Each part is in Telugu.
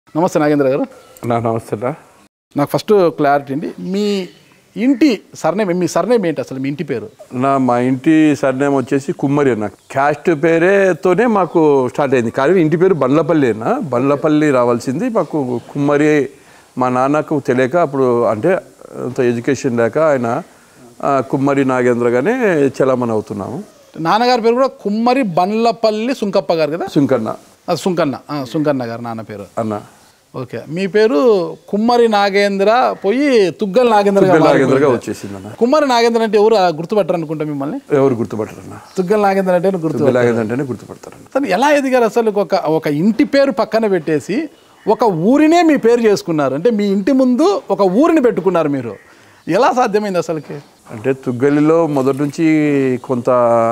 నమస్తే నాగేంద్ర గారు నా నమస్తే అన్న. నాకు ఫస్ట్ క్లారిటీ అండి మీ ఇంటి సర్నేమ్ మీ సర్నేమ్ ఏంటి అసలు మీ ఇంటి పేరు నా మా ఇంటి సర్నేమ్ వచ్చేసి కుమ్మరి అన్న క్యాస్ట్ పేరేతోనే మాకు స్టార్ట్ అయింది కానీ ఇంటి పేరు బండ్లపల్లి అన్న బండ్లపల్లి రావాల్సింది మాకు కుమ్మరి మా నాన్నకు తెలియక అప్పుడు అంటే అంత ఎడ్యుకేషన్ లేక ఆయన ఆ, కుమ్మరి నాగేంద్రగానే చలామణి అవుతున్నాము నాన్నగారి పేరు కూడా కుమ్మరి బండ్లపల్లి సుంకప్ప గారు కదా సుంకన్న అది సుంకన్న ఆ, సుంకన్న గారు నాన్న పేరు అన్న ఓకే మీ పేరు కుమ్మరి నాగేంద్ర పోయి తుగ్గల్ నాగేంద్ర గారు నాగేంద్రగా వచ్చేసింది అన్న కుమ్మరి నాగేంద్ర అంటే ఎవరు గుర్తుపట్టరు అనుకుంటా మిమ్మల్ని ఎవరు గుర్తుపట్టరన్న తుగ్గల్ నాగేంద్ర అంటే గుర్తు నాగేంద్ర అంటేనే గుర్తుపడతారన్న అసలు ఎలా ఎదిగారు అసలు ఒక ఒక ఇంటి పేరు పక్కన పెట్టేసి ఒక ఊరినే మీ పేరు చేసుకున్నారు అంటే మీ ఇంటి ముందు ఒక ఊరిని పెట్టుకున్నారు మీరు ఎలా సాధ్యమైంది అసలుకి అంటే తుగ్గలిలో మొదటి నుంచి కొంత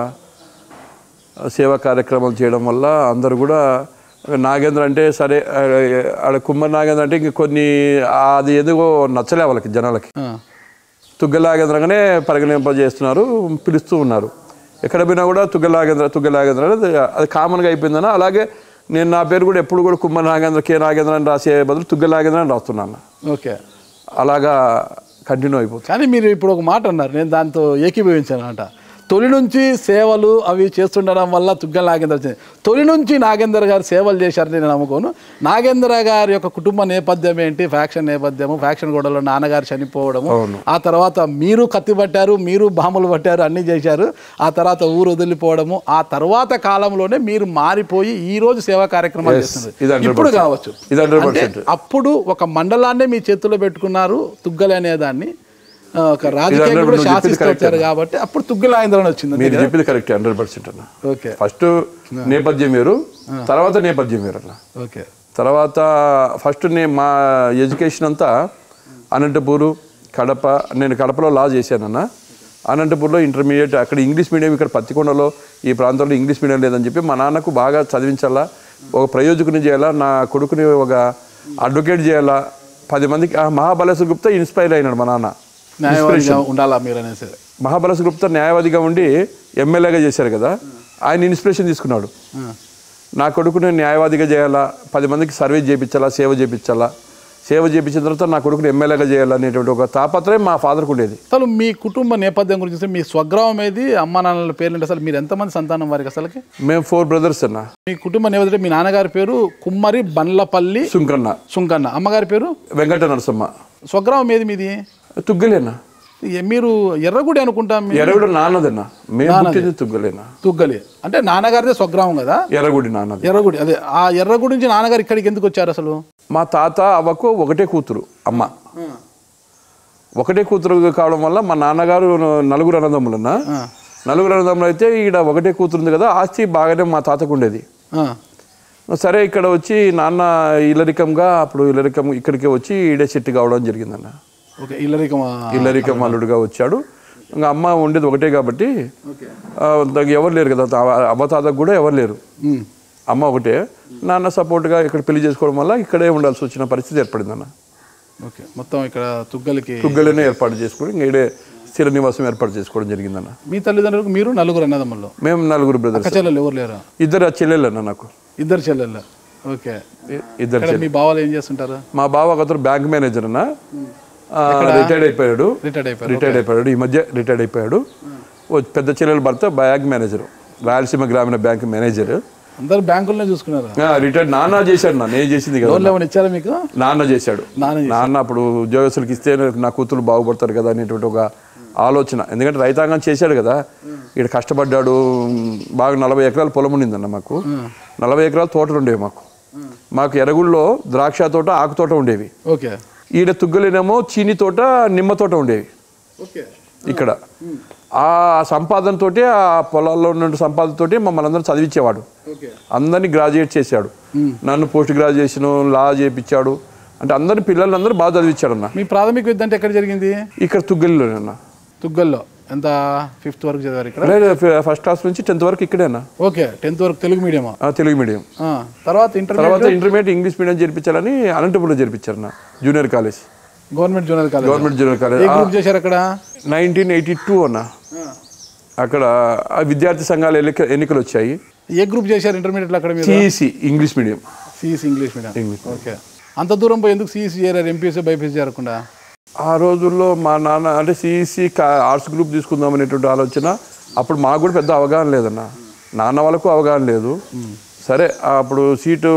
సేవా కార్యక్రమాలు చేయడం వల్ల అందరూ కూడా నాగేంద్ర అంటే సరే ఆ, ఆడ కుమ్మరి నాగేంద్ర అంటే ఇంక కొన్ని అది ఎందుకో నచ్చలే వాళ్ళకి జనాలకి ఆ, తుగ్గల నాగేంద్రగానే పరిగణింపజేస్తున్నారు పిలుస్తూ ఉన్నారు ఎక్కడ పోయినా కూడా తుగ్గల నాగేంద్ర తుగ్గల నాగేంద్ర అనేది అది కామన్గా అయిపోయిందన్న అలాగే నేను నా పేరు కూడా ఎప్పుడు కూడా కుమ్మరి నాగేంద్ర కే నాగేంద్ర అని రాసే బదులు తుగ్గల నాగేంద్ర అని రాస్తున్నాను ఓకే అలాగా కంటిన్యూ అయిపోతుంది కానీ మీరు ఇప్పుడు ఒక మాట అన్నారు నేను దాంతో ఏకీభవించాను అనమాట తొలి నుంచి సేవలు అవి చేస్తుండడం వల్ల తుగ్గల నాగేంద్ర వచ్చింది తొలి నుంచి నాగేంద్ర గారు సేవలు చేశారని నేను నమ్ముకోను నాగేంద్ర గారి యొక్క కుటుంబ నేపథ్యం ఏంటి ఫ్యాక్షన్ నేపథ్యము ఫ్యాక్షన్ గొడవలో నాన్నగారు చనిపోవడము ఆ తర్వాత మీరు కత్తి పట్టారు మీరు బాంబులు పట్టారు అన్నీ చేశారు ఆ తర్వాత ఊరు వదిలిపోవడము ఆ తర్వాత కాలంలోనే మీరు మారిపోయి ఈ రోజు సేవా కార్యక్రమాలు ఇది చేస్తున్నారు 100% ఇప్పుడు కావచ్చు ఇది 100% అంటే అప్పుడు ఒక మండలాన్నే మీ చేతుల్లో పెట్టుకున్నారు తుగ్గలి అనేదాన్ని ఆ, ఒక రాజకీయంగా కూడా నువ్వు చెప్పింది శాసిస్తూ వచ్చారు కాబట్టి అప్పుడు తుగ్గల ఆందోళన వచ్చింది మీరు చెప్పింది కరెక్ట్ హండ్రెడ్ పర్సెంట్ అన్న ఓకే ఫస్ట్ నేపథ్యం వేరు తర్వాత నేపథ్యం వేరు అన్న ఓకే తర్వాత ఫస్ట్ నే మా ఎడ్యుకేషన్ అంతా అనంతపూరు కడప నేను కడపలో లా చేశానన్న అనంతపూర్లో ఇంటర్మీడియట్ అక్కడ ఇంగ్లీష్ మీడియం ఇక్కడ పత్తికొండలో ఈ ప్రాంతంలో ఇంగ్లీష్ మీడియం లేదని చెప్పి మా నాన్నకు బాగా చదివించాలా ఒక ప్రయోజకుని చేయాలా నా కొడుకుని ఒక అడ్వకేట్ చేయాలా పది మందికి ఆ మహాబలేశ్వర గుప్తా ఇన్స్పైర్ అయినాడు మా నాన్న న్యాయవాదిగా ఉండాలా మీరు అనేసి మహాబలస్ గుప్తా న్యాయవాదిగా ఉండి ఎమ్మెల్యేగా చేశారు కదా ఆయన ఇన్స్పిరేషన్ తీసుకున్నాడు ఆ. నా కొడుకుని న్యాయవాదిగా చేయాలా పది మందికి సర్వీస్ చేయించాలా సేవ చేయించాలా సేవ చేయించిన తర్వాత నా కొడుకుని ఎమ్మెల్యేగా చేయాలనేటువంటి ఒక తాపత్రయం మా ఫాదర్కి ఉండేది అసలు మీ కుటుంబ నేపథ్యం గురించి చూస్తే మీ స్వగ్రామం ఏది అమ్మ నాన్నల పేర్లు అంటే అసలు మీరు ఎంతమంది సంతానం వారికి అసలుకి మేము ఫోర్ బ్రదర్స్ అన్న మీ కుటుంబ నేపథ్యం మీ నాన్నగారి పేరు కుమ్మరి బండ్లపల్లి సుంకన్న సుంకన్న అమ్మగారి పేరు వెంకట నరసమ్మ స్వగ్రామం ఏది మీది తుగ్గలేనా ఏ- మీరు ఎర్రగుడి అనుకుంటాం మీ ఎర్రగుడి నాన్నదన్నా మేము పుట్టింది తుగ్గలేనా తుగ్గలి అంటే నాన్నగారిదే స్వగ్రామం కదా ఎర్రగుడి నాన్నది ఎర్రగుడి అదే ఆ ఎర్రగుడి నుంచి నాన్నగారు ఇక్కడికి ఎందుకు వచ్చారు అసలు మా తాత అవ్వకు ఒకటే కూతురు అమ్మ ఒకటే కూతురు కావడం వల్ల మా నాన్నగారు నలుగురు అన్నదమ్ములన్నా నలుగురు అన్నదమ్ములు అయితే ఈడ ఒకటే కూతురు ఉంది కదా ఆస్తి బాగానే మా తాతకు ఉండేది ఆ, సరే ఇక్కడ వచ్చి నాన్న ఇల్లరికంగా అప్పుడు ఇల్లరికం ఇక్కడికి వచ్చి ఈడే చెట్టు కావడం జరిగిందన్న ఓకే ఇల్లరికం ఇల్లరికం అల్లుడుగా వచ్చాడు ఇంకా అమ్మ ఉండేది ఒకటే కాబట్టి ఆ, దానికి ఎవరు లేరు కదా తా- అవ్వ తాతకు కూడా ఎవరు లేరు ఉమ్. అమ్మ ఒకటే నాన్న సపోర్ట్గా ఇక్కడ పెళ్లి చేసుకోవడం వల్ల ఇక్కడే ఉండాల్సి వచ్చిన పరిస్థితి ఏర్పడిందన్న ఓకే మొత్తం ఇక్కడ తుగ్గలికి తుగ్గలనే ఏర్పాటు చేసుకుని ఇంకా ఈడే స్థిర నివాసం ఏర్పాటు చేసుకోవడం జరిగిందన్న మీ తల్లిదండ్రులకు మీరు నలుగురు అన్నదమ్ములు మేము నలుగురు బ్రదర్స్ అక్క చెల్లెలు ఎవరు లేరా ఇద్దరు చెల్లెళ్ళన్న నాకు ఇద్దరు చెల్లెళ్ళు ఓకే ఇ- ఇద్దరు ఇక్కడ మీ బావాలు ఏం చేస్తుంటారు మా బావ ఒకతను బ్యాంక్ మేనేజర్ అన్న రిటైర్డ్ అయిపోయాడు రిటైర్డ్ అయిపోయారు రిటైర్డ్ అయిపోయాడు ఈ మధ్య రిటైర్డ్ అయిపోయాడు ఓ పెద్ద చెల్లెల భర్త బ్యాంక్ మేనేజర్ రాయలసీమ గ్రామీణ బ్యాంక్ మేనేజర్ అందరు బ్యాంకులనే చూసుకున్నారు రిటైర్డ్ నాన్న చేశాడు నా నేను చేసింది కదా లోన్లు ఏమైనా ఇచ్చారా మీకు నాన్న చేశాడు నాన్న నాన్న అప్పుడు ఉద్యోగస్తులకు ఇస్తే నా కూతురు బాగుపడతారు కదా అనేటువంటి ఒక ఆలోచన ఎందుకంటే రైతాంగం చేశాడు కదా ఇక్కడ కష్టపడ్డాడు బాగా నలభై ఎకరాల పొలం ఉండిందన్న మాకు నలభై ఎకరాల తోటలు ఉండేవి మాకు మాకు ఎరగుల్లో ద్రాక్ష తోట ఆకు తోట ఉండేవి ఓకే ఈడ తుగ్గలేనేమో చీని తోట నిమ్మ తోట ఉండేవి ఓకే ఇక్కడ ఆ సంపాదనతోటి ఆ పొలాల్లో ఉన్న సంపాదనతోటి మమ్మల్ని అందరం చదివించేవాడు ఓకే అందరినీ గ్రాడ్యుయేట్ చేశాడు నన్ను పోస్ట్ గ్రాడ్యుయేషన్ లా చేయించాడు అంటే అందరి పిల్లలందరూ బాగా చదివించాడు అన్న మీ ప్రాథమిక విద్య అంటే ఎక్కడ జరిగింది ఇక్కడ తుగ్గలిలోనే అన్న తుగ్గల్లో ఎంత ఫిఫ్త్ వరకు చదివారు ఇక్కడ లేదు, ఫ- ఫస్ట్ క్లాస్ నుంచి టెన్త్ వరకు ఇక్కడే అన్న ఓకే టెన్త్ వరకు తెలుగు మీడియమా ఆ, తెలుగు మీడియం తర్వాత ఇంటర్ తర్వాత ఇంటర్మీడియట్ ఇంగ్లీష్ మీడియం చేర్పించాలని అనంతపురంలో చేర్పించారు అన్న junior college government junior college government junior ఏ కాలేజ్ గ్రూప్ చేశారు అక్కడ నైన్టీన్ ఎయిటీ టూ అన్న అక్కడ ఆ విద్యార్థి సంఘాల ఎన్నిక ఎన్నికలు వచ్చాయి ఏ గ్రూప్ చేశారు ఇంటర్మీడియట్లో అక్కడ మీరు CEC English medium CS English medium okay అంత దూరం పోయి ఎందుకు సిఈసి చేరారు ఎంపీసీ బైపీసీ చేరకుండా ఆ రోజుల్లో మా నాన్న అంటే సిఈసి ఆర్ట్స్ గ్రూప్ తీసుకుందాం అనేటువంటి ఆలోచన అప్పుడు మాకు కూడా పెద్ద అవగాహన లేదన్న నాన్న వాళ్ళకు అవగాహన లేదు సరే అప్పుడు సీటు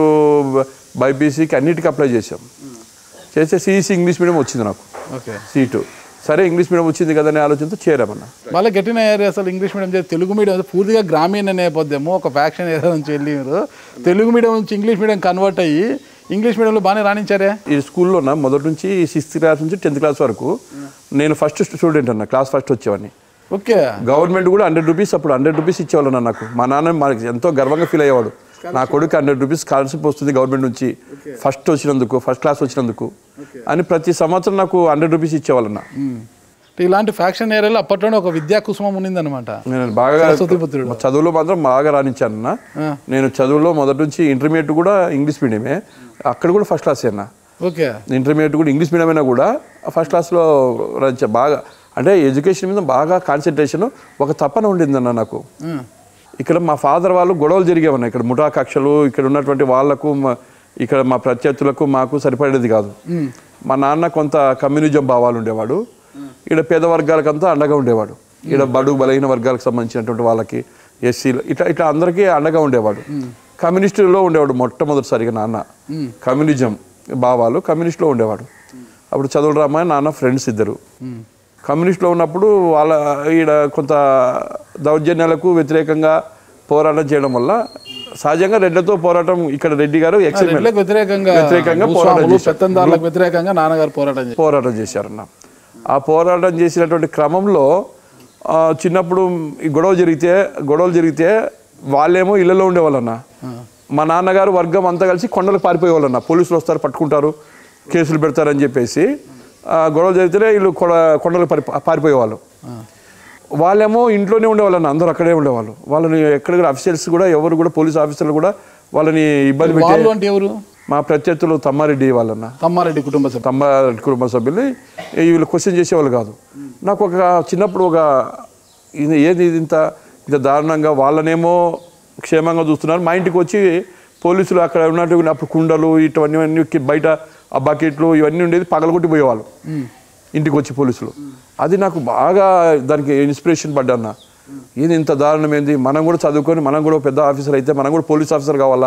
బైపీసీకి అన్నిటికీ అప్లై చేసాం చేస్తే సిఈసి ఇంగ్లీష్ మీడియం వచ్చింది నాకు ఓకే సీటు సరే ఇంగ్లీష్ మీడియం వచ్చింది కదా అనే ఆలోచనతో చేరామన్న వాళ్ళ గట్టిన ఏరియా అసలు ఇంగ్లీష్ మీడియం చేసి తెలుగు మీడియం అయితే పూర్తిగా గ్రామీణ నేపథ్యము ఒక ఫ్యాక్షన్ ఏరియా నుంచి వెళ్ళి మీరు తెలుగు మీడియం నుంచి ఇంగ్లీష్ మీడియం కన్వర్ట్ అయ్యి ఇంగ్లీష్ మీడియంలో బాగానే రాణించారే ఈ స్కూల్లో నా మొదటి నుంచి సిక్స్త్ క్లాస్ నుంచి టెన్త్ క్లాస్ వరకు నేను ఫస్ట్ స్టూడెంట్ అన్న క్లాస్ ఫస్ట్ వచ్చేవాడిని ఓకే గవర్నమెంట్ కూడా హండ్రెడ్ రూపీస్ అప్పుడు హండ్రెడ్ రూపీస్ ఇచ్చేవాళ్ళు అన్న నాకు మా నాన్న మనకి ఎంతో గర్వంగా ఫీల్ అయ్యేవాడు నా కొడుకు హండ్రెడ్ రూపీస్ స్కాలర్షిప్ వస్తుంది గవర్నమెంట్ నుంచి ఫస్ట్ వచ్చినందుకు ఫస్ట్ క్లాస్ వచ్చినందుకు అని ప్రతి సంవత్సరం నాకు హండ్రెడ్ రూపీస్ ఇచ్చేవాళ్ళన్న అంటే ఇలాంటి ఫ్యాక్షన్ ఏరియాలో అప్పట్లోనే ఒక విద్యా కుసుమం ఉన్నిందనమాట నేను బాగా సరస్వతిపుత్రుడు. చదువులో మాత్రం బాగా రాణించానన్న నేను చదువులో మొదటి నుంచి ఇంటర్మీడియట్ కూడా ఇంగ్లీష్ మీడియమే అక్కడ కూడా ఫస్ట్ క్లాస్ అన్న ఓకే ఇంటర్మీడియట్ కూడా ఇంగ్లీష్ మీడియం అయినా కూడా ఫస్ట్ క్లాస్లో రాణించా బాగా అంటే ఎడ్యుకేషన్ మీద బాగా కాన్సన్ట్రేషన్ ఒక తపన ఉండిందన్న నాకు ఉమ్. ఇక్కడ మా ఫాదర్ వాళ్ళు గొడవలు జరిగేవన్న ఇక్కడ ముఠా కక్షలు ఇక్కడ ఉన్నటువంటి వాళ్ళకు మా- ఇక్కడ మా ప్రత్యర్థులకు మాకు సరిపడేది కాదు మా నాన్న కొంత కమ్యూనిజం భావాలు ఉండేవాడు ఇక్కడ పేద వర్గాలకంతా అండగా ఉండేవాడు ఇక్కడ బడుగు బలహీన వర్గాలకు సంబంధించినటువంటి వాళ్ళకి ఎస్సీలు ఇట్లా ఇట్లా అందరికీ అండగా ఉండేవాడు కమ్యూనిస్టులో ఉండేవాడు మొట్టమొదటిసారిగా నాన్న కమ్యూనిజం భావాలు కమ్యూనిస్టులో ఉండేవాడు అప్పుడు చదువులు రామా నాన్న ఫ్రెండ్స్ ఇద్దరు కమ్యూనిస్టులో ఉన్నప్పుడు వాళ్ళ ఈడ కొంత దౌర్జన్యాలకు వ్యతిరేకంగా పోరాటం చేయడం వల్ల సహజంగా రెడ్లతో పోరాటం ఇక్కడ రెడ్డి గారు ఎక్స్ఎంఎల్ రెడ్లకు వ్యతిరేకంగా వ్యతిరేకంగా పోరాటం భూస్వాములు, చేశారు. పెత్తందారులకు వ్యతిరేకంగా నాన్నగారు పోరాటం చేశారు పోరాటం చేశారన్న ఆ పోరాటం చేసినటువంటి క్రమంలో ఆ, చిన్నప్పుడు ఈ గొడవ జరిగితే గొడవలు జరిగితే వాళ్ళేమో ఇళ్ళలో ఉండేవాళ్ళన్న మా నాన్నగారు వర్గం అంతా కలిసి కొండలకు పారిపోయేవాళ్ళన్న పోలీసులు వస్తారు పట్టుకుంటారు కేసులు పెడతారని చెప్పేసి ఆ, గొడవలు జరిగితేనే వీళ్ళు కొడ కొండలకు పారి పారిపోయేవాళ్ళు వాళ్ళేమో ఇంట్లోనే ఉండేవాళ్ళన్న అందరూ అక్కడే ఉండేవాళ్ళు వాళ్ళని ఎక్కడ కూడా అఫీషియల్స్ కూడా ఎవరు కూడా పోలీస్ ఆఫీసర్లు కూడా వాళ్ళని ఇబ్బంది పెట్టే వాళ్ళు అంటే ఎవరు మా ప్రత్యర్థులు తమ్మారెడ్డి వాళ్ళన్న తమ్మారెడ్డి కుటుంబ సభ్యులు తమ్మ కుటుంబ సభ్యుల్ని వీళ్ళు క్వశ్చన్ చేసేవాళ్ళు కాదు నాకు ఒక చిన్నప్పుడు ఒక ఇది ఏది ఇది ఇంత ఇంత దారుణంగా వాళ్ళనేమో క్షేమంగా చూస్తున్నారు మా ఇంటికి వచ్చి పోలీసులు అక్కడ ఉన్నట్టు అప్పుడు కుండలు ఇటువన్నీ అన్నీ కి- బయట ఆ బకెట్లు ఇవన్నీ ఉండేది పగలగొట్టి పోయేవాళ్ళు ఇంటికి వచ్చి పోలీసులు అది నాకు బాగా దానికి ఇన్స్పిరేషన్ పడ్డాన్న ఇది ఇంత దారుణం ఏంది మనం కూడా చదువుకొని మనం కూడా ఒక పెద్ద ఆఫీసర్ అయితే మనం కూడా పోలీస్ ఆఫీసర్ కావాలా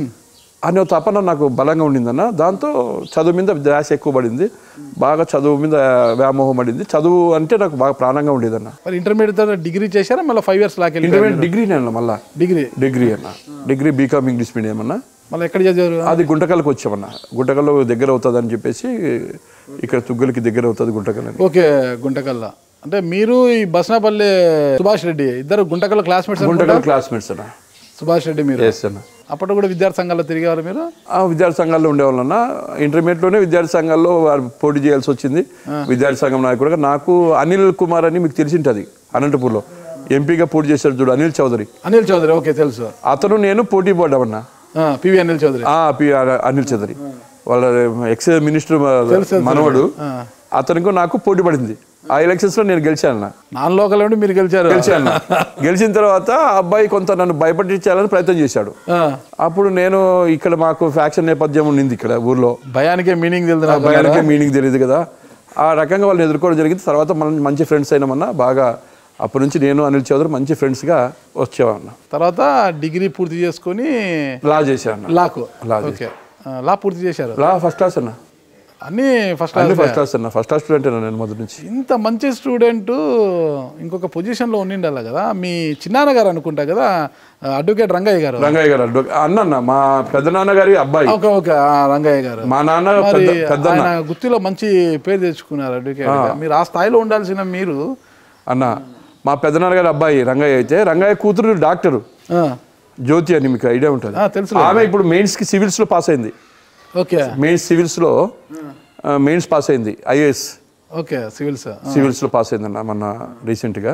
అనే ఒక తపన నాకు బలంగా ఉండిందన్న దాంతో చదువు మీద ధ్యాస ఎక్కువ పడింది బాగా చదువు మీద వ్యామోహం పడింది చదువు అంటే నాకు బాగా ప్రాణంగా ఉండేదన్న మరి ఇంటర్మీడియట్ తర్వాత డిగ్రీ చేశారా మళ్ళీ ఫైవ్ ఇయర్స్ లాకెళ్ళి ఇంటర్మీడియట్ డిగ్రీ నేను మళ్ళా డిగ్రీ డిగ్రీ అన్న డిగ్రీ బీకామ్ ఇంగ్లీష్ మీడియం అన్న మళ్ళీ ఎక్కడ చదివారు అది గుంటకల్కి వచ్చామన్న గుంటకల్లో దగ్గర అవుతుంది అని చెప్పేసి ఇక్కడ తుగ్గలకి దగ్గర అవుతుంది గుంటకల్ అని ఓకే గుంటకల్ల అంటే మీరు ఈ బస్నాపల్లి సుభాష్ రెడ్డి ఇద్దరు గుంటకల్ల క్లాస్మేట్స్ గుంటకల్ క్లాస్మేట్స్ అన్న సుభాష్ రెడ్డి మీరు ఎస్ అన్న అప్పుడు కూడా విద్యార్థి సంఘాల్లో తిరిగేవారు మీరు ఆ విద్యార్థి సంఘాల్లో ఉండేవాళ్ళన్న ఇంటర్మీడియట్లోనే విద్యార్థి సంఘాల్లో వారు పోటీ చేయాల్సి వచ్చింది విద్యార్థి సంఘం నాయకుడుగా నాకు అనిల్ కుమార్ అని మీకు తెలిసింటది అనంతపూర్లో ఎంపీగా పోటీ చేశాడు చూడు అనిల్ చౌదరి అనిల్ చౌదరి ఓకే తెలుసు అతను నేను పోటీ పడ్డామన్నా ఆ, పివి అనిల్ చౌదరి ఆ, పి ఆ- అనిల్ చౌదరి వాళ్ళ ఎక్సైజ్ మినిస్టర్ మనవడు అతనికి నాకు పోటీ పడింది ఆ ఎలక్షన్స్ లో నేను గెలిచాను నాన్ లోకల్ ఉండి మీరు గెలిచారు గెలిచాను గెలిచిన తర్వాత ఆ అబ్బాయి కొంత నన్ను భయపట్టించాలని ప్రయత్నం చేశాడు ఆ, అప్పుడు నేను ఇక్కడ మాకు ఫ్యాక్షన్ నేపథ్యం ఉండింది ఇక్కడ ఊర్లో భయానికే మీనింగ్ తెలుసు నాకు. భయానికే మీనింగ్ తెలియదు కదా ఆ రకంగా వాళ్ళని ఎదుర్కోవడం జరిగింది తర్వాత మనం మంచి ఫ్రెండ్స్ అయినామన్నా బాగా అప్పటి నుంచి నేను అనిల్ చౌదరి మంచి ఫ్రెండ్స్గా వచ్చేవాడిన తర్వాత డిగ్రీ పూర్తి చేసుకొని లా చేశాను లాకు లా ఓకే ఆ, లా పూర్తి చేశారు లా ఫస్ట్ క్లాస్ అన్న అన్ని ఫస్ట్ అన్ని ఫస్ట్ క్లాస్ అన్న ఫస్ట్ క్లాస్ స్టూడెంట్ నేను మొదటి నుంచి ఇంత మంచి స్టూడెంట్ ఇంకొక పొజిషన్లో ఉండిండాలి కదా మీ చిన్నాన్న గారు అనుకుంటా కదా అడ్వకేట్ రంగయ్య గారు రంగయ్య గారు అడ్వ- అన్న అన్న మా పెద్దనాన్న గారి అబ్బాయి ఓకే ఓకే ఆ, రంగయ్య గారు మా నాన్న మరి పెద్ద పెద్ద ఆయన గుత్తిలో మంచి పేరు తెచ్చుకున్నారు అడ్వకేట్ గా. మీరు ఆ స్థాయిలో ఉండాల్సిన మీరు అన్న మా పెద్దనాన్న గారి అబ్బాయి రంగయ్య అయితే రంగయ్య కూతురు డాక్టరు ఆ, జ్యోతి అని మీకు ఐడియా ఉంటుంది ఆ, తెలుసు ఆమె ఇప్పుడు మెయిన్స్కి సివిల్స్లో పాస్ అయింది ఓకే మెయిన్స్ సివిల్స్లో మెయిన్స్ పాస్ అయింది ఐఏఎస్ ఓకే సివిల్స్ సివిల్స్లో పాస్ అయిందన్న మొన్న రీసెంట్గా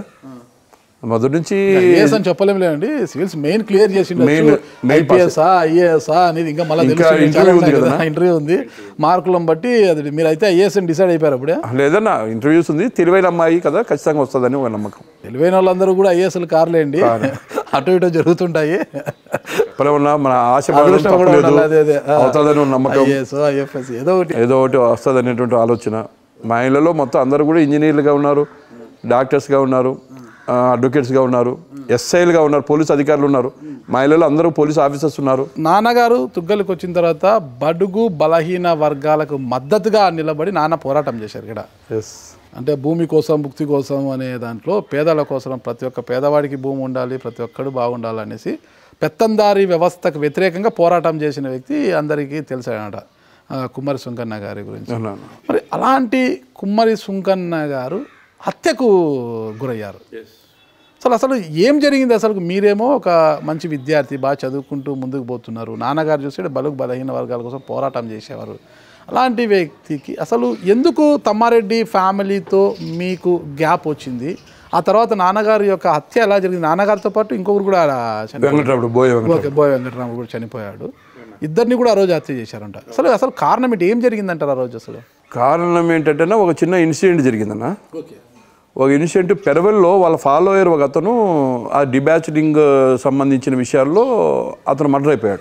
మొదటి నుంచి ఐఏఎస్ అని చెప్పలేం లేదండి సివిల్స్ మెయిన్ క్లియర్ చేసి Main- main ఐపీఎస్ ఐఏఎస్ అనేది ఇంకా మళ్ళీ ఇంకా interview ఉంది కదా? ఇంటర్వ్యూ ఉంది మార్కులను బట్టి అది మీరు అయితే ఐఏఎస్ అని డిసైడ్ అయిపోయారు అప్పుడే లేదన్న ఇంటర్వ్యూస్ ఉంది తెలివైన అమ్మాయి కదా ఖచ్చితంగా వస్తుందని ఒక నమ్మకం తెలివైన వాళ్ళందరూ కూడా ఐఏఎస్లు కార్లేండి అటు ఇటు జరుగుతుంటాయి ఇప్పుడు ఉన్న మన ఆశ అదృష్టం కూడా తప్పలేదు ఉండాలి, అదే, అదే. ఆ. అవుతుందని ఉన్న నమ్మకం ఐఏఎస్ ఐఎఫ్ఎస్ ఏదో ఒకటి ఏదో ఒకటి వస్తుంది అనేటువంటి ఆలోచన మా ఇళ్ళలో మొత్తం అందరూ కూడా ఇంజనీర్లుగా ఉన్నారు డాక్టర్స్గా ఉన్నారు ఆ, అడ్వకేట్స్గా ఉన్నారు ఎస్ఐలుగా ఉన్నారు పోలీస్ అధికారులు ఉన్నారు మా ఇళ్ళలో అందరూ పోలీస్ ఆఫీసర్స్ ఉన్నారు నాన్నగారు తుగ్గలకు వచ్చిన తర్వాత బడుగు బలహీన వర్గాలకు మద్దతుగా నిలబడి నాన్న పోరాటం చేశారు ఇక్కడ ఎస్ అంటే భూమి కోసం ముక్తి కోసం అనే దాంట్లో పేదల కోసం ప్రతి ఒక్క పేదవాడికి భూమి ఉండాలి ప్రతి ఒక్కడు బాగుండాలి అనేసి పెత్తందారి వ్యవస్థకు వ్యతిరేకంగా పోరాటం చేసిన వ్యక్తి అందరికీ తెలిసాడనమాట ఆ, కుమ్మరి సుంకన్న గారి గురించి మరి అలాంటి కుమ్మరి సుంకన్న గారు హత్యకు గురయ్యారు అసలు అసలు ఏం జరిగింది అసలు మీరేమో ఒక మంచి విద్యార్థి బాగా చదువుకుంటూ ముందుకు పోతున్నారు నాన్నగారు చూస్తే బలుగు బలహీన వర్గాల కోసం పోరాటం చేసేవారు అలాంటి వ్యక్తికి అసలు ఎందుకు తమ్మారెడ్డి ఫ్యామిలీతో మీకు గ్యాప్ వచ్చింది ఆ తర్వాత నాన్నగారి యొక్క హత్య ఎలా జరిగింది నాన్నగారితో పాటు ఇంకొకరు కూడా చనిపోయారు వెంకటరాముడు బోయ వెంకట ఓకే బోయ వెంకటరాముడు కూడా చనిపోయాడు ఇద్దరిని కూడా ఆ రోజు హత్య చేశారంట అసలు అసలు కారణం ఏంటి ఏం జరిగిందంటారు ఆ రోజు అసలు కారణం ఏంటంటే ఒక చిన్న ఇన్సిడెంట్ జరిగిందన్న ఓకే ఒక ఇన్సిడెంట్ పెరవల్లో వాళ్ళ ఫాలోయర్ ఒక అతను ఆ డిబ్యాచరింగ్ సంబంధించిన విషయాల్లో అతను మర్డర్ అయిపోయాడు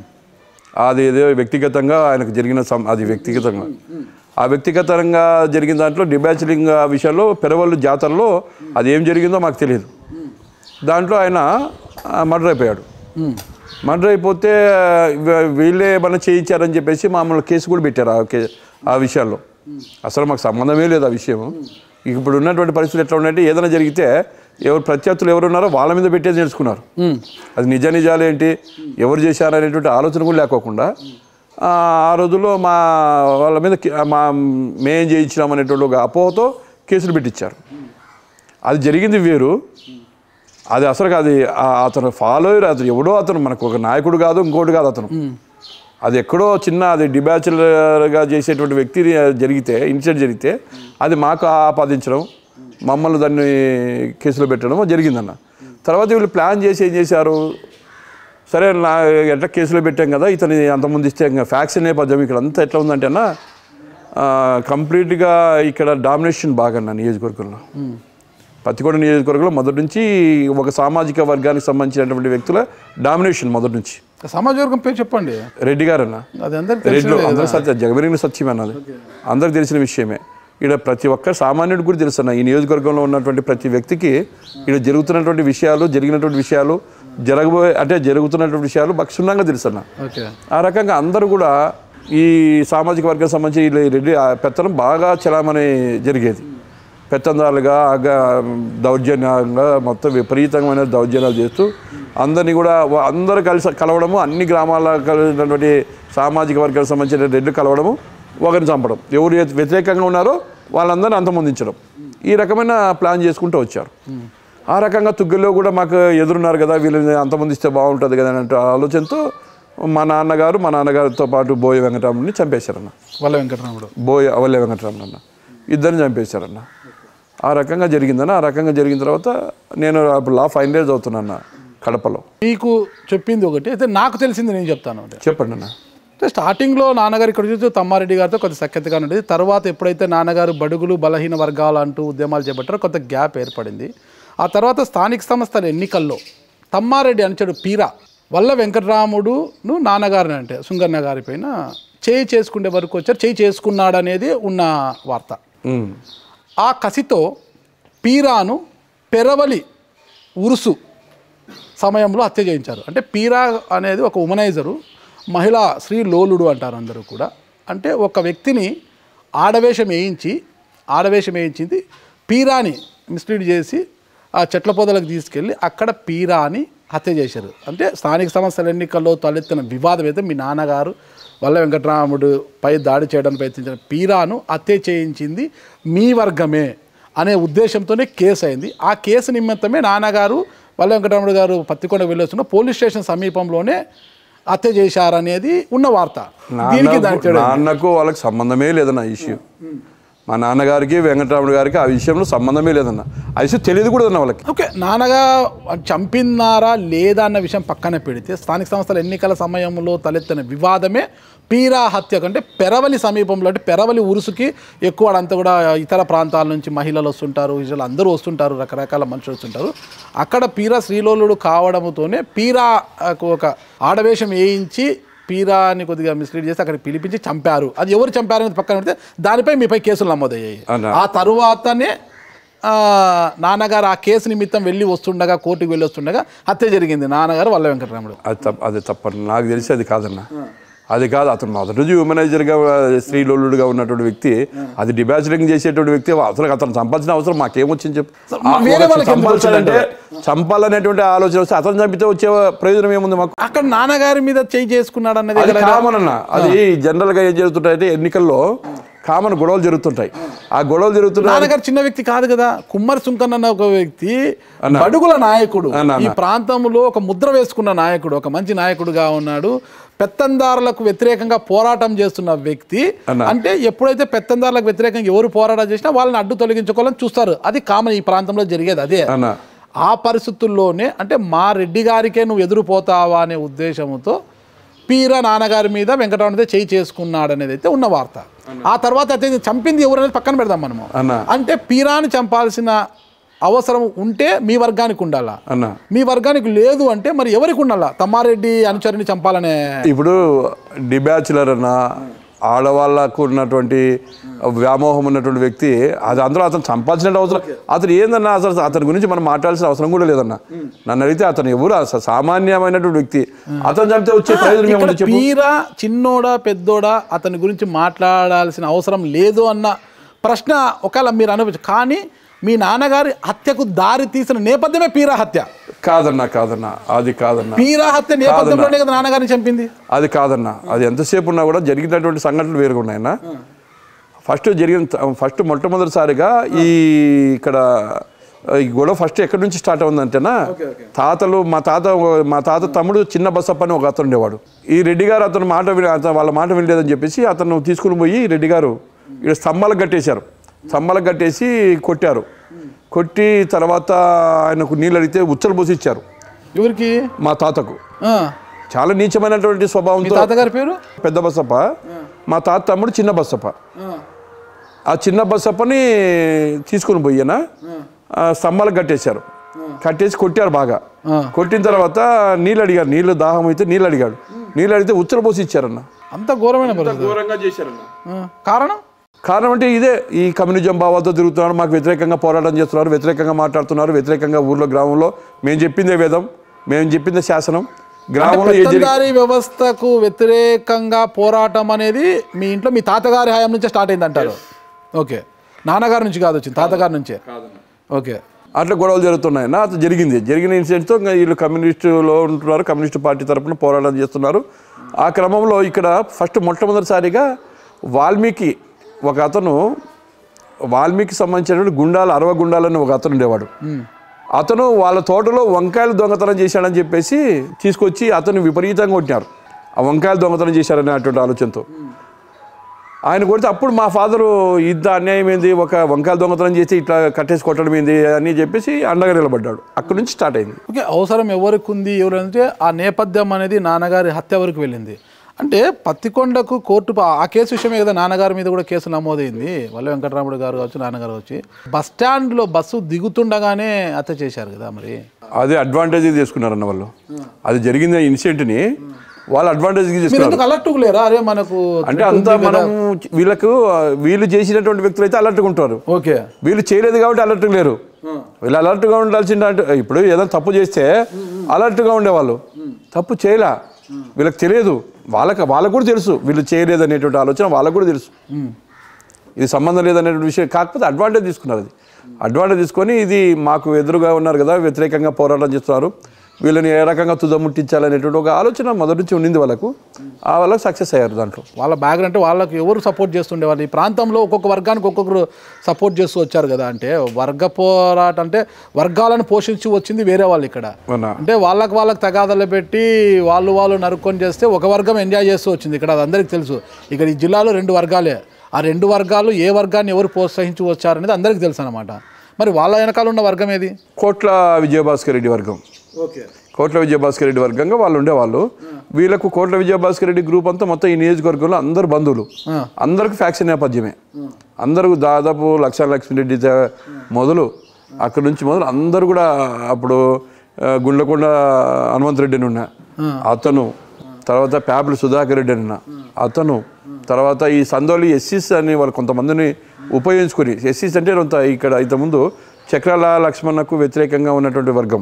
అది ఏదో వ్యక్తిగతంగా ఆయనకు జరిగిన సం- అది వ్యక్తిగతంగా ఆ వ్యక్తిగతంగా జరిగిన దాంట్లో డిబ్యాచరింగ్ ఆ విషయాల్లో పెరవల్లు జాతరలో అది ఏం జరిగిందో మాకు తెలియదు దాంట్లో ఆయన మర్డర్ అయిపోయాడు మర్డర్ అయిపోతే వీ- వీళ్ళే ఏమన్నా చేయించారని చెప్పేసి మామూలు కేసు కూడా పెట్టారు ఆ కే ఆ విషయాల్లో అసలు మాకు సంబంధమే లేదు ఆ విషయం ఇప్పుడు ఉన్నటువంటి పరిస్థితులు ఎట్లా ఉన్నాయంటే ఏదైనా జరిగితే ఎవరు ప్రత్యర్థులు ఎవరు ఉన్నారో వాళ్ళ మీద పెట్టేది నేర్చుకున్నారు అది నిజ నిజాలు ఏంటి ఎవరు చేశారు అనేటువంటి ఆలోచన కూడా లేకోకుండా ఆ ఆ రోజుల్లో మా వాళ్ళ మీద కే- మా మేం చేయించినాం అనేటువంటి ఒక అపోహతో కేసులు పెట్టించారు అది జరిగింది వేరు అది అసలు అది ఆ- అతను ఫాలోయర్ అతను ఎవడో అతను మనకు ఒక నాయకుడు కాదు ఇంకోటి కాదు అతను అది ఎక్కడో చిన్న అది డిబ్యాచులర్గా చేసేటువంటి వ్యక్తి జరిగితే ఇన్సిడెంట్ జరిగితే అది మాకు ఆపాదించడం మమ్మల్ని దాన్ని కేసులో పెట్టడం జరిగిందన్న తర్వాత వీళ్ళు ప్లాన్ చేసి ఏం చేశారు సరే నా ఎట్లా కేసులో పెట్టాం కదా ఇతని అంతకుముందు ఇస్తే ఇంకా ఫ్యాక్స్ నేపథ్యం ఇక్కడ అంతా ఎట్లా ఉందంటే అన్న కంప్లీట్గా ఇక్కడ డామినేషన్ బాగా అన్న నియోజకవర్గంలో పత్తికొండ నియోజకవర్గంలో మొదటి నుంచి ఒక సామాజిక వర్గానికి సంబంధించినటువంటి వ్యక్తుల డామినేషన్ మొదటి నుంచి సమాజ వర్గం పేరు చెప్పండి రెడ్డి గారు అన్న అది అందరికి రెడ్డి తెలిసిందే అందరూ సత్య జగమెరిగిన సత్యం అన్నది అందరికి తెలిసిన విషయమే ఇక్కడ ప్రతి ఒక్క సామాన్యుడికి కూడా తెలుసు అన్న ఈ నియోజకవర్గంలో ఉన్నటువంటి ప్రతి వ్యక్తికి ఇక్కడ జరుగుతున్నటువంటి విషయాలు జరిగినటువంటి విషయాలు జరగబోయే అంటే జరుగుతున్నటువంటి విషయాలు మాకు క్షుణ్ణంగా తెలుసు అన్న ఓకే ఆ రకంగా అందరూ కూడా ఈ సామాజిక వర్గం సంబంధించి ఈ రెడ్డి ఆ పెత్తనం బాగా చలామణి జరిగేది పెత్తందారులుగా ఆగా దౌర్జన్యంగా మొత్తం విపరీతమైన దౌర్జన్యాలు చేస్తూ అందరినీ కూడా వా- అందరూ కలిసి కలవడము అన్ని గ్రామాల కలిగినటువంటి సామాజిక వర్గాలకు సంబంధించిన రెడ్లు కలవడము ఒకరిని చంపడం ఎవరు వ్యతి- వ్యతిరేకంగా ఉన్నారో వాళ్ళందరినీ అంతమొందించడం ఈ రకమైన ప్లాన్ చేసుకుంటూ వచ్చారు ఆ రకంగా తుగ్గల్లో కూడా మాకు ఎదురున్నారు కదా వీళ్ళని అంతమందిస్తే బాగుంటుంది కదా అనే ఆలోచనతో మా నాన్నగారు మా నాన్నగారితో పాటు బోయ వెంకటరాముడిని చంపేశారన్న వల్ల వెంకటరాముడు బోయ అవల్లె వెంకటరామన్ అన్న ఇద్దరిని చంపేశారన్న ఆ రకంగా జరిగిందన్న ఆ రకంగా జరిగిన తర్వాత నేను అప్పుడు లా ఫైనల్ ఇయర్ చదువుతున్నా కడపలో మీకు చెప్పింది ఒకటి అయితే నాకు తెలిసింది నేను చెప్తాను అంటే చెప్పండి అన్న అంటే స్టార్టింగ్లో నాన్నగారు ఇక్కడ చూస్తే తమ్మారెడ్డి గారితో కొంత సఖ్యతగా ఉండేది తర్వాత ఎప్పుడైతే నాన్నగారు బడుగులు బలహీన వర్గాలు అంటూ ఉద్యమాలు చేపట్టారో కొంత గ్యాప్ ఏర్పడింది ఆ తర్వాత స్థానిక సంస్థల ఎన్నికల్లో తమ్మారెడ్డి అనుచడు పీరా వల్ల వెంకటరాముడును నాన్నగారిని అంటే సుంగన్న గారి పైన చేయి చేసుకునే వరకు వచ్చారు చేయి చేసుకున్నాడు అనేది ఉన్న వార్త ఉమ్. ఆ కసితో పీరాను పెరవలి ఉరుసు సమయంలో హత్య చేయించారు అంటే పీరా అనేది ఒక ఉమనైజరు మహిళా స్త్రీ లోలుడు అంటారు అందరూ కూడా అంటే ఒక వ్యక్తిని ఆడవేషం వేయించి ఆడవేషం వేయించింది పీరాని మిస్లీడ్ చేసి ఆ చెట్ల పొదలకు తీసుకెళ్ళి అక్కడ పీరాని హత్య చేశారు అంటే స్థానిక సంస్థల ఎన్నికల్లో తలెత్తిన వివాదం అయితే మీ నాన్నగారు వల్ల వెంకటరాముడు పై దాడి చేయడానికి ప్రయత్నించిన పీరాను హత్య చేయించింది మీ వర్గమే అనే ఉద్దేశంతోనే కేసు అయింది ఆ కేసు నిమిత్తమే నాన్నగారు వల్ల వెంకటరాముడు గారు పత్తికొండ వెళ్ళొస్తున్న పోలీస్ స్టేషన్ సమీపంలోనే హత్య చేశారనేది ఉన్న వార్త దీనికి దానికి నాన్నకు నాన్నకు వాళ్ళకి సంబంధమే లేదన్న ఈ ఇష్యూ మా నాన్నగారికి వెంకటరాముడు గారికి ఆ విషయంలో సంబంధమే లేదన్న ఆ విషయం తెలియదు కూడా అన్న వాళ్ళకి ఓకే నాన్నగా చంపినారా లేదా అన్న విషయం పక్కన పెడితే స్థానిక సంస్థల ఎన్నికల సమయంలో తలెత్తిన వివాదమే పీరా హత్య కంటే పెరవలి సమీపంలో అంటే పెరవలి ఉరుసుకి ఎక్కువ అంతా కూడా ఇతర ప్రాంతాల నుంచి మహిళలు వస్తుంటారు ఇజలు అందరూ వస్తుంటారు రకరకాల మనుషులు వస్తుంటారు అక్కడ పీరా శ్రీలోలుడు కావడంతోనే పీరాకు ఒక ఆడవేషం వేయించి పీరాని కొద్దిగా మిస్లీడ్ చేసి అక్కడికి పిలిపించి చంపారు అది ఎవరు చంపారు అనేది పక్కన పెడితే దానిపై మీపై కేసులు నమోదయ్యాయి అవునా? ఆ తరువాతనే ఆ, నాన్నగారు ఆ కేసు నిమిత్తం వెళ్ళి వస్తుండగా కోర్టుకు వెళ్ళి వస్తుండగా హత్య జరిగింది నాన్నగారు వల్ల వెంకటరాముడు అది తప్ప అది తప్ప నాకు తెలిసి అది కాదన్న అది కాదు అతను మొదటి నుంచి హ్యూమనైజర్గా స్త్రీలోలుడుగా ఉన్నటువంటి వ్యక్తి అది డిబాచిలింగ్ చేసేటువంటి వ్యక్తి అసలు అతను సంపాదించిన అవసరం మాకేమొచ్చింది చెప్పు ఆ, వేరే ఒక వాళ్ళకి ఎందుకు సంపాదించాలంటే చంపాలనేటువంటి ఆలోచన వస్తే అతను చంపితే వచ్చే ప్రయోజనం ఏముంది మాకు అక్కడ నాన్నగారి మీద చేయి చేసుకున్నాడు అన్నది అది ఎలాగా? కామన్ అన్న అది జనరల్ గా ఏం జరుగుతుంటాయంటే ఎన్నికల్లో కామన్ గొడవలు జరుగుతుంటాయి ఆ గొడవలు జరుగుతున్నాయి నాన్నగారు చిన్న వ్యక్తి కాదు కదా కుమ్మరి సుంకన్న అన్న ఒక వ్యక్తి బడుగుల నాయకుడు అన్న, ఈ ప్రాంతంలో ఒక ముద్ర వేసుకున్న నాయకుడు ఒక మంచి నాయకుడుగా ఉన్నాడు పెత్తందారులకు వ్యతిరేకంగా పోరాటం చేస్తున్న వ్యక్తి అన్న. అంటే ఎప్పుడైతే పెత్తందారులకు వ్యతిరేకంగా ఎవరు పోరాటం చేసినా వాళ్ళని అడ్డు తొలగించుకోవాలని చూస్తారు అది కామన్ ఈ ప్రాంతంలో జరిగేది అదే అన్న ఆ పరిస్థితుల్లోనే అంటే మా రెడ్డి గారికే నువ్వు ఎదురుపోతావా అనే ఉద్దేశంతో పీర నాన్నగారి మీద వెంకటరమణతో చేయి చేసుకున్నాడు అనేది అయితే ఉన్న వార్త ఆ తర్వాత అయితే చంపింది ఎవరు అనేది పక్కన పెడదాం మనము అన్న అంటే పీరాని చంపాల్సిన అవసరం ఉంటే మీ వర్గానికి ఉండాలా అన్న మీ వర్గానికి లేదు అంటే మరి ఎవరికి ఉండాలా తమ్మారెడ్డి అనుచరుని చంపాలనే ఇప్పుడు డిబ్యాచులర్ అన్న ఆడవాళ్ళకు ఉన్నటువంటి వ్యామోహం ఉన్నటువంటి వ్యక్తి అది అందరూ అతను చంపాల్సిన అవసరం అతను ఏందన్నా అసలు అతని గురించి మనం మాట్లాడాల్సిన అవసరం కూడా లేదన్న నన్ను అడిగితే అతను ఎవరు అసలు సామాన్యమైనటువంటి వ్యక్తి అతను చంపితే వచ్చే ప్రయోజనం ఇక్కడ ఏముంది చెప్పు పీరా చిన్నోడా పెద్దోడా అతని గురించి మాట్లాడాల్సిన అవసరం లేదు అన్న ప్రశ్న ఒకవేళ మీరు అనవచ్చు కానీ మీ నాన్నగారి హత్యకు దారి తీసిన నేపథ్యమే పీరా హత్య కాదన్నా కాదన్నా అది కాదన్నా పీరా హత్య నేపథ్యంలోనే కదా నాన్నగారిని చంపింది అది కాదన్న అది ఎంతసేపు ఉన్నా కూడా జరిగినటువంటి సంఘటనలు వేరుగా ఉన్నాయన్న ఫస్ట్ జరిగిన ఫస్ట్ మొట్టమొదటిసారిగా ఈ ఇక్కడ ఈ గొడవ ఫస్ట్ ఎక్కడి నుంచి స్టార్ట్ అవుందంటేనా తాతలు మా తాత మా తాత తమ్ముడు చిన్న బసప్ప అని ఒక అతను ఉండేవాడు ఈ రెడ్డి గారు అతను మాట విని అతను వాళ్ళ మాట వినలేదని చెప్పేసి అతను తీసుకుని పోయి రెడ్డి గారు ఇక్కడ స్తంభాలకు కట్టేశారు స్తంభాలకు కట్టేసి కొట్టారు కొట్టి తర్వాత ఆయనకు నీళ్ళు అడిగితే ఉచ్చలు పోసి ఇచ్చారు ఎవరికి మా తాతకు ఆ, చాలా నీచమైనటువంటి మీ స్వభావంతో తాతగారి పేరు పెద్ద బసప్ప మా తాత తమ్ముడు చిన్న బసప్ప ఆ చిన్న బసప్పని తీసుకుని పోయినా స్తంభాలకు కట్టేశారు కట్టేసి కొట్టారు బాగా ఆ. కొట్టిన తర్వాత నీళ్ళు అడిగారు నీళ్ళు దాహం అయితే నీళ్ళు అడిగాడు నీళ్ళు అడిగితే ఉత్తర పోసి ఇచ్చారన్న అంత ఘోరమైన పరిస్థితి ఘోరంగా చేశారన్న ఆ, కారణం కారణం అంటే ఇదే ఈ కమ్యూనిజం భావాలతో తిరుగుతున్నారు మాకు వ్యతిరేకంగా పోరాటం చేస్తున్నారు వ్యతిరేకంగా మాట్లాడుతున్నారు వ్యతిరేకంగా ఊర్లో గ్రామంలో మేము చెప్పిందే వేదం మేము చెప్పిందే శాసనం గ్రామంలో ఏ జరిగి పెత్తందారీ వ్యవస్థకు వ్యతిరేకంగా పోరాటం అనేది మీ ఇంట్లో మీ తాతగారి హయాం నుంచే స్టార్ట్ అయింది అంటారు ఓకే నాన్నగారి నుంచి కాదు వచ్చింది తాతగారి నుంచే ఓకే అట్లా గొడవలు జరుగుతున్నాయి నా అది జరిగింది జరిగిన ఇన్సిడెంట్తో ఇంకా వీళ్ళు కమ్యూనిస్టులో ఉంటున్నారు కమ్యూనిస్టు పార్టీ తరపున పోరాటం చేస్తున్నారు ఆ క్రమంలో ఇక్కడ ఫస్ట్ మొట్టమొదటిసారిగా వాల్మీకి ఒక అతను వాల్మీకి సంబంధించినటువంటి గుండాలు అరవ గుండాలని ఒక అతను ఉండేవాడు అతను వాళ్ళ తోటలో వంకాయలు దొంగతనం చేశాడని చెప్పేసి తీసుకొచ్చి అతను విపరీతంగా కొట్టినారు ఆ వంకాయలు దొంగతనం చేశారనే అటువంటి ఆలోచనతో ఆయన కొడితే అప్పుడు మా ఫాదరు ఇంత అన్యాయం ఏంది ఒక వంకాయలు దొంగతనం చేసి ఇట్లా కట్టేసి కొట్టడం ఏంది అని చెప్పేసి అండగా నిలబడ్డాడు అక్కడి నుంచి స్టార్ట్ అయింది ఓకే అవసరం ఎవరికి ఉంది ఎవరు అంటే ఆ నేపథ్యం అనేది నాన్నగారి హత్య వరకు వెళ్ళింది అంటే పత్తికొండకు కోర్టు ప- ఆ కేసు విషయమే కదా నాన్నగారి మీద కూడా కేసు నమోదైంది వల్ల వెంకటరాముడు గారు కావచ్చు నాన్నగారు వచ్చి బస్ స్టాండ్లో బస్సు దిగుతుండగానే హత్య చేశారు కదా మరి అదే అడ్వాంటేజ్ తీసుకున్నారన్న వాళ్ళు అది జరిగిన ఇన్సిడెంట్ని వాళ్ళు అడ్వాంటేజ్ మీరు తీసుకున్నారు ఎందుకు అలర్ట్ లేరా అరే మనకు అంటే అంతా మనం వీళ్ళకు వీళ్ళు చేసినటువంటి వ్యక్తులు అయితే అలర్ట్గా ఉంటారు ఓకే వీళ్ళు చేయలేదు కాబట్టి అలర్ట్గా లేరు వీళ్ళు అలర్ట్గా ఉండాల్సిన అంటే ఇప్పుడు ఏదైనా తప్పు చేస్తే అలర్ట్గా ఉండేవాళ్ళు తప్పు చేయలే వీళ్ళకి తెలియదు వాళ్ళకి వాళ్ళకు కూడా తెలుసు వీళ్ళు చేయలేదు అనేటువంటి ఆలోచన వాళ్ళకు కూడా తెలుసు ఇది సంబంధం లేదనేటువంటి విషయం కాకపోతే అడ్వాంటేజ్ తీసుకున్నారు అది అడ్వాంటేజ్ తీసుకొని ఇది మాకు ఎదురుగా ఉన్నారు కదా వ్యతిరేకంగా పోరాటం చేస్తున్నారు వీళ్ళని ఏ రకంగా తుదముట్టించాలనేటువంటి ఒక ఆలోచన మొదటి నుంచి ఉండింది వాళ్ళకు ఆ వాళ్ళకి సక్సెస్ అయ్యారు దాంట్లో వాళ్ళ బ్యాక్గ్రౌండ్ అంటే వాళ్ళకి ఎవరు సపోర్ట్ చేస్తుండే వాళ్ళు ఈ ప్రాంతంలో ఒక్కొక్క వర్గానికి ఒక్కొక్కరు సపోర్ట్ చేస్తూ వచ్చారు కదా అంటే వర్గ పోరాటం అంటే వర్గాలను పోషించి వచ్చింది వేరే వాళ్ళు ఇక్కడ అవునా అంటే వాళ్ళకి వాళ్ళకి తగాదలు పెట్టి వాళ్ళు వాళ్ళు నరుక్కొని చేస్తే ఒక వర్గం ఎంజాయ్ చేస్తూ వచ్చింది ఇక్కడ అది అందరికీ తెలుసు ఇక్కడ ఈ జిల్లాలో రెండు వర్గాలే ఆ రెండు వర్గాలు ఏ వర్గాన్ని ఎవరు ప్రోత్సహించి వచ్చారనేది అందరికీ తెలుసు అనమాట మరి వాళ్ళ వెనకాల ఉన్న వర్గం ఏది కోట్ల విజయభాస్కర్ రెడ్డి వర్గం ఓకే కోట్ల విజయభాస్కర్ రెడ్డి వర్గంగా వాళ్ళు ఉండేవాళ్ళు వీళ్ళకు కోట్ల విజయభాస్కర్ రెడ్డి గ్రూప్ అంతా మొత్తం ఈ నియోజకవర్గంలో అందరు బంధువులు అందరికి ఫ్యాక్షన్ నేపథ్యమే అందరూ దాదాపు లక్ష లక్ష్మీ రెడ్డి ద- మొదలు అక్కడి నుంచి మొదలు అందరూ కూడా అప్పుడు ఆ, గుండ్లకొండ హనుమంత్ రెడ్డి అని ఉన్నా అతను తర్వాత ప్యాపులు సుధాకర్ రెడ్డి అని ఉన్నా అతను తర్వాత ఈ సందోలి ఎస్సీస్ అని వాళ్ళు కొంతమందిని ఉపయోగించుకొని ఎస్సీస్ అంటే కొంత ఇక్కడ ఇంతకుముందు చక్రాల లక్ష్మణకు వ్యతిరేకంగా ఉన్నటువంటి వర్గం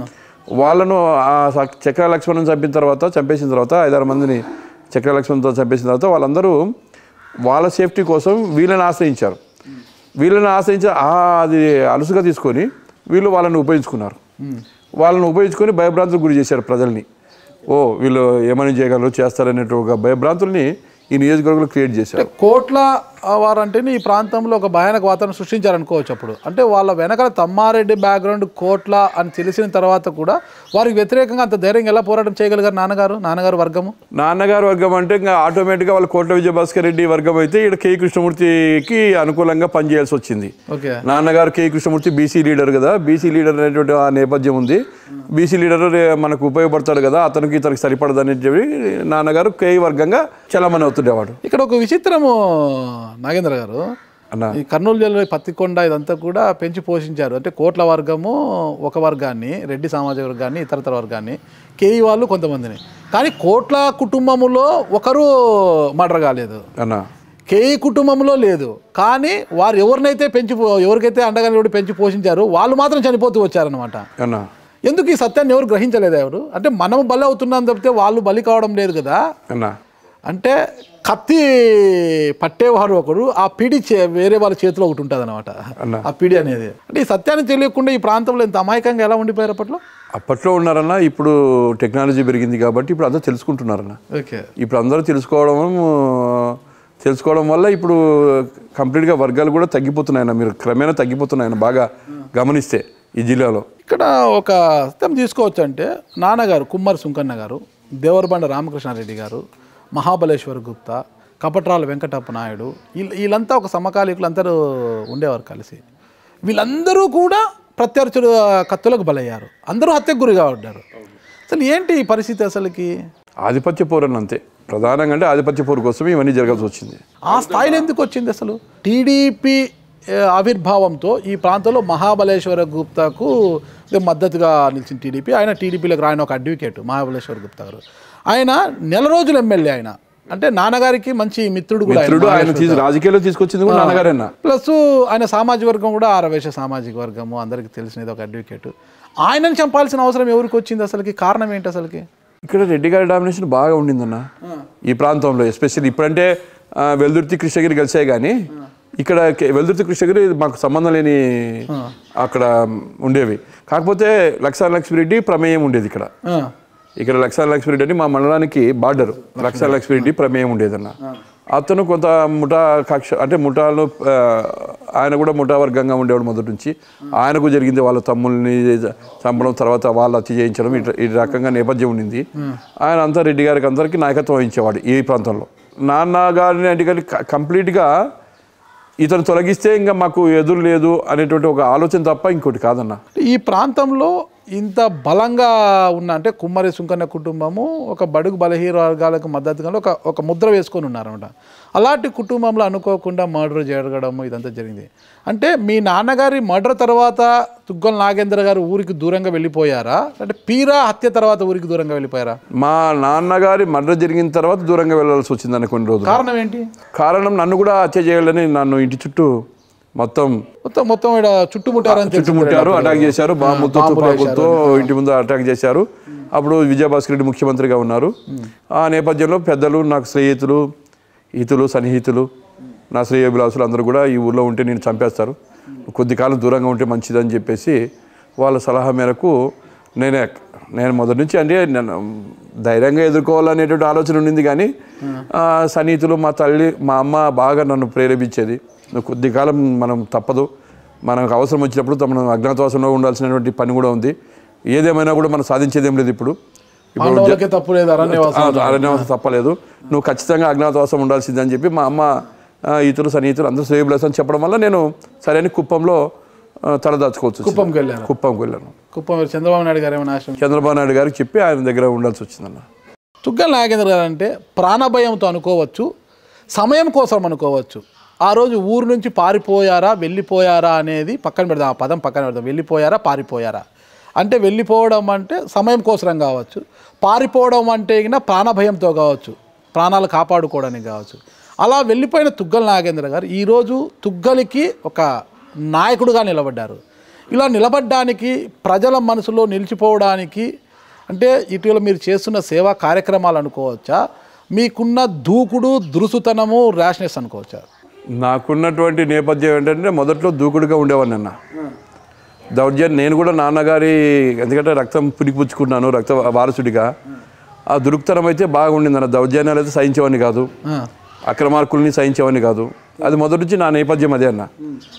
వాళ్ళను ఆ స- చక్ర లక్ష్మణ్ చంపిన తర్వాత చంపేసిన తర్వాత ఐదారు మందిని చక్ర లక్ష్మణ్తో చంపేసిన తర్వాత వాళ్ళందరూ వాళ్ళ సేఫ్టీ కోసం వీళ్ళని ఆశ్రయించారు వీళ్ళని ఆశ్రయించి ఆ అది అలుసుగా తీసుకొని వీళ్ళు వాళ్ళని ఉపయోగించుకున్నారు వాళ్ళని ఉపయోగించుకొని భయభ్రాంతులకు గురి చేశారు ప్రజల్ని ఓ వీళ్ళు ఏమని చేయగలరు చేస్తారనేటువంటి ఒక భయభ్రాంతుల్ని ఈ నియోజకవర్గంలో క్రియేట్ చేశారు కోట్ల వారంటేనే ఈ ప్రాంతంలో ఒక భయానక వాతావరణం సృష్టించారనుకోవచ్చు అప్పుడు అంటే వాళ్ళ వెనకాల తమ్మారెడ్డి బ్యాక్గ్రౌండ్ కోట్ల అని తెలిసిన తర్వాత కూడా వారికి వ్యతిరేకంగా అంత ధైర్యంగా ఎలా పోరాటం చేయగలిగారు నాన్నగారు నాన్నగారు వర్గము నాన్నగారు వర్గం అంటే ఇంకా ఆటోమేటిక్గా వాళ్ళ కోట్ల విజయభాస్కర్ రెడ్డి వర్గం అయితే ఇక్కడ కే కృష్ణమూర్తికి అనుకూలంగా పనిచేయాల్సి వచ్చింది ఓకే నాన్నగారు కే కృష్ణమూర్తి బీసీ లీడర్ కదా బీసీ లీడర్ అనేటువంటి ఆ నేపథ్యం ఉంది బీసీ లీడర్ రే- మనకు ఉపయోగపడతాడు కదా అతనికి ఇతనికి సరిపడదని చెప్పి నాన్నగారు కే వర్గంగా చలమని అవుతుండేవాడు ఇక్కడ ఒక విచిత్రము నాగేంద్ర గారు అన్న ఈ కర్నూలు జిల్లాలో ఈ పత్తికొండ ఇదంతా కూడా పెంచి పోషించారు అంటే కోట్ల వర్గము ఒక వర్గాన్ని రెడ్డి సామాజిక వర్గాన్ని ఇతరతర వర్గాన్ని కేఈ వాళ్ళు కొంతమందిని కానీ కోట్ల కుటుంబములో ఒకరు మర్డర్ కాలేదు అన్న కేఈ కుటుంబంలో లేదు కానీ వారు ఎవరినైతే పెంచి పో- ఎవరికైతే అండగా నిలబడి పెంచి పోషించారో వాళ్ళు మాత్రం చనిపోతూ వచ్చారనమాట అన్న ఎందుకు ఈ సత్యాన్ని ఎవరు గ్రహించలేదు ఎవరు అంటే మనం బలి అవుతున్నాం తప్పితే వాళ్ళు బలి కావడం లేదు కదా అన్న అంటే కత్తి పట్టేవారు ఒకడు ఆ పిడి చే- వేరే వాళ్ళ చేతిలో ఒకటి ఉంటుంది అనమాట అన్న. ఆ పిడి అనేది అంటే ఈ సత్యాన్ని తెలియకుండా ఈ ప్రాంతంలో ఇంత అమాయకంగా ఎలా ఉండిపోయారు అప్పట్లో అప్పట్లో ఉన్నారన్న ఇప్పుడు టెక్నాలజీ పెరిగింది కాబట్టి ఇప్పుడు అందరూ తెలుసుకుంటున్నారన్న ఓకే ఇప్పుడు అందరూ తెలుసుకోవడం తెలుసుకోవడం వల్ల ఇప్పుడు కంప్లీట్గా వర్గాలు కూడా తగ్గిపోతున్నాయన్న మీరు క్రమేణా తగ్గిపోతున్నాయన్న బాగా గమనిస్తే ఈ జిల్లాలో ఇక్కడ ఒక సత్యం తీసుకోవచ్చు అంటే నాన్నగారు కుమ్మరి సుంకన్న గారు దేవరబండ రామకృష్ణారెడ్డి గారు మహాబలేశ్వర్ గుప్తా కపట్రాల వెంకటప్ప నాయుడు వీళ్ళ వీళ్ళంతా ఒక సమకాలీకులు అందరూ ఉండేవారు కలిసి వీళ్ళందరూ కూడా ప్రత్యర్థుల కత్తులకు బలయ్యారు అందరూ హత్యకు గురిగా పడ్డారు అసలు ఏంటి ఈ పరిస్థితి అసలుకి ఆధిపత్య పోరన్న అంతే ప్రధానంగా అంటే ఆధిపత్య పోరు కోసం ఇవన్నీ జరగాల్సి వచ్చింది ఆ స్థాయిలో ఎందుకు వచ్చింది అసలు టీడీపీ ఏ, ఆవిర్భావంతో ఈ ప్రాంతంలో మహాబలేశ్వర గుప్తాకు ఇది మద్దతుగా నిలిచిన టీడీపీ ఆయన టీడీపీలోకి రాయన ఒక అడ్వకేట్ మహాబలేశ్వర గుప్తా గారు ఆయన నెల రోజులు ఎమ్మెల్యే ఆయన అంటే నాన్నగారికి మంచి మిత్రుడు కూడా ఆయన. మిత్రుడు ఆయన తీసి రాజకీయాల్లో తీసుకొచ్చింది కూడా నాన్నగారేనా ప్లస్ ఆయన సామాజిక వర్గం కూడా ఆరవేశ సామాజిక వర్గము అందరికీ తెలిసినది ఒక అడ్వకేట్ ఆయనను చంపాల్సిన అవసరం ఎవరికి వచ్చింది అసలుకి కారణం ఏంటి అసలుకి ఇక్కడ రెడ్డి గారి డామినేషన్ బాగా ఉండిందన్న ఈ ప్రాంతంలో ఎస్పెషల్లీ ఇప్పుడంటే ఆ, వెల్దుర్తి కృష్ణగిరి కలిసాయి కానీ ఇక్కడ కే- వెల్దుర్తి కృష్ణగిరి మాకు సంబంధం లేని అక్కడ ఉండేవి కాకపోతే లక్షా లక్ష్మిరెడ్డి ప్రమేయం ఉండేది ఇక్కడ ఆ, ఇక్కడ లక్షా లక్ష్మిరెడ్డి అని మా మండలానికి బార్డర్ లక్షా లక్ష్మిరెడ్డి ప్రమేయం ఉండేదన్న అతను కొంత ముఠా కక్ష అంటే ముఠాలు ఆ, ఆయన కూడా ముఠా వర్గంగా ఉండేవాడు మొదటి నుంచి ఆయనకు జరిగింది వాళ్ళ తమ్ముల్ని చంపడం తర్వాత వాళ్ళు హత్య చేయించడం ఇట్లా ఈ రకంగా నేపథ్యం ఉండింది ఆయన అంతా రెడ్డి గారికి అందరికీ నాయకత్వం వహించేవాడు ఈ ప్రాంతంలో నాన్న గారిని అంటే కానీ క- కంప్లీట్గా ఇతను తొలగిస్తే ఇంకా మాకు ఎదురు లేదు అనేటువంటి ఒక ఆలోచన తప్ప ఇంకోటి కాదన్న ఈ ప్రాంతంలో ఇంత బలంగా ఉన్న అంటే కుమ్మరి సుంకన్న కుటుంబము ఒక బడుగు బలహీన వర్గాలకు మద్దతుగా ఒక ఒక ముద్ర వేసుకొని ఉన్నారనమాట అలాంటి కుటుంబంలో అనుకోకుండా మర్డర్ జరగడం ఇదంతా జరిగింది అంటే మీ నాన్నగారి మర్డర్ తర్వాత తుగ్గల నాగేంద్ర గారు ఊరికి దూరంగా వెళ్ళిపోయారా అంటే పీరా హత్య తర్వాత ఊరికి దూరంగా వెళ్ళిపోయారా మా నాన్నగారి మర్డర్ జరిగిన తర్వాత దూరంగా వెళ్ళాల్సి వచ్చింది కొన్ని రోజులు కారణం ఏంటి కారణం నన్ను కూడా హత్య చేయాలని నన్ను ఇంటి చుట్టూ మొత్తం మొత్తం మొత్తం ఇక్కడ చుట్టుముట్టారని తెలిసింది చుట్టుముట్టారు అటాక్ చేశారు బాంబుతో తుపాకులతో ఇంటి ముందు అటాక్ చేశారు అప్పుడు విజయభాస్కర్ రెడ్డి ముఖ్యమంత్రిగా ఉన్నారు ఆ నేపథ్యంలో పెద్దలు నాకు స్నేహితులు హితులు సన్నిహితులు నా శ్రేయోభిలాసులు అందరూ కూడా ఈ ఊర్లో ఉంటే నేను చంపేస్తారు కొద్ది కాలం దూరంగా ఉంటే మంచిదని చెప్పేసి వాళ్ళ సలహా మేరకు నేనే నేను మొదటి నుంచి అంటే నేను ధైర్యంగా ఎదుర్కోవాలనేటువంటి ఆలోచన ఉండింది కానీ ఆ, సన్నిహితులు మా తల్లి మా అమ్మ బాగా నన్ను ప్రేరేపించేది నువ్వు కొద్ది కాలం మనం తప్పదు మనకు అవసరం వచ్చినప్పుడు మనం అజ్ఞాతవాసంలో ఉండాల్సినటువంటి పని కూడా ఉంది ఏదేమైనా కూడా మనం సాధించేది ఏం లేదు ఇప్పుడు ఇప్పుడు పాండవులకే తప్పు లేదు అరణ్యవాసం ఆ, అరణ్యవాసం తప్పలేదు నువ్వు ఖచ్చితంగా అజ్ఞాతవాసం ఉండాల్సిందే అని చెప్పి మా అమ్మ ఆ, ఇతరులు సన్నిహితులు అందరూ శ్రేయబులస్ అని చెప్పడం వల్ల నేను సరైన కుప్పంలో ఆ, తలదాచుకోవాల్సి వచ్చింది కుప్పంకి వెళ్ళారు కుప్పంకి వెళ్ళాను కుప్పం వెళ్ళి చంద్రబాబు నాయుడు గారు ఏమైనా ఆశ్రమం చంద్రబాబు నాయుడు గారికి చెప్పి ఆయన దగ్గర ఉండాల్సి వచ్చిందన్న తుగ్గల నాగేంద్ర గారు అంటే ప్రాణభయంతో అనుకోవచ్చు సమయం కోసం అనుకోవచ్చు ఆ రోజు ఊరు నుంచి పారిపోయారా వెళ్ళిపోయారా అనేది పక్కన పెడదాం ఆ పదం పక్కన పెడదాం వెళ్ళిపోయారా పారిపోయారా అంటే వెళ్ళిపోవడం అంటే సమయం కోసరం కావచ్చు పారిపోవడం అంటే గిన ప్రాణభయంతో కావచ్చు ప్రాణాలు కాపాడుకోవడానికి కావచ్చు అలా వెళ్ళిపోయిన తుగ్గల నాగేంద్ర గారు ఈరోజు తుగ్గలికి ఒక నాయకుడుగా నిలబడ్డారు ఇలా నిలబడ్డానికి ప్రజల మనసులో నిలిచిపోవడానికి అంటే ఇటీవల మీరు చేస్తున్న సేవా కార్యక్రమాలు అనుకోవచ్చా మీకున్న దూకుడు దురుసుతనము ర్యాష్నెస్ అనుకోవచ్చా నాకున్నటువంటి నేపథ్యం ఏంటంటే మొదట్లో దూకుడుగా ఉండేవాడిని అన్న దౌర్జన్యం నేను కూడా నాన్నగారి ఎందుకంటే రక్తం పురిపుచ్చుకున్నాను రక్త వారసుడిగా ఆ దురుకుతనం అయితే బాగుండింది అన్న దౌర్జన్యాలు అయితే సహించేవాడిని కాదు ఆ, అక్రమార్కుల్ని సహించేవాడిని కాదు అది మొదటి నుంచి నా నేపథ్యం అదే అన్న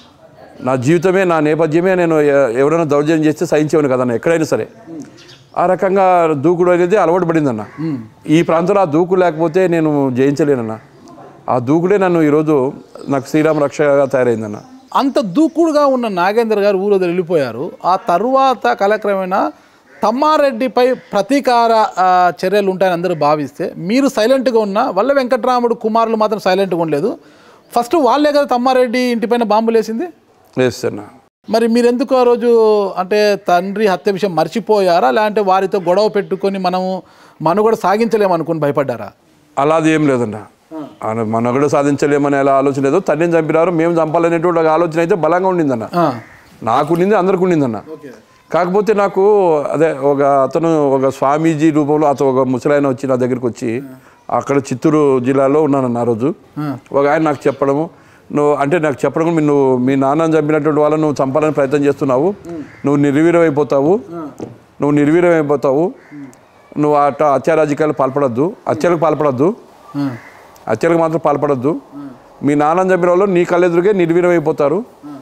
నా జీవితమే నా నేపథ్యమే నేను ఎ- ఎవరైనా దౌర్జన్యం చేస్తే సహించేవాడిని కదన్న ఎక్కడైనా సరే ఆ రకంగా దూకుడు అనేది అలవాటు పడిందన్న ఈ ప్రాంతంలో ఆ దూకు లేకపోతే నేను జయించలేనన్న ఆ దూకుడే నన్ను ఈరోజు నాకు శ్రీరామ రక్షగా తయారైందన్న అంత దూకుడుగా ఉన్న నాగేంద్ర గారు ఊరు వదిలి వెళ్ళిపోయారు ఆ తరువాత కాలక్రమేణా తమ్మారెడ్డిపై ప్రతీకార ఆ, చర్యలు ఉంటాయని అందరూ భావిస్తే మీరు సైలెంట్గా ఉన్న వల్ల వెంకట్రాముడు కుమారులు మాత్రం సైలెంట్గా ఉండలేదు ఫస్ట్ వాళ్ళే కదా తమ్మారెడ్డి ఇంటిపైన బాంబులు వేసింది వేస్తున్నా మరి మీరు ఎందుకు ఆ రోజు అంటే తండ్రి హత్య విషయం మర్చిపోయారా లేదంటే వారితో గొడవ పెట్టుకొని మనము మనుగడ సాగించలేము అనుకుని భయపడ్డారా అలాది ఏం లేదన్న ఆయన మన కూడా సాధించలేమని ఎలా ఆలోచన లేదు తండ్రిని చంపినారు మేము చంపాలనేటువంటి ఒక ఆలోచన అయితే బలంగా ఉండిందన్న ఆ, నాకు ఉండింది అందరికి ఉండిందన్న కాకపోతే నాకు అదే ఒక అతను ఒక స్వామీజీ రూపంలో అతను ఒక ముసలాయన వచ్చి నా దగ్గరికి వచ్చి అక్కడ చిత్తూరు జిల్లాలో ఉన్నానన్న ఆ రోజు ఒక ఆయన నాకు చెప్పడము నువ్వు అంటే నాకు చెప్పడం కూడా, నువ్వు మీ నాన్నని చంపినటువంటి వాళ్ళని నువ్వు చంపాలని ప్రయత్నం చేస్తున్నావు నువ్వు నిర్వీర్యం అయిపోతావు నువ్వు నిర్వీర్యం అయిపోతావు నువ్వు అట్ట హత్యారాజకీయాలు పాల్పడద్దు హత్యలకు పాల్పడద్దు ఆ, హత్యలకు మాత్రం పాల్పడద్దు మీ నాన్నని చంపిన వాళ్ళు నీ కళ్ళెదురుగే నిర్వీర్యం అయిపోతారు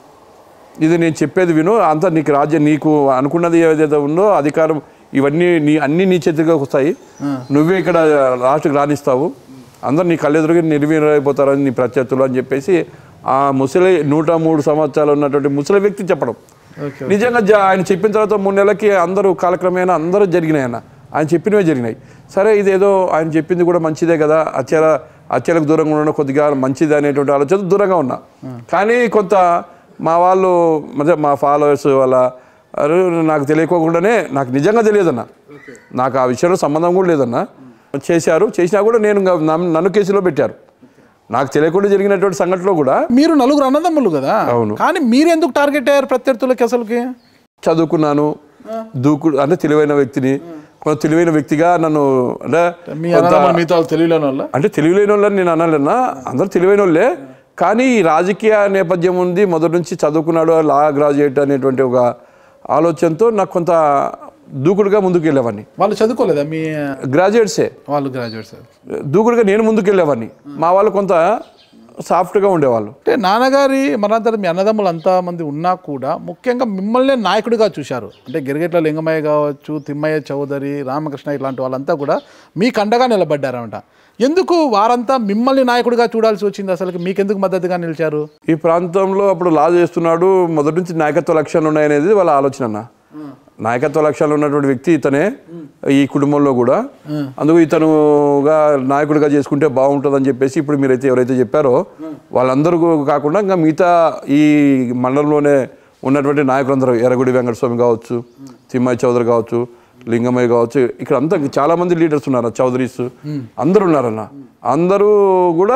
ఇది నేను చెప్పేది విను అంతా నీకు రాజ్యం నీకు అనుకున్నది ఏదైతే ఉందో అధికారం ఇవన్నీ నీ అన్నీ నీ చేతిగా వస్తాయి నువ్వే ఇక్కడ లాస్ట్కి రాణిస్తావు అందరు నీ కళ్ళెదురుగా నిర్వీర్యం అయిపోతారని నీ ప్రత్యర్థులు అని చెప్పేసి ఆ ముసలి నూట మూడు సంవత్సరాలు ఉన్నటువంటి ముసలి వ్యక్తి చెప్పడం ఓకే నిజంగా జ- ఆయన చెప్పిన తర్వాత మూడు నెలలకి అందరూ కాలక్రమేణా అందరూ జరిగినాయి అన్న ఆయన చెప్పినవే జరిగినాయి సరే ఇదేదో ఆయన చెప్పింది కూడా మంచిదే కదా హత్యల హత్యలకు దూరంగా ఉండడం కొద్దిగా మంచిది అనేటువంటి ఆలోచన దూరంగా ఉన్నా కానీ కొంత మా వాళ్ళు అంటే మా ఫాలోవర్స్ వాళ్ళ అరే నాకు తెలియకోకుండానే నాకు నిజంగా తెలియదన్న నాకు ఆ విషయంలో సంబంధం కూడా లేదన్న చేశారు చేసినా కూడా నేను ఇంకా నన్ను- నన్ను కేసులో పెట్టారు నాకు తెలియకుండా జరిగినటువంటి సంఘటనలో కూడా మీరు నలుగురు అన్నదమ్ములు కదా అవును. కానీ మీరు ఎందుకు టార్గెట్ అయ్యారు ప్రత్యర్థులకి అసలుకి చదువుకున్నాను దూకు అంటే తెలివైన వ్యక్తిని కొంత తెలివైన వ్యక్తిగా నన్ను అంటే మీ అన్నదమ్ములు మీతో తెలియలేని వాళ్ళ అంటే తెలివిలేని వాళ్ళని నేను అనాలన్నా అందరూ తెలివైన వాళ్ళే కానీ ఈ రాజకీయ నేపథ్యం ఉంది మొదటి నుంచి చదువుకున్నాడు లా గ్రాడ్యుయేట్ అనేటువంటి ఒక ఆలోచనతో నాకు కొంత దూకుడుగా ముందుకు వెళ్ళేవాడిని వాళ్ళు చదువుకోలేదా మీ గ్రాడ్యుయేట్సే వాళ్ళు గ్రాడ్యుయేట్స్ దూకుడుగా నేను ముందుకు వెళ్ళేవాడిని మా వాళ్ళు కొంత సాఫ్ట్గా ఉండేవాళ్ళు అంటే నాన్నగారి మనంతరం మీ అన్నదమ్ములు అంతా మంది ఉన్నా కూడా ముఖ్యంగా మిమ్మల్ని నాయకుడిగా చూశారు అంటే గిరిగెట్ల లింగమయ్య కావచ్చు తిమ్మయ్య చౌదరి రామకృష్ణ ఇలాంటి వాళ్ళంతా కూడా మీకు అండగా నిలబడ్డారన్నమాట ఎందుకు వారంతా మిమ్మల్ని నాయకుడిగా చూడాల్సి వచ్చింది అసలు మీకెందుకు మద్దతుగా నిలిచారు ఈ ప్రాంతంలో అప్పుడు లా చేస్తున్నాడు మొదటి నుంచి నాయకత్వ లక్ష్యాలు ఉన్నాయనేది వాళ్ళ ఆలోచన అన్న నాయకత్వ లక్ష్యాలు ఉన్నటువంటి వ్యక్తి ఇతనే ఈ కుటుంబంలో కూడా అందుకు ఇతనుగా నాయకుడిగా చేసుకుంటే బాగుంటుందని చెప్పేసి ఇప్పుడు మీరైతే ఎవరైతే చెప్పారో వాళ్ళందరూ కాకుండా ఇంకా మిగతా ఈ మండలంలోనే ఉన్నటువంటి నాయకులందరూ ఎర్రగుడి వెంకటస్వామి కావచ్చు తిమ్మయ్య చౌదరి కావచ్చు లింగమయ్య కావచ్చు ఇక్కడ అంతా చాలా మంది లీడర్స్ ఉన్నారు చౌదరీస్ అందరూ ఉన్నారన్న అందరూ కూడా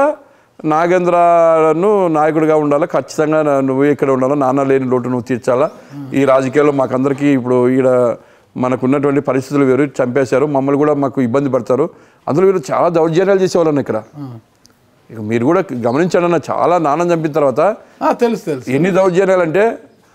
నాగేంద్రను నాయకుడిగా ఉండాలి ఖచ్చితంగా నా- నువ్వు ఇక్కడ ఉండాలి నాన్న లేని లోటు నువ్వు తీర్చాలా ఈ రాజకీయాల్లో మాకందరికీ ఇప్పుడు ఈడ మనకున్నటువంటి పరిస్థితులు వేరు చంపేశారు మమ్మల్ని కూడా మాకు ఇబ్బంది పడతారు అందులో వీళ్ళు చాలా దౌర్జన్యాలు చేసేవాళ్ళని ఇక్కడ ఇక మీరు కూడా గమనించండి అన్న చాలా నాన్న చంపిన తర్వాత ఆ, తెలుసు తెలుసు ఎన్ని దౌర్జన్యాలు అంటే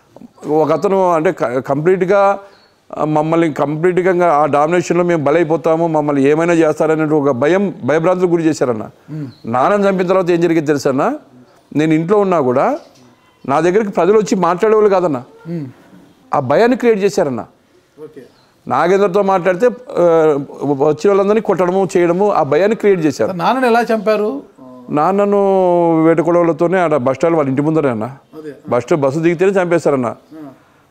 ఒక అతను అంటే క- కంప్లీట్గా ఆ, మమ్మల్ని కంప్లీట్గా ఇంకా ఆ డామినేషన్లో మేము బలైపోతాము మమ్మల్ని ఏమైనా చేస్తారనే ఒక భయం భయభ్రాంతులకు గురి చేశారన్న నాన్నని చంపిన తర్వాత ఏం జరిగింది తెలుసన్న నేను ఇంట్లో ఉన్నా కూడా నా దగ్గరికి ప్రజలు వచ్చి మాట్లాడేవాళ్ళు కాదన్న ఆ భయాన్ని క్రియేట్ చేశారన్న ఓకే నాగేంద్రతో మాట్లాడితే ఆ, వచ్చిన వాళ్ళందరినీ కొట్టడము చేయడము ఆ భయాన్ని క్రియేట్ చేశారు నాన్నని ఎలా చంపారు నాన్నను వేటకొడవలతోనే ఆడ బస్ స్టాండ్ వాళ్ళ ఇంటి ముందరే అన్న అదే. బస్ స్టాండ్ బస్సు దిగితేనే చంపేస్తారన్న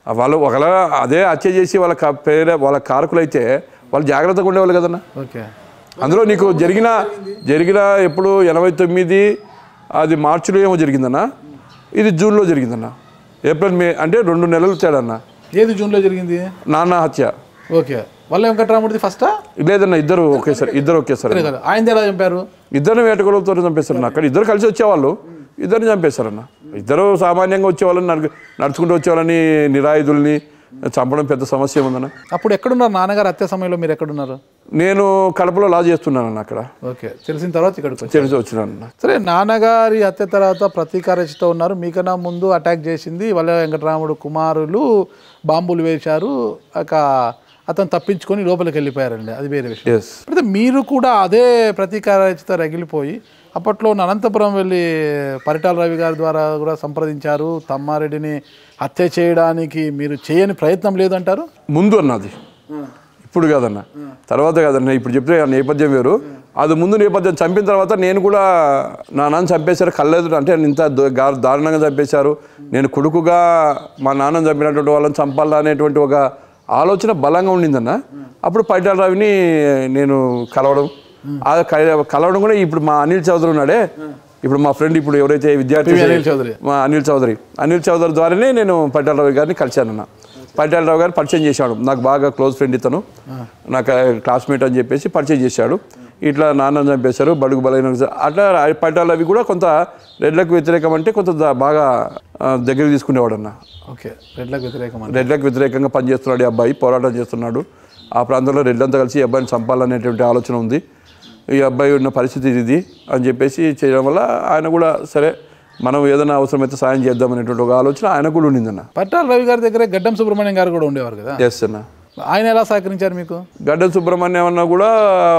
వాళ్ళు ఒకవేళ అదే హత్య చేసి వాళ్ళ కా- పేర వాళ్ళ కారకులైతే వాళ్ళు జాగ్రత్తగా ఉండేవాళ్ళు కదన్నా ఓకే అందులో నీకు జరిగిన జరిగిన ఎప్పుడు ఎనభై తొమ్మిది అది మార్చిలో ఏమో జరిగిందన్న ఇది జూన్లో జరిగిందన్న ఏప్రిల్ మే అంటే రెండు నెలలు తేడన్న ఏది జూన్లో జరిగింది నాన్న హత్య ఓకే వల్ల వెంకటరాముడిది ఫస్టా లేదన్న ఇద్దరు ఒకేసారి ఇద్దరు ఒకేసారి కదా ఆయన ఎలా చంపారు ఇద్దరిని వేటకొలతో చంపేశారన్న అక్కడ ఇద్దరు కలిసి వచ్చేవాళ్ళు ఇద్దరిని చంపేశారన్న ఇద్దరు సామాన్యంగా వచ్చేవాళ్ళని నడు నడుచుకుంటూ వచ్చేవాళ్ళని నిరాయుధుల్ని చంపడం పెద్ద సమస్య ఏముందన్న అప్పుడు ఎక్కడున్నారు నాన్నగారు హత్య సమయంలో మీరు ఎక్కడున్నారు నేను కడపలో లా చేస్తున్నానన్న అక్కడ ఓకే తెలిసిన తర్వాత ఇక్కడికి వచ్చారు తెలిసి వచ్చినానన్న సరే నాన్నగారి హత్య తర్వాత ప్రతీకారచితో ఉన్నారు మీకన్నా ముందు అటాక్ చేసింది వల్ల వెంకటరాముడు కుమారులు బాంబులు వేశారు ఒక అతను తప్పించుకొని లోపలికి వెళ్ళిపోయారండి అది వేరే విషయం ఎస్ అయితే మీరు కూడా అదే ప్రతీకారచిత రగిలిపోయి అప్పట్లో ఉన్న అనంతపురం వెళ్ళి పరిటాల రవి గారి ద్వారా కూడా సంప్రదించారు తమ్మారెడ్డిని హత్య చేయడానికి మీరు చేయని ప్రయత్నం లేదంటారు ముందు అన్నది ఇప్పుడు కాదన్న తర్వాత కాదన్న ఇప్పుడు చెప్తే ఆ నేపథ్యం వేరు అది ముందు నేపథ్యం చంపిన తర్వాత నేను కూడా నా నాన్న చంపేశారు కళ్ళెదు అంటే ఇంత ద- గా- దారుణంగా చంపేశారు నేను కొడుకుగా మా నాన్న చంపినటువంటి వాళ్ళని చంపాలా అనేటువంటి ఒక ఆలోచన బలంగా ఉండిందన్న అప్పుడు పైటాల రావిని నేను కలవడం ఆ కల- కలవడం కూడా ఇప్పుడు మా అనిల్ చౌదరి ఉన్నాడే ఇప్పుడు మా ఫ్రెండ్ ఇప్పుడు ఎవరైతే విద్యార్థి అనిల్ చౌదరి. మా అనిల్ చౌదరి అనిల్ చౌదరి ద్వారానే నేను పట్టాలరావు గారిని కలిశానన్న పట్టాలరావు గారు పరిచయం చేశాడు నాకు బాగా క్లోజ్ ఫ్రెండ్ ఇతను నాకు క్లాస్మేట్ అని చెప్పేసి పరిచయం చేశాడు ఇట్లా నాన్న చంపేశారు బడుగు బలైన అట్లా పట్టాలవి కూడా కొంత రెడ్లకు వ్యతిరేకం అంటే కొంత ద- బాగా ఆ, దగ్గర తీసుకునేవాడు అన్న ఓకే రెడ్లకు వ్యతిరేకం అని రెడ్లకు వ్యతిరేకంగా పనిచేస్తున్నాడు ఈ అబ్బాయి పోరాటం చేస్తున్నాడు ఆ ప్రాంతంలో రెడ్లంతా కలిసి ఈ అబ్బాయిని చంపాలనేటువంటి ఆలోచన ఉంది ఈ అబ్బాయి ఉన్న పరిస్థితి ఇది అని చెప్పేసి చేయడం వల్ల ఆయన కూడా సరే మనం ఏదైనా అవసరమైతే సాయం చేద్దాం అనేటువంటి ఒక ఆలోచన ఆయన కూడా ఉండిందన్న పట్టాల రవి గారి దగ్గర గడ్డం సుబ్రహ్మణ్యం గారు కూడా ఉండేవారు కదా ఎస్ అన్న ఆయన ఎలా సహకరించారు మీకు గడ్డం సుబ్రహ్మణ్యం అన్న కూడా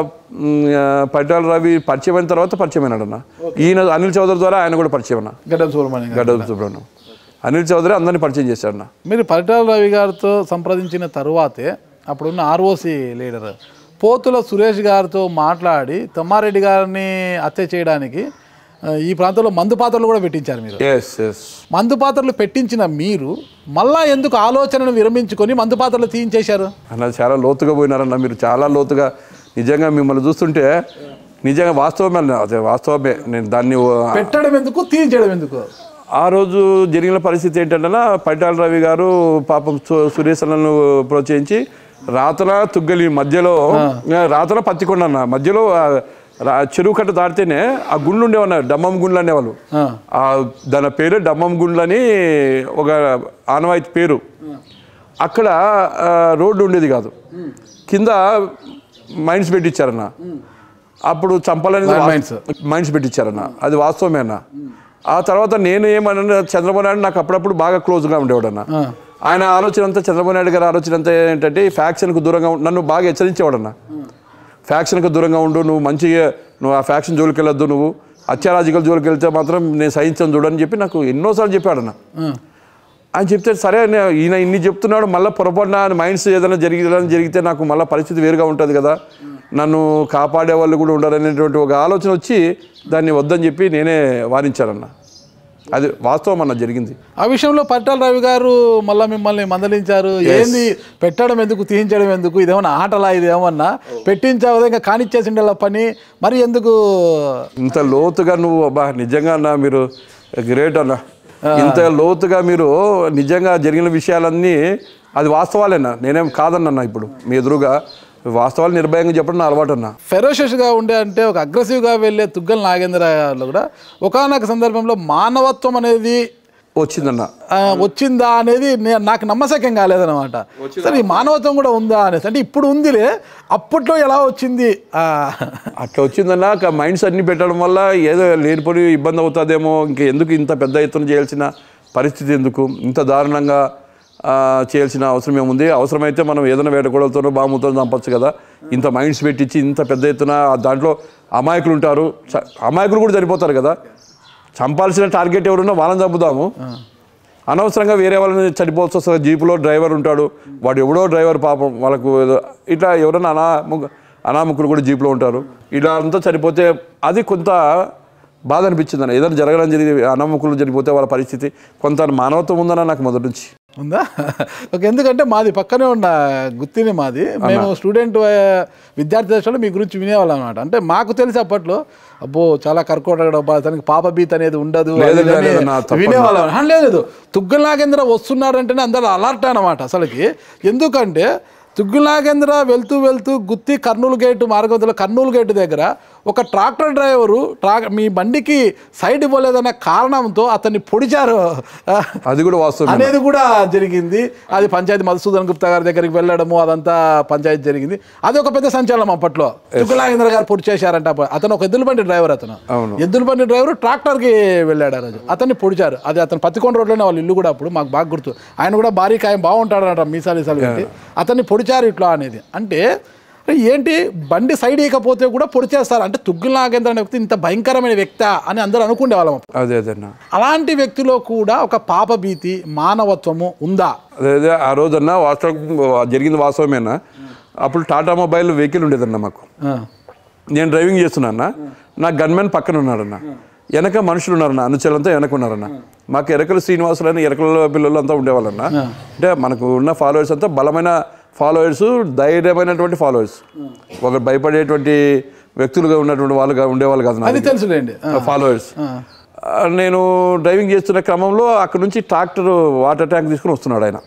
మ్, ఆ, పట్టాల రవి పరిచయం అయిన తర్వాత పరిచయం అయినాడు అన్న ఈయన అనిల్ చౌదరి ద్వారా ఆయన కూడా పరిచయం అన్న గడ్డం సుబ్రహ్మణ్యం గారు గడ్డం సుబ్రహ్మణ్యం అనిల్ చౌదరి అందరినీ పరిచయం చేశాడు అన్న మీరు పరిటాల రవి గారితో సంప్రదించిన తరువాతే అప్పుడున్న ఆర్ఓసి లీడర్ పోతుల సురేష్ గారితో మాట్లాడి తమ్మారెడ్డి గారిని హత్య చేయడానికి ఆ, ఈ ప్రాంతంలో మందు పాత్రలు కూడా పెట్టించారు మీరు ఎస్ ఎస్ మందు పాత్రలు పెట్టించిన మీరు మళ్ళా ఎందుకు ఆలోచనను విరమించుకొని మందు పాత్రలు తీయించేశారు అన్న చాలా లోతుగా పోయినారన్న మీరు చాలా లోతుగా నిజంగా మిమ్మల్ని చూస్తుంటే నిజంగా వాస్తవమే అన్న అదే వాస్తవమే నేను దాన్ని ఓ- పెట్టడం ఎందుకు తీయించడం ఎందుకు ఆ రోజు జరిగిన పరిస్థితి ఏంటంటే పైటాల రవి గారు పాపం సు- సురేష్ అన్నను ప్రోత్సహించి రాతన తుగ్గలి మధ్యలో రాతన పత్తికొండ అన్న మధ్యలో ఆ రా- చెరువు కట్ట దాటితేనే ఆ గుండ్లు ఉండేవన్నారు డమ్మం గుండ్లు అనేవాళ్ళు ఆ, ఆ దాని పేరు డమ్మం గుండ్లని ఒక ఆనవాయితీ పేరు అక్కడ ఆ, రోడ్డు ఉండేది కాదు కింద మైన్స్ పెట్టించారన్న అప్పుడు చంపాలనేది వా- mines. మైన్స్ పెట్టించారన్న అది వాస్తవమే అన్న ఆ తర్వాత నేను ఏమన్నా చంద్రబాబు నాయుడు నాకు అప్పుడప్పుడు బాగా క్లోజ్గా ఉండేవాడన్న ఆ, ఆయన ఆలోచన అంతా చంద్రబాబు నాయుడు గారి ఆలోచన అంతా ఏంటంటే ఈ ఫ్యాక్షన్కు దూరంగా ఉం- నన్ను బాగా హెచ్చరించేవాడన్న ఫ్యాక్షన్కు దూరంగా ఉండు నువ్వు మంచిగా నువ్వు ఆ ఫ్యాక్షన్ జోలికి వెళ్ళొద్దు నువ్వు అత్యారాజికల్ జోలికి వెళ్తే మాత్రం నేను సహించను చూడని చెప్పి నాకు ఎన్నోసార్లు చెప్పాడన్న ఆ. ఆయన చెప్తే సరే నే- ఈయన ఇన్ని చెప్తున్నాడు మళ్ళీ పొరపాటున మైండ్స్ ఏదైనా జరిగిన జరిగితే నాకు మళ్ళీ పరిస్థితి వేరుగా ఉంటుంది కదా నన్ను కాపాడే వాళ్ళు కూడా ఉండాలనేటువంటి ఒక ఆలోచన వచ్చి దాన్ని వద్దని చెప్పి నేనే వారించానన్న అది వాస్తవం అన్న జరిగింది ఆ విషయంలో పట్టాల రవి గారు మళ్ళీ మిమ్మల్ని మందలించారు ఏంది పెట్టడం ఎందుకు తీయించడం ఎందుకు ఇదేమన్నా ఆటలా ఇది ఏమన్నా పెట్టించావు ఇంకా కానిచ్చేసిండే పని మరి ఎందుకు ఇంత లోతుగా నువ్వు అబ్బా నిజంగా అన్న మీరు గ్రేట్ అన్న ఇంత లోతుగా మీరు నిజంగా జరిగిన విషయాలన్నీ అది వాస్తవాలేనా నేనేం కాదన్న ఇప్పుడు మీ ఎదురుగా వాస్తవాలు నిర్భయంగా చెప్పడం నా అలవాటు అన్న ఫెరోషియస్గా ఉండే అంటే ఒక అగ్రెసివ్గా వెళ్ళే తుగ్గల నాగేంద్రలో కూడా ఒకనొక సందర్భంలో మానవత్వం అనేది వచ్చిందన్న ఆ, వచ్చిందా అనేది నే- నాకు నమ్మశక్యం కాలేదన్నమాట సరే ఈ మానవత్వం కూడా ఉందా అనేసి అంటే ఇప్పుడు ఉందిలే అప్పట్లో ఎలా వచ్చింది ఆ, అట్లా వచ్చిందన్న మైండ్స్ అన్ని పెట్టడం వల్ల ఏదో లేనిపోయి ఇబ్బంది అవుతుందేమో ఇంకా ఎందుకు ఇంత పెద్ద ఎత్తున చేయాల్సిన పరిస్థితి ఎందుకు ఇంత దారుణంగా ఆ, చేయాల్సిన అవసరం ఏముంది అవసరమైతే మనం ఏదైనా వేటకోడలతోనో బాముతో చంపచ్చు కదా ఇంత మైండ్స్ పెట్టించి ఇంత పెద్ద ఎత్తున దాంట్లో అమాయకులు ఉంటారు చ- అమాయకులు కూడా చనిపోతారు కదా చంపాల్సిన టార్గెట్ ఎవరున్నా వాళ్ళని చంపుదాము అనవసరంగా వేరే వాళ్ళని చనిపోవాల్సి వస్తుంది జీపులో డ్రైవర్ ఉంటాడు వాడు ఎవడో డ్రైవర్ పాపం వాళ్ళకు ఏదో ఇట్లా ఎవరైనా అనాముక అనామకులు కూడా జీపులో ఉంటారు ఇలా అంతా చనిపోతే అది కొంత బాధ అనిపించింది అన్న ఏదైనా జరగడం జరిగి అనామకులు చనిపోతే వాళ్ళ పరిస్థితి కొంత మానవత్వం ఉందన్న నాకు మొదటి నుంచి ఉందా ఓకే ఎందుకంటే మాది పక్కనే ఉన్న గుత్తిని మాది మేము స్టూడెంట్ ఆ, విద్యార్థి దశలో మీ గురించి వినేవాళ్ళం అనమాట అంటే మాకు తెలిసి అప్పట్లో అబ్బో చాలా కర్కోటక అతనికి పాప బీత్ అనేది ఉండదు లేదు, అది ఇది అని లేదు, నా తప్పన్నా. వినేవాళ్ళం ఆ, లేదు లేదు తుగ్గల నాగేంద్ర వస్తున్నారంటేనే అందరూ అలర్ట్ అనమాట అసలుకి ఎందుకంటే తుగ్గుల నాగేంద్ర వెళ్తూ వెళ్తూ గుత్తి కర్నూలు గేటు మార్గంలో కర్నూలు గేటు దగ్గర ఒక ట్రాక్టర్ డ్రైవరు ట్రా మీ బండికి సైడ్ ఇవ్వలేదన్న కారణంతో అతన్ని పొడిచారు ఆ, అది కూడా వాస్తవం అనేది కూడా జరిగింది అది పంచాయతీ మధుసూదన్ గుప్తా గారి దగ్గరికి వెళ్ళడము అదంతా పంచాయతీ జరిగింది అది ఒక పెద్ద సంచలనం అప్పట్లో తుగ్గలాగేంద్ర గారు పొడి చేశారంట అప్పుడు. అతను ఒక ఎద్దుల బండి డ్రైవర్ అతను అవును. ఎద్దుల బండి డ్రైవర్ ట్రాక్టర్కి వెళ్ళాడు ఆ రోజు అతన్ని పొడిచారు అది అతను పత్తికొండ రోడ్లోనే వాళ్ళ ఇల్లు కూడా అప్పుడు మాకు బాగా గుర్తు ఆయన కూడా భారీ కాయం బాగుంటాడనట మీసాలు ఈసాలు పెట్టి అతన్ని పొడిచారు ఇట్లా అనేది అంటే అరే ఏంటి బండి సైడ్ వేయకపోతే కూడా పొడి చేస్తారు అంటే తుగ్గుల నాగేంద్ర అనే వ్యక్తి ఇంత భయంకరమైన వ్యక్తి అని అందరూ అనుకునే వాళ్ళం అదే అదన్నా అలాంటి వ్యక్తిలో కూడా ఒక పాప భీతి మానవత్వము ఉందా అదే అదే ఆ రోజన్నా వాస్తవం జరిగింది వాస్తవమేనా అప్పుడు టాటా మొబైల్ వెహికల్ ఉండేదన్న మాకు ఆ, నేను డ్రైవింగ్ చేస్తున్నా నా గన్మెన్ పక్కన ఉన్నాడన్న వెనక మనుషులు ఉన్నారన్న అనుచరులంతా వెనక ఉన్నారన్న మాకు ఎరకల శ్రీనివాసులు అని ఎరకల పిల్లలు అంతా ఉండేవాళ్ళన్న అంటే మనకు ఉన్న ఫాలోవర్స్ అంతా బలమైన ఫాలోవర్స్ ధైర్యమైనటువంటి ఫాలోవర్స్ ఒక భయపడేటువంటి వ్యక్తులుగా ఉన్నటువంటి వాళ్ళుగా ఉండేవాళ్ళు కాదు అది తెలుసులేండి ఆ, ఫాలోవర్స్ నేను డ్రైవింగ్ చేస్తున్న క్రమంలో అక్కడ నుంచి ట్రాక్టర్ వాటర్ ట్యాంక్ తీసుకుని వస్తున్నాడు ఆయన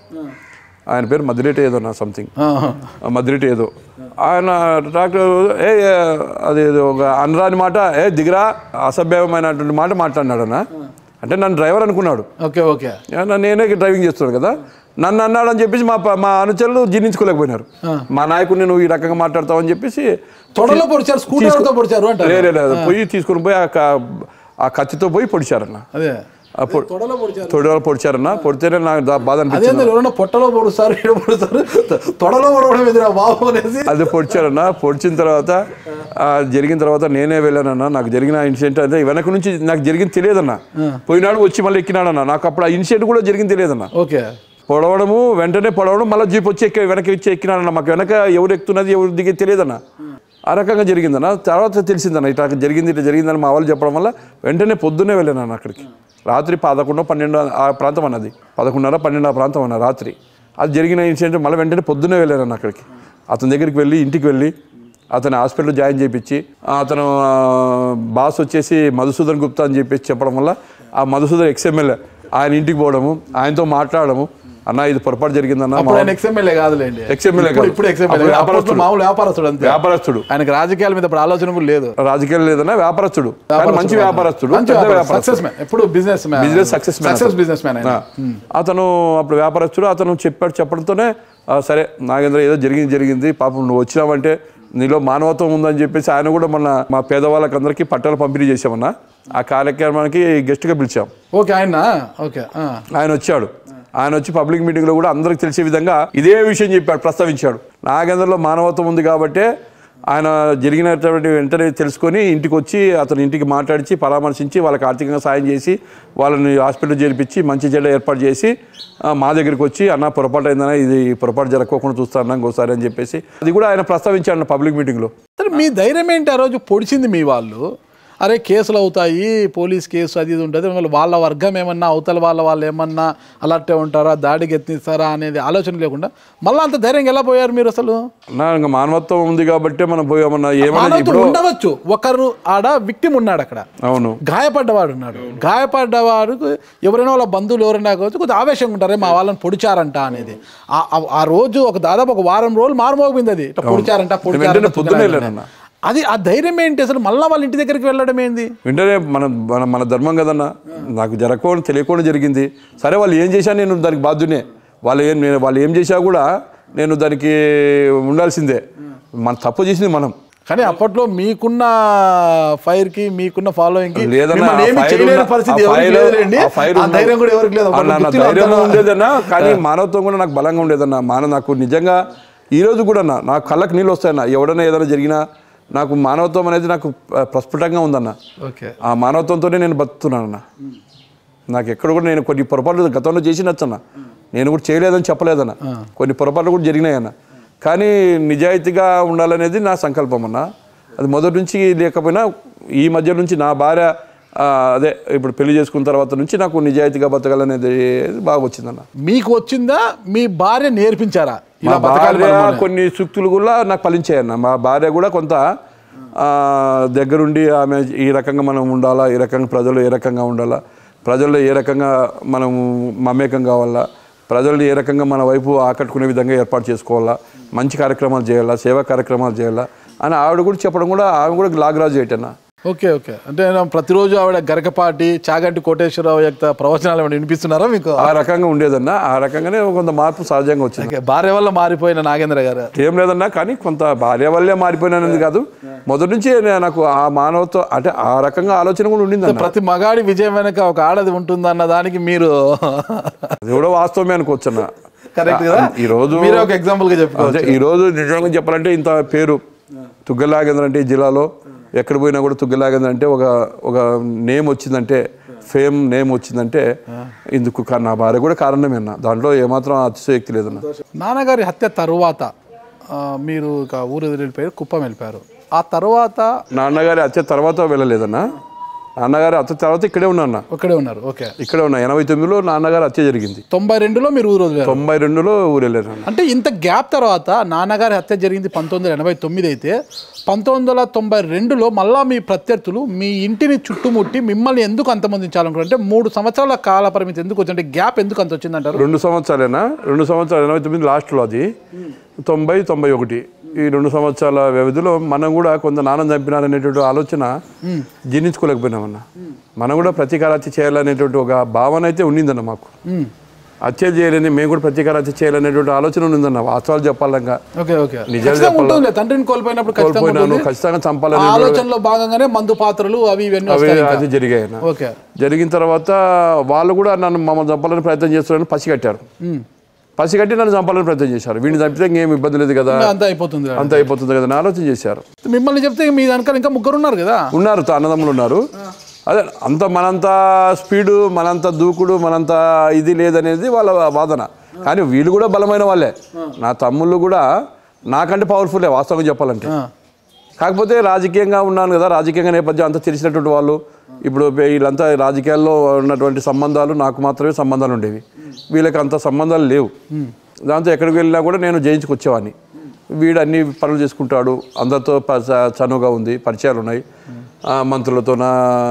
ఆయన పేరు మధురేటి ఏదో నా సంథింగ్ ఆ, మధురేటి ఏదో ఆయన ట్రాక్టర్ ఏ ఏ, అది ఏదో ఒక అనరాని మాట ఏ దిగరా అసభ్యమైనటువంటి మాట మాట్లాడినాడు అన్న అంటే నన్ను డ్రైవర్ అనుకున్నాడు ఓకే ఓకే ఏమన్నా నేనే డ్రైవింగ్ చేస్తున్నాను కదా నన్ను అన్నాడు అని చెప్పేసి మా ప- మా అనుచరులు జీర్ణించుకోలేకపోయినారు మా నాయకుడిని నువ్వు ఈ రకంగా మాట్లాడతావు అని చెప్పేసి తొడలో పొడిచారు స్కూటర్తో పొడిచారు అంటారు లే, లే, లే, పోయి తీసుకుని పోయి ఆ క- ఆ కత్తితో పోయి పొడిచారన్న అదే ఆ పొ- తొడలో పొడిచారు తొడవలు పొడిచారన్న పొడితేనే నాకు దా- బాధ అనిపించింది అదేందో ఎవరైనా పొట్టలో పొడుస్తారు ఈడ పొడుస్తారు తొడలో పొడవడం ఎదురా బాబు అనేసి అది పొడిచారన్న పొడిచిన తర్వాత ఆ, జరిగిన తర్వాత నేనే వెళ్ళానన్న నాకు జరిగిన ఇన్సిడెంట్ అదే వెనక నుంచి నాకు జరిగింది తెలియదన్న పోయినాడు వచ్చి మళ్ళీ ఎక్కినాడన్న నాకు అప్పుడు ఆ ఇన్సిడెంట్ కూడా జరిగింది తెలియదన్న ఓకే పొడవడము వెంటనే పొడవడం మళ్ళీ జీప్ వచ్చి ఎక్కి వెనక్కి వచ్చి ఎక్కినాడన్న మాకు వెనక ఎవరు ఎక్కుతున్నది ఎవరు దిగి తెలియదన్న ఆ రకంగా జరిగిందన్న తర్వాత తెలిసిందన్న ఇట్లా జరిగింది ఇట్లా జరిగిందని మా వాళ్ళు చెప్పడం వల్ల వెంటనే పొద్దున్నే వెళ్ళాను అక్కడికి రాత్రి పదకొండు పన్నెండు ఆ ప్రాంతం అన్నది పదకొండున్నర పన్నెండు ఆ ప్రాంతం అన్న రాత్రి అది జరిగిన ఇన్సిడెంట్ మళ్ళీ వెంటనే పొద్దున్నే వెళ్ళాను అక్కడికి అతని దగ్గరికి వెళ్ళి ఇంటికి వెళ్ళి అతను హాస్పిటల్ జాయిన్ చేయించి అతను ఆ, బాస్ వచ్చేసి మధుసూదన్ గుప్తా అని చెప్పేసి చెప్పడం వల్ల ఆ మధుసూదన్ ఎక్స్ఎమ్మెల్యే ఆయన ఇంటికి పోవడము ఆయనతో మాట్లాడము అన్న ఇది పొరపాటు జరిగిందన్న అప్పుడు ఆయన ఎక్స్ఎమ్మెల్యే కాదులేండి ఎక్స్ఎమ్మెల్యే ఇప్పుడు కాదు. ఇప్పుడు ఎక్స్ఎమ్మెల్యే అప్పుడు అప్పట్లో వ్యాపారస్తుడు. మామూలు వ్యాపారస్తుడు అంతే వ్యాపారస్తుడు ఆయనకు రాజకీయాల మీద ఇప్పుడు ఆలోచన కూడా లేదు రాజకీయాలు లేదన్నా వ్యాపారస్తుడు కానీ మంచి వ్యాపారస్తుడు మంచి పెద్ద వ్యాపారస్తుడు వ్యాపారస్తుడు సక్సెస్ మ్యాన్ ఎప్పుడు business man business success success business man ఆయన అతను అప్పుడు వ్యాపారస్తుడు అతను చెప్పాడు చెప్పడంతోనే "ఆ, సరే నాగేంద్ర ఏదో జరిగింది జరిగింది పాపం నువ్వు వచ్చినావంటే నీలో మానవత్వం ఉందని చెప్పేసి ఆయన కూడా మొన్న మా పేదవాళ్ళకందరికీ పట్టాలు పంపిణీ చేసామన్నా ఆ కార్యక్రమానికి గెస్ట్గా పిలిచాం ఓకే ఆయన ఓకే ఆ. ఆయన వచ్చాడు ఆయన వచ్చి పబ్లిక్ మీటింగ్లో కూడా అందరికి తెలిసే విధంగా ఇదే విషయం చెప్పాడు ప్రస్తావించాడు నాగేంద్రలో మానవత్వం ఉంది కాబట్టే ఆయన జరిగినటువంటి వెంటనే తెలుసుకొని ఇంటికి వచ్చి అతని ఇంటికి మాట్లాడించి పరామర్శించి వాళ్ళకి ఆర్థికంగా సాయం చేసి వాళ్ళని హాస్పిటల్ చేర్పించి మంచి చెడ్డ ఏర్పాటు చేసి ఆ, మా దగ్గరికి వచ్చి అన్న పొరపాటు అయిందన్నా ఇది పొరపాటు జరగకోకుండా చూస్తాను ఇంకోసారి అని చెప్పేసి అది కూడా ఆయన ప్రస్తావించాడు పబ్లిక్ మీటింగ్లో సరే మీ ధైర్యం ఏంటి ఆ రోజు పొడిచింది మీ వాళ్ళు అరే కేసులు అవుతాయి పోలీస్ కేసు అది ఇది ఉంటుంది మళ్ళీ వాళ్ళ వర్గం ఏమన్నా అవతల వాళ్ళ వాళ్ళు ఏమన్నా అలర్టే ఉంటారా దాడికి ఎత్తిస్తారా అనేది ఆలోచన లేకుండా మళ్ళీ అంత ధైర్యంగా ఎలా పోయారు మీరు అసలు నా ఇంకా మానవత్వం ఉంది కాబట్టి మనం పోయామన్నా ఏమన్నా మానవత్వం ఇప్పుడు ఉండవచ్చు ఒకరు ఆడ విక్టిమ్ ఉన్నాడు అక్కడ అవును గాయపడ్డవాడు ఉన్నాడు గాయపడ్డవాడు ఎవరైనా వాళ్ళ బంధువులు ఎవరైనా కావచ్చు కొద్దిగా ఆవేశంగా ఉంటారే మా వాళ్ళని పొడిచారంట అనేది ఆ- ఆ- ఆ రోజు ఒక దాదాపు ఒక వారం రోజులు మారుమోగింది అది ఇట్లా పొడిచారంట వెంటనే పొడిచారంట పొద్దున్నే పొడిచారంట. వెళ్ళానన్న అది ఆ ధైర్యం ఏంటి అసలు మళ్ళీ వాళ్ళ ఇంటి దగ్గరికి వెళ్ళడం ఏంది వెంటనే మన మన మన ధర్మం కదన్నా నాకు జరగకుండా తెలియకుండా జరిగింది సరే వాళ్ళు ఏం చేశా నేను దానికి బాధ్యునే వాళ్ళు ఏం నేను వాళ్ళు ఏం చేశా కూడా నేను దానికి ఉండాల్సిందే మన తప్పు చేసింది మనం కానీ అప్పట్లో మీకున్న ఫైర్ కి మీకున్న ఫాలోయింగ్ కి లేదన్నా మిమ్మల్ని ఆ ఏమీ ఫైర్ చేయలేని ఉన్న- పరిస్థితి ఆ ఎవరికి ఫైర్- లేదులేండి. ఆ ఫైర్ ఆ ఉన్న- ధైర్యం కూడా ఎవరికి లేదు అన్న, నా గుర్తిలో ధైర్యం అంతా- ఉండేదన్నా కానీ మానవత్వం కూడా నాకు బలంగా ఉండేదన్న మానవ నాకు నిజంగా ఈ రోజు కూడా అన్న నా కళ్ళకి నీళ్ళు వస్తాయన్న ఎవడైనా ఏదైనా జరిగినా నాకు మానవత్వం అనేది నాకు ప్ర- ప్రస్ఫుటంగా ఉందన్న ఓకే ఆ మానవత్వంతోనే నేను బతుకుతున్నానన్న నాకు ఎక్కడ కూడా నేను కొన్ని పొరపాట్లు గతంలో చేసినచ్చన్న నేను కూడా చేయలేదని చెప్పలేదన్న కొన్ని పొరపాట్లు కూడా జరిగినాయన్న కానీ నిజాయితీగా ఉండాలనేది నా సంకల్పం అన్న అది మొదటి నుంచి లేకపోయినా ఈ మధ్య నుంచి నా భార్య ఆ, అదే ఇప్పుడు పెళ్లి చేసుకున్న తర్వాత నుంచి నాకు నిజాయితీగా బతకాలనేది బాగా వచ్చిందన్న మీకు వచ్చిందా మీ భార్య నేర్పించారా మా ఇలా బతకాలి భార్య మనము అని? కొన్ని సూక్తులు కూడా నాకు ఫలించాయన్న మా భార్య కూడా కొంత ఆ, దగ్గరుండి ఆమె ఈ రకంగా మనం ఉండాలా ఈ రకంగా ప్రజలు ఏ రకంగా ఉండాలా ప్రజల్లో ఏ రకంగా మనం మమేకం కావాలా ప్రజల్ని ఏ రకంగా మన వైపు ఆకట్టుకునే విధంగా ఏర్పాటు చేసుకోవాలా మంచి కార్యక్రమాలు చేయాలా సేవా కార్యక్రమాలు చేయాలా అని ఆవిడ కూడా చెప్పడం కూడా ఆమె కూడా లాగ్రాజు చేయటన్నా ఓకే ఓకే అంటే నా ప్రతిరోజు ఆవిడ గరకపాటి చాగంటి కోటేశ్వరరావు యొక్క ప్రవచనాలు ఏమైనా వినిపిస్తున్నారా మీకు ఆ రకంగా ఉండేదన్న ఆ రకంగానే కొంత మార్పు సహజంగా వచ్చింది ఓకే భార్య వల్ల మారిపోయిన నాగేంద్ర గారు ఏం లేదన్నా కానీ కొంత భార్య వల్లే మారిపోయినది కాదు మొదటి నుంచి నే- నాకు ఆ మానవత్వం అంటే ఆ రకంగా ఆలోచన కూడా ఉండిందన్న ప్రతి మగాడి విజయం వెనక ఒక ఆడది ఉంటుందన్న దానికి మీరు అది కూడా వాస్తవమే అనుకోవచ్చన్న కరెక్ట్ కదా ఈ రోజు మీరే ఒక ఎగ్జాంపుల్ గా చెప్పుకోవచ్చు అదే ఈ రోజు నిజంగా చెప్పాలంటే ఇంత పేరు తుగ్గలాగేంద్ర అంటే ఈ జిల్లాలో ఎక్కడ పోయినా కూడా తుగ్గలాగేంద్ర అంటే ఒక ఒక నేమ్ వచ్చిందంటే ఫేమ్ నేమ్ వచ్చిందంటే ఇందుకు కా- నా భార్య కూడా కారణమే అన్న దాంట్లో ఏమాత్రం అతిశయోక్తి లేదన్న నాన్నగారి హత్య తరువాత ఆ, మీరు ఇక ఊరు వెళ్ళిపోయారు కుప్పం వెళ్ళిపోయారు ఆ తర్వాత నాన్నగారి హత్య తర్వాత వెళ్ళలేదన్న నాన్నగారి హత్య తర్వాత ఇక్కడే ఉన్నా అన్న ఒక్కడే ఉన్నారు ఓకే ఇక్కడే ఉన్నా ఎనభై తొమ్మిదిలో నాన్నగారు హత్య జరిగింది తొంభై రెండులో మీరు ఊరు వదిలేరు తొంభై రెండులో ఊరు వెళ్ళాను అన్న. అంటే ఇంత గ్యాప్ తర్వాత నాన్నగారి హత్య జరిగింది పంతొమ్మిది వందల ఎనభై తొమ్మిది అయితే పంతొమ్మిది వందల తొంభై రెండులో మళ్ళా మీ ప్రత్యర్థులు మీ ఇంటిని చుట్టుముట్టి మిమ్మల్ని ఎందుకు అంతమందించాలనుకున్నారు అంటే మూడు సంవత్సరాల కాల పరిమితి ఎందుకు వచ్చింది అంటే గ్యాప్ ఎందుకు అంత వచ్చిందంటారు రెండు సంవత్సరాలేనా రెండు సంవత్సరాలు ఎనభై తొమ్మిది లాస్ట్లో అది తొంభై తొంభై ఒకటి ఈ రెండు సంవత్సరాల వ్యవధిలో మనం కూడా కొంత నాన్న చంపినారనేటువంటి ఆలోచన జీర్ణించుకోలేకపోయినామన్న మనం కూడా ప్రతీకార హత్య చేయాలనేటువంటి ఒక భావన అయితే ఉండిందన్న మాకు మ్మ్. హత్య చేయలేని మేము కూడా ప్రతీకార హత్య చేయాలనేటువంటి ఆలోచన ఉండిందన్న వాస్తవాలు చెప్పాలంగా ఓకే ఓకే నిజాలు ఖచ్చితంగా ఉంటుంది తండ్రిని కోల్పోయినప్పుడు ఖచ్చితంగా కోల్పోయినాను ఉంటుంది ఖచ్చితంగా ఆ చంపాలని ఆలోచనలో భాగంగానే మందు పాత్రలు అవి ఇవన్నీ అవి వస్తాయి అది జరిగాయన్న ఓకే జరిగిన తర్వాత వాళ్ళు కూడా నన్ను మమ్మల్ని చంపాలని ప్రయత్నం చేస్తున్నారని పసిగట్టారు మ్మ్. పసిగట్టి నన్ను చంపాలని ప్రయత్నం చేశారు వీడిని చంపితే ఇంకేం ఇబ్బంది లేదు కదా అంతా అయిపోతుంది కదా. అంత అయిపోతుంది కదా అని ఆలోచన చేశారు మిమ్మల్ని చెప్తే మీ వెనకాల ఇంకా ముగ్గురు ఉన్నారు కదా ఉన్నారు తా- అన్నదమ్ములు ఉన్నారు అదే అంత మనంత స్పీడు మనంత దూకుడు మనంత ఇది లేదనేది వాళ్ళ వాదన కానీ వీళ్ళు కూడా బలమైన వాళ్ళే నా తమ్ముళ్ళు కూడా నాకంటే పవర్ఫుల్లే వాస్తవంగా చెప్పాలంటే ఆ. కాకపోతే రాజకీయంగా ఉన్నాను కదా రాజకీయంగా నేపథ్యం అంతా తెలిసినటువంటి వాళ్ళు ఇప్పుడు వీళ్ళంతా రాజకీయాల్లో ఉన్నటువంటి సంబంధాలు నాకు మాత్రమే సంబంధాలు ఉండేవి వీళ్ళకి అంత సంబంధాలు లేవు దాంతో ఎక్కడికి వెళ్ళినా కూడా నేను జయించుకొచ్చేవాడిని వీడు అన్ని పనులు చేసుకుంటాడు అందరితో ప- చ- చనువుగా ఉంది పరిచయాలు ఉన్నాయి ఆ, మంత్రులతోన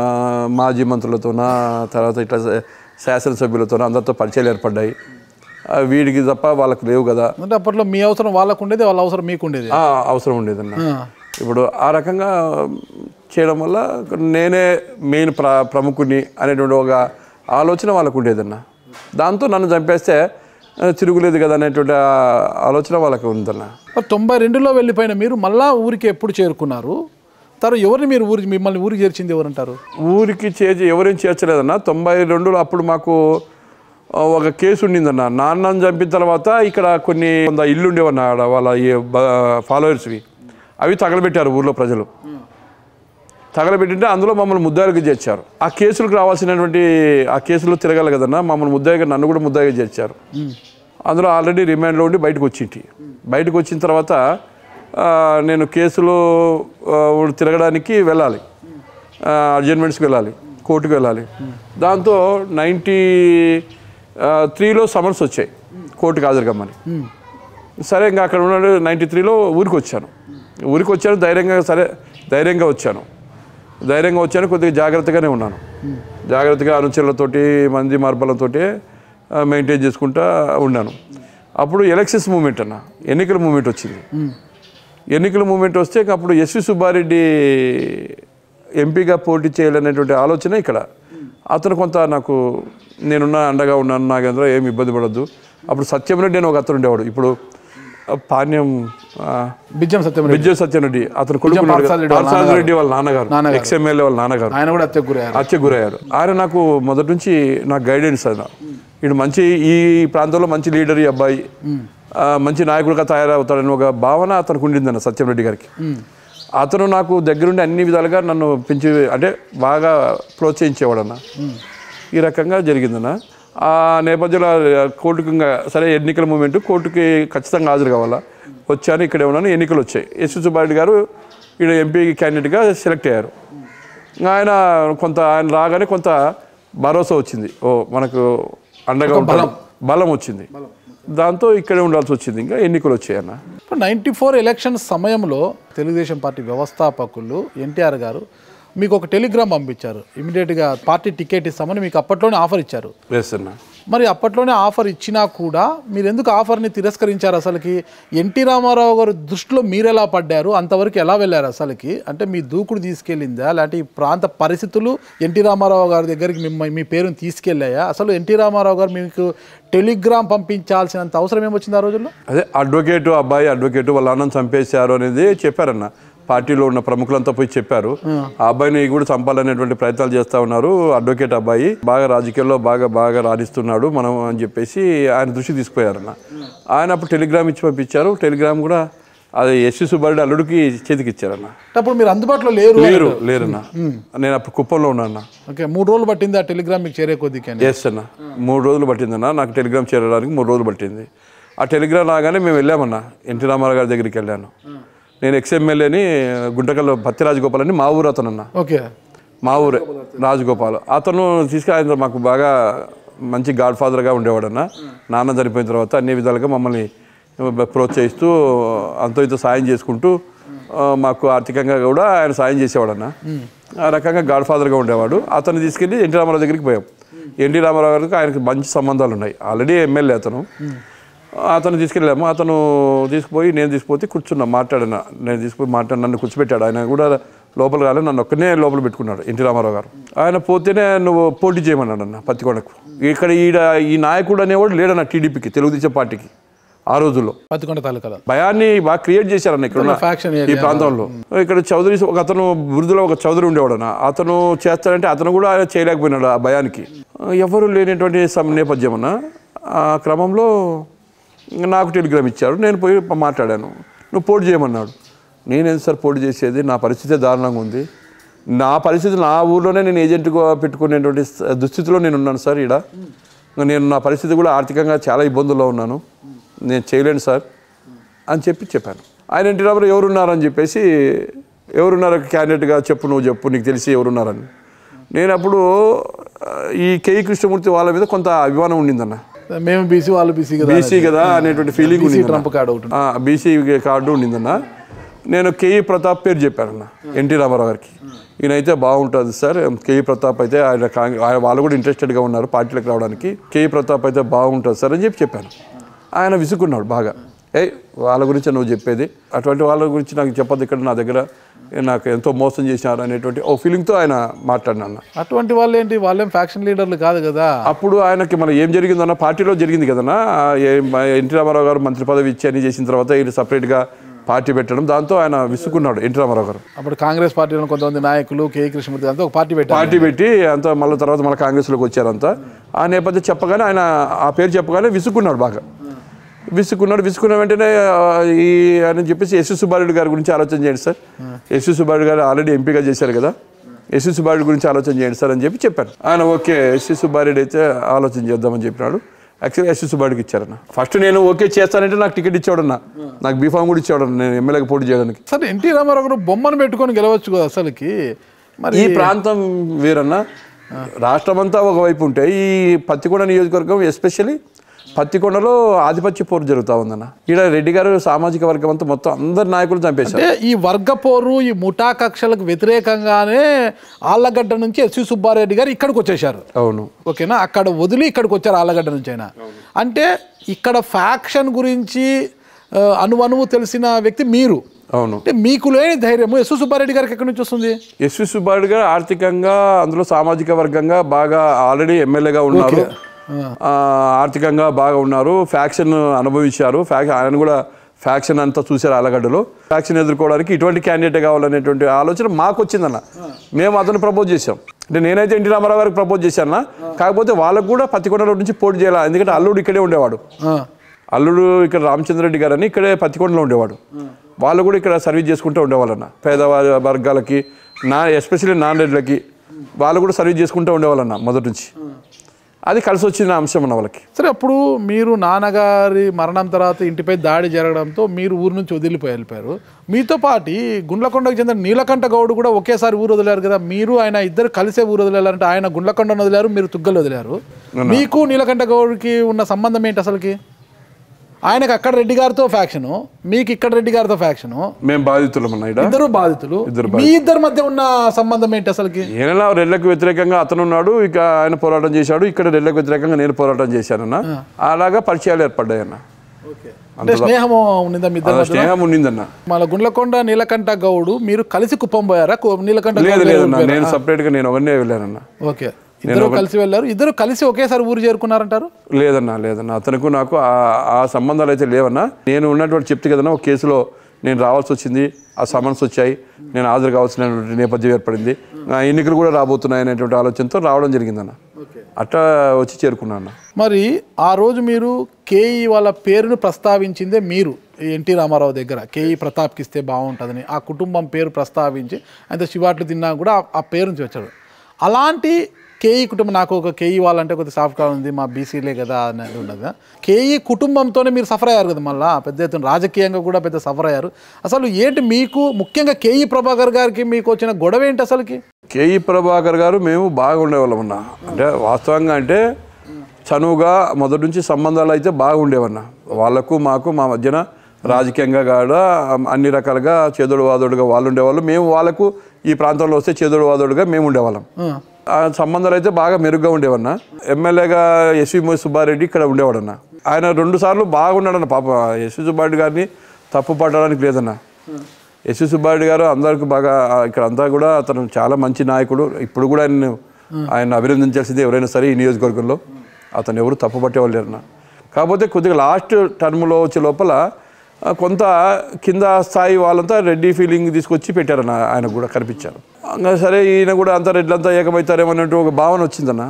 మాజీ మంత్రులతోన తర్వాత ఇట్లా శా- శాసనసభ్యులతోన అందరితో పరిచయాలు ఏర్పడ్డాయి ఆ, వీడికి తప్ప వాళ్ళకి లేవు కదా అంటే అప్పట్లో మీ అవసరం వాళ్ళకు ఉండేది వాళ్ళ అవసరం మీకు ఉండేది ఆ, అవసరం ఉండేదన్న ఆ. ఇప్పుడు ఆ రకంగా చేయడం వల్ల నేనే మెయిన్ ప్ర ప్రముఖుని అనేటువంటి ఒక ఆలోచన వాళ్ళకు ఉండేదన్న దాంతో నన్ను చంపేస్తే ఆ, తిరుగులేదు కదా అనేటువంటి ఆ ఆలోచన వాళ్ళకి ఉందన్న మరి తొంభై రెండులో వెళ్ళిపోయిన మీరు మళ్ళా ఊరికి ఎప్పుడు చేరుకున్నారు తర్వాత ఎవరిని మీరు ఊరికి మిమ్మల్ని ఊరికి చేర్చింది ఎవరంటారు ఊరికి చేర్చి ఎవరేం చేర్చలేదన్న తొంభై రెండులో అప్పుడు మాకు ఆ, ఒక కేసు ఉండిందన్న నాన్నని చంపిన తర్వాత ఇక్కడ కొన్ని కొంత ఇల్లు ఉండేవన్న ఆడ వాళ్ళ ఈ ఫాలోవర్స్వి అవి తగలబెట్టారు ఊర్లో ప్రజలు తగలబెట్టింటే అందులో మమ్మల్ని ముద్దాయిలకు చేర్చారు ఆ కేసులకు రావాల్సినటువంటి ఆ కేసులో తిరగాలి కదన్నా మమ్మల్ని ముద్దాయిగా నన్ను కూడా ముద్దాయిగా చేర్చారు అందులో ఆల్రెడీ రిమాండ్లో ఉండి బయటకు వచ్చింటి బయటకు వచ్చిన తర్వాత ఆ, నేను కేసులో ఆ, తిరగడానికి వెళ్ళాలి అడ్జర్మెంట్స్కి వెళ్ళాలి కోర్టుకు వెళ్ళాలి దాంతో నైంటీ త్రీలో సమన్స్ వచ్చాయి కోర్టుకు హాజరుకమ్మని సరే ఇంకా అక్కడ ఉన్నాడు నైంటీ త్రీలో ఊరికి వచ్చాను ఊరికి వచ్చాను ధైర్యంగా సరే ధైర్యంగా వచ్చాను ధైర్యంగా వచ్చాను కొద్దిగా జాగ్రత్తగానే ఉన్నాను జాగ్రత్తగా అనుచరులతోటి మంది మార్బలతోటి మెయింటైన్ చేసుకుంటా ఉన్నాను అప్పుడు ఎలక్షన్స్ మూమెంట్ అన్న ఎన్నికల మూమెంట్ వచ్చింది ఎన్నికల మూమెంట్ వస్తే ఇంక అప్పుడు ఎస్వి సుబ్బారెడ్డి ఎంపీగా పోటీ చేయాలనేటువంటి ఆలోచన ఇక్కడ అతను కొంత నాకు నేనున్న అండగా ఉన్నాను నాగేంద్ర ఏమి ఇబ్బంది పడద్దు అప్పుడు సత్యంరెడ్డి అని ఒక అతను ఉండేవాడు ఇప్పుడు ఆ, పాణ్యం ఆ, బిజ్జం సత్యమరెడ్డి విజయ సత్యరెడ్డి అతను కొడుకు ఉన్నాడు కదా, పార్థసారథి వాళ్ళ పార్థసారథి రెడ్డి వాళ్ళ నాన్నగారు నాన్నగారు. ఎక్స్ఎమ్మెల్యే వాళ్ళ నాన్నగారు ఆయన కూడా హత్యకు గురయ్యారు హత్య గురయ్యారు ఆయన నాకు మొదటి నుంచి నాకు గైడెన్స్ ఆయన వీడు మంచి ఈ ప్రాంతంలో మంచి లీడర్ ఈ అబ్బాయి ఆ, మంచి నాయకుడిగా తయారవుతాడని ఒక భావన అతనికి ఉండిందన్న సత్యంరెడ్డి గారికి అతను నాకు దగ్గరుండి అన్ని విధాలుగా నన్ను పెంచి అంటే బాగా ప్రోత్సహించేవాడన్న ఈ రకంగా జరిగిందన్న ఆ నేపథ్యంలో కోర్టుకు ఇంకా సరే ఎన్నికల మూమెంట్ కోర్టుకి ఖచ్చితంగా హాజరు కావాలా వచ్చాను ఇక్కడే ఉన్నాను ఎన్నికలు వచ్చాయి ఎస్ సుబ్బారెడ్డి గారు ఇక్కడ ఎంపీ క్యాండిడేట్గా సెలెక్ట్ అయ్యారు ఆయన కొంత ఆయన రాగానే కొంత భరోసా వచ్చింది ఓ మనకు అండగా ఉంటాడు బలం వచ్చింది దాంతో ఇక్కడే ఉండాల్సి వచ్చింది ఇంకా ఎన్నికలు వచ్చాయన్న ఇప్పుడు నైంటీ ఫోర్ ఎలక్షన్ సమయంలో తెలుగుదేశం పార్టీ వ్యవస్థాపకులు ఎన్టీఆర్ గారు మీకు ఒక టెలిగ్రామ్ పంపించారు ఇమీడియట్గా పార్టీ టికెట్ ఇస్తామని మీకు అప్పట్లోనే ఆఫర్ ఇచ్చారు ఎస్ అన్న మరి అప్పట్లోనే ఆఫర్ ఇచ్చినా కూడా మీరు ఎందుకు ఆఫర్ని తిరస్కరించారు అసలుకి ఎన్టీ రామారావు గారు దృష్టిలో మీరు ఎలా పడ్డారు అంతవరకు ఎలా వెళ్ళారు అసలుకి అంటే మీ దూకుడు తీసుకెళ్ళిందా లేదంటే ఈ ప్రాంత పరిస్థితులు ఎన్టీ రామారావు గారి దగ్గరికి మిమ్మ మీ పేరుని తీసుకెళ్ళాయా అసలు ఎన్టీ రామారావు గారు మీకు టెలిగ్రామ్ పంపించాల్సినంత అవసరం ఏమొచ్చింది ఆ రోజుల్లో అదే అడ్వకేటు అబ్బాయి అడ్వకేటు వాళ్ళ అన్నం చంపేశారు అనేది చెప్పారన్న పార్టీలో ఉన్న ప్రముఖులంతా పోయి చెప్పారు ఆ అబ్బాయిని కూడా చంపాలనేటువంటి ప్రయత్నాలు చేస్తా ఉన్నారు అడ్వకేట్ అబ్బాయి బాగా రాజకీయాల్లో బాగా బాగా రాణిస్తున్నాడు మనం అని చెప్పేసి ఆయన దృష్టి తీసుకుపోయారన్న ఆయన అప్పుడు టెలిగ్రామ్ ఇచ్చి పంపించారు టెలిగ్రామ్ కూడా అది ఎస్వి సుబ్బారెడ్డి అల్లుడికి చేతికి ఇచ్చారన్న అంటే అప్పుడు మీరు అందుబాటులో లేరు లేరు లేరన్న నేను అప్పుడు కుప్పంలో ఉన్నాను ఓకే మూడు రోజులు పట్టింది ఆ టెలిగ్రామ్ మీకు చేరే కొద్దికి అని ఎస్ అన్న మూడు రోజులు పట్టిందన్న నాకు టెలిగ్రామ్ చేరడానికి మూడు రోజులు పట్టింది ఆ టెలిగ్రామ్ రాగానే మేము వెళ్ళామన్న ఎన్టీ రామారావు గారి దగ్గరికి వెళ్ళాను నేను ఎక్స్ఎమ్మెల్యేని గుంటకల్లో పత్తి రాజగోపాల్ అని మా ఊరు అతను అన్న ఓకే మా ఊరే రాజగోపాల్ అతను తీసుకు ఆయన మాకు బాగా మంచి గాడ్ ఫాదర్గా ఉండేవాడన్న నాన్న చనిపోయిన తర్వాత అన్ని విధాలుగా మమ్మల్ని ప్రోత్సహిస్తూ అంతో ఇంతో సాయం చేసుకుంటూ ఆ, మాకు ఆర్థికంగా కూడా ఆయన సాయం చేసేవాడన్న ఆ రకంగా గాడ్ ఫాదర్గా ఉండేవాడు అతన్ని తీసుకెళ్ళి ఎన్టీ రామారావు దగ్గరికి పోయాం ఎన్టీ రామారావు గారికి ఆయనకి మంచి సంబంధాలు ఉన్నాయి ఆల్రెడీ ఎమ్మెల్యే అతను అతను తీసుకెళ్ళాము అతను తీసుకుపోయి నేను తీసుకుపోతే కూర్చున్నా మాట్లాడిన నేను తీసుకుపోయి మాట్లాడి నన్ను కూర్చోబెట్టాడు ఆయన కూడా లోపల రాలే నన్ను ఒక్కనే లోపల పెట్టుకున్నాడు ఎన్టీ రామారావు గారు ఆయన పోతేనే నువ్వు పోటీ చేయమన్నాడు అన్న పత్తికొండకు ఇక్కడ ఈడ ఈ నాయకుడు అనేవాడు లేడన్న టీడీపీకి తెలుగుదేశం పార్టీకి ఆ రోజుల్లో పత్తికొండ తాలూకాలో భయాన్ని బాగా క్రియేట్ చేశారన్న ఇక్కడ ఉన్న ఫ్యాక్షన్ ఈ ప్రాంతంలో ఇక్కడ చౌదరి ఒక అతను బురదలో ఒక చౌదరి ఉండేవాడన్న అతను చేస్తాడంటే అతను కూడా ఆయన చేయలేకపోయినాడు ఆ భయానికి ఎవరు లేనటువంటి సమ- నేపథ్యం అన్న ఆ క్రమంలో నాకు టెలిగ్రామ్ ఇచ్చారు నేను పోయి మాట్లాడాను నువ్వు పోటీ చేయమన్నాడు నేనేం సార్ పోటీ చేసేది నా పరిస్థితి దారుణంగా ఉంది నా పరిస్థితి నా ఊర్లోనే నేను ఏజెంట్గా పెట్టుకునేటువంటి స- దుస్థితిలో నేను ఉన్నాను సార్ ఈడ నేను నా పరిస్థితి కూడా ఆర్థికంగా చాలా ఇబ్బందుల్లో ఉన్నాను నేను చేయలేను సార్ అని చెప్పి చెప్పాను ఆయన ఎన్టీ రామారావు ఎవరున్నారని చెప్పేసి ఎవరున్నారు క్యాండిడేట్గా చెప్పు నువ్వు చెప్పు నీకు తెలిసి ఎవరున్నారని నేను అప్పుడు ఆ, ఈ కేఈ కృష్ణమూర్తి వాళ్ళ మీద కొంత అభిమానం ఉండిందన్న మేము బీసీ వాళ్ళు బీసీ కదా బీసీ కదా అనేటువంటి ఫీలింగ్ బీసీ ఉంది ట్రంప్ కార్డు ఒకటి బీసీ కార్డు ఉండిందన్న నేను కేఈ ప్రతాప్ పేరు చెప్పానన్న ఎన్టీ రామారావు గారికి ఈయనైతే బాగుంటుంది సార్ కేఈ ప్రతాప్ అయితే ఆయన కాంగ్- ఆయన వాళ్ళు కూడా ఇంట్రెస్టెడ్గా ఉన్నారు పార్టీలకు రావడానికి కేఈ ప్రతాప్ అయితే బాగుంటుంది సార్ అని చెప్పి చెప్పాను ఆయన విసుక్కున్నాడు బాగా ఏ వాళ్ళ గురించి నువ్వు చెప్పేది అటువంటి వాళ్ళ గురించి నాకు చెప్పొద్దు ఇక్కడ నా దగ్గర నాకు ఎంతో మోసం చేసినారు అనేటువంటి ఓ ఫీలింగ్తో ఆయన మాట్లాడినా అటువంటి వాళ్ళు ఏంటి వాళ్ళేం ఫ్యాక్షన్ లీడర్లు కాదు కదా అప్పుడు ఆయనకి మన ఏం జరిగిందన్న పార్టీలో జరిగింది కదన్నా ఆ ఏ- మ- ఎన్టీ రామారావు గారు మంత్రి పదవి ఇచ్చి అన్ని చేసిన తర్వాత ఈయన సపరేట్గా పార్టీ పెట్టడం దాంతో ఆయన విసుకున్నాడు ఎన్టీ రామారావు గారు అప్పుడు కాంగ్రెస్ పార్టీలో కొంతమంది నాయకులు కే కృష్ణమూర్తి అంతా ఒక పార్టీ పెట్టారు పార్టీ పెట్టి అంత మళ్ళీ తర్వాత మళ్ళీ కాంగ్రెస్లోకి వచ్చారంతా ఆ నేపథ్యం చెప్పగానే ఆయన ఆ పేరు చెప్పగానే విసుకున్నాడు బాగా విసుకున్నాడు విసుకున్న వెంటనే ఆ, ఈ అని చెప్పేసి ఎస్వి సుబ్బారెడ్డి గారి గురించి ఆలోచన చేయండి సార్ ఎస్వి సుబ్బారెడ్డి గారు ఆల్రెడీ ఎంపీగా చేశారు కదా ఎస్వి సుబ్బారెడ్డి గురించి ఆలోచన చేయండి సార్ అని చెప్పి చెప్పాను ఆయన ఓకే ఎస్వి సుబ్బారెడ్డి అయితే ఆలోచన చేద్దామని చెప్పినాడు యాక్చువల్గా ఎస్వి సుబ్బారెడ్డికి ఇచ్చారన్న ఫస్ట్ నేను ఓకే చేస్తానంటే నాకు టికెట్ ఇచ్చాడన్న నాకు బీఫామ్ కూడా ఇచ్చాడన్న నేను ఎమ్మెల్యేకి పోటీ చేయడానికి సరే ఎన్టీ రామారావు గారు బొమ్మను పెట్టుకొని గెలవచ్చు కదా అసలుకి మరి ఈ ప్రాంతం వేరన్నా రాష్ట్రం అంతా ఒకవైపు ఉంటే ఈ పత్తికొండ నియోజకవర్గం ఎస్పెషల్లీ పత్తికొండలో ఆధిపత్య పోరు జరుగుతూ ఉందన్న ఈడ రెడ్డి గారు సామాజిక వర్గం అంతా మొత్తం అందరి నాయకులు చంపేశారు అంటే ఈ వర్గ పోరు ఈ ముఠా కక్షలకు వ్యతిరేకంగానే ఆళ్ళగడ్డ నుంచి ఎస్వి సుబ్బారెడ్డి గారు ఇక్కడికి వచ్చేసారు అవును ఓకేనా అక్కడ వదిలి ఇక్కడికి వచ్చారు ఆళ్ళగడ్డ నుంచి అయినా అంటే ఇక్కడ ఫ్యాక్షన్ గురించి ఆ, అణువణువు తెలిసిన వ్యక్తి మీరు అవును అంటే మీకు లేని ధైర్యము ఎస్వి సుబ్బారెడ్డి గారికి ఎక్కడి నుంచి వస్తుంది ఎస్వి సుబ్బారెడ్డి గారు ఆర్థికంగా అందులో సామాజిక వర్గంగా బాగా ఆల్రెడీ ఎమ్మెల్యేగా ఉన్నారు ఆ, ఆర్థికంగా బాగా ఉన్నారు ఫ్యాక్షన్ అనుభవించారు ఫ్యాక్ ఆయన కూడా ఫ్యాక్షన్ అంతా చూశారు ఆలగడ్డలో ఫ్యాక్షన్ ఎదుర్కోవడానికి ఇటువంటి క్యాండిడేట్ కావాలనేటువంటి ఆలోచన మాకు వచ్చిందన్న మేము అతను ప్రపోజ్ చేశాం అంటే నేనైతే ఎన్టీ రామారావు గారికి ప్రపోజ్ చేశాను కాకపోతే వాళ్ళకు కూడా పత్తికొండలో నుంచి పోటీ చేయాలి ఎందుకంటే అల్లుడు ఇక్కడే ఉండేవాడు ఆ, అల్లుడు ఇక్కడ రామచంద్రరెడ్డి గారు అని ఇక్కడే పత్తికొండలో ఉండేవాడు వాళ్ళు కూడా ఇక్కడ సర్వీస్ చేసుకుంటూ ఉండేవాళ్ళన్న పేదవారి వర్గాలకి నా ఎస్పెషల్లీ నాన్ రెడ్లకి వాళ్ళు కూడా సర్వీస్ చేసుకుంటూ ఉండేవాళ్ళన్న మొదటి నుంచి అది కలిసి వచ్చిన అంశం అన్న వాళ్ళకి సరే అప్పుడు మీరు నాన్నగారి మరణం తర్వాత ఇంటిపై దాడి జరగడంతో మీరు ఊరు నుంచి వదిలిపోయి వెళ్ళిపోయారు మీతో పాటు గుండ్లకొండకు చెందిన నీలకంఠ గౌడ్ కూడా ఒకేసారి ఊరు వదిలేరు కదా మీరు ఆయన ఇద్దరు కలిసే ఊరు వదిలేరంటే ఆయన గుండ్లకొండను వదిలేరు మీరు తుగ్గలు వదిలేరు మీకు నీలకంఠ గౌడ్కి ఉన్న సంబంధం ఏంటి అసలుకి ఆయనకు అక్కడ రెడ్డి గారితో ఫ్యాక్షను మీకు ఇక్కడ రెడ్డి గారితో ఫ్యాక్షను మేము బాధితులం అన్న ఈడ ఇద్దరు బాధితులు మీ ఇద్దరి మధ్య ఉన్న సంబంధం ఏంటి అసలుకి ఈయనలా రెడ్లకు వ్యతిరేకంగా అతను ఉన్నాడు ఇక ఆయన పోరాటం చేశాడు ఇక్కడ రెడ్లకు వ్యతిరేకంగా నేను పోరాటం చేశానన్న అలాగా పరిచయాలు ఏర్పడ్డాయన్న అంటే స్నేహము ఉన్నదా మీ ఇద్దరి ఆ మధ్య స్నేహం ఉండిందన్న మన గుండ్లకొండ నీలకంఠ గౌడు మీరు కలిసి కుప్పం పోయారా కు- నీలకంఠ లేదు గౌడు లేదన్న నేను సపరేట్గా నేను ఒకనే వెళ్ళానన్న ఓకే ఇద్దరు కలిసి వెళ్ళారు ఇద్దరు కలిసి ఒకేసారి ఊరు చేరుకున్నారంటారు లేదన్నా లేదన్నా అతనికి నాకు ఆ- ఆ సంబంధాలు అయితే లేవన్నా నేను ఉన్నటువంటి చెప్తే కదన్నా ఒక కేసులో నేను రావాల్సి వచ్చింది ఆ సమన్స్ వచ్చాయి నేను హాజరు కావాల్సినటువంటి నేపథ్యం ఏర్పడింది ఆ ఎన్నికలు కూడా రాబోతున్నాయి అనేటువంటి ఆలోచనతో రావడం జరిగిందన్న అట్లా వచ్చి చేరుకున్నాను మరి ఆ రోజు మీరు కేఈ వాళ్ళ పేరును ప్రస్తావించిందే మీరు ఎన్టీ రామారావు దగ్గర కేఈ ప్రతాప్కి ఇస్తే బాగుంటుందని ఆ కుటుంబం పేరు ప్రస్తావించి ఆయన శివాట్లు తిన్నా కూడా ఆ- ఆ పేరు నుంచి వచ్చాడు అలాంటి కేఈ కుటుంబం నాకు ఒక కేఈ వాళ్ళంటే కొద్దిగా సాఫ్ట్గా ఉంది మా బీసీలే కదా అనేది ఉండదు కేఈ కుటుంబంతోనే మీరు సఫర్ అయ్యారు కదా మళ్ళీ పెద్ద ఎత్తున రాజకీయంగా కూడా పెద్ద సఫర్ అయ్యారు అసలు ఏంటి మీకు ముఖ్యంగా కేఈ ప్రభాకర్ గారికి మీకు వచ్చిన గొడవ ఏంటి అసలుకి కేఈ ప్రభాకర్ గారు మేము బాగా ఉండేవాళ్ళం అన్న అంటే వాస్తవంగా అంటే చనువుగా మొదటి నుంచి సంబంధాలు అయితే బాగా ఉండేవన్న వాళ్ళకు మాకు మా మధ్యన రాజకీయంగా కూడా అన్ని రకాలుగా చేదోడు వాదోడుగా వాళ్ళు ఉండేవాళ్ళు మేము వాళ్ళకు ఈ ప్రాంతంలో వస్తే చేదోడు వాదోడుగా మేము ఉండేవాళ్ళం ఆ సంబంధాలు అయితే బాగా మెరుగ్గా ఉండేవన్న ఎమ్మెల్యేగా ఎస్వి సుబ్బారెడ్డి ఇక్కడ ఉండేవాడన్న ఆయన రెండు సార్లు బాగున్నాడన్న పాప ఎస్వి సుబ్బారెడ్డి గారిని తప్పు పట్టడానికి లేదన్న ఎస్వి సుబ్బారెడ్డి గారు అందరికి బాగా ఆ, ఇక్కడ అంతా కూడా అతను చాలా మంచి నాయకుడు ఇప్పుడు కూడా ఆయన ఆయన అభినందించాల్సింది ఎవరైనా సరే ఈ నియోజకవర్గంలో అతను ఎవరు తప్పు పట్టేవాళ్ళు లేరన్న కాకపోతే కొద్దిగా లాస్ట్ టర్మ్లో వచ్చే లోపల ఆ, కొంత కింద స్థాయి వాళ్ళంతా రెడ్డి ఫీలింగ్ తీసుకొచ్చి పెట్టారన్న ఆయన కూడా కనిపించారు ఇంకా సరే ఈయన కూడా అంతా రెడ్లంతా ఏకమవుతారేమో అన్నట్టు ఒక భావన వచ్చిందన్న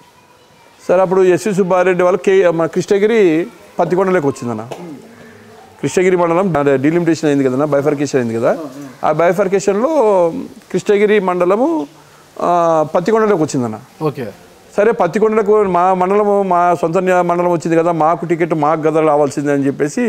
సరే అప్పుడు ఎస్వి సుబ్బారెడ్డి వాళ్ళు కే మన కృష్ణగిరి పత్తికొండలోకి వచ్చిందన్న కృష్ణగిరి మండలం డిలిమిటేషన్ అయింది కదా బైఫర్కేషన్ అయింది కదా ఆ బైఫర్కేషన్లో కృష్ణగిరి మండలము ఆ, పత్తికొండలోకి వచ్చిందన్న ఓకే సరే పత్తికొండలకు మా మండలము మా సొంత న్యా- మండలం వచ్చింది కదా మాకు టికెట్ మాకు గద రావాల్సిందే అని చెప్పేసి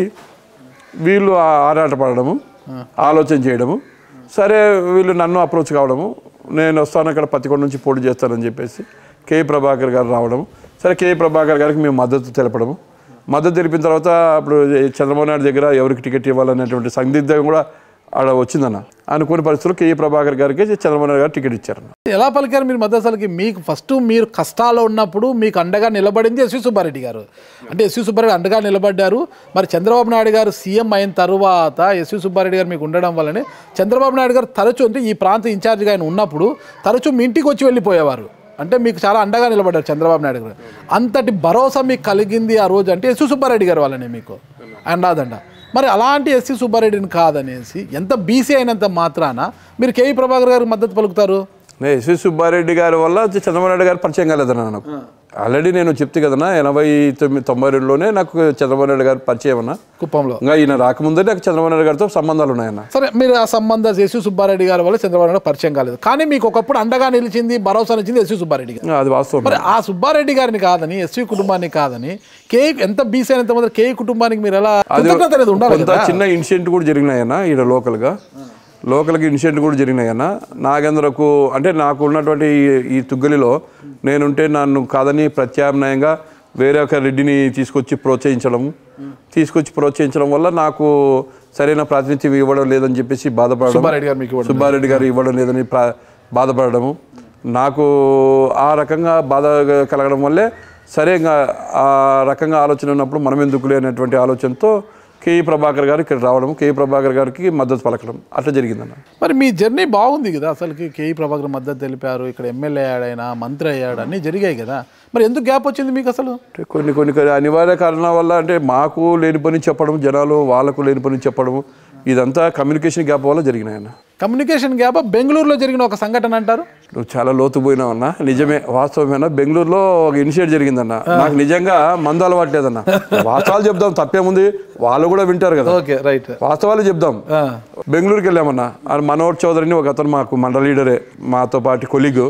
వీళ్ళు ఆ ఆరాట పడడము ఆలోచన చేయడము సరే వీళ్ళు నన్ను అప్రోచ్ కావడము నేను వస్తాను అక్కడ పత్తికొండ నుంచి పోటీ చేస్తానని చెప్పేసి కే ప్రభాకర్ గారు రావడము సరే కే ప్రభాకర్ గారికి మేము మద్దతు తెలపడము మద్దతు తెలిపిన తర్వాత అప్పుడు చంద్రబాబు నాయుడు దగ్గర ఎవరికి టికెట్ ఇవ్వాలనేటువంటి సందిగ్ధం కూడా ఆడ వచ్చిందన్న అనుకునే పరిస్థితుల్లో కేఈ ప్రభాకర్ గారికి చంద్రబాబు నాయుడు గారు టికెట్ ఇచ్చారన్న ఎలా పలికారు మీరు మద్దతు అసలుకి మీకు ఫస్ట్ మీరు కష్టాల్లో ఉన్నప్పుడు మీకు అండగా నిలబడింది ఎస్వి సుబ్బారెడ్డి గారు అంటే ఎస్వి సుబ్బారెడ్డి అండగా నిలబడ్డారు మరి చంద్రబాబు నాయుడు గారు సీఎం అయిన తర్వాత ఎస్వి సుబ్బారెడ్డి గారు మీకు ఉండడం వల్లనే చంద్రబాబు నాయుడు గారు తరచూ అంటే ఈ ప్రాంత ఇన్ఛార్జిగా ఆయన ఉన్నప్పుడు తరచూ మీ ఇంటికి వచ్చి వెళ్ళిపోయేవారు అంటే మీకు చాలా అండగా నిలబడ్డారు చంద్రబాబు నాయుడు గారు అంతటి భరోసా మీకు కలిగింది ఆ రోజు అంటే ఎస్వి సుబ్బారెడ్డి గారు వాళ్ళనే మీకు అండాదండ మరి అలాంటి ఎస్సీ సుబ్బారెడ్డిని కాదనేసి ఎంత బీసీ అయినంత మాత్రాన మీరు కేవీ ప్రభాకర్ గారికి మద్దతు పలుకుతారు నే ఎస్వి సుబ్బారెడ్డి గారి వల్ల చంద్రబాబు నాయుడు గారు పరిచయం కాలేదన్న నాకు ఆల్రెడీ నేను చెప్తే కదన్నా ఎనభై తొమ్మిది తొంభై రెండులోనే నాకు చంద్రబాబు నాయుడు గారు పరిచయం అన్న కుప్పంలో ఇంకా ఈయన రాకముందే నాకు చంద్రబాబు నాయుడు గారితో సంబంధాలు ఉన్నాయన్న సరే మీరు ఆ సంబంధం ఎస్వి సుబ్బారెడ్డి గారి వల్ల చంద్రబాబు నాయుడు పరిచయం కాలేదు కానీ మీకు ఒకప్పుడు అండగా నిలిచింది భరోసా నిలిచింది ఎస్వి సుబ్బారెడ్డి గారు అది వాస్తవం మరి ఆ సుబ్బారెడ్డి గారిని కాదని ఎస్వి కుటుంబాన్ని కాదని కే ఎంత బీసీ అయినంత మంది కే కుటుంబానికి మీరు ఎలా కృతజ్ఞత అనేది ఉండాలి కొంత కదా చిన్న ఇన్సిడెంట్ కూడా జరిగినాయన్న ఈడ లోకల్గా లోకల్కి ఇన్సిడెంట్ కూడా జరిగినాయన్న నాగేంద్రకు అంటే నాకు ఉన్నటువంటి ఈ- ఈ తుగ్గలిలో నేనుంటే నన్ను కాదని ప్రత్యామ్నాయంగా వేరే ఒక రెడ్డిని తీసుకొచ్చి ప్రోత్సహించడం తీసుకొచ్చి ప్రోత్సహించడం వల్ల నాకు సరైన ప్రాతినిధ్యం ఇవ్వడం లేదని చెప్పేసి బాధపడడం సుబ్బారెడ్డి గారు మీకు ఇవ్వడం సుబ్బారెడ్డి గారు ఇవ్వడం లేదని ప్రా బాధపడము నాకు ఆ రకంగా బాధ కలగడం వల్లే సరే ఇంకా ఆ రకంగా ఆలోచన ఉన్నప్పుడు మనం ఎందుకు లేనటువంటి ఆలోచనతో కేఈ ప్రభాకర్ గారు ఇక్కడ రావడం కేఈ ప్రభాకర్ గారికి మద్దతు పలకడం అట్లా జరిగిందన్న మరి మీ జర్నీ బాగుంది కదా అసలుకి కేఈ ప్రభాకర్ మద్దతు తెలిపారు ఇక్కడ ఎమ్మెల్యే అయ్యాడు ఆయన మంత్రి అయ్యాడు అన్నీ జరిగాయి కదా మరి ఎందుకు గ్యాప్ వచ్చింది మీకు అసలు అంటే కొన్ని కొన్ని కొన్ని అనివార్య కారణాల వల్ల అంటే మాకు లేని పని చెప్పడం జనాలు వాళ్ళకు లేని పని చెప్పడం ఇదంతా కమ్యూనికేషన్ గ్యాప్ వల్ల జరిగినాయన్న కమ్యూనికేషన్ గ్యాప్ బెంగళూరులో జరిగిన ఒక సంఘటన అంటారు నువ్వు చాలా లోతు పోయినావన్నా నిజమే వాస్తవమేనా బెంగళూరులో ఒక ఇనిషియేట్ జరిగిందన్న నాకు నిజంగా మందు అలవాట్లేదన్న వాస్తవాలు చెప్దాం తప్పేముంది వాళ్ళు కూడా వింటారు కదా ఓకే రైట్ వాస్తవాలు చెప్దాం బెంగళూరుకి వెళ్ళామన్నా ఆ మనోహర్ చౌదరిని ఒక అతను మాకు మండల లీడరే మాతో పాటు కొలిగ్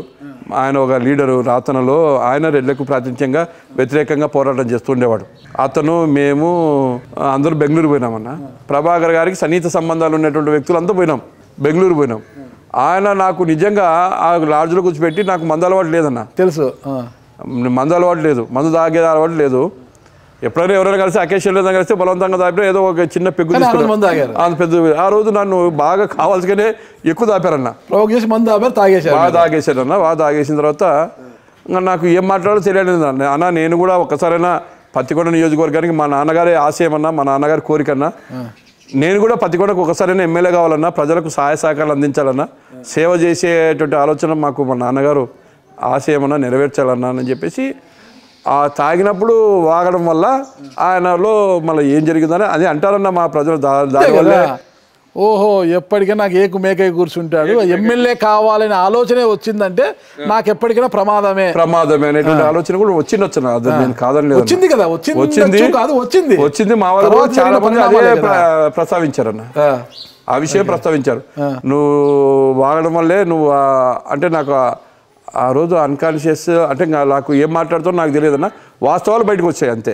ఆయన ఒక లీడరు రాతనలో ఆయన రెడ్లకు ప్రాతినిధ్యంగా వ్యతిరేకంగా పోరాటం చేస్తుండేవాడు అతను మేము ఆ, అందరూ బెంగళూరు పోయినామన్న ప్రభాకర్ గారికి సన్నిహిత సంబంధాలు ఉన్నటువంటి వ్యక్తులు అంతా పోయినాం బెంగళూరు పోయినాం ఆయన నాకు నిజంగా ఆ లాడ్జ్లో కూర్చోబెట్టి నాకు మందు అలవాటు లేదన్న తెలుసు ఆ. మందు అలవాటు లేదు మందు తాగే అలవాటు లేదు ఎప్పుడైనా ఎవరైనా కలిసి అకేషన్ లేదా కలిస్తే బలవంతంగా తాపినా ఏదో ఒక చిన్న పెగ్గు కానీ ఆ రోజు తీసుకున్నా. మందు తాగారు. అంత పెద్ద ఆ రోజు నన్ను బాగా కావాల్సిగానే ఎక్కువ తాపారన్న ప్రవోక్ చేసి మందు ఆపారు తాగేశారు బాగా తాగేసాడన్న బాగా తాగేసిన తర్వాత ఇంకా నాకు ఏం మాట్లాడాలో తెలియలేదు అన్న అన్న నేను కూడా ఒక్కసారైనా పత్తికొండ నియోజకవర్గానికి మా నాన్నగారి ఆశయం అన్నా మా నాన్నగారి కోరికన్నా నేను కూడా పత్తికొండకు ఒకసారైనా ఎమ్మెల్యే కావాలన్నా ప్రజలకు సహాయ సహకారాలు అందించాలన్నా సేవ చేసేటువంటి ఆలోచన మాకు మా నాన్నగారు ఆశయం అన్నా నెరవేర్చాలన్నా అని చెప్పేసి ఆ తాగినప్పుడు వాగడం వల్ల ఆయనలో మళ్ళీ ఏం జరిగిందని అది అంటారన్న మా ప్రజలు దా దానివల్లే కదా ఓహో ఎప్పటికైనా నాకు ఏకు మేకై కూర్చుంటాడు ఎమ్మెల్యే కావాలనే ఆలోచనే వచ్చిందంటే నాకు ఎప్పటికైనా ప్రమాదమే ప్రమాదమే అనేటువంటి ఆలోచన కూడా వచ్చిండొచ్చు నా- అది నేను కాదని లేదు వచ్చింది కదా వచ్చింది వచ్చింది ఉండొచ్చు కాదు వచ్చింది వచ్చింది మా వాళ్ళు తర్వాత కూడా చాలా జరిగిన మంది అదే పరిణామాలే కదా. ప్ర- ప్రస్తావించారన్న ఆ, ఆ విషయం ప్రస్తావించారు నువ్వు వాగడం వల్లే నువ్వు ఆ- అంటే నాకు ఆ- ఆ రోజు అన్కాన్షియస్ అంటే ఇంకా నాకు ఏం మాట్లాడుతావు నాకు తెలియదన్న వాస్తవాలు బయటకు వచ్చాయి అంతే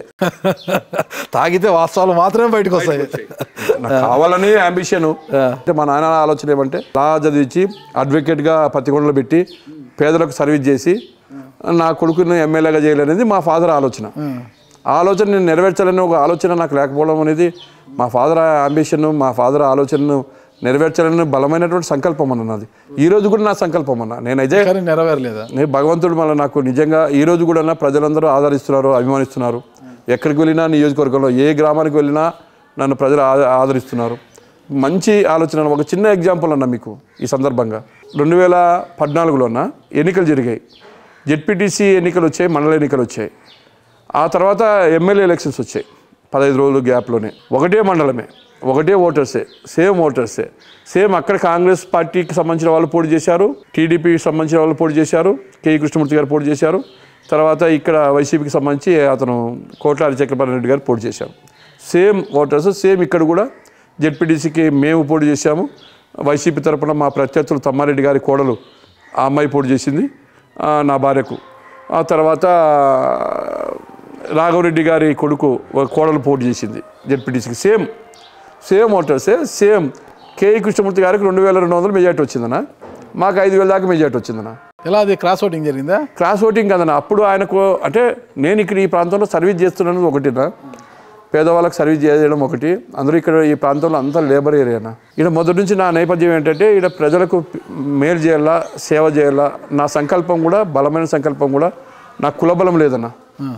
తాగితే వాస్తవాలు మాత్రమే బయటకు వస్తాయి నాకు కావాలని అంబిషన్ అంటే మా నాన్న ఆలోచన ఏమంటే లా చదివించి అడ్వకేట్గా పత్తికొండలో పెట్టి పేదలకు సర్వీస్ చేసి నా కొడుకుని ఎమ్మెల్యేగా చేయాలనేది మా ఫాదర్ ఆలోచన ఆ ఆలోచన నేను నెరవేర్చాలనే ఒక ఆలోచన నాకు లేకపోవడం అనేది మా ఫాదర్ అంబిషన్ మా ఫాదర్ ఆలోచనను నెరవేర్చాలని బలమైనటువంటి సంకల్పం అన్నది ఈ రోజు కూడా నా సంకల్పం అన్న నేనైతే కానీ నెరవేరలేదా నేను భగవంతుడు మళ్ళీ నాకు నిజంగా ఈ రోజు కూడా నా ప్రజలందరూ ఆదరిస్తున్నారు అభిమానిస్తున్నారు ఎక్కడికి వెళ్ళినా నియోజకవర్గంలో ఏ గ్రామానికి వెళ్ళినా నన్ను ప్రజలు ఆ- ఆదరిస్తున్నారు మంచి ఆలోచన ఒక చిన్న ఎగ్జాంపుల్ అన్న మీకు ఈ సందర్భంగా రెండు వేల పద్నాలుగులోన ఎన్నికలు జరిగాయి జెడ్పీటీసీ ఎన్నికలు వచ్చాయి మండల ఎన్నికలు వచ్చాయి ఆ తర్వాత ఎమ్మెల్యే ఎలక్షన్స్ వచ్చాయి పదహైదు రోజులు గ్యాప్లోనే ఒకటే మండలమే ఒకటే ఓటర్సే సేమ్ ఓటర్సే సేమ్ అక్కడ కాంగ్రెస్ పార్టీకి సంబంధించిన వాళ్ళు పోటీ చేశారు టీడీపీకి సంబంధించిన వాళ్ళు పోటీ చేశారు కేఈ కృష్ణమూర్తి గారు పోటీ చేశారు తర్వాత ఇక్కడ వైసీపీకి సంబంధించి అతను కోట్లారి చక్రపాణి రెడ్డి గారు పోటీ చేశారు సేమ్ ఓటర్స్ సేమ్ ఇక్కడ కూడా జెడ్పీటీసీకి మేము పోటీ చేశాము వైసీపీ తరపున మా ప్రత్యర్థులు తమ్మారెడ్డి గారి కోడలు ఆ అమ్మాయి పోటీ చేసింది ఆ, నా భార్యకు ఆ తర్వాత రాఘవరెడ్డి గారి కొడుకు ఒక కోడలు పోటీ చేసింది జెడ్పీటీసీకి సేమ్ సేమ్ ఓటర్సే సేమ్ కేఈ కృష్ణమూర్తి గారికి రెండు వేల రెండు వందలు మెజార్టీ వచ్చిందన్న మాకు ఐదు వేల దాకా మెజార్టీ వచ్చిందన్న ఎలా అది క్రాస్ ఓటింగ్ జరిగిందా క్రాస్ ఓటింగ్ కదన్న అప్పుడు ఆయనకు అంటే నేను ఇక్కడ ఈ ప్రాంతంలో సర్వీస్ చేస్తున్నాను ఒకటినా పేదవాళ్ళకి సర్వీస్ చేయడం ఒకటి అందరూ ఇక్కడ ఈ ప్రాంతంలో అంతా లేబర్ ఏరియానా ఇక్కడ మొదటి నుంచి నా నేపథ్యం ఏంటంటే ఇక్కడ ప్రజలకు మేలు చేయాలా సేవ చేయాలా నా సంకల్పం కూడా బలమైన సంకల్పం కూడా నా కులబలం లేదన్న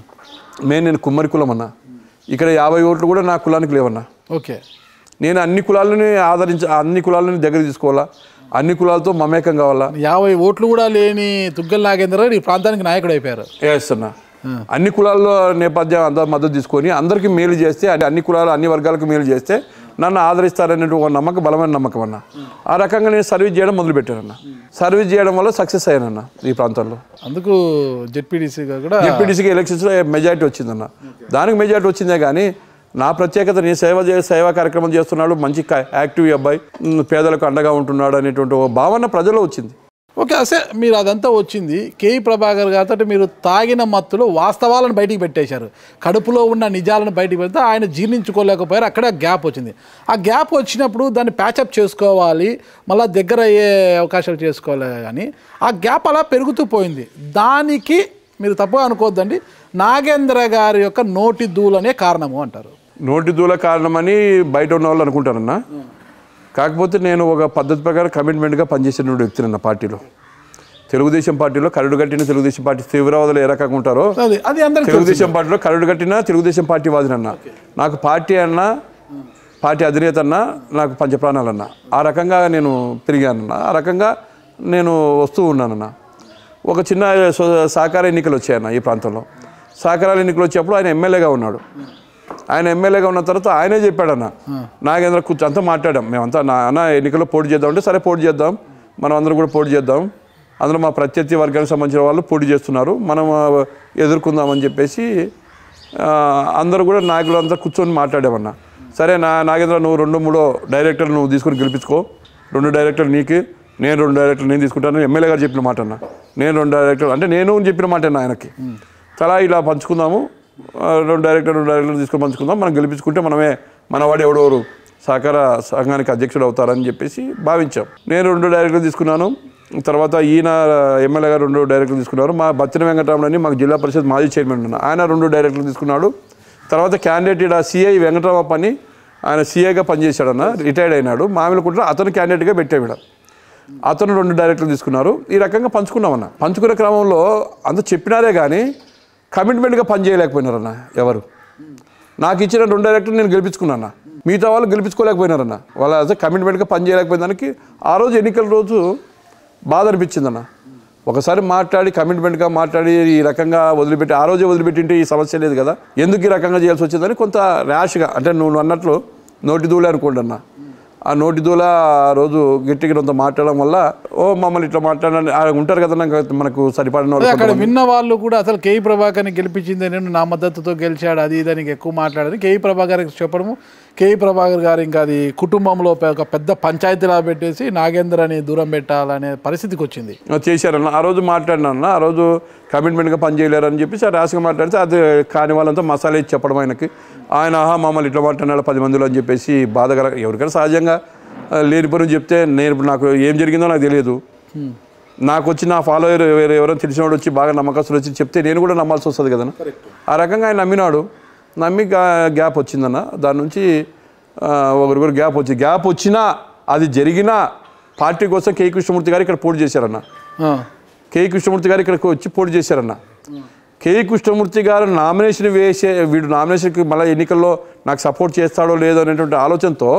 మెయిన్ నేను కుమ్మరి కులం అన్నా ఇక్కడ యాభై ఓట్లు కూడా నా కులానికి లేవన్నా ఓకే నేను అన్ని కులాలని ఆదరించ అన్ని కులాలని దగ్గర తీసుకోవాలా అన్ని కులాలతో మమేకం కావాలా యాభై ఓట్లు కూడా లేని తుగ్గల్ నాగేంద్ర ఈ ప్రాంతానికి నాయకుడు అయిపోయారు వేస్తున్నా అన్ని కులాల్లో నేపథ్యం అంతా మద్దతు తీసుకొని అందరికీ మేలు చేస్తే అంటే అన్ని కులాలు అన్ని వర్గాలకు మేలు చేస్తే నన్ను ఆదరిస్తారనే ఒక నమ్మకం బలమైన నమ్మకం అన్న ఆ రకంగా నేను సర్వీస్ చేయడం మొదలుపెట్టానన్న సర్వీస్ చేయడం వల్ల సక్సెస్ అయ్యానన్న ఈ ప్రాంతంలో అందుకు జెడ్పీడీసీగా కూడా జెడ్పీటీసీకి ఎలక్షన్స్లో మెజారిటీ వచ్చిందన్న దానికి మెజారిటీ వచ్చిందే కానీ నా ప్రత్యేకత నేను సేవ చే సేవా కార్యక్రమం చేస్తున్నాడు మంచి క- యాక్టివ్ ఈ అబ్బాయి ఉమ్, పేదలకు అండగా ఉంటున్నాడు అనేటువంటి ఒక భావన ప్రజల్లో వచ్చింది ఓకే అసే మీరు అదంతా వచ్చింది కేఈ ప్రభాకర్ గారితో మీరు తాగిన మత్తులో వాస్తవాలను బయటికి పెట్టేశారు కడుపులో ఉన్న నిజాలను బయటికి పెడితే ఆయన జీర్ణించుకోలేకపోయారు అక్కడే గ్యాప్ వచ్చింది ఆ గ్యాప్ వచ్చినప్పుడు దాన్ని ప్యాచప్ చేసుకోవాలి మళ్ళీ దగ్గర అయ్యే అవకాశాలు చేసుకోవాలి కానీ ఆ గ్యాప్ అలా పెరుగుతూ పోయింది దానికి మీరు తప్పుగా అనుకోవద్దండి నాగేంద్ర గారి యొక్క నోటి దూలనే కారణము అంటారు నోటి దూల కారణమని బయట ఉన్న వాళ్ళు అనుకుంటారన్న కాకపోతే నేను ఒక పద్ధతి ప్రకారం కమిట్మెంట్గా పనిచేసిన వ్యక్తిని నా పార్టీలో తెలుగుదేశం పార్టీలో కరడు కట్టిన తెలుగుదేశం పార్టీ తీవ్రవాదులు ఏ రకంగా ఉంటారో అది అది అందరికీ తెలుగుదేశం పార్టీలో కరడు కట్టిన తెలుగుదేశం పార్టీ వాదినన్న నాకు పార్టీ అన్న పార్టీ అధినేత అన్న నాకు పంచప్రాణాలన్న ఆ రకంగా నేను పెరిగానన్న ఆ రకంగా నేను వస్తూ ఉన్నానన్న ఒక చిన్న సో- సహకార ఎన్నికలు వచ్చాయన్న ఈ ప్రాంతంలో సహకార ఎన్నికలు వచ్చేప్పుడు ఆయన ఎమ్మెల్యేగా ఉన్నాడు ఆయన ఎమ్మెల్యేగా ఉన్న తర్వాత ఆయనే చెప్పాడన్న నాగేంద్ర కూర్చో అంతా మాట్లాడాం మేమంతా నా అన్న ఎన్నికల్లో పోటీ చేద్దాం అంటే సరే పోటీ చేద్దాం మనం అందరం కూడా పోటీ చేద్దాం అందులో మా ప్రత్యర్థి వర్గానికి సంబంధించిన వాళ్ళు పోటీ చేస్తున్నారు మనం ఆ, ఎదుర్కొందామని చెప్పేసి ఆ, అందరూ కూడా నాయకులు అంతా కూర్చొని మాట్లాడామన్నా సరే నా నాగేంద్ర నువ్వు రెండు మూడో డైరెక్టర్లు నువ్వు తీసుకొని గెలిపించుకో రెండు డైరెక్టర్లు నీకు నేను రెండు డైరెక్టర్లు నేను తీసుకుంటాను ఎమ్మెల్యే గారు చెప్పిన మాట అన్న నేను రెండు డైరెక్టర్లు అంటే నేను చెప్పిన మాట అన్న ఆయనకి తలా ఇలా పంచుకుందాము ఆ, రెండు డైరెక్టర్ రెండు డైరెక్టర్లు తీసుకొని పంచుకుందాం మనం గెలిపించుకుంటే మనమే మనవాడు ఎవడెవరు సహకార సంఘానికి అధ్యక్షుడు అవుతారని చెప్పేసి భావించాం నేను రెండు డైరెక్టర్లు తీసుకున్నాను తర్వాత ఈయన ఎమ్మెల్యే గారు రెండు డైరెక్టర్లు తీసుకున్నారు మా బత్తిన వెంకటరామన్ అని మాకు జిల్లా పరిషత్ మాజీ చైర్మన్ ఉన్నారు ఆయన రెండు డైరెక్టర్లు తీసుకున్నాడు తర్వాత క్యాండిడేట్ ఈడ సిఐ వెంకటరామప్ప అని ఆయన సీఏగా పనిచేశాడన్న రిటైర్డ్ అయినాడు మామిలకుంట అతను క్యాండిడేట్గా పెట్టాడు ఈడ. అతను రెండు డైరెక్టర్లు తీసుకున్నారు ఈ రకంగా పంచుకున్నామన్న పంచుకునే క్రమంలో అంత చెప్పినారే కానీ కమిట్మెంట్గా పనిచేయలేకపోయినారన్న ఎవరు నాకు ఇచ్చిన రెండు డైరెక్టర్లు నేను గెలిపించుకున్నాను మిగతా వాళ్ళు గెలిపించుకోలేకపోయినారన్న వాళ్ళ అదే కమిట్మెంట్గా పనిచేయలేకపోయిన దానికి ఆ రోజు ఎన్నికల రోజు బాధ అనిపించిందన్న ఒకసారి మాట్లాడి కమిట్మెంట్గా మాట్లాడి ఈ రకంగా వదిలిపెట్టి ఆ రోజే వదిలిపెట్టింటే ఈ సమస్య లేదు కదా ఎందుకు ఈ రకంగా చేయాల్సి వచ్చిందని కొంత ర్యాష్గా అంటే నువ్వు అన్నట్లు నోటి దూలే అనుకోండి అన్న ఆ నోటి దూల ఆ రోజు గట్టిగా కొంత మాట్లాడడం వల్ల ఓ మమ్మల్ని ఇట్లా మాట్లాడని ఆ ఉంటారు కదా నాకు మనకు సరిపడిన వాళ్ళు అదే అక్కడ కొంతమంది. విన్న వాళ్ళు కూడా అసలు కేఈ ప్రభాకర్ని గెలిపించింది నేను నా మద్దతుతో గెలిచాడు అది ఇది అని ఎక్కువ మాట్లాడని కేఈ ప్రభాకర్ చెప్పడము కేఈ ప్రభాకర్ గారు ఇంకా అది కుటుంబంలో పె- ఒక పెద్ద పంచాయతీలా పెట్టేసి నాగేంద్ర అని దూరం పెట్టాలనే పరిస్థితికి వచ్చింది చేశారన్న ఆ రోజు మాట్లాడినా ఆ రోజు కమిట్మెంట్గా పనిచేయలేరని చెప్పి సార్ రాసిగా మాట్లాడితే అది కాని వాళ్ళంతా మసాలా ఇచ్చి చెప్పడం ఆయనకి ఆయన ఆహా మమ్మల్ని ఇట్లా మాట్లాడినాడు పది మందిలో అని చెప్పేసి బాధకర ఎవరికైనా సహజంగా ఆ, లేని పని చెప్తే నేను ఇప్పుడు నాకు ఏం జరిగిందో నాకు తెలియదు నాకు వచ్చి నా ఫాలోయర్ వేరే ఎవరైనా తెలిసినవాడు వచ్చి బాగా నమ్మకస్తులు వచ్చి చెప్తే నేను కూడా నమ్మాల్సి వస్తుంది కదన్న ఆ రకంగా ఆయన నమ్మినాడు నమ్మి గా- గ్యాప్ వచ్చిందన్న దాని నుంచి ఆ, ఒకరికొకరు గ్యాప్ వచ్చి గ్యాప్ వచ్చినా అది జరిగినా పార్టీ కోసం కే కృష్ణమూర్తి గారు ఇక్కడ పోటీ చేశారన్న ఆ, కే కృష్ణమూర్తి గారు ఇక్కడికి వచ్చి పోటీ చేశారన్న కే కృష్ణమూర్తి గారు నామినేషన్ వేసే వీడు నామినేషన్కి మళ్ళీ ఎన్నికల్లో నాకు సపోర్ట్ చేస్తాడో లేదో అనేటువంటి ఆలోచనతో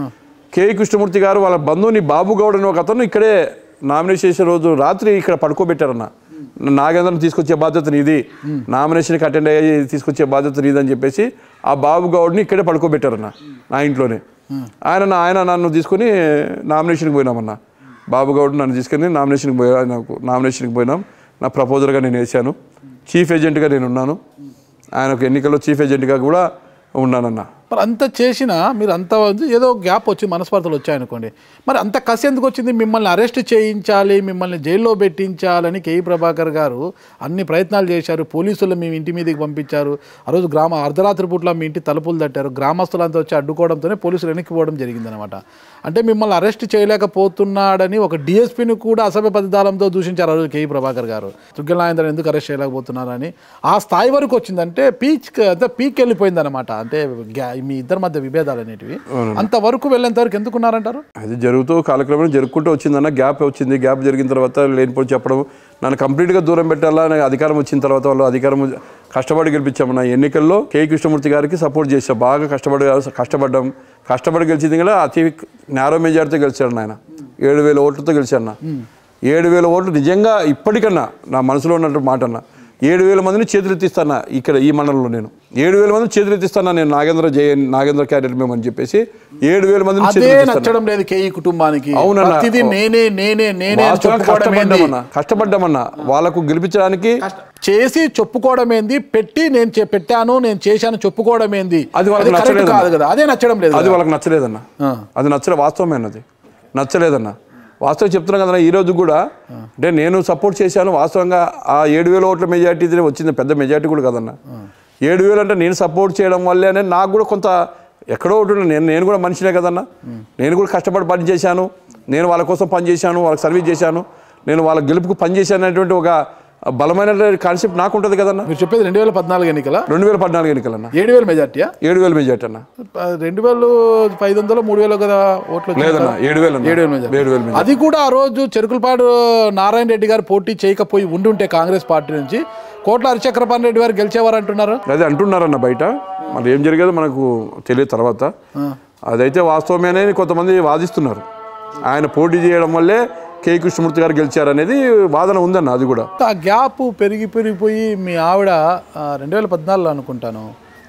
కే కృష్ణమూర్తి గారు వాళ్ళ బంధువుని బాబు గౌడ్ అని ఒక అతను ఇక్కడే నామినేషన్ చేసే రోజు రాత్రి ఇక్కడ పడుకోబెట్టారన్న నాగేంద్రను తీసుకొచ్చే బాధ్యత నీది నామినేషన్కి అటెండ్ అయ్యి తీసుకొచ్చే బాధ్యత నీది అని చెప్పేసి ఆ బాబు గౌడ్ని ఇక్కడే పడుకోబెట్టారన్న నా ఇంట్లోనే ఆయన నా- ఆయన నన్ను తీసుకొని నామినేషన్కి పోయినామన్న బాబు గౌడ్ నన్ను తీసుకొని నామినేషన్కి పోయా నాకు నామినేషన్కి పోయినాం నా ప్రపోజల్గా నేను వేసాను చీఫ్ ఏజెంట్గా నేను ఉన్నాను ఆయనకు ఎన్నికల్లో చీఫ్ ఏజెంట్గా కూడా ఉన్నానన్న మరి అంత చేసినా మీరు అంత ఏదో గ్యాప్ వచ్చి మనస్పర్ధలు వచ్చాయనుకోండి మరి అంత కసి ఎందుకు వచ్చింది మిమ్మల్ని అరెస్ట్ చేయించాలి మిమ్మల్ని జైల్లో పెట్టించాలని కేఈ ప్రభాకర్ గారు అన్ని ప్రయత్నాలు చేశారు పోలీసులు మీ ఇంటి మీదకి పంపించారు ఆ రోజు గ్రామ అర్ధరాత్రి పూట్ల మీ ఇంటి తలుపులు తట్టారు గ్రామస్తులంతా వచ్చి అడ్డుకోవడంతోనే పోలీసులు వెనక్కి పోవడం జరిగిందనమాట అంటే మిమ్మల్ని అరెస్ట్ చేయలేకపోతున్నాడని ఒక డిఎస్పీని కూడా అసభ్య పదాలంతో దూషించారు ఆ రోజు కేఈ ప్రభాకర్ గారు తుగ్గల నాయందరం ఎందుకు అరెస్ట్ చేయలేకపోతున్నారని ఆ స్థాయి వరకు వచ్చిందంటే పీచ్ అంటే పీక్ వెళ్ళిపోయింది అనమాట అంటే గ్యా- మీ ఇద్దరి మధ్య విభేదాలు అనేటివి అంతవరకు వెళ్ళేంత వరకు ఎందుకున్నారంటారు అది జరుగుతూ కాలక్రమేణా జరుపుకుంటూ వచ్చిందన్న గ్యాప్ వచ్చింది గ్యాప్ జరిగిన తర్వాత లేనిపోయి చెప్పడం నన్ను కంప్లీట్గా దూరం పెట్టాలా నాకు అధికారం వచ్చిన తర్వాత వాళ్ళు అధికారం కష్టపడి గెలిపించామన్న ఎన్నికల్లో కే కృష్ణమూర్తి గారికి సపోర్ట్ చేశాం బాగా కష్టపడి కష్టపడ్డాం కష్టపడి గెలిచింది కూడా అతి నేరో మెజార్టీతో గెలిచాడు ఆయన ఏడు వేల ఓట్లతో గెలిచాడు ఏడు వేల ఓట్లు నిజంగా ఇప్పటికన్నా నా మనసులో ఉన్నట్టు మాట అన్న ఏడు వేల మందిని చేతులెత్తిస్తానా ఇక్కడ ఈ మండలంలో నేను ఏడు వేల మందిని చేతులెత్తిస్తానా నేను నాగేంద్ర జయ నాగేంద్ర క్యాడెట్ మేము అని చెప్పేసి ఏడు వేల మందిని అదే చేతులెత్తిస్తాను నచ్చడం లేదు కేఈ కుటుంబానికి అవునన్నా. ప్రతిదీ నేనే నేనే నేనే అని వాస్తవానికి చెప్పుకోవడం ఏంది? కష్టపడ్డామన్నా కష్టపడ్డామన్నా వాళ్ళకు గెలిపించడానికి చేసి చెప్పుకోవడం ఏంది పెట్టి నేను చే- పెట్టాను నేను చేశాను చెప్పుకోవడం ఏంది అది వాళ్ళకి correct నచ్చలేదన్న. కాదు కదా అదే నచ్చడం లేదు అది కదా. వాళ్ళకి నచ్చలేదన్న ఆ. అది నచ్చలే వాస్తవమైనది నచ్చలేదన్న వాస్తవం చెప్తున్నా కదన్నా ఈ రోజు కూడా అంటే నేను సపోర్ట్ చేశాను వాస్తవంగా ఆ ఏడు వేల ఓట్ల మెజార్టీ వచ్చింది పెద్ద మెజార్టీ కూడా కదన్న ఏడు వేలు అంటే నేను సపోర్ట్ చేయడం వల్లే అనేది నాకు కూడా కొంత ఎక్కడో ఒకటి ఉంది. నేను నేను కూడా మనిషినే కదన్నా నేను కూడా కష్టపడి పని చేశాను నేను వాళ్ళ కోసం పని చేశాను వాళ్ళకి సర్వీస్ చేశాను నేను వాళ్ళ గెలుపుకు పని చేశాను అనేటువంటి ఒక బలమైన కాన్సెప్ట్ నాకు ఉంటుంది కదన్నా మీరు చెప్పేది రెండు వేల పద్నాలుగు ఎన్నికల రెండు వేల పద్నాలుగు ఎన్నికలన్నా ఏడు వేల మెజార్టీయా ఏడు వేల మెజార్టీ అన్న రెండు వేలు ఐదు వందలు మూడు వేలు కదా ఓట్లు వచ్చినాయి లేదన్న కదా? ఏడు వేలు ఏడు వేల మెజార్టీ ఏడు వేల మెజార్టీ అది కూడా ఆ రోజు చెరుకులపాడు నారాయణ రెడ్డి గారు పోటీ చేయకపోయి ఉండుంటే కాంగ్రెస్ పార్టీ నుంచి కోట్ల హరిచక్రపాణి రెడ్డి గారు గెలిచేవారు అంటున్నారు అదే అంటున్నారన్న బయట మరి ఏం జరిగేదో మనకు తెలియదు తర్వాత అదైతే వాస్తవమేనే కొంతమంది వాదిస్తున్నారు ఆయన పోటీ చేయడం వల్లే కే కృష్ణమూర్తి గారు గెలిచారనేది వాదన ఉందన్న అది కూడా ఆ గ్యాప్ పెరిగి పెరిగిపోయి మీ ఆవిడ రెండు వేల పద్నాలుగులో అనుకుంటాను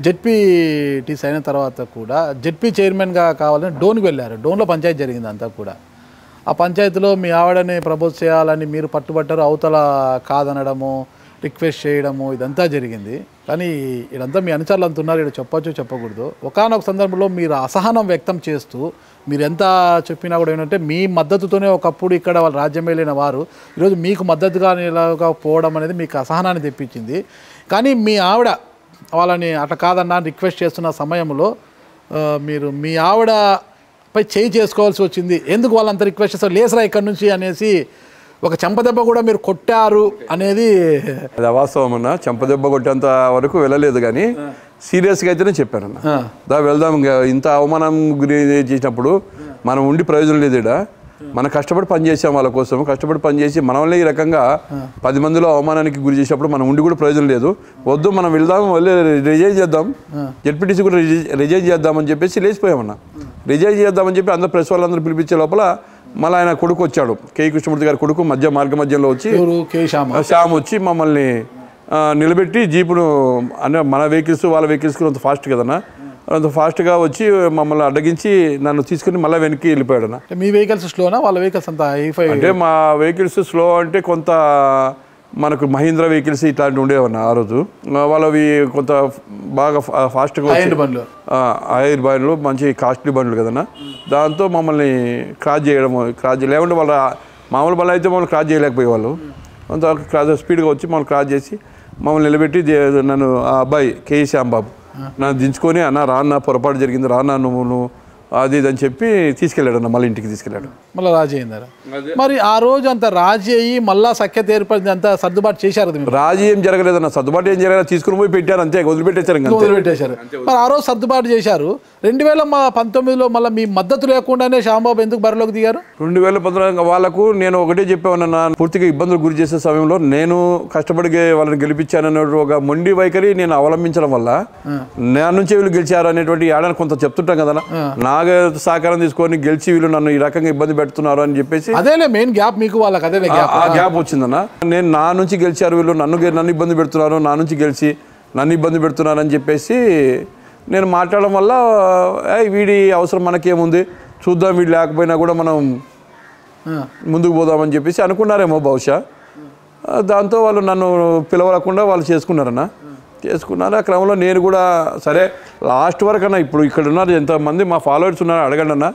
జెడ్పీటీస్ అయిన తర్వాత కూడా జెడ్పీ చైర్మన్గా కావాలని డోన్కి వెళ్ళారు డోన్లో పంచాయతీ జరిగింది అంతా కూడా ఆ పంచాయతీలో మీ ఆవిడని ప్రపోజ్ చేయాలని మీరు పట్టుబట్టారు అవతల కాదనడము రిక్వెస్ట్ చేయడము ఇదంతా జరిగింది కానీ ఇదంతా మీ అనుచరులు అంత ఉన్నారు ఇక్కడ చెప్పొచ్చు చెప్పకూడదు ఒకనొక సందర్భంలో మీరు అసహనం వ్యక్తం చేస్తూ మీరు ఎంత చెప్పినా కూడా ఏంటంటే మీ మద్దతుతోనే ఒకప్పుడు ఇక్కడ వాళ్ళు రాజ్యం వెళ్ళిన వారు ఈరోజు మీకు మద్దతుగా పోవడం అనేది మీకు అసహనాన్ని తెప్పించింది కానీ మీ ఆవిడ వాళ్ళని అట్లా కాదన్నా అని రిక్వెస్ట్ చేస్తున్న సమయంలో ఆ, మీరు మీ ఆవిడ పై చేయి చేసుకోవాల్సి వచ్చింది ఎందుకు వాళ్ళంత రిక్వెస్ట్ చేస్తారు లేసరా ఇక్కడ నుంచి అనేసి ఒక చెంపదెబ్బ కూడా మీరు కొట్టారు అనేది అది అవాస్తవం అన్న చెంపదెబ్బ కొట్టేంత వరకు వెళ్ళలేదు కానీ సీరియస్గా అయితేనే చెప్పానన్న ఆ. దా వెళ్దాం ఇంకా ఇంత అవమానం గురి చేసినప్పుడు మనం ఉండి ప్రయోజనం లేదు ఈడ మనం కష్టపడి పని చేసాం వాళ్ళ కోసం కష్టపడి పని చేసి మన వల్ల ఈ రకంగా పది మందిలో అవమానానికి గురి చేసినప్పుడు మనం ఉండి కూడా ప్రయోజనం లేదు వద్దు మనం వెళ్దాం వెళ్ళి రిజైన్ చేద్దాం జెడ్పీటీసీ కూడా రిజైన్ చేద్దామని చెప్పేసి లేచిపోయామన్న రిజైన్ చేద్దామని చెప్పి అందరు ప్రెస్ వాళ్ళందరూ పిలిపించే లోపల మళ్ళీ ఆయన కొడుకు వచ్చాడు కే కృష్ణమూర్తి గారి కొడుకు మధ్య మార్గ మధ్యంలో వచ్చి ఎవరు కేశామ శ్యామ్ వచ్చి మమ్మల్ని ఆ, నిలబెట్టి జీపును అంటే మన వెహికల్స్ వాళ్ళ వెహికల్స్కి అంత ఫాస్ట్ కదన్నా అంత ఫాస్ట్గా వచ్చి మమ్మల్ని అడ్డగించి నన్ను తీసుకుని మళ్ళీ వెనక్కి వెళ్ళిపోయాడన్న అంటే మీ వెహికల్స్ స్లోనా వాళ్ళ వెహికల్స్ అంతా హైఫై అంటే మా వెహికల్స్ స్లో అంటే కొంత మనకు మహీంద్రా వెహికల్స్ ఇట్లాంటివి ఉండేవన్న ఆ రోజు ఆ, వాళ్ళవి కొంత బాగా ఫా- ఫాస్ట్గా వచ్చి హైండ్ బండ్లు ఐర్ బండ్లు మంచి కాస్ట్లీ బండ్లు కదన్నా దాంతో మమ్మల్ని క్రాస్ చేయడం క్రాస్ చేయ లేకుంటే వాళ్ళ మామూలు బండ్లు అయితే మమ్మల్ని క్రాస్ చేయలేకపోయేవాళ్ళు అంత క్రాస్ స్పీడ్గా వచ్చి మమ్మల్ని క్రాస్ చేసి మమ్మల్ని నిలబెట్టి దే- నన్ను ఆ అబ్బాయి కేఈ శ్యాంబాబు నన్ను దించుకొని అన్న రాన్న పొరపాటు జరిగింది రాన్న నువ్వు నువ్వు అది ఇది అని చెప్పి తీసుకెళ్ళాడు అన్న మళ్ళీ ఇంటికి తీసుకెళ్ళాడు మళ్ళీ రాజీ అయిందారా మరి ఆ రోజు అంత రాజీ అయ్యి మళ్ళా సఖ్యత ఏర్పడింది అంతా సర్దుబాటు చేశారు కదా మీరు రాజీ ఏం జరగలేదన్న సర్దుబాటు ఏం జరగలేదు తీసుకుని పోయి పెట్టారు అంతే వదిలిపెట్టేశారు ఇంకా అంతే వదిలిపెట్టేశారు మరి ఆ రోజు సర్దుబాటు చేశారు రెండు వేల మ- పంతొమ్మిదిలో మళ్ళీ మీ మద్దతు లేకుండానే శ్యాంబాబు ఎందుకు బరిలోకి దిగారు రెండు వేల పద్నాలుగు వాళ్ళకు నేను ఒకటే చెప్పాను పూర్తిగా ఇబ్బందులు గురి చేసే సమయంలో నేను కష్టపడి గే- వాళ్ళని గెలిపించాననే ఒక మొండి వైఖరి నేను అవలంబించడం వల్ల నా నుంచి వీళ్ళు గెలిచారు అనేటువంటి ఏడాది కొంత చెప్తుంటాం కదా నా సహకారం తీసుకొని గెలిచి వీళ్ళు నన్ను ఈ రకంగా ఇబ్బంది పెడుతున్నారు అని చెప్పేసి అదేలే మెయిన్ గ్యాప్ మీకు వాళ్ళకి అదేలే గ్యాప్ ఆ గ్యాప్ వచ్చిందన్న నేను నా నుంచి గెలిచారు వీళ్ళు నన్ను గె- నన్ను ఇబ్బంది పెడుతున్నారు నా నుంచి గెలిచి నన్ను ఇబ్బంది పెడుతున్నారు అని చెప్పేసి నేను మాట్లాడడం వల్ల "ఏయ్, వీడి అవసరం మనకేముంది చూద్దాం వీడు లేకపోయినా కూడా మనం ముందుకు పోదామని చెప్పేసి అనుకున్నారేమో బహుశా ఆ, దాంతో వాళ్ళు నన్ను పిలవకుండా వాళ్ళు చేసుకున్నారన్న చేసుకున్నారు ఆ క్రమంలో నేను కూడా సరే లాస్ట్ వరకు అన్న ఇప్పుడు ఇక్కడ ఉన్నారు ఎంతమంది మా ఫాలోవర్స్ ఉన్నారు అడగండి అన్న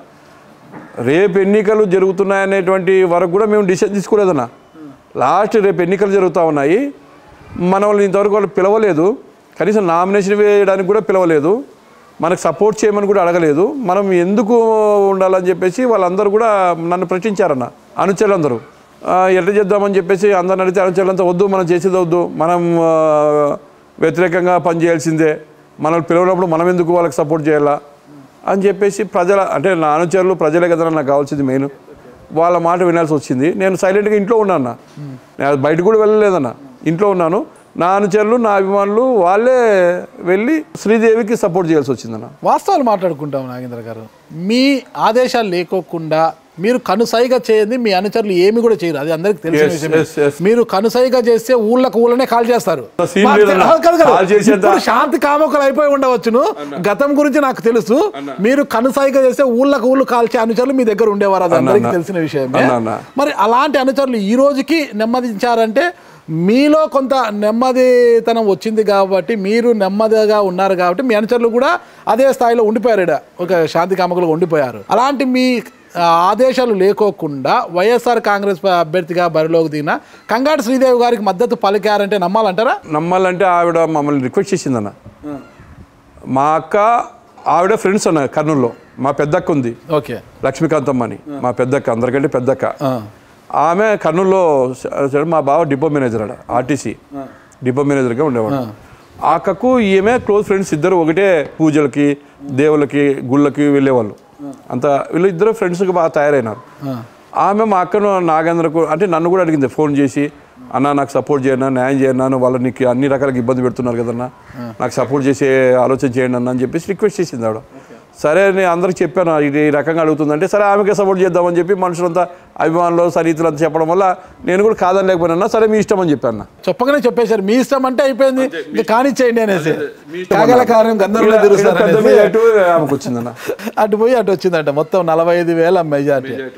రేపు ఎన్నికలు జరుగుతున్నాయనేటువంటి వరకు కూడా మేము డిసిషన్ తీసుకోలేదన్న లాస్ట్ రేపు ఎన్నికలు జరుగుతూ ఉన్నాయి మనల్ని ఇంతవరకు వాళ్ళు పిలవలేదు కనీసం నామినేషన్ వేయడానికి కూడా పిలవలేదు మనకు సపోర్ట్ చేయమని కూడా అడగలేదు మనం ఎందుకు ఉండాలని చెప్పేసి వాళ్ళందరూ కూడా నన్ను ప్రశ్నించారన్న అనుచరులందరూ ఆ, ఎట్లా చేద్దామని చెప్పేసి అందరిని అడిగితే అనుచరులంతా వద్దు మనం చేసేది వద్దు మనం ఆ, వ్యతిరేకంగా పనిచేయాల్సిందే మనల్ని పిలవనప్పుడు మనం ఎందుకు వాళ్ళకి సపోర్ట్ చేయాలా అని చెప్పేసి ప్రజల అంటే నా అనుచరులు ప్రజలే కదా నాకు కావాల్సింది మెయిన్ వాళ్ళ మాట వినాల్సి వచ్చింది నేను సైలెంట్గా ఇంట్లో ఉన్నాను నేను బయట కూడా వెళ్ళలేదన్న ఇంట్లో ఉన్నాను నా అనుచరులు నా అభిమానులు వాళ్ళే వెళ్ళి శ్రీదేవికి సపోర్ట్ చేయాల్సి వచ్చిందన్న వాస్తవాలు మాట్లాడుకుంటాం నాగేంద్ర గారు మీ ఆదేశాలు లేకోకుండా మీరు కనుసైగా చేయండి మీ అనుచరులు ఏమి కూడా చేయరు అది అందరికి తెలిసిన Yes, విషయమే. yes, yes. మీరు కనుసైగా చేస్తే ఊళ్ళకు ఊళ్ళనే కాల్ చేస్తారు scene మాకు లేదన్న. తె- కాదు, కాదు. కాల్ చేసేంత- ఇప్పుడు శాంతి కామకులు అయిపోయి ఉండవచ్చును గతం గురించి నాకు తెలుసు మీరు కనుసైగా చేస్తే ఊళ్ళకు ఊళ్ళు కాల్చే అనుచరులు మీ దగ్గర ఉండేవారు అది అందరికీ అన్న. తెలిసిన విషయమే అన్న, అన్న. మరి అలాంటి అనుచరులు ఈ రోజుకి నెమ్మదించారంటే మీలో కొంత నెమ్మదితనం వచ్చింది కాబట్టి మీరు నెమ్మదిగా ఉన్నారు కాబట్టి మీ అనుచరులు కూడా అదే స్థాయిలో ఉండిపోయారు ఈడ. ఒక శాంతి కామకులుగా ఉండిపోయారు అలాంటి మీ ఆ, ఆదేశాలు లేకోకుండా వైఎస్ఆర్ కాంగ్రెస్ ప- అభ్యర్థిగా బరిలోకి దిగిన కంగాటి శ్రీదేవి గారికి మద్దతు పలికారంటే నమ్మాలంటారా నమ్మాలంటే ఆవిడ మమ్మల్ని రిక్వెస్ట్ చేసిందన్న మా అక్క ఆవిడ ఫ్రెండ్స్ అన్న కర్నూలులో మా పెద్దక్క ఉంది ఓకే లక్ష్మీకాంతమ్మ అని మా పెద్దక్క అందరికంటే పెద్దక్క ఆమె కర్నూలులో స- మా బావ డిపో మేనేజర్ అడ ఆర్టీసీ డిపో మేనేజర్గా ఉండేవాడు ఆ అక్కకు ఈమె క్లోజ్ ఫ్రెండ్స్ ఇద్దరు ఒకటే పూజలకి దేవులకి గుళ్ళకి వెళ్ళేవాళ్ళు అంత వీళ్ళు ఇద్దరు ఫ్రెండ్స్కి బాగా తయారైనారు ఆమె మా అక్కను నాగేంద్రకు అంటే నన్ను కూడా అడిగింది ఫోన్ చేసి అన్న నాకు సపోర్ట్ చేయన్నా న్యాయం చేయన్నా వాళ్ళు నీకు అన్ని రకాలుగా ఇబ్బంది పెడుతున్నారు కదన్నా నాకు సపోర్ట్ చేసే ఆలోచన చేయండి అన్న అని చెప్పేసి రిక్వెస్ట్ చేసింది ఆవిడ సరే నేను అందరికి చెప్పాను ఇది ఈ రకంగా అడుగుతుందంటే సరే ఆమెకే సపోర్ట్ చేద్దామని చెప్పి మనుషులంతా అభిమానులు సన్నిహితులు అంతా చెప్పడం వల్ల నేను కూడా కాదని లేకపోయినా సరే మీ ఇష్టం అని చెప్పాను అన్న. చెప్పగానే చెప్పేశారు మీ ఇష్టం అంటే అయిపోయింది ఇంకా కానిచ్చేయండి అనేసి కాగల కార్యం గంధర్వులు ఇలా తిరుగుతారు పెద్ద అనేసి. మెజారిటీ ఆమెకు వచ్చిందన్న అటు పోయి అటు వచ్చిందంట మొత్తం నలభై ఐదు వేల మెజార్టీ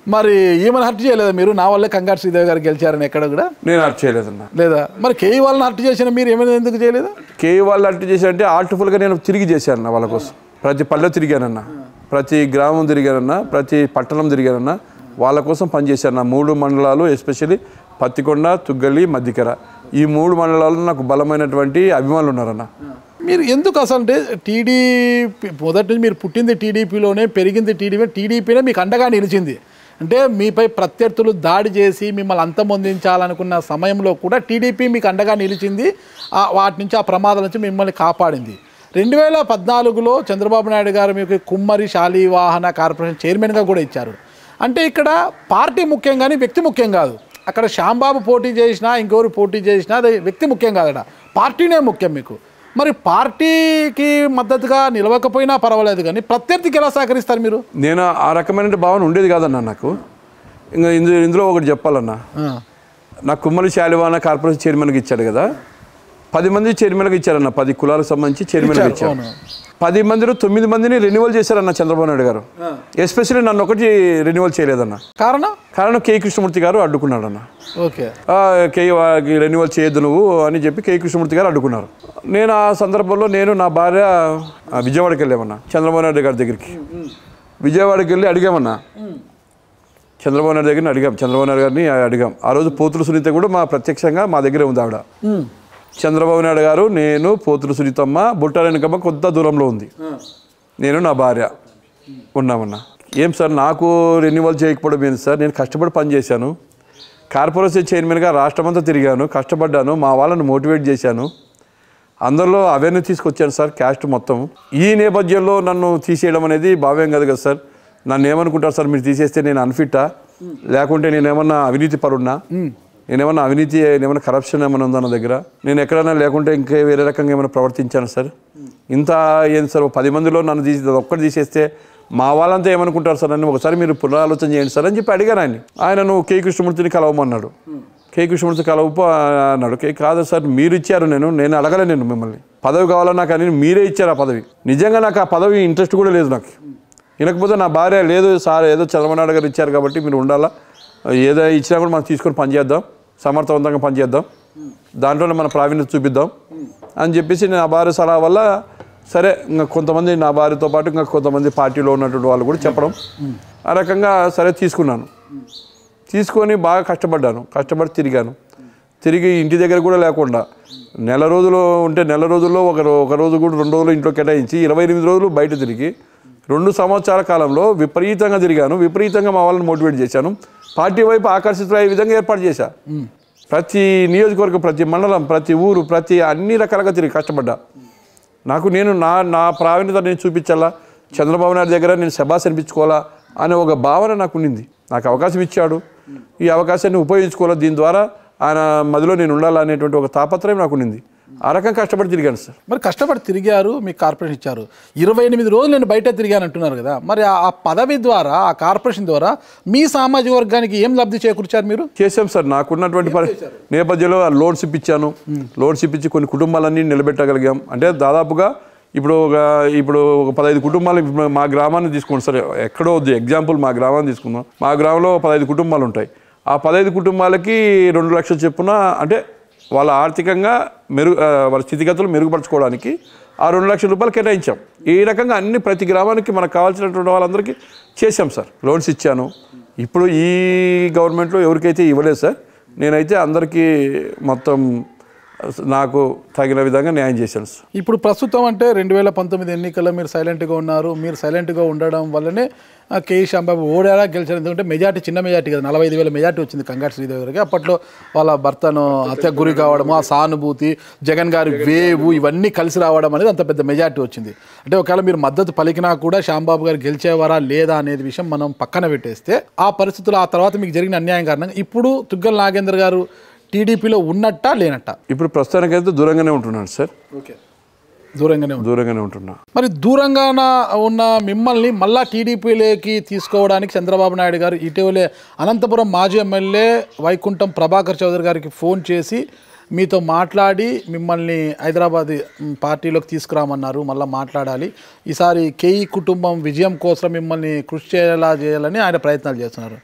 మరి ఈమెను హర్ట్ చేయలేదా మీరు నా వల్లే కంగారు శ్రీదేవి గారు గెలిచారని ఎక్కడ కూడా నేను అర్ట్ చేయలేదన్న లేదా మరి కేఈ వాళ్ళని హర్ట్ చేసిన మీరు ఏమైనా ఎందుకు చేయలేదు కే వాళ్ళు అర్ట్ చేశారంటే ఆర్టిఫుల్గా నేను తిరిగి చేశాను అన్న వాళ్ళ కోసం ప్రతి పల్లె తిరిగానన్న ప్రతి గ్రామం తిరిగానన్న ప్రతి పట్టణం తిరిగానన్న వాళ్ళ కోసం పనిచేశాను మూడు మండలాలు ఎస్పెషల్లీ పత్తికొండ తుగ్గలి మధ్యకర ఈ మూడు మండలాల్లో నాకు బలమైనటువంటి అభిమానులు ఉన్నారన్న మీరు ఎందుకు అసలు అంటే టీడీపీ మొదటి నుంచి మీరు పుట్టింది టీడీపీలోనే పెరిగింది టీడీపీ టీడీపీనే మీకు అండగా నిలిచింది అంటే మీపై ప్రత్యర్థులు దాడి చేసి మిమ్మల్ని అంతమొందించాలనుకున్న సమయంలో కూడా టీడీపీ మీకు అండగా నిలిచింది ఆ వాటి నుంచి ఆ ప్రమాదాల నుంచి మిమ్మల్ని కాపాడింది రెండు వేల పద్నాలుగులో చంద్రబాబు నాయుడు గారు మీకు కుమ్మరి శాలివాహన కార్పొరేషన్ చైర్మన్గా కూడా ఇచ్చారు అంటే ఇక్కడ పార్టీ ముఖ్యం కానీ వ్యక్తి ముఖ్యం కాదు అక్కడ శ్యాంబాబు పోటీ చేసినా ఇంకెవరు పోటీ చేసినా అది వ్యక్తి ముఖ్యం కాదట పార్టీనే ముఖ్యం మీకు మరి పార్టీకి మద్దతుగా నిలవకపోయినా పర్వాలేదు కానీ ప్రత్యర్థికి ఎలా సహకరిస్తారు మీరు నేను ఆ రకమైన భావన ఉండేది కాదన్న నాకు ఇంకా ఇందులో ఇందులో ఒకటి చెప్పాలన్నా నాకు కుమ్మరి శాలివాన కార్పొరేషన్ చైర్మన్కి ఇచ్చాడు కదా పది మంది చైర్మన్కి ఇచ్చారన్న పది కులాలకు సంబంధించి చైర్మన్కి ఇచ్చారు అవును. పది మందిలో తొమ్మిది మందిని రెన్యువల్ చేశారన్న చంద్రబాబు నాయుడు గారు ఎస్పెషల్లీ నన్ను ఒకటి రెన్యువల్ చేయలేదన్న కారణం కారణం కే కృష్ణమూర్తి గారు అడ్డుకున్నాడన్న ఓకే ఆ, కే రెన్యువల్ చేయొద్దు నువ్వు అని చెప్పి కే కృష్ణమూర్తి గారు అడ్డుకున్నారు నేను ఆ సందర్భంలో నేను నా భార్య ఆ, విజయవాడకి వెళ్ళామన్నా చంద్రబాబు నాయుడు గారి దగ్గరికి విజయవాడకి వెళ్ళి అడిగామన్నా చంద్రబాబు నాయుడు దగ్గర అడిగాం చంద్రబాబు నాయుడు గారిని అడిగాం ఆ రోజు పోతుల సునీత కూడా మా ప్రత్యక్షంగా మా దగ్గరే ఉంది ఆవిడ చంద్రబాబు నాయుడు గారు నేను పోతుల సునీతమ్మ బుట్టారెనకమ్మ కొంత దూరంలో ఉంది నేను నా భార్య ఉన్నామన్నా ఏం సార్ నాకు రెన్యువల్ చేయకపోవడం ఏంటి సార్ నేను కష్టపడి పనిచేశాను కార్పొరేషన్ చైర్మన్గా రాష్ట్రమంతా తిరిగాను కష్టపడ్డాను మా వాళ్ళని మోటివేట్ చేశాను అందరిలో అవేర్నెస్ తీసుకొచ్చాను సార్ క్యాస్ట్ మొత్తం ఈ నేపథ్యంలో నన్ను తీసేయడం అనేది భావ్యం కాదు కదా సార్ నన్ను ఏమనుకుంటారు సార్ మీరు తీసేస్తే నేను అన్ఫిట్టా లేకుంటే నేను ఏమన్నా అవినీతి పరున్నా నేనేమన్నా అవినీతి ఏమైనా కరప్షన్ ఏమైనా ఉందా నా దగ్గర నేను ఎక్కడైనా లేకుంటే ఇంకా వేరే రకంగా ఏమైనా ప్రవర్తించాను సార్ ఇంత ఏంది సార్ ఓ పది మందిలో నన్ను తీసి ఒక్కటి తీసేస్తే మా వాళ్ళంతా ఏమనుకుంటారు సార్ నన్ను ఒకసారి మీరు పునరాలోచన చేయండి సార్ అని చెప్పి అడిగాను ఆయన ఆయన నువ్వు కే కృష్ణమూర్తిని కలవమన్నాడు కే కృష్ణమూర్తి కలవపు అన్నాడు కే కాదు సార్ మీరు ఇచ్చారు నేను నేను అడగలే నేను మిమ్మల్ని పదవి కావాలన్నా కానీ మీరే ఇచ్చారు ఆ పదవి నిజంగా నాకు ఆ పదవి ఇంట్రెస్ట్ కూడా లేదు నాకు వినకపోతే నా భార్య లేదు సార్ ఏదో చంద్రబాబు నాయుడు గారు ఇచ్చారు కాబట్టి మీరు ఉండాలా ఏదో ఇచ్చినా కూడా మనం తీసుకొని పనిచేద్దాం సమర్థవంతంగా పనిచేద్దాం దాంట్లోనే మన ప్రావీణ్యత చూపిద్దాం అని చెప్పేసి నా భార్య సలహా వల్ల సరే ఇంకా కొంతమంది నా భార్యతో పాటు ఇంకా కొంతమంది పార్టీలో ఉన్నటువంటి వాళ్ళు కూడా చెప్పడం ఆ రకంగా సరే తీసుకున్నాను తీసుకొని బాగా కష్టపడ్డాను కష్టపడి తిరిగాను తిరిగి ఇంటి దగ్గర కూడా లేకుండా నెల రోజులు ఉంటే నెల రోజుల్లో ఒక రో- ఒక రోజు కూడా రెండు రోజులు ఇంట్లో కేటాయించి ఇరవై ఎనిమిది రోజులు బయట తిరిగి రెండు సంవత్సరాల కాలంలో విపరీతంగా తిరిగాను విపరీతంగా మా వాళ్ళని మోటివేట్ చేశాను పార్టీ వైపు ఆకర్షితులయ్యే విధంగా ఏర్పాటు చేశా ప్రతి నియోజకవర్గం ప్రతి మండలం ప్రతి ఊరు ప్రతి అన్ని రకాలుగా తిరిగి కష్టపడ్డా నాకు నేను నా నా ప్రావీణ్యత నేను చూపించాలా చంద్రబాబు నాయుడు దగ్గర నేను శబాస్ అనిపించుకోవాలా అనే ఒక భావన నాకు ఉండింది నాకు అవకాశం ఇచ్చాడు ఈ అవకాశాన్ని ఉపయోగించుకోవాలా దీని ద్వారా ఆయన మదిలో నేను ఉండాలా అనేటువంటి ఒక తాపత్రయం నాకు ఉండింది ఆ రకం కష్టపడి తిరిగాను సార్ మరి కష్టపడి తిరిగారు మీకు కార్పొరేషన్ ఇచ్చారు ఇరవై ఎనిమిది రోజులు నేను బయట తిరిగాను అంటున్నారు కదా మరి ఆ ఆ పదవి ద్వారా ఆ కార్పొరేషన్ ద్వారా మీ సామాజిక వర్గానికి ఏం లబ్ధి చేకూర్చారు మీరు చేశాం సార్ నాకున్నటువంటి పరి నేపథ్యంలో లోన్స్ ఇప్పించాను లోన్స్ ఇప్పించి కొన్ని కుటుంబాలన్నీ నిలబెట్టగలిగాం అంటే దాదాపుగా ఇప్పుడు ఒక ఇప్పుడు ఒక పదహైదు కుటుంబాలు ఇప్పుడు మా గ్రామాన్ని తీసుకోండి సార్ ఎక్కడో వద్దు ఎగ్జాంపుల్ మా గ్రామాన్ని తీసుకుందాం మా గ్రామంలో పదహైదు కుటుంబాలు ఉంటాయి ఆ పదహైదు కుటుంబాలకి రెండు లక్షల చొప్పున అంటే వాళ్ళ ఆర్థికంగా మెరుగు ఆ, వాళ్ళ స్థితిగతులు మెరుగుపరచుకోవడానికి ఆ రెండు లక్షల రూపాయలు కేటాయించాం ఈ రకంగా అన్ని ప్రతి గ్రామానికి మనకు కావాల్సినటువంటి వాళ్ళందరికీ చేశాం సార్ లోన్స్ ఇచ్చాను ఇప్పుడు ఈ గవర్నమెంట్లో ఎవరికైతే ఇవ్వలేదు సార్ నేనైతే అందరికీ మొత్తం నాకు తగిన విధంగా న్యాయం చేశాను సార్ ఇప్పుడు ప్రస్తుతం అంటే రెండు వేల పంతొమ్మిది ఎన్నికల్లో మీరు సైలెంట్గా ఉన్నారు మీరు సైలెంట్గా ఉండడం వల్లనే ఆ, కేఈ శాంబాబు ఓడారా గెలిచారు ఎందుకంటే మెజార్టీ చిన్న మెజార్టీ కదా నలభై ఐదు వేల మెజార్టీ వచ్చింది కంగాటి శ్రీదేవి గారికి అప్పట్లో వాళ్ళ భర్తను హత్యకు గురి కావడము ఆ సానుభూతి జగన్ గారి వేవు ఇవన్నీ కలిసి రావడం అనేది అంత పెద్ద మెజార్టీ వచ్చింది అంటే ఒకవేళ మీరు మద్దతు పలికినా కూడా శాంబాబు గారు గెలిచేవారా లేదా అనేది విషయం మనం పక్కన పెట్టేస్తే ఆ పరిస్థితులు ఆ తర్వాత మీకు జరిగిన అన్యాయం కారణంగా ఇప్పుడు తుగ్గల నాగేంద్ర గారు టీడీపీలో ఉన్నట్టా లేనట్టా ఇప్పుడు ప్రస్తుతానికైతే దూరంగానే ఉంటున్నాను సార్ ఓకే దూరంగానే ఉంది దూరంగానే ఉంటున్నా మరి దూరంగా ఉన్న మిమ్మల్ని మళ్ళా టీడీపీలోకి తీసుకోవడానికి చంద్రబాబు నాయుడు గారు ఇటీవలే అనంతపురం మాజీ ఎమ్మెల్యే వైకుంఠం ప్రభాకర్ చౌదరి గారికి ఫోన్ చేసి మీతో మాట్లాడి మిమ్మల్ని హైదరాబాద్ మ్, పార్టీలోకి తీసుకురామన్నారు మళ్ళీ మాట్లాడాలి ఈసారి కేఈ కుటుంబం విజయం కోసం మిమ్మల్ని కృషి చేయాలా చేయాలని ఆయన ప్రయత్నాలు చేస్తున్నారు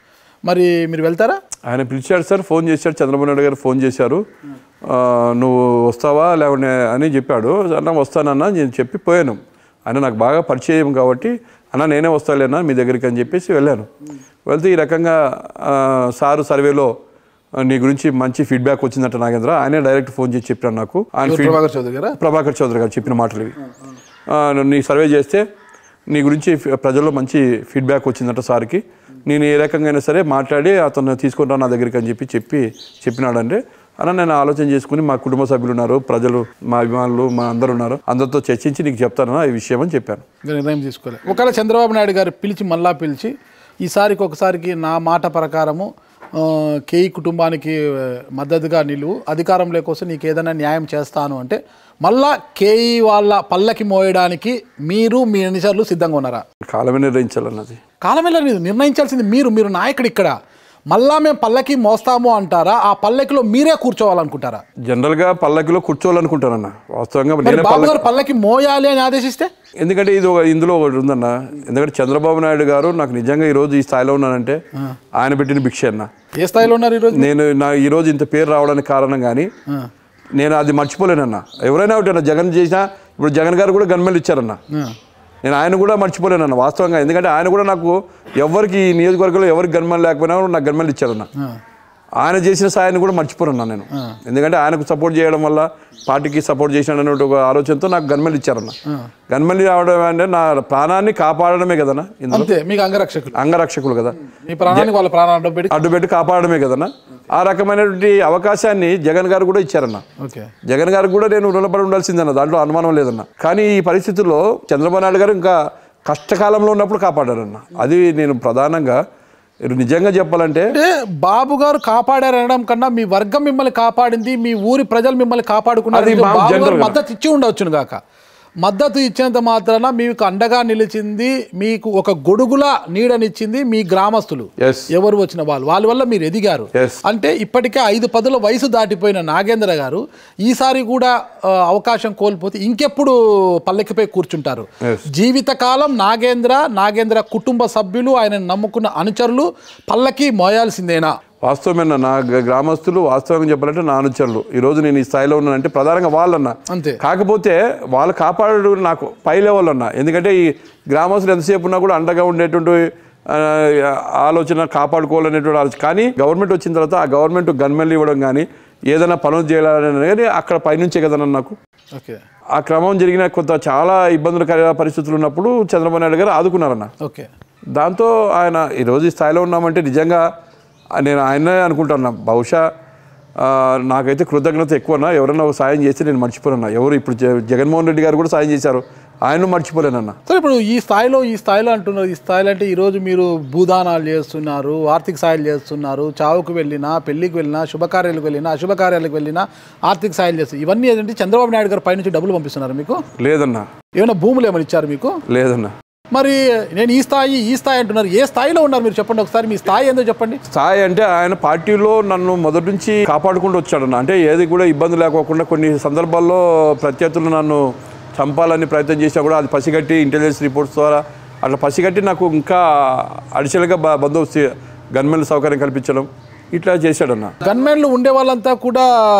మరి మీరు వెళ్తారా ఆయన పిలిచాడు సార్ ఫోన్ చేశాడు చంద్రబాబు నాయుడు గారు ఫోన్ చేశారు ఆ, నువ్వు వస్తావా లేకుంటే అని చెప్పాడు అన్న వస్తానన్నా నేను చెప్పి పోయాను ఆయన నాకు బాగా పరిచయం కాబట్టి అన్న నేనే వస్తాలేనా మీ దగ్గరికి అని చెప్పేసి వెళ్ళాను వెళ్తే ఈ రకంగా ఆ, సారు సర్వేలో ఆ, నీ గురించి మంచి ఫీడ్బ్యాక్ వచ్చిందట నాగేంద్ర ఆయనే డైరెక్ట్ ఫోన్ చేసి చెప్పాను నాకు ఆయన ఫీడ్ ప్రభాకర్ చౌదరి గారా ప్రభాకర్ చౌదరి గారు చెప్పిన మాటలు ఇవి ఆ, నీ సర్వే చేస్తే నీ గురించి ఫి- ప్రజల్లో మంచి ఫీడ్బ్యాక్ వచ్చిందట సార్కి నేను ఏ రకంగా అయినా సరే మాట్లాడి అతను తీసుకుంటాను నా దగ్గరికి అని చెప్పి చెప్పి చెప్పినాడంటే అన్న నేను ఆలోచన చేసుకుని మా కుటుంబ సభ్యులు ఉన్నారు ప్రజలు మా అభిమానులు మా అందరు ఉన్నారు అందరితో చర్చించి నీకు చెప్తాను ఈ విషయం అని చెప్పాను ఇంకా నిర్ణయం తీసుకోలేదు ఒకవేళ చంద్రబాబు నాయుడు గారు పిలిచి మళ్ళా పిలిచి ఈసారికి ఒకసారికి నా మాట ప్రకారము ఆ, కేఈ కుటుంబానికి ఆ, మద్దతుగా నిలువు అధికారం లేకొస్తే నీకు ఏదైనా న్యాయం చేస్తాను అంటే మళ్ళా కేఈ వాళ్ళ పల్లకి మోయడానికి మీరు మీ అనుచరులు సిద్ధంగా ఉన్నారా కాలమే నిర్ణయించాలన్నది కాలమేళ నిర్ణయించాల్సింది మీరు మీరు నాయకుడు ఇక్కడ మళ్ళా మేము పల్లకి మోస్తాము అంటారా ఆ పల్లకిలో మీరే కూర్చోవాలనుకుంటారా జనరల్గా పల్లకిలో కూర్చోవాలనుకుంటానన్న వాస్తవంగా మరి నేనే బాబు పల్లకి గారు పల్లకి మోయాలి అని ఆదేశిస్తే ఎందుకంటే ఇది ఒక ఇందులో ఒకటి ఉందన్న ఎందుకంటే చంద్రబాబు నాయుడు గారు నాకు నిజంగా ఈరోజు ఈ స్థాయిలో ఉన్నానంటే ఆయన పెట్టిన భిక్ష అన్న ఏ స్థాయిలో ఉన్నారు ఈరోజు నేను నా ఈరోజు ఇంత పేరు రావడానికి కారణం కానీ ఆ, నేను అది మర్చిపోలేనన్న ఎవరైనా ఒకటి అన్న జగన్ చేసినా ఇప్పుడు జగన్ గారు కూడా గన్మెల్ ఇచ్చారన్న ఆ. నేను ఆయన కూడా మర్చిపోలేనన్న వాస్తవంగా ఎందుకంటే ఆయన కూడా నాకు ఎవరికి ఈ నియోజకవర్గంలో ఎవరికి గన్మెల్ లేకపోయినా కూడా నాకు గన్మెల్ ఇచ్చారన్న ఆ. ఆయన చేసిన సాయాన్ని కూడా మర్చిపోరన్నా నేను ఎందుకంటే ఆయనకు సపోర్ట్ చేయడం వల్ల పార్టీకి సపోర్ట్ చేసినాడు అనే ఒక ఆలోచనతో నాకు గన్మెల్ ఇచ్చారన్న గన్మెల్ రావడం అంటే నా ప్రాణాన్ని కాపాడడమే కదన్నా ఇందులో అంతే మీకు అంగరక్షకులు అంగరక్షకులు కదా మీ ప్రాణానికి వాళ్ళ ప్రాణాలు అడ్డం పెట్టి అడ్డుపెట్టి కాపాడడమే కదన్నా ఆ రకమైనటువంటి అవకాశాన్ని జగన్ గారు కూడా ఇచ్చారన్న ఓకే జగన్ గారికి కూడా నేను రుణపడి ఉండాల్సిందన్న దాంట్లో అనుమానం లేదన్న కానీ ఈ పరిస్థితుల్లో చంద్రబాబు నాయుడు గారు ఇంకా కష్టకాలంలో ఉన్నప్పుడు కాపాడారన్న అది నేను ప్రధానంగా మీరు నిజంగా చెప్పాలంటే అంటే బాబు గారు కాపాడారు అనడం కన్నా మీ వర్గం మిమ్మల్ని కాపాడింది మీ ఊరి ప్రజలు మిమ్మల్ని కాపాడుకున్నారు అది మా బాబు గారు general గా. మద్దతు ఇచ్చి ఉండవచ్చును గాక మద్దతు ఇచ్చినంత మాత్రాన మీకు అండగా నిలిచింది మీకు ఒక గొడుగుల నీడనిచ్చింది మీ గ్రామస్తులు ఎస్ ఎవరు వచ్చిన వాళ్ళు వాళ్ళ వల్ల మీరు ఎదిగారు Yes. అంటే ఇప్పటికే ఐదు పదుల వయసు దాటిపోయిన నాగేంద్ర గారు ఈసారి కూడా ఆ, అవకాశం కోల్పోతే ఇంకెప్పుడు పల్లెకిపై కూర్చుంటారు Yes. జీవితకాలం నాగేంద్ర నాగేంద్ర కుటుంబ సభ్యులు ఆయన నమ్ముకున్న అనుచరులు పల్లకి మోయాల్సిందేనా వాస్తవమైన నా గ- గ్రామస్తులు వాస్తవంగా చెప్పాలంటే నా అనుచరులు ఈరోజు నేను ఈ స్థాయిలో ఉన్నానంటే ప్రధానంగా వాళ్ళన్న అంతే కాకపోతే వాళ్ళు కాపాడు నాకు పై లెవెల్ అన్న ఎందుకంటే ఈ గ్రామస్తులు ఎంతసేపు ఉన్నా కూడా అండగా ఉండేటువంటి ఆ, ఆలోచన కాపాడుకోవాలనేటువంటి ఆలోచన కానీ గవర్నమెంట్ వచ్చిన తర్వాత ఆ గవర్నమెంట్ గన్మెల్ ఇవ్వడం కానీ ఏదైనా పనులు చేయాలని కానీ అక్కడ పైనుంచే కదన్న నాకు ఓకే ఆ క్రమం జరిగిన కొంత చాలా ఇబ్బందులకర పరిస్థితులు ఉన్నప్పుడు చంద్రబాబు నాయుడు గారు ఆదుకున్నారన్న ఓకే దాంతో ఆయన ఈరోజు ఈ స్థాయిలో ఉన్నామంటే నిజంగా నేను ఆయనే అనుకుంటున్నా బహుశా ఆ, నాకైతే కృతజ్ఞత ఎక్కువనా ఎవరైనా ఒక సాయం చేస్తే నేను మర్చిపోలేనా ఎవరు ఇప్పుడు జ- జగన్మోహన్ రెడ్డి గారు కూడా సాయం చేశారు ఆయన మర్చిపోలేనన్నా సరే ఇప్పుడు ఈ స్థాయిలో ఈ స్థాయిలో అంటున్నారు ఈ స్థాయిలో అంటే ఈరోజు మీరు భూదానాలు చేస్తున్నారు ఆర్థిక సాయాలు చేస్తున్నారు చావుకు వెళ్ళినా పెళ్లికి వెళ్ళినా శుభకార్యాలకు వెళ్ళినా అశుభకార్యాలకు వెళ్ళినా ఆర్థిక సాయాలు చేస్తారు ఇవన్నీ ఏంటంటే చంద్రబాబు నాయుడు గారు పైనుంచి డబ్బులు పంపిస్తున్నారు మీకు లేదన్నా ఏమైనా భూములు ఏమైనా ఇచ్చారు మీకు లేదన్నా మరి నేను ఈ స్థాయి ఈ స్థాయి అంటున్నారు ఏ స్థాయిలో ఉన్నారు మీరు చెప్పండి ఒకసారి మీ స్థాయి ఏందో చెప్పండి స్థాయి అంటే ఆయన పార్టీలో నన్ను మొదటి నుంచి కాపాడుకుంటూ వచ్చాడన్న అంటే ఏది కూడా ఇబ్బంది లేకోకుండా కొన్ని సందర్భాల్లో ప్రత్యర్థులు నన్ను చంపాలని ప్రయత్నం చేసినా కూడా అది పసిగట్టి ఇంటెలిజెన్స్ రిపోర్ట్స్ ద్వారా అట్లా పసిగట్టి నాకు ఇంకా అడిషనల్గా బ- బందోబస్తు గన్మెన్ సౌకర్యం కల్పించడం ఇట్లా చేశాడన్న గన్మెన్లు ఉండే వాళ్ళంతా కూడా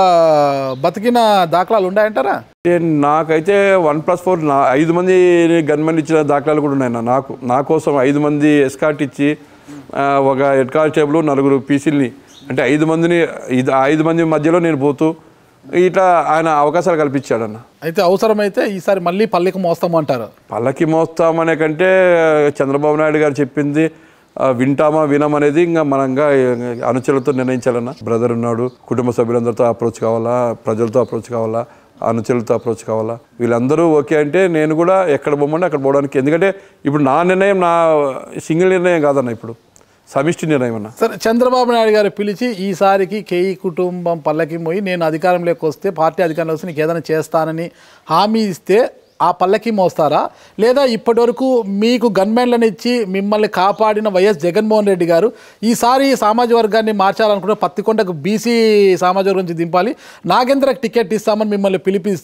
బతికిన దాఖలాలు ఉన్నాయంటారా అంటే నాకైతే వన్ ప్లస్ ఫోర్ నా ఐదు మంది గన్మెన్ ఇచ్చిన దాఖలాలు కూడా ఉన్నాయి అన్న. నాకు నా కోసం ఐదు మంది ఎస్కాట్ ఇచ్చి ఆ, ఒక హెడ్ కానిస్టేబుల్ నలుగురు పీసీల్ని అంటే ఐదు మందిని ఇది ఐదు మంది మధ్యలో నేను పోతూ ఇట్లా ఆయన అవకాశాలు కల్పించాడన్న అయితే అవసరమైతే ఈసారి మళ్ళీ పల్లెకి మోస్తాము అంటారు పల్లకి మోస్తామనే కంటే చంద్రబాబు నాయుడు గారు చెప్పింది ఆ, వింటామా వినమనేది ఇంకా మనంగా అనుచరులతో నిర్ణయించాలన్న బ్రదర్ ఉన్నాడు కుటుంబ సభ్యులందరితో అప్రోచ్ కావాలా ప్రజలతో అప్రోచ్ కావాలా అనుచరులతో అప్రోచ్ కావాలా వీళ్ళందరూ ఓకే అంటే నేను కూడా ఎక్కడ పోమంటే అక్కడ పోవడానికి ఎందుకంటే ఇప్పుడు నా నిర్ణయం నా సింగిల్ నిర్ణయం కాదన్న ఇప్పుడు సమిష్టి నిర్ణయం అన్న సరే చంద్రబాబు నాయుడు గారు పిలిచి ఈసారికి కేఈ కుటుంబం పల్లకి పోయి నేను అధికారంలోకి వస్తే పార్టీ అధికారంలోకి వస్తే నీకు ఏదైనా చేస్తానని హామీ ఇస్తే ఆ పల్లకి మోస్తారా లేదా ఇప్పటివరకు మీకు గన్మెన్లను ఇచ్చి మిమ్మల్ని కాపాడిన వైఎస్ జగన్మోహన్ రెడ్డి గారు ఈసారి సామాజిక వర్గాన్ని మార్చాలనుకుంటే పత్తికొండకు బీసీ సామాజిక వర్గం నుంచి దింపాలి నాగేంద్రకు టికెట్ ఇస్తామని మిమ్మల్ని పిలిపిస్తే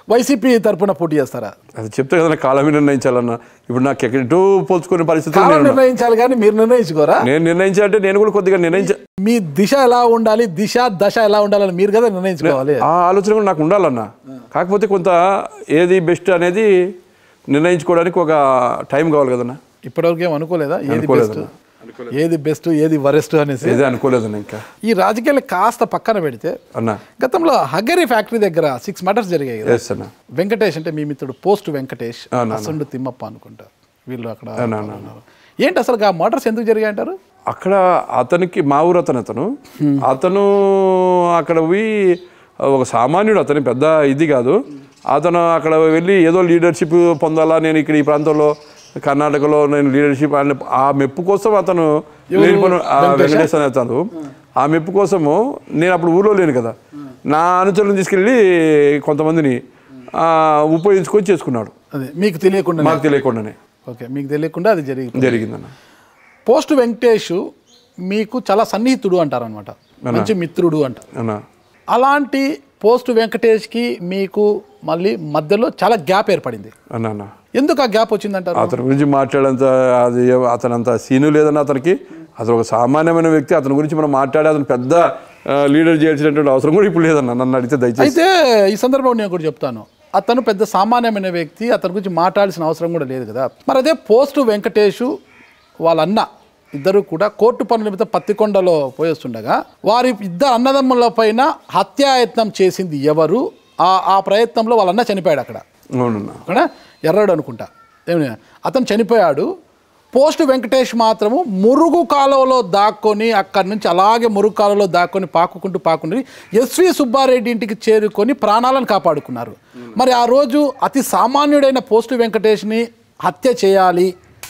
వైసీపీ తరపున పోటీ చేస్తారా అది చెప్తే కదా కాలమే నిర్ణయించాలన్న ఇప్పుడు నాకు ఎక్కడో పోల్చుకునే పరిస్థితి కాలం నిర్ణయించాలి కానీ మీరు నిర్ణయించుకోరా నేను నిర్ణయించాలంటే నేను కూడా కొద్దిగా నిర్ణయించ మీ దిశ ఎలా ఉండాలి దిశ దశ ఎలా ఉండాలని మీరు కదా నిర్ణయించుకోవాలి ఆ ఆలోచన కూడా నాకు ఉండాలన్న కాకపోతే కొంత ఏది బెస్ట్ అనేది నిర్ణయించుకోవడానికి ఒక టైం కావాలి కదన్నా ఇప్పటివరకు ఏం అనుకోలేదా ఏది అనుకోలేదు బెస్ట్ ఏది బెస్ట్ ఏది వరెస్ట్ అనేసి ఏదే అనుకోలేదన్న ఇంకా ఈ రాజకీయాలు కాస్త పక్కన పెడితే అన్న గతంలో హగరి ఫ్యాక్టరీ దగ్గర సిక్స్ మర్డర్స్ జరిగాయి కదా ఎస్ అన్న వెంకటేష్ అంటే మీ మిత్రుడు పోస్ట్ వెంకటేష్ అవునా. అసండు తిమ్మప్ప అనుకుంటా వీళ్ళు అక్కడ అవునా, అవునా. ఉన్నారు. ఏంటి అసలు ఆ మర్డర్స్ ఎందుకు జరిగాయి అంటారు అక్కడ అతనికి మా ఊరు అతను అతను అతను అక్కడ పోయి ఒక సామాన్యుడు అతని పెద్ద ఇది కాదు అతను అక్కడ వెళ్ళి ఏదో లీడర్షిప్ పొందాలా నేను ఇక్కడ ఈ ప్రాంతంలో కర్ణాటకలో నేను లీడర్షిప్ అనే ఆ మెప్పు కోసం అతను లేనిపోయిన ఆ వెంకటేష్ అనే అతను ఆ మెప్పు కోసము నేను అప్పుడు ఊర్లో లేను కదా నా అనుచరులను తీసుకెళ్ళి కొంతమందిని ఆ, ఉపయోగించుకొని చేసుకున్నాడు అదే మీకు తెలియకుండా మాకు తెలియకుండానే ఓకే మీకు తెలియకుండా అది జరిగింది జరిగిందన్న పోస్ట్ వెంకటేష్ మీకు చాలా సన్నిహితుడు అంటారనమాట మంచి మిత్రుడు అంటారు అన్న అలాంటి పోస్ట్ వెంకటేష్కి మీకు మళ్ళీ మధ్యలో చాలా గ్యాప్ ఏర్పడింది అన్న అన్న ఎందుకు ఆ గ్యాప్ వచ్చిందంటారు అతని గురించి మాట్లాడేంత అది అతను అంత సీను లేదన్న అతనికి అతను ఒక సామాన్యమైన వ్యక్తి అతని గురించి మనం మాట్లాడే అతను పెద్ద లీడర్ చేయాల్సినటువంటి అవసరం కూడా ఇప్పుడు లేదన్న నన్ను అడిగితే దయచేసి అయితే ఈ సందర్భంలో నేను కూడా చెప్తాను అతను పెద్ద సామాన్యమైన వ్యక్తి అతని గురించి మాట్లాడాల్సిన అవసరం కూడా లేదు కదా మరి అదే పోస్టు వెంకటేష్ వాళ్ళ అన్న ఇద్దరు కూడా కోర్టు పనుల నిమిత్తం పత్తికొండలో పోయేస్తుండగా వారి ఇద్దరు అన్నదమ్ముల పైన హత్యాయత్నం చేసింది ఎవరు ఆ ఆ ప్రయత్నంలో వాళ్ళ అన్న చనిపోయాడు అక్కడ అవునన్న అక్కడ ఎర్రడు అనుకుంటా ఏమి అతను చనిపోయాడు పోస్ట్ వెంకటేష్ మాత్రము మురుగు కాలువలో దాక్కొని అక్కడి నుంచి అలాగే మురుగు కాలువలో దాక్కొని పాకుకుంటూ పాకుంటూ ఎస్వి సుబ్బారెడ్డి ఇంటికి చేరుకొని ప్రాణాలను కాపాడుకున్నారు మరి ఆ రోజు అతి సామాన్యుడైన పోస్ట్ వెంకటేష్ని హత్య చేయాలి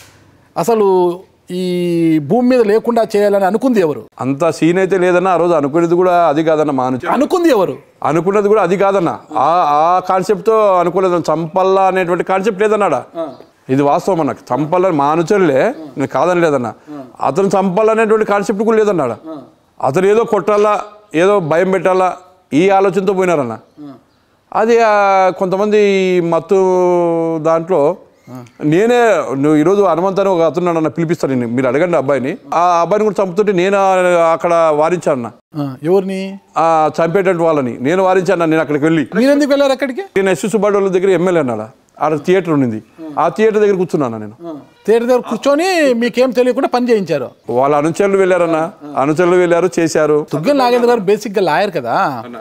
అసలు ఈ భూమి మీద లేకుండా చేయాలని అనుకుంది ఎవరు అంత సీన్ అయితే లేదన్న ఆ రోజు అనుకునేది కూడా అది కాదన్న మా నుంచి అనుకుంది ఎవరు అనుకున్నది కూడా అది కాదన్న ఆ ఆ కాన్సెప్ట్తో అనుకోలేదు చంపల్లా అనేటువంటి కాన్సెప్ట్ లేదన్నాడా ఇది వాస్తవం అన్న చంపల్ల మా అనుచరులే నేను కాదని లేదన్న అతను చంపాలనేటువంటి కాన్సెప్ట్ కూడా లేదన్నాడా అతను ఏదో కొట్టాలా ఏదో భయం పెట్టాలా ఈ ఆలోచనతో పోయినారన్న అది ఆ, కొంతమంది మత్తు దాంట్లో నేనే నువ్వు ఈరోజు హనుమంత్ అని ఒక అతను నన్ను పిలిపిస్తాను నేను మీరు అడగండి ఆ అబ్బాయిని ఆ అబ్బాయిని కూడా చంపుతుంటే నేను ఆ- అక్కడ వారించాను ఆ, ఎవరిని ఆ చంపేటటువంటి వాళ్ళని నేను వారించాను నేను అక్కడికి వెళ్ళి మీరెందుకు వెళ్ళారు అక్కడికి నేను ఎస్వి సుబ్బారెడ్డి వాళ్ళ దగ్గర ఎమ్మెల్యే అన్నాడా ఆడ థియేటర్ ఉండింది ఆ థియేటర్ దగ్గర కూర్చున్నాను నేను థియేటర్ దగ్గర కూర్చొని మీకేం తెలియకుండా పని చేయించారు వాళ్ళ అనుచరులు వెళ్ళారన్న అనుచరులు వెళ్ళారు చేశారు దుగ్గల నాగేంద్ర గారు బేసిక్గా లాయర్ కదా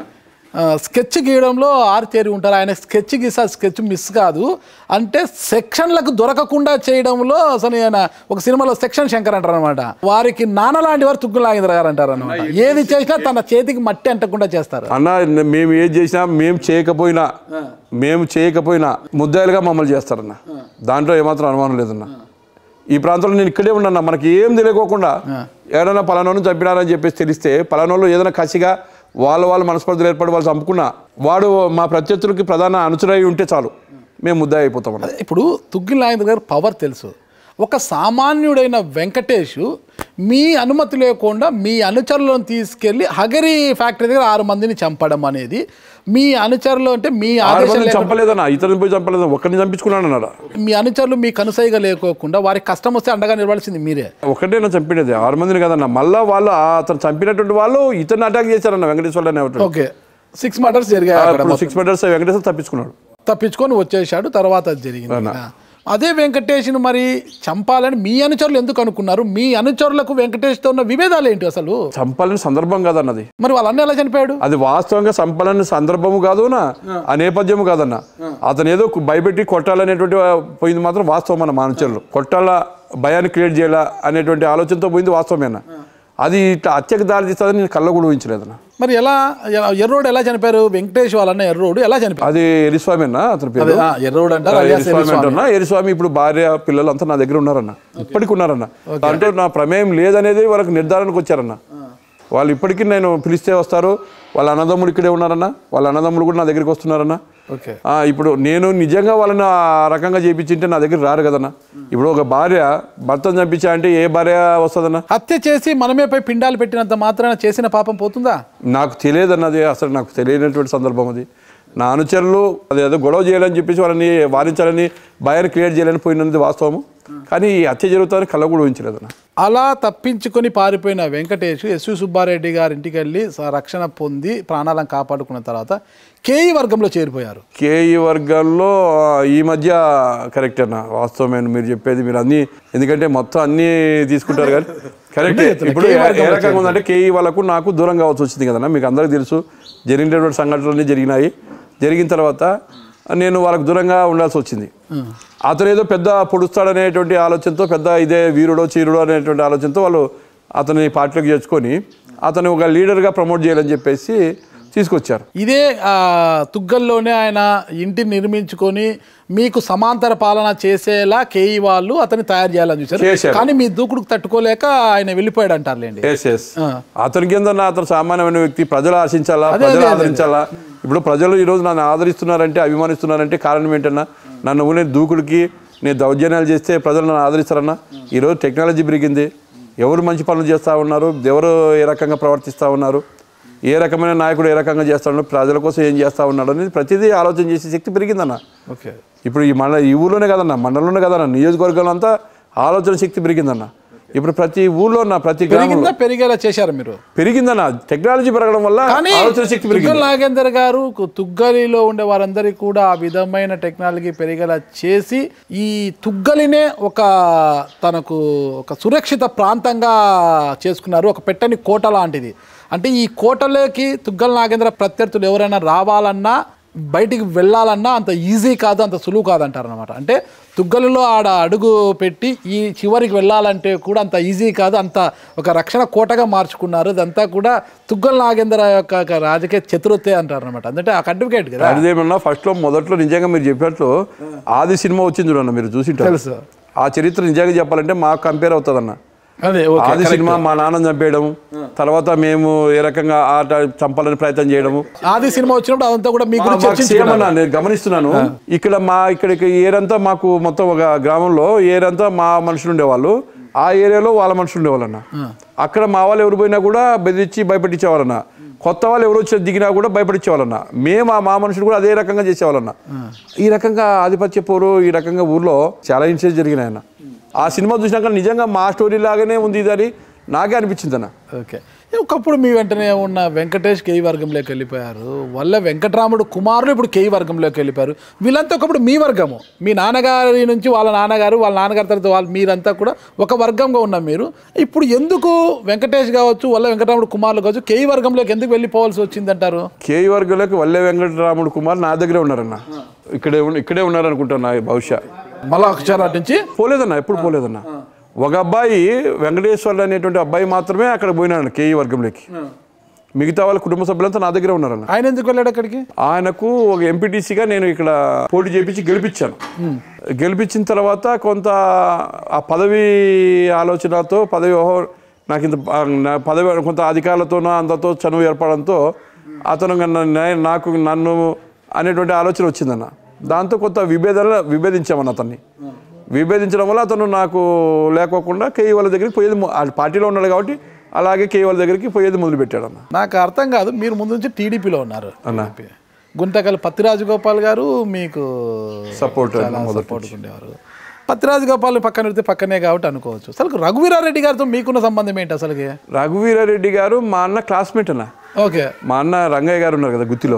ఆ, స్కెచ్ గీయడంలో ఆరు తేరి ఉంటారు ఆయన స్కెచ్ గీస్తే ఆ స్కెచ్ మిస్ కాదు అంటే సెక్షన్లకు దొరకకుండా చేయడంలో అసలు ఆయన ఒక సినిమాలో సెక్షన్ శంకర్ అంటారు అనమాట వారికి నాన్న లాంటి వారు తుగ్గుల నాగేంద్ర గారు అంటారు అనమాట ఏది చేసినా తన చేతికి మట్టి అంటకుండా చేస్తారు అన్న మేము ఏది చేసినా మేము చేయకపోయినా మేము చేయకపోయినా ముద్దాయిలుగా మమ్మల్ని చేస్తారన్న దాంట్లో ఏమాత్రం అనుమానం లేదన్న ఈ ప్రాంతంలో నేను ఇక్కడే ఉన్నా మనకి ఏం తెలియకోకుండా ఏడైనా పలానోను చంపినారని చెప్పేసి తెలిస్తే పలానోళ్ళు ఏదైనా కసిగా వాళ్ళ వాళ్ళ మనస్పర్ధలు ఏర్పడి వాళ్ళు చంపుకున్నా వాడు మా ప్రత్యర్థులకి ప్రధాన అనుచరై ఉంటే చాలు మేము ముద్దాయి అయిపోతాం అన్న ఇప్పుడు తుగ్గిల నాగేంద్ర గారు పవర్ తెలుసు ఒక సామాన్యుడైన వెంకటేష్ మీ అనుమతి లేకుండా మీ అనుచరులను తీసుకెళ్లి హగరి ఫ్యాక్టరీ దగ్గర ఆరు మందిని చంపడం అనేది మీ అనుచరులు అంటే మీ ఆరు ఆదేశం మందిని లేకుండా చంపలేదన్న ఇతరుని పోయి చంపలేదు ఒక్కరిని చంపించుకున్నాను అన్నాడు మీ అనుచరులు మీ కనుసైగా లేకోకుండా వారికి కష్టం వస్తే అండగా నిలవాల్సింది మీరే ఒకటే నా చంపినది ఆరు మందిని కదన్న మళ్ళా వాళ్ళు ఆ అతను చంపినటువంటి వాళ్ళు ఇతన్ని అటాక్ చేశారన్న వెంకటేశ్వర అనే ఒకడు. ఓకే సిక్స్ మర్డర్స్ జరిగాయి ఆ, అక్కడ ఇప్పుడు సిక్స్ మీటర్స్ వెంకటేశ్వర తప్పించుకున్నాడు తప్పించుకొని వచ్చేసాడు తర్వాత అది జరిగింది అవునా. అదే వెంకటేష్ను మరి చంపాలని మీ అనుచరులు ఎందుకు అనుకున్నారు మీ అనుచరులకు వెంకటేష్తో ఉన్న విభేదాలు ఏంటి అసలు చంపాలని సందర్భం కాదన్నది మరి వాళ్ళన్న ఎలా చనిపోయాడు అది వాస్తవంగా చంపాలని సందర్భము కాదునా ఆ నేపథ్యము కాదన్న అతను ఏదో భయపెట్టి కొట్టాలనేటువంటి పోయింది మాత్రం వాస్తవం అన్న మానుచరులు కొట్టాలా భయాన్ని క్రియేట్ చేయాలా అనేటువంటి ఆలోచనతో పోయింది వాస్తవమేనా అది ఇట్లా హత్యకు దారి తీస్తుందని నేను కళ్ళ కూడా ఊహించలేదన్న మరి ఎలా ఎలా- ఎర్రోడు ఎలా చనిపోయారు వెంకటేష్ వాళ్ళన్న ఎర్రోడు ఎలా చనిపోయారు అది ఎరిస్వామి అన్న అతని పేరు అదే, ఆ, ఎర్రోడు అంటారు alias ఎరిస్వామి ఎర్రస్వామి. అంటున్నా ఎరిస్వామి ఇప్పుడు భార్య పిల్లలు అంతా నా దగ్గర ఉన్నారన్న ఇప్పటికి ఉన్నారన్న దాంట్లో నా ప్రమేయం లేదనేది వాళ్ళకి నిర్ధారణకు వచ్చారన్న వాళ్ళు ఇప్పటికీ నేను పిలిస్తే వస్తారు వాళ్ళ అన్నదమ్ముడు ఇక్కడే ఉన్నారన్న వాళ్ళ అన్నదమ్ముడు కూడా నా దగ్గరికి వస్తున్నారన్న ఓకే ఆ, ఇప్పుడు నేను నిజంగా వాళ్ళని ఆ రకంగా చేయించింటే నా దగ్గర రారు కదన్న ఇప్పుడు ఒక భార్య భర్తను చంపించా అంటే ఏ భార్య వస్తుందన్న హత్య చేసి మనమే పోయి పిండాలు పెట్టినంత మాత్రాన చేసిన పాపం పోతుందా నాకు తెలియదన్నది అసలు నాకు తెలియనటువంటి సందర్భం అది నా అనుచరులు అదేదో గొడవ చేయాలని చెప్పేసి వాళ్ళని వారించాలని భయాన్ని క్రియేట్ చేయాలని పోయినది వాస్తవము కానీ ఈ హత్య జరుగుతుందని కళ్ళ కూడా ఊహించలేదన్న అలా తప్పించుకొని పారిపోయిన వెంకటేష్ ఎస్వి సుబ్బారెడ్డి గారి ఇంటికి వెళ్ళి స- రక్షణ పొంది ప్రాణాలను కాపాడుకున్న తర్వాత కేఈ వర్గంలో చేరిపోయారు కేఈ వర్గాల్లో ఆ, ఈ మధ్య కరెక్ట్ అన్న వాస్తవమైన మీరు చెప్పేది మీరు అన్ని ఎందుకంటే మొత్తం అన్ని తీసుకుంటారు కానీ కరెక్ట్ ఇప్పుడు ఏ ఏ రకంగా ఉందంటే కేఈ వాళ్ళకు నాకు దూరం కావాల్సి వచ్చింది కదన్న మీకు అందరికీ తెలుసు జరిగినటువంటి సంఘటనలన్నీ జరిగినాయి జరిగిన తర్వాత నేను వాళ్ళకు దూరంగా ఉండాల్సి వచ్చింది అతను ఏదో పెద్ద పొడుస్తాడనేటువంటి ఆలోచనతో పెద్ద ఇదే వీరుడో చీరుడో అనేటువంటి ఆలోచనతో వాళ్ళు అతని పార్టీలోకి చేర్చుకొని అతను ఒక లీడర్గా ప్రమోట్ చేయాలని చెప్పేసి తీసుకొచ్చారు ఇదే ఆ, తుగ్గల్లోనే ఆయన ఇంటిని నిర్మించుకొని మీకు సమాంతర పాలన చేసేలా కేఈ వాళ్ళు అతన్ని తయారు చేయాలని చూశారు చేశారు. కానీ మీ దూకుడుకు తట్టుకోలేక ఆయన వెళ్ళిపోయాడు అంటారులేండి ఎస్ ఎస్ అతనికి ఏందన్నా అతను సామాన్యమైన వ్యక్తి ప్రజలు ఆశించాలా ప్రజలు ఆదరించాలా ఇప్పుడు ప్రజలు ఈరోజు నన్ను ఆదరిస్తున్నారంటే అభిమానిస్తున్నారంటే కారణం ఏంటన్నా నన్ను నేను దూకుడికి నేను దౌర్జన్యాలు చేస్తే ప్రజలు నన్ను ఆదరిస్తారన్నా ఈరోజు టెక్నాలజీ పెరిగింది ఎవరు మంచి పనులు చేస్తూ ఉన్నారు ఎవరు ఏ రకంగా ప్రవర్తిస్తూ ఉన్నారు ఏ రకమైన నాయకుడు ఏ రకంగా చేస్తా ఉన్నాడు ప్రజల కోసం ఏం చేస్తా ఉన్నాడు అనేది ప్రతిదీ ఆలోచన చేసే శక్తి పెరిగిందన్న ఓకే ఇప్పుడు ఈ మండల ఈ ఊర్లోనే కదన్న మండలంలోనే కదన్న నియోజకవర్గంలో అంతా ఆలోచన శక్తి పెరిగిందన్న ఇప్పుడు ప్రతి ఊర్లో ఉన్న ప్రతి గ్రామంలో పెరిగిందా పెరిగేలా చేశారు మీరు పెరిగిందన్న టెక్నాలజీ పెరగడం వల్ల కానీ ఆలోచన శక్తి తుగ్గల పెరిగింది నాగేందర్ గారు కు- తుగ్గలిలో ఉండే వారందరికీ కూడా ఆ విధమైన టెక్నాలజీ పెరిగేలా చేసి ఈ తుగ్గలినే ఒక తనకు ఒక సురక్షిత ప్రాంతంగా చేసుకున్నారు ఒక పెట్టని కోట లాంటిది అంటే ఈ కోటలోకి తుగ్గల నాగేంద్ర ప్రత్యర్థులు ఎవరైనా రావాలన్నా బయటికి వెళ్ళాలన్నా అంత ఈజీ కాదు అంత సులువు కాదంటారు అనమాట అంటే తుగ్గలలో ఆడ అడుగు పెట్టి ఈ చివరికి వెళ్ళాలంటే కూడా అంత ఈజీ కాదు అంత ఒక రక్షణ కోటగా మార్చుకున్నారు ఇదంతా కూడా తుగ్గల నాగేంద్ర యొక్క ఒక రాజకీయ చతురతే అంటారు అనమాట అంటే ఆ సర్టిఫికేట్ కదా అదేమన్నా ఫస్ట్ లో మొదట్లో నిజంగా మీరు చెప్పినట్లు ఆది సినిమా వచ్చింది చూడన్న మీరు చూసింటారు తెలుసు ఆ చరిత్ర నిజంగా చెప్పాలంటే మాకు కంపేర్ అవుతుందన్న అదే ఓకే ఆది సినిమా మా నాన్న చంపేయడం తర్వాత మేము ఏ రకంగా ఆట చంపాలని ప్రయత్నం చేయడము ఆది సినిమా వచ్చినప్పుడు అదంతా కూడా మీ గురించి మాకు చర్చించుకున్నారు. సేమ్ అన్న, నేను గమనిస్తున్నాను ఇక్కడ మా ఇక్కడికి ఏరంతా మాకు మొత్తం ఒక గ్రామంలో ఏరంతా మా మనుషులు ఉండేవాళ్ళు ఆ ఏరియాలో వాళ్ళ మనుషులు ఉండేవాళ్ళన్న అక్కడ మా వాళ్ళు ఎవరు పోయినా కూడా బెదిరించి భయపెట్టించేవాళ్ళన్న కొత్త వాళ్ళు ఎవరు వచ్చి దిగినా కూడా భయపడించేవాళ్ళన్న మేము ఆ మా మనుషులు కూడా అదే రకంగా చేసేవాళ్ళన్న ఈ రకంగా ఆధిపత్య పోరు ఈ రకంగా ఊర్లో చాలా ఇన్సిడెంట్స్ జరిగినాయన్న ఆ సినిమా చూసినాక నిజంగా మా స్టోరీ లాగానే ఉంది ఇది అని నాకే అనిపించింది అన్న ఓకే ఒకప్పుడు మీ వెంటనే ఉన్న వెంకటేష్ కేయి వర్గంలోకి వెళ్ళిపోయారు వల్ల వెంకటరాముడు కుమారులు ఇప్పుడు కేయి వర్గంలోకి వెళ్ళిపోయారు వీళ్ళంతా ఒకప్పుడు మీ వర్గము మీ నాన్నగారి నుంచి వాళ్ళ నాన్నగారు వాళ్ళ నాన్నగారి తర్వాత వాళ్ళు మీరంతా కూడా ఒక వర్గంగా ఉన్నాం మీరు ఇప్పుడు ఎందుకు వెంకటేష్ కావచ్చు వల్ల వెంకటరాముడు కుమారులు కావచ్చు కేయి వర్గంలోకి ఎందుకు వెళ్ళిపోవాల్సి వచ్చిందంటారు కేఈ వర్గంలోకి వల్లే వెంకటరాముడు కుమార్ నా దగ్గరే ఉన్నారన్న ఇక్కడే ఉన్న- ఇక్కడే ఉన్నారనుకుంటున్నా బహుశా మళ్ళా అక్షరాల నుంచి పోలేదన్న ఎప్పుడు పోలేదన్న ఒక అబ్బాయి వెంకటేశ్వర్లు అనేటువంటి అబ్బాయి మాత్రమే అక్కడ పోయినాడు కేఈ వర్గంలోకి మిగతా వాళ్ళ కుటుంబ సభ్యులంతా నా దగ్గర ఉన్నారన్న ఆయన ఎందుకు వెళ్ళాడు అక్కడికి ఆయనకు ఒక ఎంపీటీసీగా నేను ఇక్కడ పోటీ చేపించి గెలిపించాను గెలిపించిన తర్వాత కొంత ఆ పదవి ఆలోచనతో పదవి ఓహో నాకు ఇంత ఆ, నా పదవి కొంత అధికారులతోనో అంతతో చనువు ఏర్పడంతో అతను నన్ను- నే- నాకు నన్ను అనేటువంటి ఆలోచన వచ్చిందన్న దాంతో కొంత విభేదాలు విభేదించామన్న అతన్ని విభేదించడం వల్ల అతను నాకు లేకోకుండా కేఈ వాళ్ళ దగ్గరికి పోయేది మొ- ఆ పార్టీలో ఉన్నాడు కాబట్టి అలాగే కేఈ వాళ్ళ దగ్గరికి పోయేది మొదలుపెట్టాడు అన్న నాకు అర్థం కాదు మీరు ముందు నుంచి టీడీపీలో ఉన్నారు అన్న గుంతకల్ పత్తిరాజు గోపాల్ గారు మీకు సపోర్ట్ చాలా సపోర్ట్ ఉండేవారు పత్తిరాజు గోపాల్ పక్కన పెడితే పక్కనే కాబట్టి అనుకోవచ్చు అసలు రఘువీరారెడ్డి గారితో మీకున్న సంబంధం ఏంటి అసలుకి రఘువీరారెడ్డి గారు మా అన్న క్లాస్మేట్ అన్న ఓకే మా అన్న రంగయ్య గారు ఉన్నారు కదా గుత్తిలో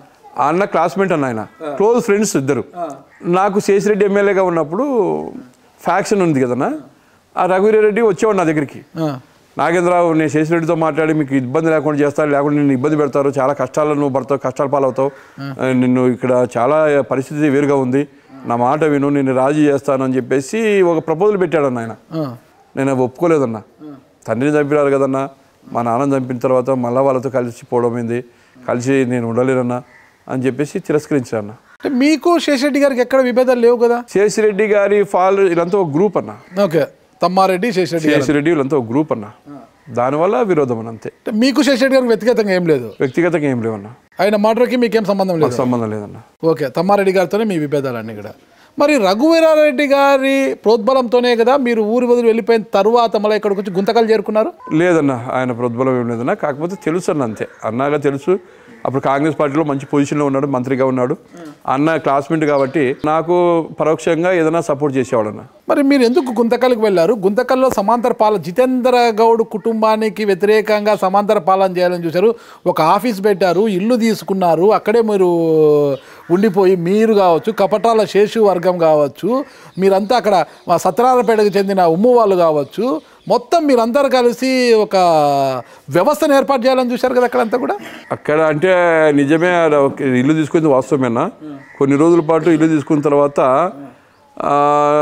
ఆ అన్న క్లాస్మేట్ అన్న ఆయన క్లోజ్ ఫ్రెండ్స్ ఇద్దరు నాకు శేషిరెడ్డి ఎమ్మెల్యేగా ఉన్నప్పుడు ఫ్యాక్షన్ ఉంది కదన్న ఆ రఘువీరారెడ్డి వచ్చేవాడు నా దగ్గరికి ఆ, నాగేంద్రరావు నేను శేషిరెడ్డితో మాట్లాడి మీకు ఇబ్బంది లేకుండా చేస్తాను లేకుండా నిన్ను ఇబ్బంది పెడతారు చాలా కష్టాలు నువ్వు పడతావు కష్టాలు పాలవుతావు ఆ, నిన్ను ఇక్కడ చాలా పరిస్థితి వేరుగా ఉంది నా మాట విను నేను రాజీ చేస్తాను అని చెప్పేసి ఒక ప్రపోజల్ పెట్టాడన్న ఆయన ఆ, నేను అవి ఒప్పుకోలేదన్నా తండ్రిని చంపినారు కదన్నా మా నాన్న చంపిన తర్వాత మళ్ళా వాళ్ళతో కలిసిపోవడం ఏంది కలిసి నేను ఉండలేనన్నా అని చెప్పేసి తిరస్కరించాను అంటే మీకు శేషరెడ్డి గారికి ఎక్కడ విభేదాలు లేవు కదా శేషిరెడ్డి గారి ఫాల్ వీళ్ళంతా ఒక గ్రూప్ అన్న ఓకే తమ్మారెడ్డి శేషరెడ్డి గారు శేషిరెడ్డి వీళ్ళంతా ఒక గ్రూప్ అన్న దానివల్ల విరోధం అన్న అంతే అంటే మీకు శేషరెడ్డి గారికి వ్యక్తిగతంగా ఏం లేదు వ్యక్తిగతంగా ఏం లేవన్నా ఆయన మాటలకి మీకేం సంబంధం లేదు సంబంధం లేదన్న ఓకే తమ్మారెడ్డి గారితోనే మీ విభేదాలన్నీ కూడా మరి రఘువీరారెడ్డి గారి ప్రోద్బలంతోనే కదా మీరు ఊరి వదిలి వెళ్ళిపోయిన తర్వాత మళ్ళీ ఇక్కడికి వచ్చి గుంతకలు చేరుకున్నారు లేదన్న ఆయన ప్రోద్బలం ఏం లేదన్నా కాకపోతే తెలుసు అన్న అంతే అన్నాగా తెలుసు అప్పుడు కాంగ్రెస్ పార్టీలో మంచి పొజిషన్లో ఉన్నాడు మంత్రిగా ఉన్నాడు అన్న క్లాస్మేట్ కాబట్టి నాకు పరోక్షంగా ఏదైనా సపోర్ట్ చేసేవాడు అన్న మరి మీరు ఎందుకు గుంతకల్కి వెళ్ళారు గుంతకల్లో సమాంతర పాలన జితేంద్ర గౌడ్ కుటుంబానికి వ్యతిరేకంగా సమాంతర పాలన చేయాలని చూశారు ఒక ఆఫీస్ పెట్టారు ఇల్లు తీసుకున్నారు అక్కడే మీరు ఉండిపోయి మీరు కావచ్చు కపటాల శేషు వర్గం కావచ్చు మీరంతా అక్కడ మా సత్యనారాయణపేటకు చెందిన ఉమ్ము వాళ్ళు కావచ్చు మొత్తం మీరందరూ కలిసి ఒక వ్యవస్థను ఏర్పాటు చేయాలని చూశారు కదా అక్కడంతా కూడా అక్కడ అంటే నిజమే ఆడ ఒక ఇల్లు తీసుకుంది వాస్తవమేనా కొన్ని రోజుల పాటు ఇల్లు తీసుకున్న తర్వాత ఆ,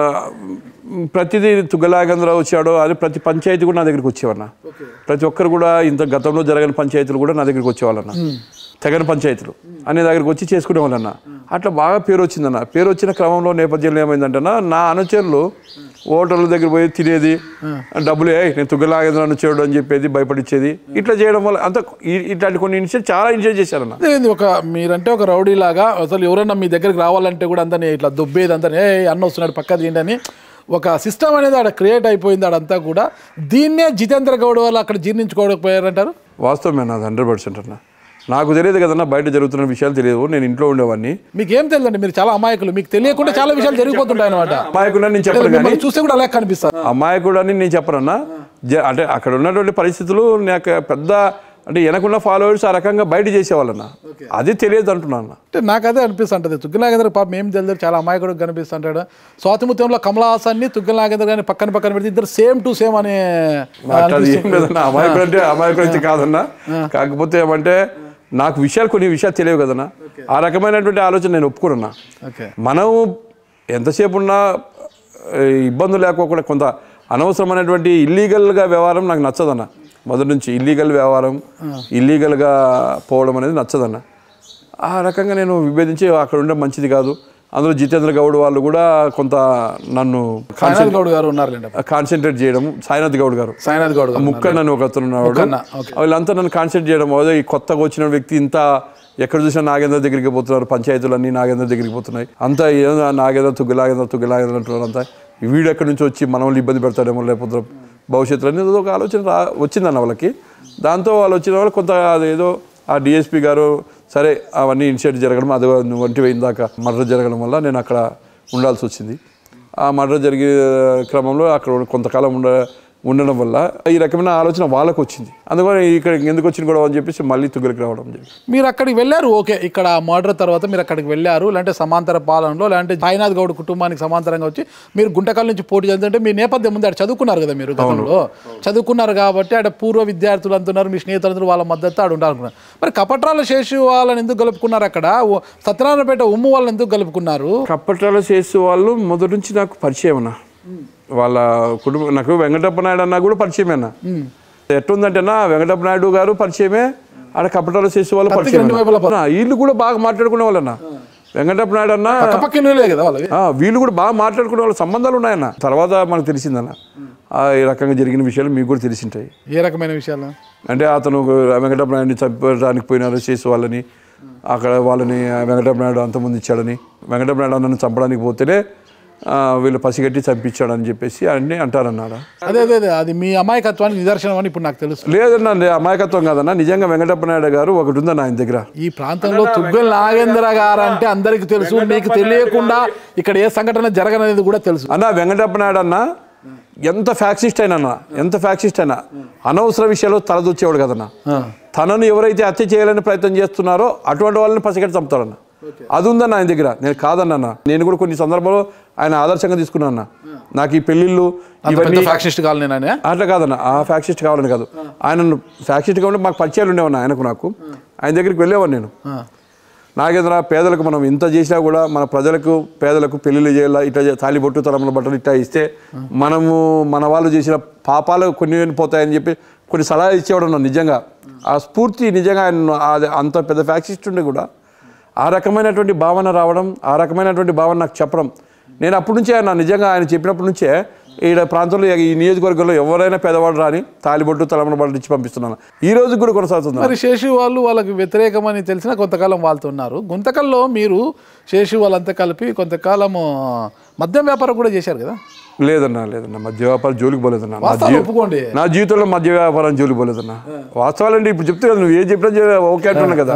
ప్రతిదీ తుగ్గలాగంధ్రరావు వచ్చాడు అది ప్రతి పంచాయతీ కూడా నా దగ్గరికి వచ్చేవన్న ప్రతి ఒక్కరు కూడా ఇంత గతంలో జరగని పంచాయతీలు కూడా నా దగ్గరికి వచ్చేవాళ్ళన్న తెగని పంచాయతీలు అనే దగ్గరికి వచ్చి చేసుకునే వాళ్ళన్న అట్లా బాగా పేరు వచ్చిందన్న పేరు వచ్చిన క్రమంలో నేపథ్యంలో ఏమైందంటేనా నా అనుచరులు హోటళ్ళ దగ్గర పోయి తినేది డబ్బులు ఏ నేను తుగ్గలాగేంద్ర అనుచరుడు అని చెప్పేది భయపడిచ్చేది ఇట్లా చేయడం వల్ల అంత ఈ- ఇట్లాంటి కొన్ని ఇనిషియేట్ చాలా ఇనిషియేట్ చేశారన్న అదేంది ఒక మీరంటే ఒక రౌడీ లాగా అసలు ఎవరైనా మీ దగ్గరికి రావాలంటే కూడా అందరినీ ఇట్లా దుబ్బేది అందరినీ ఏ అన్న వస్తున్నాడు పక్క తీయండి అని ఒక సిస్టమ్ అనేది ఆడ క్రియేట్ అయిపోయింది ఆడంతా కూడా దీన్నే జితేంద్ర గౌడ్ వాళ్ళు అక్కడ జీర్ణించుకోకపోయారంటారు వాస్తవమే నాది హండ్రెడ్ పర్సెంట్ అన్న నాకు తెలియదు కదన్నా బయట జరుగుతున్న విషయాలు తెలియదు నేను ఇంట్లో ఉండేవాడిని మీకు ఏం తెలియదండి మీరు చాలా అమాయకులు మీకు తెలియకుండా చాలా విషయాలు జరిగిపోతుంటాయి అనమాట అమాయకుడని నేను చెప్పను కానీ మిమ్మల్ని చూస్తే కూడా అలాగే కనిపిస్తారు అమాయకుడు అని నేను చెప్పనన్నా జ- అంటే అక్కడ ఉన్నటువంటి పరిస్థితులు నాకు పెద్ద అంటే వెనకున్న ఫాలోవర్స్ ఆ రకంగా బయట చేసేవాళ్ళన్న అది తెలియదు అంటున్నాను అంటే నాకు అదే అనిపిస్తుంటది తుగ్గల నాగేంద్ర పాపం ఏం తెలియదు చాలా అమాయకుడు కనిపిస్తుంటాడు స్వాతిముత్యంలో కమలాహాసాన్ని తుగ్గల నాగేంద్ర గారిని పక్కన పక్కన పెడితే ఇద్దరు సేమ్ టు సేమ్ అని అట్లా ఏం లేదన్నా అమాయకుడు అంటే అమాయకుడు అయితే కాదన్నా కాకపోతే ఏమంటే నాకు విషయాలు కొన్ని విషయాలు తెలియవు కదన్నా ఆ రకమైనటువంటి ఆలోచన నేను ఒప్పుకున్నా ఓకే మనం ఎంతసేపు ఉన్నా ఏ, ఇబ్బందులు లేకోకుండా కొంత అనవసరమైనటువంటి ఇల్లీగల్గా వ్యవహారం నాకు నచ్చదన్న మొదటి నుంచి ఇల్లీగల్ వ్యవహారం ఇల్లీగల్గా పోవడం అనేది నచ్చదన్న ఆ రకంగా నేను విభేదించి అక్కడ ఉండే మంచిది కాదు అందులో జితేంద్ర గౌడ్ వాళ్ళు కూడా కొంత నన్ను సాయినాథ్ గౌడ్ గారు ఉన్నారులేండి కాన్సన్ట్రేట్ చేయడం సాయినాథ్ గౌడ్ గారు సాయినాథ్ గౌడ్ గారు ముక్క నన్ను ఒక అతను ఉన్నాడు ముక్కన్న, ఓకే. వీళ్ళంతా నన్ను కాన్సన్ట్రేట్ చేయడం అదే ఈ కొత్తగా వచ్చిన వ్యక్తి ఇంత ఎక్కడ చూసినా నాగేంద్ర దగ్గరికి పోతున్నారు పంచాయతీలన్నీ నాగేంద్ర దగ్గరికి పోతున్నాయి అంతా ఏదో నాగేంద్ర తుగ్గు నాగేంద్ర తుగ్గు నాగేంద్ర అంటున్నారు అంతా ఈ వీడు ఎక్కడి నుంచి వచ్చి మనల్ని ఇబ్బంది పెడతాడేమో లేకపోతే భవిష్యత్తులో అనేది ఒక ఆలోచన రా వచ్చిందన్న వాళ్ళకి దాంతో వాళ్ళు వచ్చిన వాళ్ళు కొంత అదేదో ఆ డిఎస్పి గారు సరే అవన్నీ ఇనిషియేటివ్ జరగడం అది వంటి ఇందాక మర్డర్ జరగడం వల్ల నేను అక్కడ ఉండాల్సి వచ్చింది ఆ మర్డర్ జరిగే క్రమంలో అక్కడ కొంతకాలం ఉండ ఉండడం వల్ల ఈ రకమైన ఆలోచన వాళ్ళకు వచ్చింది అందుకని ఇక్కడ ఎందుకు వచ్చింది కూడా అని చెప్పేసి మళ్ళీ తుగ్గలికి రావడం జరిగింది మీరు అక్కడికి వెళ్ళారు ఓకే ఇక్కడ మర్డర్ తర్వాత మీరు అక్కడికి వెళ్ళారు లేదంటే సమాంతర పాలనలో లేదంటే సాయినాథ్ గౌడ్ కుటుంబానికి సమాంతరంగా వచ్చి మీరు గుంటకల్ నుంచి పోటీ చేద్దంటే మీ నేపథ్యం ముందు ఆడ చదువుకున్నారు కదా మీరు గతంలో చదువుకున్నారు కాబట్టి ఆడ పూర్వ విద్యార్థులు అంటున్నారు మీ స్నేహితులందరూ వాళ్ళ మద్దతు ఆడ ఉంటారు అనుకున్నారు మరి కపట్రాల శేషు వాళ్ళని ఎందుకు కలుపుకున్నారు అక్కడ ఓ సత్యనారాయణపేట ఉమ్ము వాళ్ళని ఎందుకు కలుపుకున్నారు కప్పట్రాల చేసే వాళ్ళు మొదటి నుంచి నాకు పరిచయం అన్న వాళ్ళ కుటుంబం నాకు వెంకటప్ప నాయుడు అన్న కూడా పరిచయమే అన్న ఎట్లుందంటే అన్న వెంకటప్ప నాయుడు గారు పరిచయమే ఆడ కప్పట్రాల చేసే వాళ్ళు పరిచయం రెండు వైపులా అన్న. వీళ్ళు కూడా బాగా మాట్లాడుకునే వాళ్ళన్న వెంకటప్ప నాయుడు అన్న పక్కనే కదా వాళ్ళవి ఆ, వీళ్ళు కూడా బాగా మాట్లాడుకునే వాళ్ళ సంబంధాలు ఉన్నాయన్న తర్వాత మనకు తెలిసిందన్న ఆ, ఈ రకంగా జరిగిన విషయాలు మీకు కూడా తెలిసింటాయి ఏ రకమైన విషయాలు అంటే అతను వెంకటప్ప నాయుడిని చంపడానికి పోయినారు చేసి వాళ్ళని అక్కడ వాళ్ళని వెంకటప్ప నాయుడు అంతమంది ఇచ్చాడని వెంకటప్ప నాయుడు నన్ను చంపడానికి పోతేనే ఆ, వీళ్ళు పసిగట్టి చంపించాడని చెప్పేసి అన్ని అంటారన్నాడు అదే అదే అదే అది మీ అమాయకత్వానికి నిదర్శనం అని ఇప్పుడు నాకు తెలుసు లేదన్నా నే- అమాయకత్వం కాదన్నా నిజంగా వెంకటప్ప నాయుడు గారు ఒకటి ఉందన్న ఆయన దగ్గర ఈ ప్రాంతంలో తుగ్గల్ నాగేంద్ర గారు అంటే అందరికి తెలుసు మీకు తెలియకుండా ఇక్కడ ఏ సంఘటన జరగననేది కూడా తెలుసు అన్న వెంకటప్ప నాయుడు అన్న ఎంత ఫ్యాక్సిస్ట్ అయినా అన్న, ఎంత ఫ్యాక్సిస్ట్ అయినా అనవసర విషయాలు తలదూచేవాడు కదన్న ఆ. తనను ఎవరైతే హత్య చేయాలని ప్రయత్నం చేస్తున్నారో అటువంటి వాళ్ళని పసిగట్టి చంపుతాడన్న అది ఉందన్న ఆయన దగ్గర నేను కాదన్న నేను కూడా కొన్ని సందర్భాల్లో ఆయన ఆదర్శంగా తీసుకున్నాను నాకు ఈ పెళ్ళిళ్ళు ఇవన్నీ ఫ్యాక్షనిస్ట్ కావాలి నేను అట్లా కాదన్న ఆ ఫ్యాక్సిస్ట్ కావాలని కాదు ఆయన ఫ్యాక్సిస్ట్ కాబట్టి మాకు పరిచయాలు ఉండేవన్న ఆయనకు నాకు ఆయన దగ్గరికి వెళ్ళేవాడిని నేను నాగేంద్ర పేదలకు మనం ఇంత చేసినా కూడా మన ప్రజలకు పేదలకు పెళ్లిళ్ళు చేయాలా ఇట్లా చే- తాలిబొట్టు తలముల బట్టలు ఇట్లా ఇస్తే మనము మన వాళ్ళు చేసిన పాపాలు కొన్ని పోతాయని చెప్పి కొన్ని సలహాలు ఇచ్చేవాడు ఉన్నాను నిజంగా ఆ స్ఫూర్తి నిజంగా ఆయన అది అంత పెద్ద ఫ్యాక్సిస్ట్ ఉండి కూడా ఆ రకమైనటువంటి భావన రావడం ఆ రకమైనటువంటి భావన నాకు చెప్పడం నేను అప్పటి నుంచే ఆయన నిజంగా ఆయన చెప్పినప్పటి నుంచే ఈడ ప్రాంతంలో ఈ నియోజకవర్గంలో ఎవరైనా పేదవాడు రాని తాలిబొట్టు తలముల బట్టలు ఇచ్చి పంపిస్తున్నాను ఈ రోజు కూడా కొనసాగుతుంది మరి శేషు వాళ్ళు వాళ్ళకి వ్యతిరేకమని తెలిసిన కొంతకాలం వాళ్ళతో ఉన్నారు గుంతకల్లో మీరు శేషు వాళ్ళంతా కలిపి కొంతకాలం మద్యం వ్యాపారం కూడా చేశారు కదా లేదన్నా లేదన్నా మద్య వ్యాపారం జోలికి పోలేదన్నా నా వాస్తవం జీ- ఒప్పుకోండి నా జీవితంలో మద్య వ్యాపారం జోలికి పోలేదన్నా వాస్తవాలండి ఇప్పుడు చెప్తే కదా నువ్వు ఏం చెప్పినా చే- ఓకే అంటున్నా కదా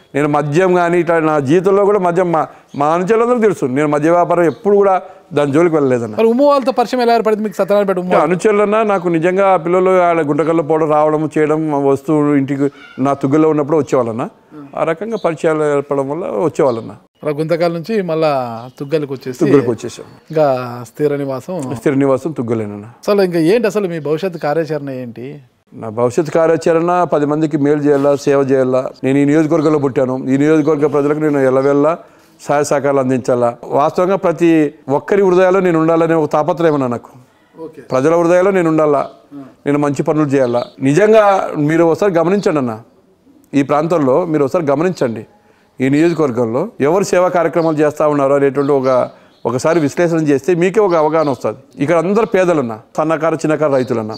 నేను మద్యం కానీ ఇట్లా నా జీవితంలో కూడా మద్యం మా మా అనుచరులందరూ తెలుసు నేను మద్య వ్యాపారం ఎప్పుడు కూడా దాని జోలికి వెళ్ళలేదన్న మరి ఉమ్ము వాళ్ళతో పరిచయం ఎలా ఏర్పడింది మీకు సత్యనారాయణపేట ఉమ్ము అనుచరులన్నా నాకు నిజంగా ఆ పిల్లలు ఆడ గుంటకల్లో పోవడం రావడం చేయడం మా వస్తువు ఇంటికి నా తుగ్గలో ఉన్నప్పుడు వచ్చేవాళ్ళన్న ఆ రకంగా పరిచయాలు ఏర్పడడం వల్ల వచ్చేవాళ్ళన్న అలా గుంతకాల నుంచి మళ్ళా తుగ్గలకు వచ్చేసి తుగ్గలకు వచ్చేసాం ఇంకా స్థిర నివాసం స్థిర నివాసం తుగ్గలేనన్న అసలు ఇంకా ఏంటి అసలు మీ భవిష్యత్తు కార్యాచరణ ఏంటి నా భవిష్యత్ కార్యాచరణ పది మందికి మేలు చేయాలా సేవ చేయాలా నేను ఈ నియోజకవర్గంలో పుట్టాను ఈ నియోజకవర్గ ప్రజలకు నేను ఎల్లవెల్లా సహాయ సహకారాలు అందించాలా వాస్తవంగా ప్రతి ఒక్కరి హృదయాల్లో నేను ఉండాలనే ఒక తాపత్రయం అన్న నాకు ఓకే ప్రజల హృదయాల్లో నేను ఉండాలా నేను మంచి పనులు చేయాలా నిజంగా మీరు ఒకసారి గమనించండి అన్న ఈ ప్రాంతంలో మీరు ఒకసారి గమనించండి ఈ నియోజకవర్గంలో ఎవరు సేవా కార్యక్రమాలు చేస్తూ ఉన్నారో అనేటువంటి ఒక ఒకసారి విశ్లేషణ చేస్తే మీకే ఒక అవగాహన వస్తుంది ఇక్కడ అందరు పేదలున్న సన్నకారు చిన్నకారు రైతులన్న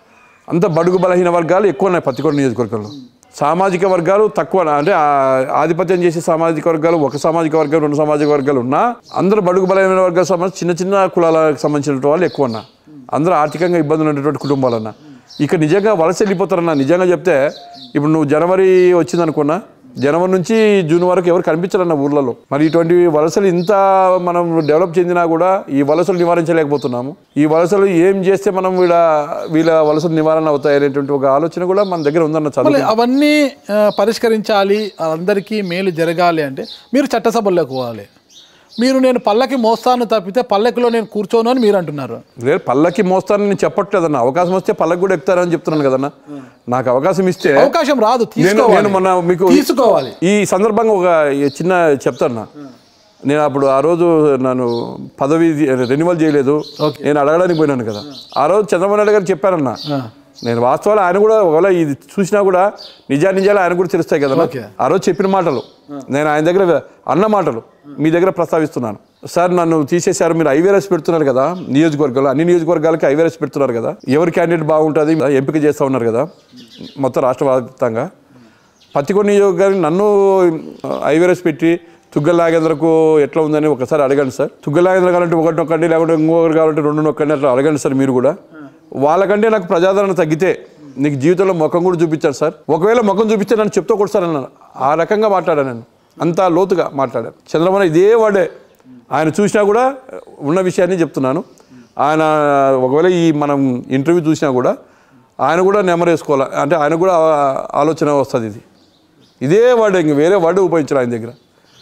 అంత బడుగు బలహీన వర్గాలు ఎక్కువ ఉన్నాయి పత్తికొండ నియోజకవర్గంలో సామాజిక వర్గాలు తక్కువ అంటే ఆ- ఆధిపత్యం చేసే సామాజిక వర్గాలు ఒక సామాజిక వర్గం రెండు సామాజిక వర్గాలు ఉన్నా అందరూ బడుగు బలహీన వర్గాలకు సంబంధించి చిన్న చిన్న కులాలకు సంబంధించిన వాళ్ళు ఎక్కువ ఉన్నా అందరూ ఆర్థికంగా ఇబ్బందులు ఉన్నటువంటి కుటుంబాలన్నా ఇక నిజంగా వలస వెళ్ళిపోతారన్నా నిజంగా చెప్తే ఇప్పుడు నువ్వు జనవరి వచ్చిందనుకున్నా జనవరి నుంచి జూన్ వరకు ఎవరు కనిపించారన్న ఊర్లలో మరి ఇటువంటి వలసలు ఇంత మనం డెవలప్ చెందినా కూడా ఈ వలసలు నివారించలేకపోతున్నాము ఈ వలసలు ఏం చేస్తే మనం వీళ్ళ వీళ్ళ వలసలు నివారణ అవుతాయి అనేటువంటి ఒక ఆలోచన కూడా మన దగ్గర ఉందన్న చదువు మళ్ళీ అవన్నీ ఆ, పరిష్కరించాలి అందరికీ మేలు జరగాలి అంటే మీరు చట్టసభల్లోకి పోవాలి మీరు నేను పల్లకి మోస్తాను తప్పితే పల్లకిలో నేను కూర్చోను అని మీరు అంటున్నారు లేదు పల్లకి మోస్తానని నేను చెప్పట్లేదన్న అవకాశం వస్తే పల్లకి కూడా ఎక్కుతారని చెప్తున్నాను కదన్న నాకు అవకాశం ఇస్తే అవకాశం రాదు నేను నేను తీసుకోవాలి మొన్న మీకు తీసుకోవాలి ఈ సందర్భంగా ఒక చిన్న చెప్తాను నేను అప్పుడు ఆ రోజు నన్ను పదవి రెన్యువల్ చేయలేదు నేను అడగడానికి పోయినాను కదా ఆ రోజు చంద్రబాబు నాయుడు గారు చెప్పారన్న నేను వాస్తవాలు ఆయన కూడా ఒకవేళ ఇది చూసినా కూడా నిజా నిజాలు ఆయన కూడా తెలుస్తాయి కదా ఓకే. ఆ రోజు చెప్పిన మాటలు నేను ఆయన దగ్గర అన్న మాటలు మీ దగ్గర ప్రస్తావిస్తున్నాను సార్ నన్ను తీసేశారు మీరు ఐవీఆర్ఎస్ పెడుతున్నారు కదా నియోజకవర్గాలు అన్ని నియోజకవర్గాలకి ఐవీఆర్ఎస్ పెడుతున్నారు కదా ఎవరి క్యాండిడేట్ బాగుంటుంది ఎంపిక చేస్తూ ఉన్నారు కదా మొత్తం రాష్ట్ర వ్యాప్తంగా పత్తికొండ నియోజకవర్గానికి నన్ను ఐవీఆర్ఎస్ పెట్టి తుగ్గల నాగేంద్రకు ఎట్లా ఉందని ఒకసారి అడగండి సార్ తుగ్గల నాగేంద్ర కావాలంటే ఒకటి నొక్కండి లేకుంటే ఇంకొకరు కావాలంటే రెండు నొక్కండి అట్లా అడగండి సార్ మీరు కూడా వాళ్ళకంటే నాకు ప్రజాదరణ తగ్గితే నీకు జీవితంలో ముఖం కూడా చూపించారు సార్ ఒకవేళ ముఖం చూపిస్తే నన్ను చెప్తూ కొడతారు అన్నాను ఆ రకంగా మాట్లాడాను నేను అంత లోతుగా మాట్లాడాను చంద్రబాబు నాయుడు ఇదే వాడే ఆయన చూసినా కూడా ఉన్న విషయాన్ని చెప్తున్నాను ఆయన ఒకవేళ ఈ మనం ఇంటర్వ్యూ చూసినా కూడా ఆయన కూడా నెమరేసుకోవాలి అంటే ఆయన కూడా ఆ- ఆలోచన వస్తుంది ఇది ఇదే వర్డ్ ఇంక వేరే వర్డ్ ఉపయోగించారు ఆయన దగ్గర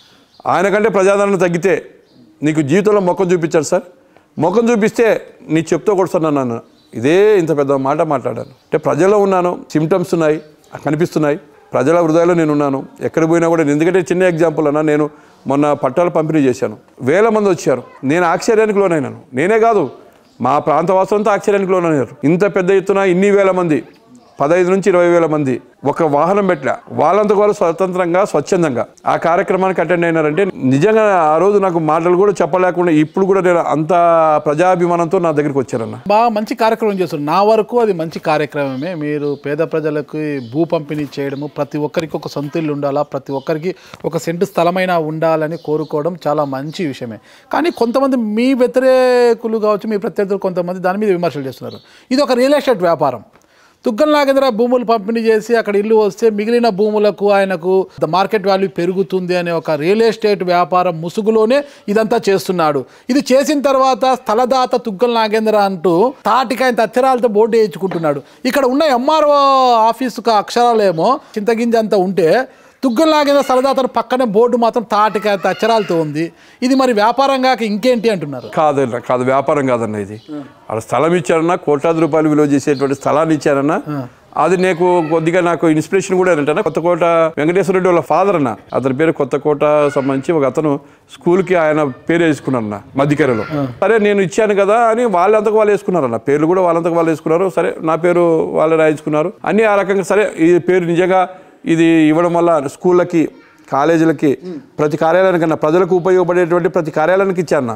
ఆయన కంటే ప్రజాదరణ తగ్గితే నీకు జీవితంలో మొక్కం చూపించారు సార్ మొక్కం చూపిస్తే నీ చెప్తూ కొడుతున్నాను నన్ను ఇదే ఇంత పెద్ద మాట మాట్లాడాను అంటే ప్రజల్లో ఉన్నాను సిమ్టమ్స్ ఉన్నాయి కనిపిస్తున్నాయి ప్రజల హృదయాల్లో నేను ఉన్నాను ఎక్కడ పోయినా కూడా నేను- ఎందుకంటే చిన్న ఎగ్జాంపుల్ అన్న నేను మొన్న పట్టాలు పంపిణీ చేశాను వేల మంది వచ్చారు నేను ఆశ్చర్యానికి లోనైనాను నేనే కాదు మా ప్రాంత వాసులంతా ఆశ్చర్యానికి లోనయ్యారు ఇంత పెద్ద ఎత్తున ఇన్ని వేల మంది పదహైదు నుంచి ఇరవై వేల మంది ఒక వాహనం పెట్టలే వాళ్ళంతా వాళ్ళు స్వతంత్రంగా స్వచ్ఛందంగా ఆ కార్యక్రమానికి అటెండ్ అయినారంటే నిజంగా ఆ రోజు నాకు మాటలు కూడా చెప్పలేకుండా ఇప్పుడు కూడా నేను అంత ప్రజాభిమానంతో నా దగ్గరికి వచ్చారన్న బాగా మంచి కార్యక్రమం చేస్తున్నారు నా వరకు అది మంచి కార్యక్రమమే మీరు పేద ప్రజలకు భూ పంపిణీ చేయడము ప్రతి ఒక్కరికి ఒక సొంత ఇల్లు ఉండాలా ప్రతి ఒక్కరికి ఒక సెంటు స్థలమైనా ఉండాలని కోరుకోవడం చాలా మంచి విషయమే కానీ కొంతమంది మీ వ్యతిరేకులు కావచ్చు మీ ప్రత్యర్థులు కొంతమంది దాని మీద విమర్శలు చేస్తున్నారు ఇది ఒక రియల్ ఎస్టేట్ వ్యాపారం తుగ్గల నాగేంద్ర భూములు పంపిణీ చేసి అక్కడ ఇల్లు వస్తే మిగిలిన భూములకు ఆయనకు ద మార్కెట్ వాల్యూ పెరుగుతుంది అనే ఒక రియల్ ఎస్టేట్ వ్యాపారం ముసుగులోనే ఇదంతా చేస్తున్నాడు ఇది చేసిన తర్వాత స్థలదాత తుగ్గల నాగేంద్ర అంటూ తాటికాయ అక్షరాలతో బోర్డు వేయించుకుంటున్నాడు ఇక్కడ ఉన్న ఎంఆర్ఓ ఆఫీసుకు అక్షరాలేమో చింతగింజ అంతా ఉంటే తుగ్గల నాగేంద్ర స్థలదాతను పక్కనే బోర్డు మాత్రం తాటికాయ అక్షరాలతో ఉంది ఇది మరి వ్యాపారం కాక ఇంకేంటి అంటున్నారు కాదన్న కాదు వ్యాపారం కాదన్న ఇది అక్కడ స్థలం ఇచ్చారన్నా కోట్లాది రూపాయలు విలువ చేసేటువంటి స్థలాన్ని ఇచ్చారన్నా అది నీకు కొద్దిగా నాకు ఇన్స్పిరేషన్ కూడా ఏంటంటే కొత్తకోట వెంకటేశ్వర రెడ్డి వాళ్ళ ఫాదర్ అన్న అతని పేరు కొత్తకోట సంబంధించి ఒక అతను స్కూల్కి ఆయన పేరు వేసుకున్నారన్న మధ్యకెరలో సరే నేను ఇచ్చాను కదా అని వాళ్ళంతకు వాళ్ళు వేసుకున్నారన్న పేర్లు కూడా వాళ్ళంతకు వాళ్ళు వేసుకున్నారు సరే నా పేరు వాళ్ళు రాయించుకున్నారు అన్ని ఆ రకంగా సరే ఈ పేరు నిజంగా ఇది ఇవ్వడం వల్ల స్కూళ్ళకి కాలేజీలకి ప్రతి కార్యాలయానికన్నా ప్రజలకు ఉపయోగపడేటువంటి ప్రతి కార్యాలయానికి ఇచ్చాను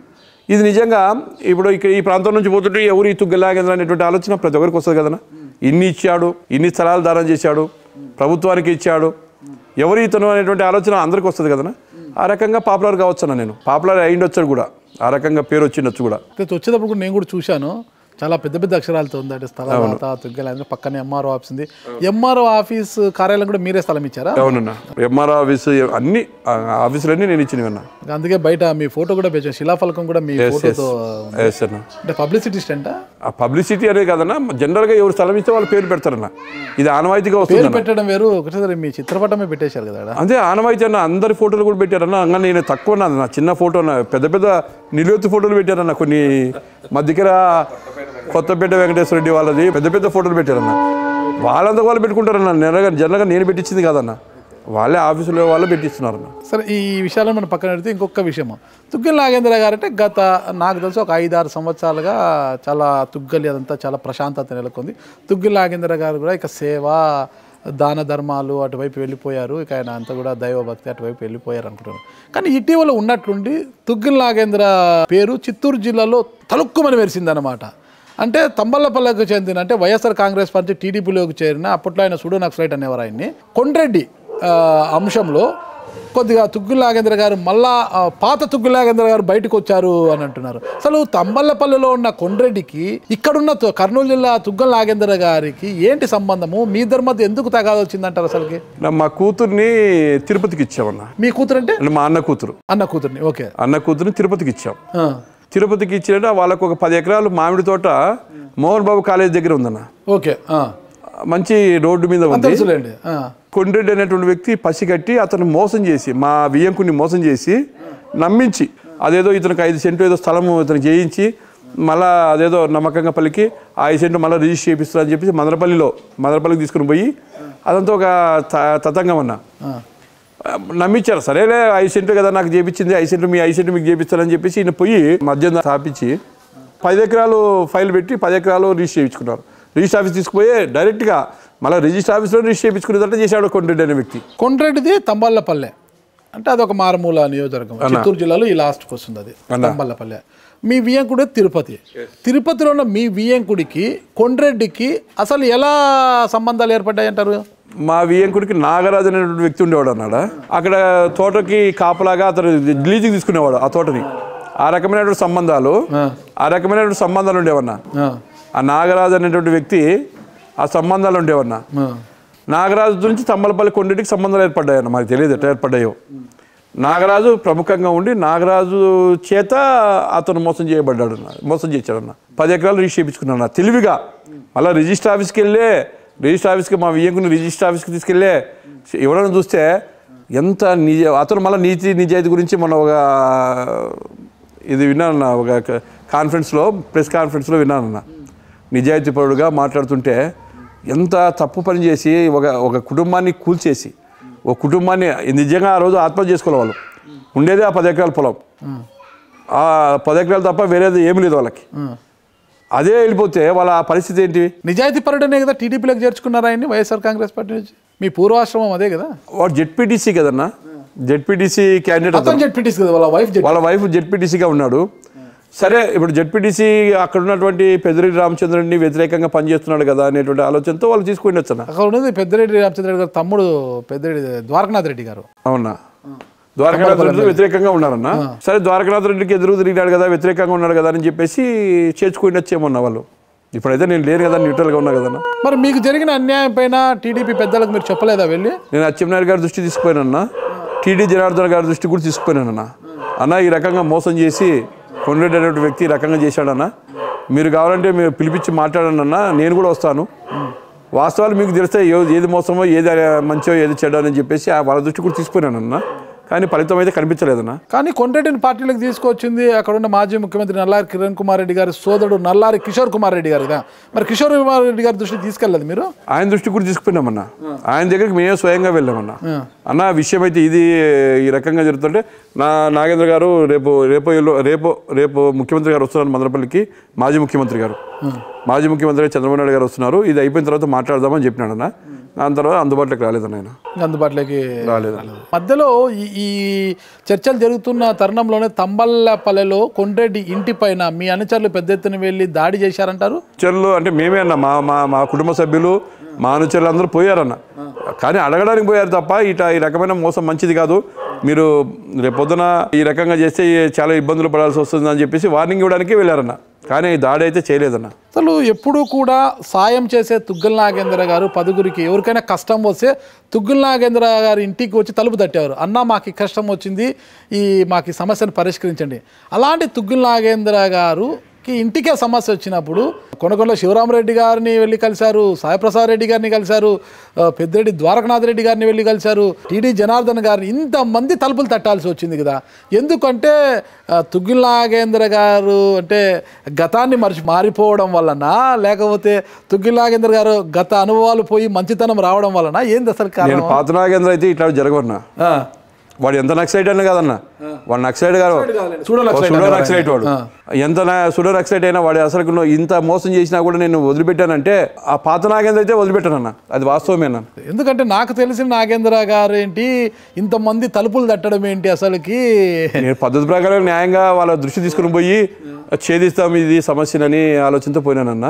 ఇది నిజంగా ఇప్పుడు ఇక్కడ ఈ ప్రాంతం నుంచి పోతుంటే ఎవరు ఈ తుగ్గలాగేంద్ర అనేటువంటి ఆలోచన ప్రతి ఒక్కరికి వస్తుంది కదనా ఇన్ని ఇచ్చాడు ఇన్ని స్థలాలు దానం చేశాడు ప్రభుత్వానికి ఇచ్చాడు ఎవరు ఇతను అనేటువంటి ఆలోచన అందరికి వస్తుంది కదనా ఆ రకంగా పాపులర్ కావచ్చు అన్న నేను పాపులర్ అయ్యిండొచ్చాడు కూడా ఆ రకంగా పేరు వచ్చిండొచ్చు కూడా అయితే వచ్చేటప్పుడు కూడా నేను కూడా చూశాను చాలా పెద్ద పెద్ద అక్షరాలతో ఉంది అంటే స్థలదాత తుగ్గల పక్కనే ఎంఆర్ఓ ఆఫీస్ ఉంది ఎంఆర్ఓ ఆఫీస్ కార్యాలయం కూడా మీరే స్థలం ఇచ్చారా అవునన్నా ఎంఆర్ ఆఫీస్ అన్ని ఆ ఆఫీసులన్నీ నేను ఇచ్చినవన్నా అందుకే బయట మీ ఫోటో కూడా పెట్టాను శిలాఫలకం కూడా మీ ఫోటోతో ఎస్ అన్న అంటే పబ్లిసిటీ స్టెంటా ఆ పబ్లిసిటీ అనే కదన్నా జనరల్గా ఎవరు స్థలం ఇస్తే వాళ్ళ పేరు పెడతారన్న ఇది ఆనవాయితీగా వస్తుంది పేరు పెట్టడం వేరు ఒకటేసారి మీ చిత్రపటమే పెట్టేశారు కదా ఆడ. అదే ఆనవాయితీ అన్న అందరి ఫోటోలు కూడా పెట్టారన్న అంగా నేను తక్కువ నా నా చిన్న ఫోటో నా పెద్ద పెద్ద నిలువెత్తు ఫోటోలు పెట్టారన్న కొన్ని మా దగ్గర కొత్తపేట వెంకటేశ్వర రెడ్డి వాళ్ళది పెద్ద పెద్ద ఫోటోలు పెట్టారన్న వాళ్ళంతా వాళ్ళు పెట్టుకుంటారన్న జనరల్గా జనరల్గా నేను పెట్టించింది కాదన్న వాళ్ళే ఆఫీసులో వాళ్ళు పెట్టిస్తున్నారన్న సరే ఈ విషయాలను మనం పక్కన పెడితే ఇంకొక విషయం తుగ్గల నాగేంద్ర గారు అంటే గత నాకు తెలిసి ఒక ఐదు ఆరు సంవత్సరాలుగా చాలా తుగ్గలి అదంతా చాలా ప్రశాంతత నెలకొంది తుగ్గల నాగేంద్ర గారు కూడా ఇక సేవ దాన ధర్మాలు అటువైపు వెళ్ళిపోయారు ఇక ఆయన అంతా కూడా దైవభక్తి అటువైపు వెళ్ళిపోయారు అనుకుంటున్నాను కానీ ఇటీవల ఉన్నట్లుండి తుగ్గల నాగేంద్ర పేరు చిత్తూరు జిల్లాలో తలుక్కుమని మెరిసిందనమాట అంటే తంబల్లపల్లెకు చెందిన అంటే వైఎస్ఆర్ కాంగ్రెస్ పార్టీ టీడీపీలోకి చేరిన అప్పట్లో ఆయన సుడో నక్సలైట్ అనేవారు ఆయన్ని కొండ్రెడ్డి ఆ, అంశంలో కొద్దిగా తుగ్గుల నాగేంద్ర గారు మళ్ళా ఆ, పాత తుగ్గుల నాగేంద్ర గారు బయటకు వచ్చారు అని అంటున్నారు అసలు తంబల్లపల్లిలో ఉన్న కొండ్రెడ్డికి ఇక్కడున్న తు- కర్నూలు జిల్లా తుగ్గల నాగేంద్ర గారికి ఏంటి సంబంధము మీ ఇద్దరి మధ్య ఎందుకు తగాదు వచ్చిందంటారు అసలుకి నా మా కూతుర్ని తిరుపతికి ఇచ్చామన్న మీ కూతురు అంటే అంటే మా అన్న కూతురు అన్న కూతుర్ని ఓకే అన్న కూతురుని తిరుపతికి ఇచ్చాం ఆ, తిరుపతికి ఇచ్చినట్టు వాళ్ళకు ఒక పది ఎకరాలు మామిడి తోట మోహన్ బాబు కాలేజ్ దగ్గర ఉందన్న ఓకే ఆ, మంచి రోడ్డు మీద ఉంది తెలుసులేండి ఆ, కొండ్రెడ్డి అనేటువంటి వ్యక్తి పసిగట్టి అతను మోసం చేసి మా వియ్యంకుని మోసం చేసి నమ్మించి అదేదో ఇతనికి ఐదు సెంటు ఏదో స్థలము ఇతనికి చేయించి మళ్ళా అదేదో నమ్మకంగా పలికి ఆ ఐదు సెంటు మళ్ళీ రిజిస్టర్ చేపిస్తారు అని చెప్పేసి మదనపల్లిలో మదనపల్లికి తీసుకుని పోయి అదంతా ఒక త- తతంగం అన్న ఆ. నమ్మించారు సరేలే ఐదు సెంట్లు కదా నాకు చేపించింది ఐదు సెంట్లు మీ ఐదు సెంట్లు మీకు చేపిస్తారని చెప్పేసి ఈయన పోయి మద్యం స్థాపించి పది ఎకరాలు ఫైల్ పెట్టి పది ఎకరాలు రిజిస్టర్ చేయించుకున్నారు రిజిస్టర్ ఆఫీస్ తీసుకుపోయి డైరెక్ట్గా మళ్ళీ రిజిస్టర్ ఆఫీస్లో రిజిస్టర్ చేయించుకునేదంటే చేశాడు కొండ్రెడ్డి అనే వ్యక్తి కొండ్రెడ్డిది తంబాలపల్లె అంటే అదొక మారుమూల నియోజకవర్గం చిత్తూరు జిల్లాలో ఈ లాస్ట్కి వస్తుంది అది తంబాలపల్లె మీ వియ్యంకుడి తిరుపతి తిరుపతిలో ఉన్న మీ వియ్యంకుడికి కొండ్రెడ్డికి అసలు ఎలా సంబంధాలు ఏర్పడ్డాయి అంటారు మా వియ్యంకుడికి నాగరాజు అనేటువంటి వ్యక్తి ఉండేవాడు అన్నాడు అక్కడ తోటకి కాపలాగా అతను లీజుకి తీసుకునేవాడు ఆ తోటని ఆ రకమైనటువంటి సంబంధాలు ఆ రకమైనటువంటి సంబంధాలు ఉండేవన్నా ఆ, ఆ నాగరాజు అనేటువంటి వ్యక్తి ఆ సంబంధాలు ఉండేవన్నా ఆ, నాగరాజు నుంచి తమ్మలపల్లి కొండటికి సంబంధాలు ఏర్పడ్డాయన్న మాకు తెలియదు ఎట్లా ఏర్పడ్డాయో నాగరాజు ప్రముఖంగా ఉండి నాగరాజు చేత అతను మోసం చేయబడ్డాడు అన్న మోసం చేశాడన్న పది ఎకరాలు రిజిస్టర్ చేయించుకున్నాను తెలివిగా అలా రిజిస్టర్ ఆఫీస్కి వెళ్ళే రిజిస్టర్ ఆఫీస్కి మా వియ్యంకుని రిజిస్టర్ ఆఫీస్కి తీసుకెళ్ళే ఎవరైనా చూస్తే ఎంత నిజ అతను మళ్ళీ నీతి నిజాయితీ గురించి మన ఒక ఇది విన్నానన్న ఒక కాన్ఫరెన్స్లో ప్రెస్ కాన్ఫరెన్స్లో విన్నానన్న నిజాయితీ పరుడుగా మాట్లాడుతుంటే ఎంత తప్పు పని చేసి ఒక ఒక కుటుంబాన్ని కూల్చేసి ఒక కుటుంబాన్ని నిజంగా ఆ రోజు ఆత్మహత్య చేసుకోవాలి వాళ్ళు ఉండేదే ఆ పది ఎకరాల పొలం ఆ పది ఎకరాలు తప్ప వేరేది ఏమి లేదు వాళ్ళకి ఆ. అదే వెళ్ళిపోతే వాళ్ళ ఆ పరిస్థితి ఏంటి నిజాయితీ పరుడనే కదా టీడీపీలోకి చేర్చుకున్నారు ఆయన్ని వైఎస్ఆర్ కాంగ్రెస్ పార్టీ నుంచి మీ పూర్వాశ్రమం అదే కదా వాడు జెడ్పీటీసీ కదన్నా జెడ్పీటీసీ క్యాండిడేట్ అతను. అతను జెడ్పీటీస్ కదా వాళ్ళ వైఫ్ జెడ్ వాళ్ళ వైఫ్ జెడ్పీటీసీగా ఉన్నాడు సరే ఇప్పుడు జెడ్పీటీసీ అక్కడ ఉన్నటువంటి పెద్దిరెడ్డి రామచంద్రుడిని వ్యతిరేకంగా పనిచేస్తున్నాడు కదా అనేటువంటి ఆలోచనతో వాళ్ళు తీసుకుని వచ్చాను అక్కడ ఉన్నది పెద్దిరెడ్డి రామచంద్ర రెడ్డి గారు తమ్ముడు పెద్దిరెడ్డి ద్వారకనాథ్ రెడ్డి గారు అవునా ద్వారకానాథ్ రెడ్డి వ్యతిరేకంగా ఉన్నారన్న సరే ద్వారకానాథ్ రెడ్డికి ఎదురు తిరిగినాడు కదా వ్యతిరేకంగా ఉన్నాడు కదా అని చెప్పేసి చేర్చుకుని వచ్చేమన్నా వాళ్ళు ఇప్పుడైతే నేను లేను కదా న్యూట్రల్గా ఉన్నా కదన్నా మరి మీకు జరిగిన అన్యాయం పైన టీడీపీ పెద్దలకు మీరు చెప్పలేదా వెళ్ళి నేను అచ్చెన్నాయుడు గారి దృష్టి తీసుకుపోయినన్నా టీడీ జనార్దన్ గారి దృష్టి కూడా తీసుకుపోయినానన్నా అన్న ఈ రకంగా మోసం చేసి కొండరెడ్డి అనేటువంటి వ్యక్తి ఈ రకంగా చేశాడన్న మీరు కావాలంటే మీరు పిలిపించి మాట్లాడండి అన్న నేను కూడా వస్తాను వాస్తవాలు మీకు తెలిస్తే ఏ- ఏది మోసమో ఏది మంచో ఏది చెడో అని చెప్పేసి ఆ వాళ్ళ దృష్టి కూడా తీసుకుపోయినానన్న కానీ ఫలితం అయితే కనిపించలేదన్న కానీ కొండ్రెడ్డిని పార్టీలోకి తీసుకొచ్చింది అక్కడ ఉన్న మాజీ ముఖ్యమంత్రి నల్లారి కిరణ్ కుమార్ రెడ్డి గారి సోదరుడు నల్లారి కిషోర్ కుమార్ రెడ్డి గారు కదా మరి కిషోర్ కుమార్ రెడ్డి గారి దృష్టికి తీసుకెళ్ళలేదు మీరు ఆయన దృష్టి కూడా తీసుకుపోయినామన్నా ఆయన దగ్గరికి మేమే స్వయంగా వెళ్ళామన్నా అన్న విషయం అయితే ఇది ఈ రకంగా జరుగుతుంటే నా నాగేంద్ర గారు రేపు రేపు ఎల్లు- రేపు రేపు ముఖ్యమంత్రి గారు వస్తున్నారు మదనపల్లికి మాజీ ముఖ్యమంత్రి గారు మాజీ ముఖ్యమంత్రి గారు చంద్రబాబు నాయుడు గారు వస్తున్నారు ఇది అయిపోయిన తర్వాత మాట్లాడదామని చెప్పినాడన్న దాని తర్వాత అందుబాటులోకి రాలేదన్న ఆయన ఇంకా అందుబాటులోకి రాలేదు మధ్యలో ఈ ఈ చర్చలు జరుగుతున్న తరుణంలోనే తంబల్లపల్లెలో కొండ్రెడ్డి ఇంటి పైన మీ అనుచరులు పెద్ద ఎత్తున వెళ్ళి దాడి చేశారంటారు అనుచరులు అంటే మేమే అన్న మా మా మా కుటుంబ సభ్యులు మా అనుచరులు అందరూ పోయారన్న కానీ అడగడానికి పోయారు తప్ప ఇట ఈ రకమైన మోసం మంచిది కాదు మీరు రేపు పొద్దున ఈ రకంగా చేస్తే చాలా ఇబ్బందులు పడాల్సి వస్తుంది అని చెప్పేసి వార్నింగ్ ఇవ్వడానికి వెళ్ళారన్న కానీ దాడి అయితే చేయలేదన్న అసలు ఎప్పుడూ కూడా సాయం చేసే తుగ్గల నాగేంద్ర గారు పదుగురికి ఎవరికైనా కష్టం వస్తే తుగ్గల నాగేంద్ర గారి ఇంటికి వచ్చి తలుపు తట్టేవారు అన్న మాకు ఈ కష్టం వచ్చింది ఈ మాకు ఈ సమస్యను పరిష్కరించండి అలాంటి తుగ్గల నాగేంద్ర గారు కి ఇంటికే సమస్య వచ్చినప్పుడు కొనకొండ శివరామరెడ్డి గారిని వెళ్ళి కలిశారు సాయిప్రసాద్ రెడ్డి గారిని కలిశారు ఆ, పెద్దిరెడ్డి ద్వారకనాథ్ రెడ్డి గారిని వెళ్ళి కలిశారు టీడీ జనార్దన్ గారిని ఇంతమంది తలుపులు తట్టాల్సి వచ్చింది కదా ఎందుకంటే ఆ, తుగ్గిల్ నాగేంద్ర గారు అంటే గతాన్ని మర్చి మారిపోవడం వలన లేకపోతే తుగ్గిల్ నాగేంద్ర గారు గత అనుభవాలు పోయి మంచితనం రావడం వలన ఏంది అసలు నేను కారణం పాత నాగేంద్ర అయితే ఇట్లా జరగవన్నా ఆ, వాడు ఎంత నక్సైట్ అన్న కదన్నా వాడు నక్సైట్ కాదు చూడు నక్సలైట్ సుడో అంటారు నక్సలైట్ వాడు ఎంత నా- సుడో నక్సలైట్ అయినా వాడు అసలు నువ్వు ఇంత మోసం చేసినా కూడా నేను వదిలిపెట్టానంటే ఆ పాత నాగేంద్ర అయితే వదిలిపెట్టానన్న అది వాస్తవమేనా ఎందుకంటే నాకు తెలిసిన నాగేంద్ర గారు ఏంటి ఇంతమంది తలుపులు తట్టడం ఏంటి అసలుకి నేను పద్ధతి ప్రకారం న్యాయంగా వాళ్ళ దృష్టి తీసుకుని పోయి ఛేదిస్తాం ఇది సమస్యనని ఆలోచనతో పోయినానన్న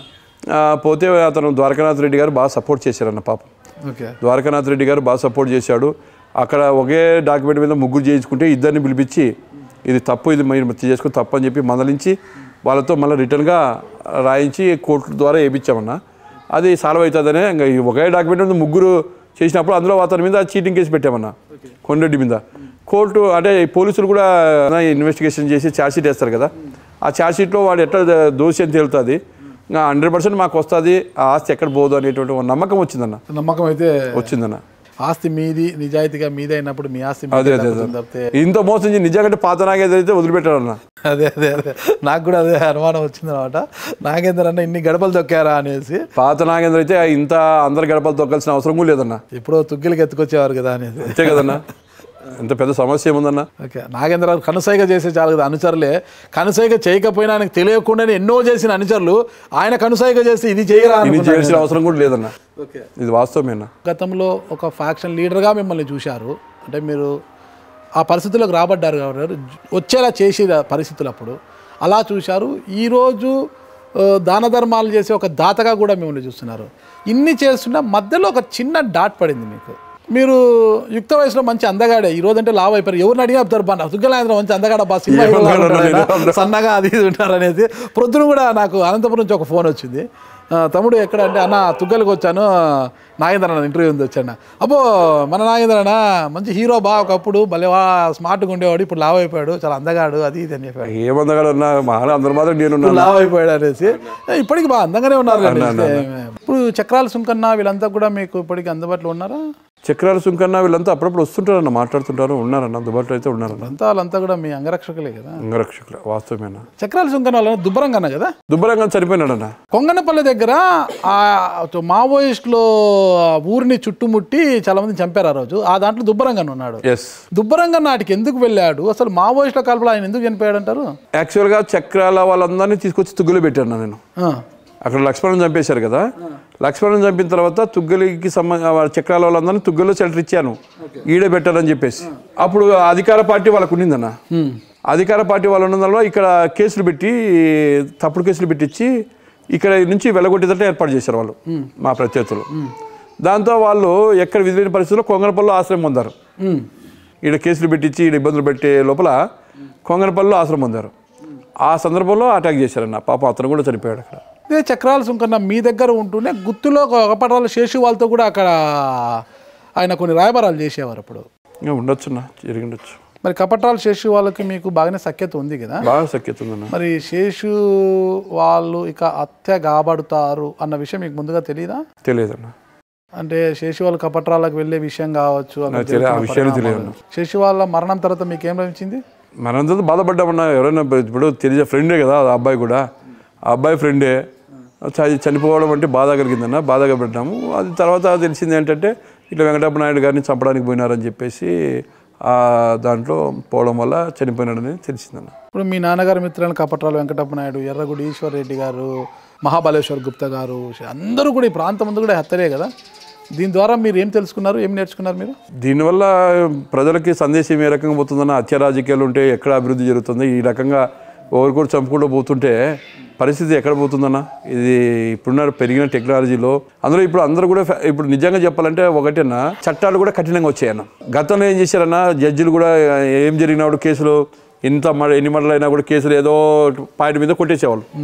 ఆ, పోతే అతను ద్వారకానాథ్ రెడ్డి గారు బాగా సపోర్ట్ చేశారన్న పాపం ఓకే ద్వారకానాథ్ రెడ్డి గారు బాగా సపోర్ట్ చేశాడు అక్కడ ఒకే డాక్యుమెంట్ మీద ముగ్గురు చేయించుకుంటే ఇద్దరిని పిలిపించి ఇది తప్పు ఇది మీరు చేసుకుని తప్పు అని చెప్పి మందలించి వాళ్ళతో మళ్ళీ రిటర్న్గా రాయించి కోర్టు ద్వారా వేయించామన్న అది సాల్వ్ అవుతుందనే ఇంకా ఈ ఒకే డాక్యుమెంట్ మీద ముగ్గురు చేసినప్పుడు అందులో అతని మీద చీటింగ్ కేసు పెట్టామన్న కొండరెడ్డి మీద కోర్టు అంటే ఈ పోలీసులు కూడా ఇన్వెస్టిగేషన్ చేసి ఛార్జ్షీట్ వేస్తారు కదా ఆ ఛార్జ్షీట్లో వాడు ఎట్లా దోషి అని తేలుతుంది ఇంకా హండ్రెడ్ పర్సెంట్ మాకు వస్తుంది ఆ ఆస్తి ఎక్కడ పోదు అనేటువంటి ఒక నమ్మకం వచ్చిందన్న నమ్మకం అయితే వచ్చిందన్న ఆస్తి మీది నిజాయితీగా మీది అయినప్పుడు మీ ఆస్తి అదే మీదే అదే దక్కుతుంది తప్పితే ఇంత మోసం చేసి నిజంగా పాత నాగేంద్ర అయితే వదిలిపెట్టాడన్న అదే అదే అదే నాకు కూడా అదే అనుమానం వచ్చింది అనమాట నాగేందర్ అన్న ఇన్ని గడపలు తొక్కారా అనేసి పాత నాగేంద్ర అయితే ఇంత అందరు గడపలు తొక్కాల్సిన అవసరం కూడా లేదన్న ఎప్పుడో తుగ్గిలకి ఎత్తుకొచ్చేవారు కదా అనేసి అంతే కదన్న ఎంత పెద్ద సమస్య ఏముందన్న ఓకే నాగేంద్ర గారు కనుసైగ చేసే చాలు కదా అనుచరులే కనుసైగ చేయకపోయినా ఆయనకు తెలియకుండానే ఎన్నో చేసిన అనుచరులు ఆయన కనుసైగ చేసి ఇది చేయరా ఇది అనుకున్నారు. చేయాల్సిన అవసరం కూడా లేదన్న ఓకే ఇది వాస్తవమేనా గతంలో ఒక ఫ్యాక్షన్ లీడర్గా మిమ్మల్ని చూశారు అంటే మీరు ఆ పరిస్థితులకు రాబడ్డారు కాబట్టి వచ్చేలా చేసే పరిస్థితులు అప్పుడు అలా చూశారు ఈరోజు ఆ, దాన ధర్మాలు చేసే ఒక దాతగా కూడా మిమ్మల్ని చూస్తున్నారు ఇన్ని చేస్తున్నా మధ్యలో ఒక చిన్న డాట్ పడింది మీకు మీరు యుక్త వయసులో మంచి అందగాడే ఈ రోజు అంటే లావ్ అయిపోయారు ఎవరిని అడిగి చెప్తారు బా సుగ్గలాంధ్ర మంచి అందగాడ బా సినిమా ఏమన్నా హీరోలా ఉంటాడు నేను ఆయన. సన్నగా అది ఇది ఉంటారు అనేది ప్రొద్దున కూడా నాకు అనంతపురం నుంచి ఒక ఫోన్ వచ్చింది ఆ, తమ్ముడు ఎక్కడ అంటే అన్న తుగ్గలకు వచ్చాను నాగేంద్ర అన్న ఇంటర్వ్యూ ఉంది వచ్చాను అబ్బో మన నాగేంద్ర అన్న మంచి హీరో బా ఒకప్పుడు భలే వా స్మార్ట్గా ఉండేవాడు ఇప్పుడు లావ్ అయిపోయాడు చాలా అందగాడు అది ఇది అని చెప్పాడు ఏమందగాడన్నా మా అందరి మాత్రం నేనున్నా లావ్ అయిపోయాడు అనేసి ఏ, ఇప్పటికి బాగా అందంగానే ఉన్నారు అండి. ఇప్పుడు చక్రాల సుంకన్న వీళ్ళంతా కూడా మీకు ఇప్పటికి అందుబాటులో ఉన్నారా చక్రాల సుంకన్న వీళ్ళంతా అప్పుడప్పుడు వస్తుంటారన్న మాట్లాడుతుంటారు ఉన్నారన్న అందుబాటులో అయితే ఉన్నారన్న అంతా వాళ్ళంతా కూడా మీ అంగరక్షకులే కదా అంగరక్షకులు వాస్తవమేనా చక్రాల సుంకన్న వాళ్ళ దుబ్బరంగన్న కదా దుబ్బరంగా చనిపోయినాడన్న కొంగనపల్లి దగ్గర ఆ మావోయిస్టులు ఆ ఊరిని చుట్టుముట్టి చాలా మంది చంపారు ఆ రోజు ఆ దాంట్లో దుబ్బరంగన్ ఉన్నాడు ఎస్ దుబ్బరంగన్ నాటికి ఎందుకు వెళ్ళాడు అసలు మావోయిస్టుల కాల్పులో ఆయన ఎందుకు చనిపోయాడు అంటారు యాక్చువల్గా చక్రాల వాళ్ళందరినీ తీసుకొచ్చి తుగ్గులు పెట్టాను నేను ఆ, అక్కడ లక్ష్మణ్ చంపేశారు కదా లక్ష్మణ్ చంపిన తర్వాత తుగ్గలికి సంబంధ వాళ్ళ చక్రాల వాళ్ళందరినీ తుగ్గలో షెల్టర్ ఇచ్చాను ఈడే పెట్టారని చెప్పేసి అప్పుడు అధికార పార్టీ వాళ్ళకు ఉండిందన్న అధికార పార్టీ వాళ్ళు ఉన్నదానిలో ఇక్కడ కేసులు పెట్టి తప్పుడు కేసులు పెట్టించి ఇక్కడ నుంచి వెళ్ళగొట్టేటట్టు ఏర్పాటు చేశారు వాళ్ళు మా ప్రత్యర్థులు దాంతో వాళ్ళు ఎక్కడ విధిలేని పరిస్థితుల్లో కొంగనపల్లిలో ఆశ్రయం పొందారు ఉమ్, ఈడ కేసులు పెట్టించి ఈడ ఇబ్బందులు పెట్టే లోపల కొంగనపల్లిలో ఆశ్రమం పొందారు ఆ సందర్భంలో అటాక్ చేశారన్న పాప అతను కూడా చనిపోయాడు అక్కడ ఇదే చక్రాల సుంకన్న మీ దగ్గర ఉంటూనే గుత్తులో ఒక పటాల శేషు వాళ్ళతో కూడా అక్కడ ఆయన కొన్ని రాయబారాలు చేసేవారు అప్పుడు ఇంకా ఉండొచ్చున్నా జరిగి ఉండొచ్చు మరి కపటాల శేషు వాళ్ళకి మీకు బాగానే సఖ్యత ఉంది కదా బాగా సఖ్యత ఉందన్న మరి శేషు వాళ్ళు ఇక హత్య కాబడుతారు అన్న విషయం మీకు ముందుగా తెలియదా తెలియదన్న అంటే శేషు వాళ్ళ కపట్రాలకు వెళ్ళే విషయం కావచ్చు అక్కడ నాకు తెలియదు, ఆ జరుగుతున్న విషయాలు పరిణామాలు. శేషు వాళ్ళ మరణం తర్వాత మీకు ఏం లభించింది మనంతా బాధపడ్డామన్నా ఎవరైనా ఇప్పుడు తెలిసే ఫ్రెండే కదా ఆ అబ్బాయి కూడా ఆ అబ్బాయి ఫ్రెండే చ- చనిపోవడం అంటే బాధ కలిగిందన్న బాధగా పడ్డాము అది తర్వాత తెలిసింది ఏంటంటే ఇట్లా వెంకటప్ప నాయుడు గారిని చంపడానికి పోయినారని చెప్పేసి ఆ దాంట్లో పోవడం వల్ల చనిపోయినాడని తెలిసిందన్న ఇప్పుడు మీ నాన్నగారి మిత్రులను కపట్రాలు వెంకటప్ప నాయుడు ఎర్రగుడి ఈశ్వర్ రెడ్డి గారు మహాబలేశ్వర్ గుప్తా గారు అందరూ కూడా ఈ ప్రాంతం ముందు కూడా హత్యలే కదా దీని ద్వారా మీరు ఏం తెలుసుకున్నారు ఏం నేర్చుకున్నారు మీరు దీనివల్ల ప్రజలకి సందేశం ఏ రకంగా పోతుందన్న హత్య రాజకీయాలు ఉంటే ఎక్కడ అభివృద్ధి జరుగుతుంది ఈ రకంగా ఒకరికొకరు చంపుకుంటూ పోతుంటే పరిస్థితి ఎక్కడ పోతుందన్న ఇది ఇప్పుడున్న పెరిగిన టెక్నాలజీలో అందులో ఇప్పుడు అందరూ కూడా ఫ- ఇప్పుడు నిజంగా చెప్పాలంటే ఒకటేనా చట్టాలు కూడా కఠినంగా వచ్చాయన్న గతంలో ఏం చేశారన్న జడ్జిలు కూడా ఏం జరిగినప్పుడు కేసులు ఎంత మ- ఎన్ని మండలు అయినా కూడా కేసులు ఏదో పాయింట్ మీద కొట్టేసేవాళ్ళు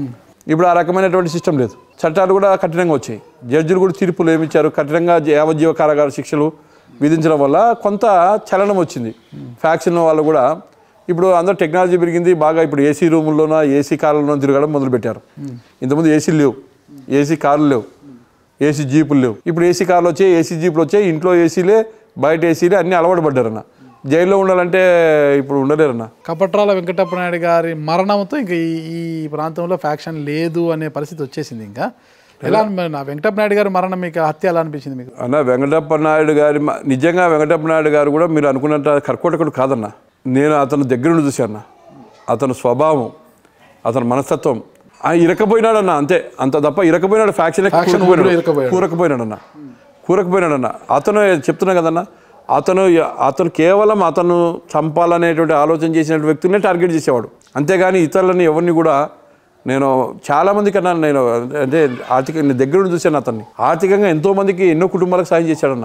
ఇప్పుడు ఆ రకమైనటువంటి సిస్టమ్ లేదు చట్టాలు కూడా కఠినంగా వచ్చాయి జడ్జిలు కూడా తీర్పులు ఏమిచ్చారు కఠినంగా యావజ్జీవ కారాగార శిక్షలు విధించడం వల్ల కొంత చలనం వచ్చింది ఫ్యాక్షన్ వాళ్ళు కూడా ఇప్పుడు అందరూ టెక్నాలజీ పెరిగింది బాగా ఇప్పుడు ఏసీ రూముల్లోన ఏసీ కార్లలో తిరగడం మొదలుపెట్టారు ఇంతకుముందు ఏసీలు లేవు ఏసీ కార్లు లేవు ఏసీ జీపులు లేవు ఇప్పుడు ఏసీ కార్లు వచ్చాయి ఏసీ జీపులు వచ్చాయి ఇంట్లో ఏసీలే బయట ఏసీలే అన్నీ అలవాటు పడ్డారన్న జైల్లో ఉండాలంటే ఇప్పుడు ఉండలేరన్న కపట్రాల వెంకటప్ప నాయుడు గారి మరణంతో ఇంకా ఈ ఈ ప్రాంతంలో ఫ్యాక్షన్ లేదు అనే పరిస్థితి వచ్చేసింది ఇంకా ఎలా అనిపి- నా వెంకటప్ప నాయుడు గారి మరణం మీకు హత్య ఎలా అనిపించింది మీకు అన్న వెంకటప్ప నాయుడు గారి మ- నిజంగా వెంకటప్ప నాయుడు గారు కూడా మీరు అనుకున్నట్టు కర్కోటకుడు కాదన్న నేను అతను దగ్గర నుండి చూశాను అతని స్వభావం అతని మనస్తత్వం ఆ ఇరకపోయినాడన్న అంతే అంత తప్ప ఇరకపోయినాడు ఫ్యాక్షన్ Faction ఊరిలో ఇరకపోయాడు. కూరకపోయినాడన్న కూరకపోయినాడన్న అతను చెప్తున్నా కదన్న అతను అతను కేవలం అతను చంపాలనేటువంటి ఆలోచన చేసిన వ్యక్తులనే టార్గెట్ చేసేవాడు అంతేగాని ఇతరులని ఎవరిని కూడా నేను చాలా మంది కన్నా నేను అంటే ఆర్థిక నేను దగ్గర నుండి చూశాను అతన్ని ఆర్థికంగా ఎంతో మందికి ఎన్నో కుటుంబాలకు సాయం చేశాడన్న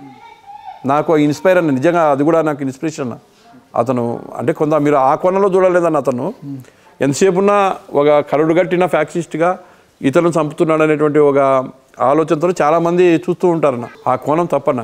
నాకు ఇన్స్పైర్ అన్న నిజంగా అది కూడా నాకు ఇన్స్పిరేషన్ అన్న అతను అంటే కొంత మీరు ఆ కోణంలో చూడలేదన్న అతను ఎంతసేపు ఉన్నా ఒక కరుడు కట్టిన ఫ్యాక్సిస్ట్గా ఇతరులను చంపుతున్నాడు అనేటువంటి ఒక ఆలోచనతో చాలామంది చూస్తూ ఉంటారన్న ఆ కోణం తప్పన్న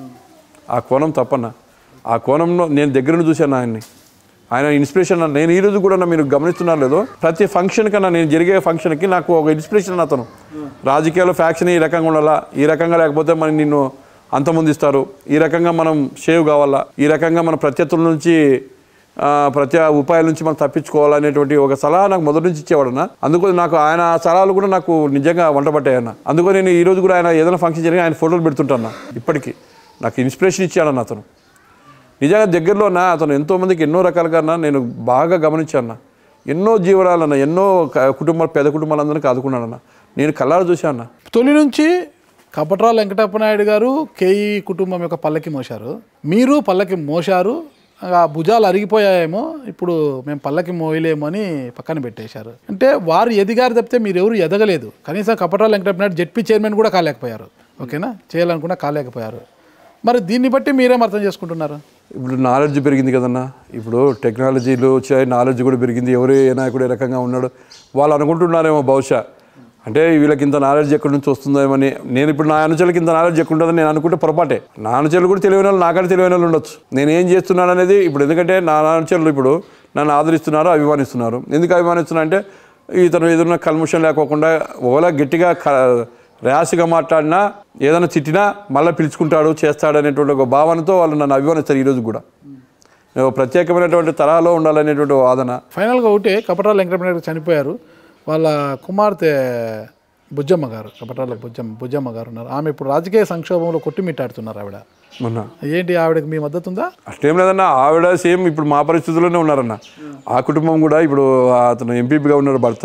ఆ కోణం తప్పన్న ఆ కోణంలో నేను దగ్గర నుండి చూశాను ఆయన్ని ఆయన ఇన్స్పిరేషన్ అన్న నేను ఈ రోజు కూడా మీరు గమనిస్తున్నారు లేదో ప్రతి ఫంక్షన్ కన్నా నేను జరిగే ఫంక్షన్కి నాకు ఒక ఇన్స్పిరేషన్ అన్న అతను రాజకీయాల్లో ఫ్యాక్షన్ ఈ రకంగా ఉండాలా ఈ రకంగా లేకపోతే మరి నిన్ను అంతమందిస్తారు ఈ రకంగా మనం సేవ్ కావాలా ఈ రకంగా మన ప్రత్యర్థుల నుంచి ఆ, ప్రతి ఉపాయాల నుంచి మనం తప్పించుకోవాలనేటువంటి ఒక సలహా నాకు మొదటి నుంచి ఇచ్చేవాడన్న అందుకని నాకు ఆయన సలహాలు కూడా నాకు నిజంగా వంట పట్టాయన్న అందుకని నేను ఈ రోజు కూడా ఆయన ఏదైనా ఫంక్షన్ జరిగి ఆయన ఫోటోలు పెడుతుంటాను ఇప్పటికీ నాకు ఇన్స్పిరేషన్ ఇచ్చాడన్న అతను నిజంగా దగ్గరలో నా అతను ఎంతో మందికి ఎన్నో రకాలుగా అన్న నేను బాగా గమనించాను ఎన్నో జీవనాలన్న ఎన్నో క- కుటుంబాలు పేద కుటుంబాలందరినీ ఆదుకున్నాడన్న నేను కళ్ళారు చూశాను తొలి నుంచి కపట్రాల వెంకటప్ప నాయుడు గారు కేఈ కుటుంబం యొక్క పల్లకి మోశారు మీరు పల్లకి మోశారు ఆ భుజాలు అరిగిపోయాయేమో ఇప్పుడు మేము పల్లకి మోయలేము అని పక్కన పెట్టేశారు అంటే వారు ఎదిగారు తప్పితే మీరు ఎవరు ఎదగలేదు కనీసం కపట్రాల వెంకటప్ప నాయుడు జెడ్పీ చైర్మన్ కూడా కాలేకపోయారు ఓకేనా చేయాలనుకున్నా కాలేకపోయారు మరి దీన్ని బట్టి మీరేం అర్థం చేసుకుంటున్నారు ఇప్పుడు నాలెడ్జ్ పెరిగింది కదన్నా ఇప్పుడు టెక్నాలజీలు వచ్చాయి నాలెడ్జ్ కూడా పెరిగింది ఎవరు ఏ నాయకుడు ఏ రకంగా ఉన్నాడు వాళ్ళు అనుకుంటున్నారేమో బహుశా అంటే వీళ్ళకి ఇంత నాలెడ్జ్ ఎక్కడి నుంచి వస్తుందేమని నేను ఇప్పుడు నా అనుచరులకి ఇంత నాలెడ్జ్ ఎక్కువ ఉంటుందని నేను అనుకుంటే పొరపాటే నా అనుచరులు కూడా తెలివైన వాళ్ళు నాకంటే తెలివైన వాళ్ళు ఉండొచ్చు నేను ఏం చేస్తున్నాను అనేది ఇప్పుడు ఎందుకంటే నా అనుచరులు ఇప్పుడు నన్ను ఆదరిస్తున్నారు అభిమానిస్తున్నారు ఎందుకు అభిమానిస్తున్నా అంటే ఇతను ఏదైనా కల్ముషం లేకోకుండా ఓలా గట్టిగా క- ర్యాష్గా మాట్లాడినా ఏదైనా తిట్టినా మళ్ళీ పిలుచుకుంటాడు చేస్తాడు అనేటువంటి ఒక భావనతో వాళ్ళు నన్ను అభిమానిస్తారు ఈరోజు కూడా నేను ఒక ప్రత్యేకమైనటువంటి తరాలో ఉండాలనేటువంటి వాదన ఫైనల్గా ఒకటే కపట్రాల వెంకటప్ప నాయుడు గారు చనిపోయారు వాళ్ళ కుమార్తె బుజ్జమ్మ గారు కపట్రాల బుజ్జమ్మ బుజ్జమ్మ గారు ఉన్నారు ఆమె ఇప్పుడు రాజకీయ సంక్షోభంలో కొట్టిమిట్టాడుతున్నారు ఆవిడ మొన్న ఏంటి ఆవిడకి మీ మద్దతు ఉందా అట్లేం లేదన్న ఆవిడ సేమ్ ఇప్పుడు మా పరిస్థితుల్లోనే ఉన్నారన్న ఆ కుటుంబం కూడా ఇప్పుడు అతను ఎంపీపీగా ఉన్నాడు భర్త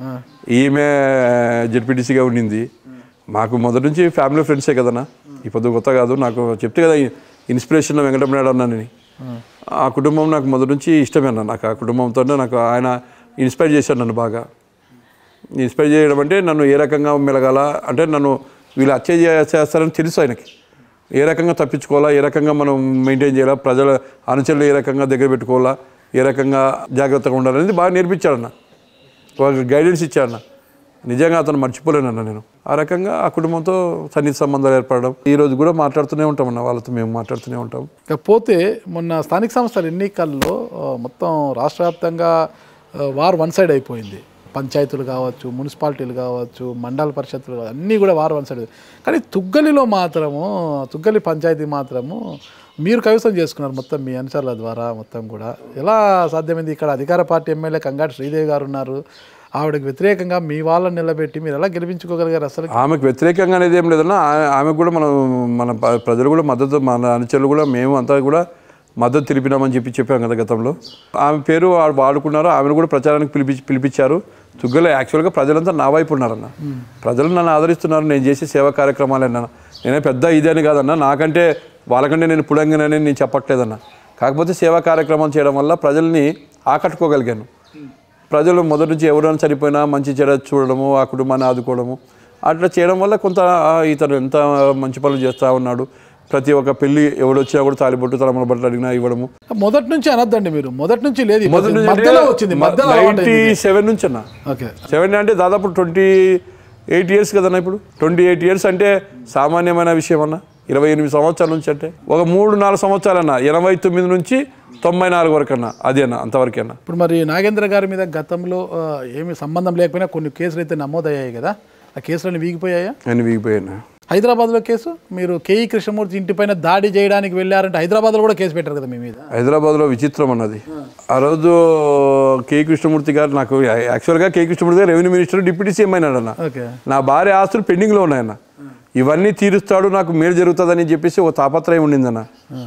ఈమె జెడ్పీటీసీగా ఉండింది మాకు మొదటి నుంచి ఫ్యామిలీ ఫ్రెండ్సే కదన్నా ఈ పొద్దు కొత్త కాదు నాకు చెప్తే కదా ఇన్స్పిరేషన్ వెంకటరమణాడు అన్నానని ఆ కుటుంబం నాకు మొదటి నుంచి ఇష్టమే అన్న నాకు ఆ కుటుంబంతోనే నాకు ఆయన ఇన్స్పైర్ చేశాడు నన్ను బాగా ఇన్స్పైర్ చేయడం అంటే నన్ను ఏ రకంగా మెలగాల అంటే నన్ను వీళ్ళు హత్య చే- చేస్తారని తెలుసు ఆయనకి ఏ రకంగా తప్పించుకోవాలా ఏ రకంగా మనం మెయింటైన్ చేయాలా ప్రజల అనుచరులు ఏ రకంగా దగ్గర పెట్టుకోవాలా ఏ రకంగా జాగ్రత్తగా ఉండాలనేది బాగా నేర్పించాడన్న ఒక గైడెన్స్ ఇచ్చాడన్న నిజంగా అతను మర్చిపోలేనన్న నేను ఆ రకంగా ఆ కుటుంబంతో సన్నిహిత సంబంధాలు ఏర్పడడం ఈ రోజు కూడా మాట్లాడుతూనే ఉంటామన్న వాళ్ళతో మేము మాట్లాడుతూనే ఉంటాం ఇకపోతే మొన్న స్థానిక సంస్థల ఎన్నికల్లో ఆ, మొత్తం రాష్ట్ర వ్యాప్తంగా ఆ, వార్ వన్ సైడ్ అయిపోయింది పంచాయతీలు కావచ్చు మున్సిపాలిటీలు కావచ్చు మండల పరిషత్తులు కావచ్చు, అన్నీ కూడా వార్ వన్ సైడ్ కానీ తుగ్గలిలో మాత్రము తుగ్గలి పంచాయతీ మాత్రము మీరు కైవసం చేసుకున్నారు మొత్తం మీ అనుచరుల ద్వారా మొత్తం కూడా ఎలా సాధ్యమైంది ఇక్కడ అధికార పార్టీ ఎమ్మెల్యే కంగాటి శ్రీదేవి గారు ఉన్నారు ఆవిడకి వ్యతిరేకంగా మీ వాళ్ళని నిలబెట్టి మీరు ఎలా గెలిపించుకోగలిగారు అసలు ఆమెకు వ్యతిరేకంగా అనేది ఏం లేదన్నా ఆమె ఆమెకు కూడా మనం మన ప- ప్రజలు కూడా మద్దతు మన అనుచరులు కూడా మేము అంతా కూడా మద్దతు తెలిపినామని చెప్పి చెప్పాం కదా గతంలో ఆమె పేరు వా- వాడుకున్నారు ఆమెను కూడా ప్రచారానికి పిలిపి పిలిపించారు తుగ్గలో యాక్చువల్గా ప్రజలంతా నా వైపు ఉన్నారన్న ప్రజలు నన్ను ఆదరిస్తున్నారు నేను చేసే సేవా కార్యక్రమాలు అన్న నేనే పెద్ద ఇదే అని కాదన్న నాకంటే వాళ్ళకంటే నేను పుడంగినని నేను చెప్పట్లేదన్న కాకపోతే సేవా కార్యక్రమం చేయడం వల్ల ప్రజల్ని ఆకట్టుకోగలిగాను ప్రజలు మొదటి నుంచి ఎవరైనా చనిపోయినా మంచి చెడ చూడడము ఆ కుటుంబాన్ని ఆదుకోవడము అట్లా చేయడం వల్ల కొంత ఆ, ఇతను ఎంత మంచి పనులు చేస్తూ ఉన్నాడు ప్రతి ఒక్క పెళ్లి ఎవడు వచ్చినా కూడా తాలిబొట్టు తలమల బట్టలు అడిగినా ఇవ్వడము మొదటి నుంచి అనొద్దండి మీరు మొదటి నుంచి లేదు ఈ మొదటి నుంచి మధ్యలో వచ్చింది మధ్యలో అలవాటు నైన్టీ అయింది. సెవెన్ నుంచి అన్న ఓకే సెవెన్ అంటే దాదాపు ట్వంటీ ఎయిట్ ఇయర్స్ కదన్నా ఇప్పుడు ట్వంటీ ఎయిట్ ఇయర్స్ అంటే సామాన్యమైన విషయం అన్న ఇరవై ఎనిమిది సంవత్సరాల నుంచి అంటే ఒక మూడు నాలుగు సంవత్సరాలన్న ఎనభై తొమ్మిది నుంచి తొంభై నాలుగు వరకు అన్న అది అన్న అంతవరకే అన్న ఇప్పుడు మరి నాగేంద్ర గారి మీద గతంలో ఆ, ఏమీ సంబంధం లేకపోయినా కొన్ని కేసులు అయితే నమోదయ్యాయి కదా ఆ కేసులన్నీ వీగిపోయాయా అని వీగిపోయాను హైదరాబాద్లో కేసు మీరు కేఈ కృష్ణమూర్తి ఇంటిపైన దాడి చేయడానికి వెళ్ళారంటే హైదరాబాద్లో కూడా కేసు పెట్టారు కదా మీ మీద హైదరాబాద్లో విచిత్రం అన్నది ఆ రోజు కే కృష్ణమూర్తి గారు నాకు యాక్చువల్గా కే కృష్ణమూర్తి గారు రెవెన్యూ మినిస్టర్ డిప్యూటీ సీఎం అయినాడు అన్న ఓకే నా భార్య ఆస్తులు పెండింగ్లో ఉన్నాయన్న ఇవన్నీ తీరుస్తాడు నాకు మేలు జరుగుతుందని చెప్పేసి ఒక తాపత్రయం ఉండిందన్న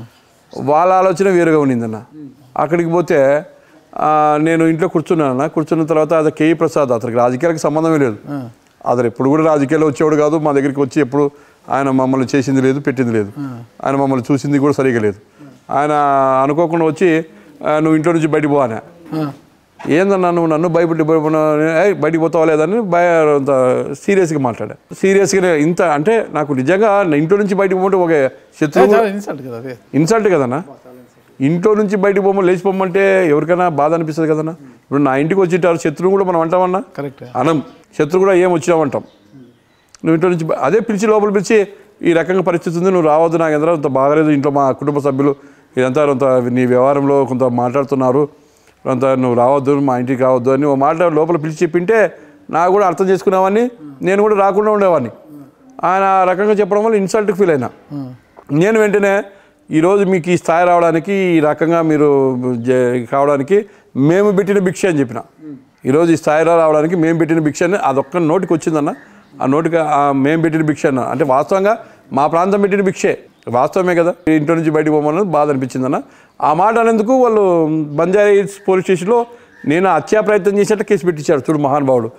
వాళ్ళ ఆలోచన వేరుగా ఉండిందన్న అక్కడికి పోతే ఆ, నేను ఇంట్లో కూర్చున్నానన్న కూర్చున్న తర్వాత అది కేఈ ప్రసాద్ అతనికి రాజకీయాలకు సంబంధమే లేదు అతను ఎప్పుడు కూడా రాజకీయాల్లో వచ్చేవాడు కాదు మా దగ్గరికి వచ్చి ఎప్పుడు ఆయన మమ్మల్ని చేసింది లేదు పెట్టింది లేదు ఆయన మమ్మల్ని చూసింది కూడా సరిగా లేదు ఆయన అనుకోకుండా వచ్చి "ఆ, నువ్వు ఇంట్లో నుంచి బయటికి పో అనే ఆ, ఏందన్నా నువ్వు నన్ను భయపెట్టి ఏయ్ బయటికి పోతావా లేదని భయ అంత సీరియస్గా మాట్లాడా సీరియస్గా ఇంత అంటే నాకు నిజంగా నా ఇంట్లో నుంచి బయటికి పోతే ఒక శత్రువు చాలా ఇన్సల్ట్ కదా అదే ఇన్సల్ట్ కదన్నా ఇంట్లో నుంచి బయటికి పోమని లేచిపోమంటే ఎవరికైనా బాధ అనిపిస్తుంది కదన్నా ఇప్పుడు నా ఇంటికి వచ్చింటారు శత్రువు కూడా మనం అంటామన్నా కరెక్ట్ అనం శత్రువు కూడా ఏం వచ్చినామంటాం నువ్వు ఇంట్లో నుంచి బ- అదే పిలిచి లోపల పిలిచి ఈ రకంగా పరిస్థితి ఉంది నువ్వు రావద్దు నాకు ఎంత అంత బాగలేదు ఇంట్లో మా కుటుంబ సభ్యులు ఇదంతా కొంత నీ వ్యవహారంలో కొంత మాట్లాడుతున్నారు అంత నువ్వు రావద్దు మా ఇంటికి రావద్దు అని ఓ మాట లోపల పిలిచి చెప్పింటే నాకు కూడా అర్థం చేసుకునేవాడిని నేను కూడా రాకుండా ఉండేవాడిని ఆయన ఆ రకంగా చెప్పడం వల్ల ఇన్సల్ట్కి ఫీల్ అయినా నేను వెంటనే ఈరోజు మీకు ఈ స్థాయి రావడానికి ఈ రకంగా మీరు జ- కావడానికి మేము పెట్టిన భిక్ష అని చెప్పిన ఈరోజు ఈ స్థాయిలో రావడానికి మేము పెట్టిన భిక్ష అని అదొక్క నోటికి వచ్చిందన్న ఆ నోటికి ఆ మేము పెట్టిన భిక్ష అన్న అంటే వాస్తవంగా మా ప్రాంతం పెట్టిన భిక్షే వాస్తవమే కదా ఇంట్లో నుంచి బయటకు పోమన్నది బాధ అనిపించిందన్న ఆ మాట అనేందుకు వాళ్ళు బంజారా హిల్స్ పోలీస్ స్టేషన్లో నేను హత్యా ప్రయత్నం చేసినట్టు కేసు పెట్టించారు చూడు మహానుభావుడు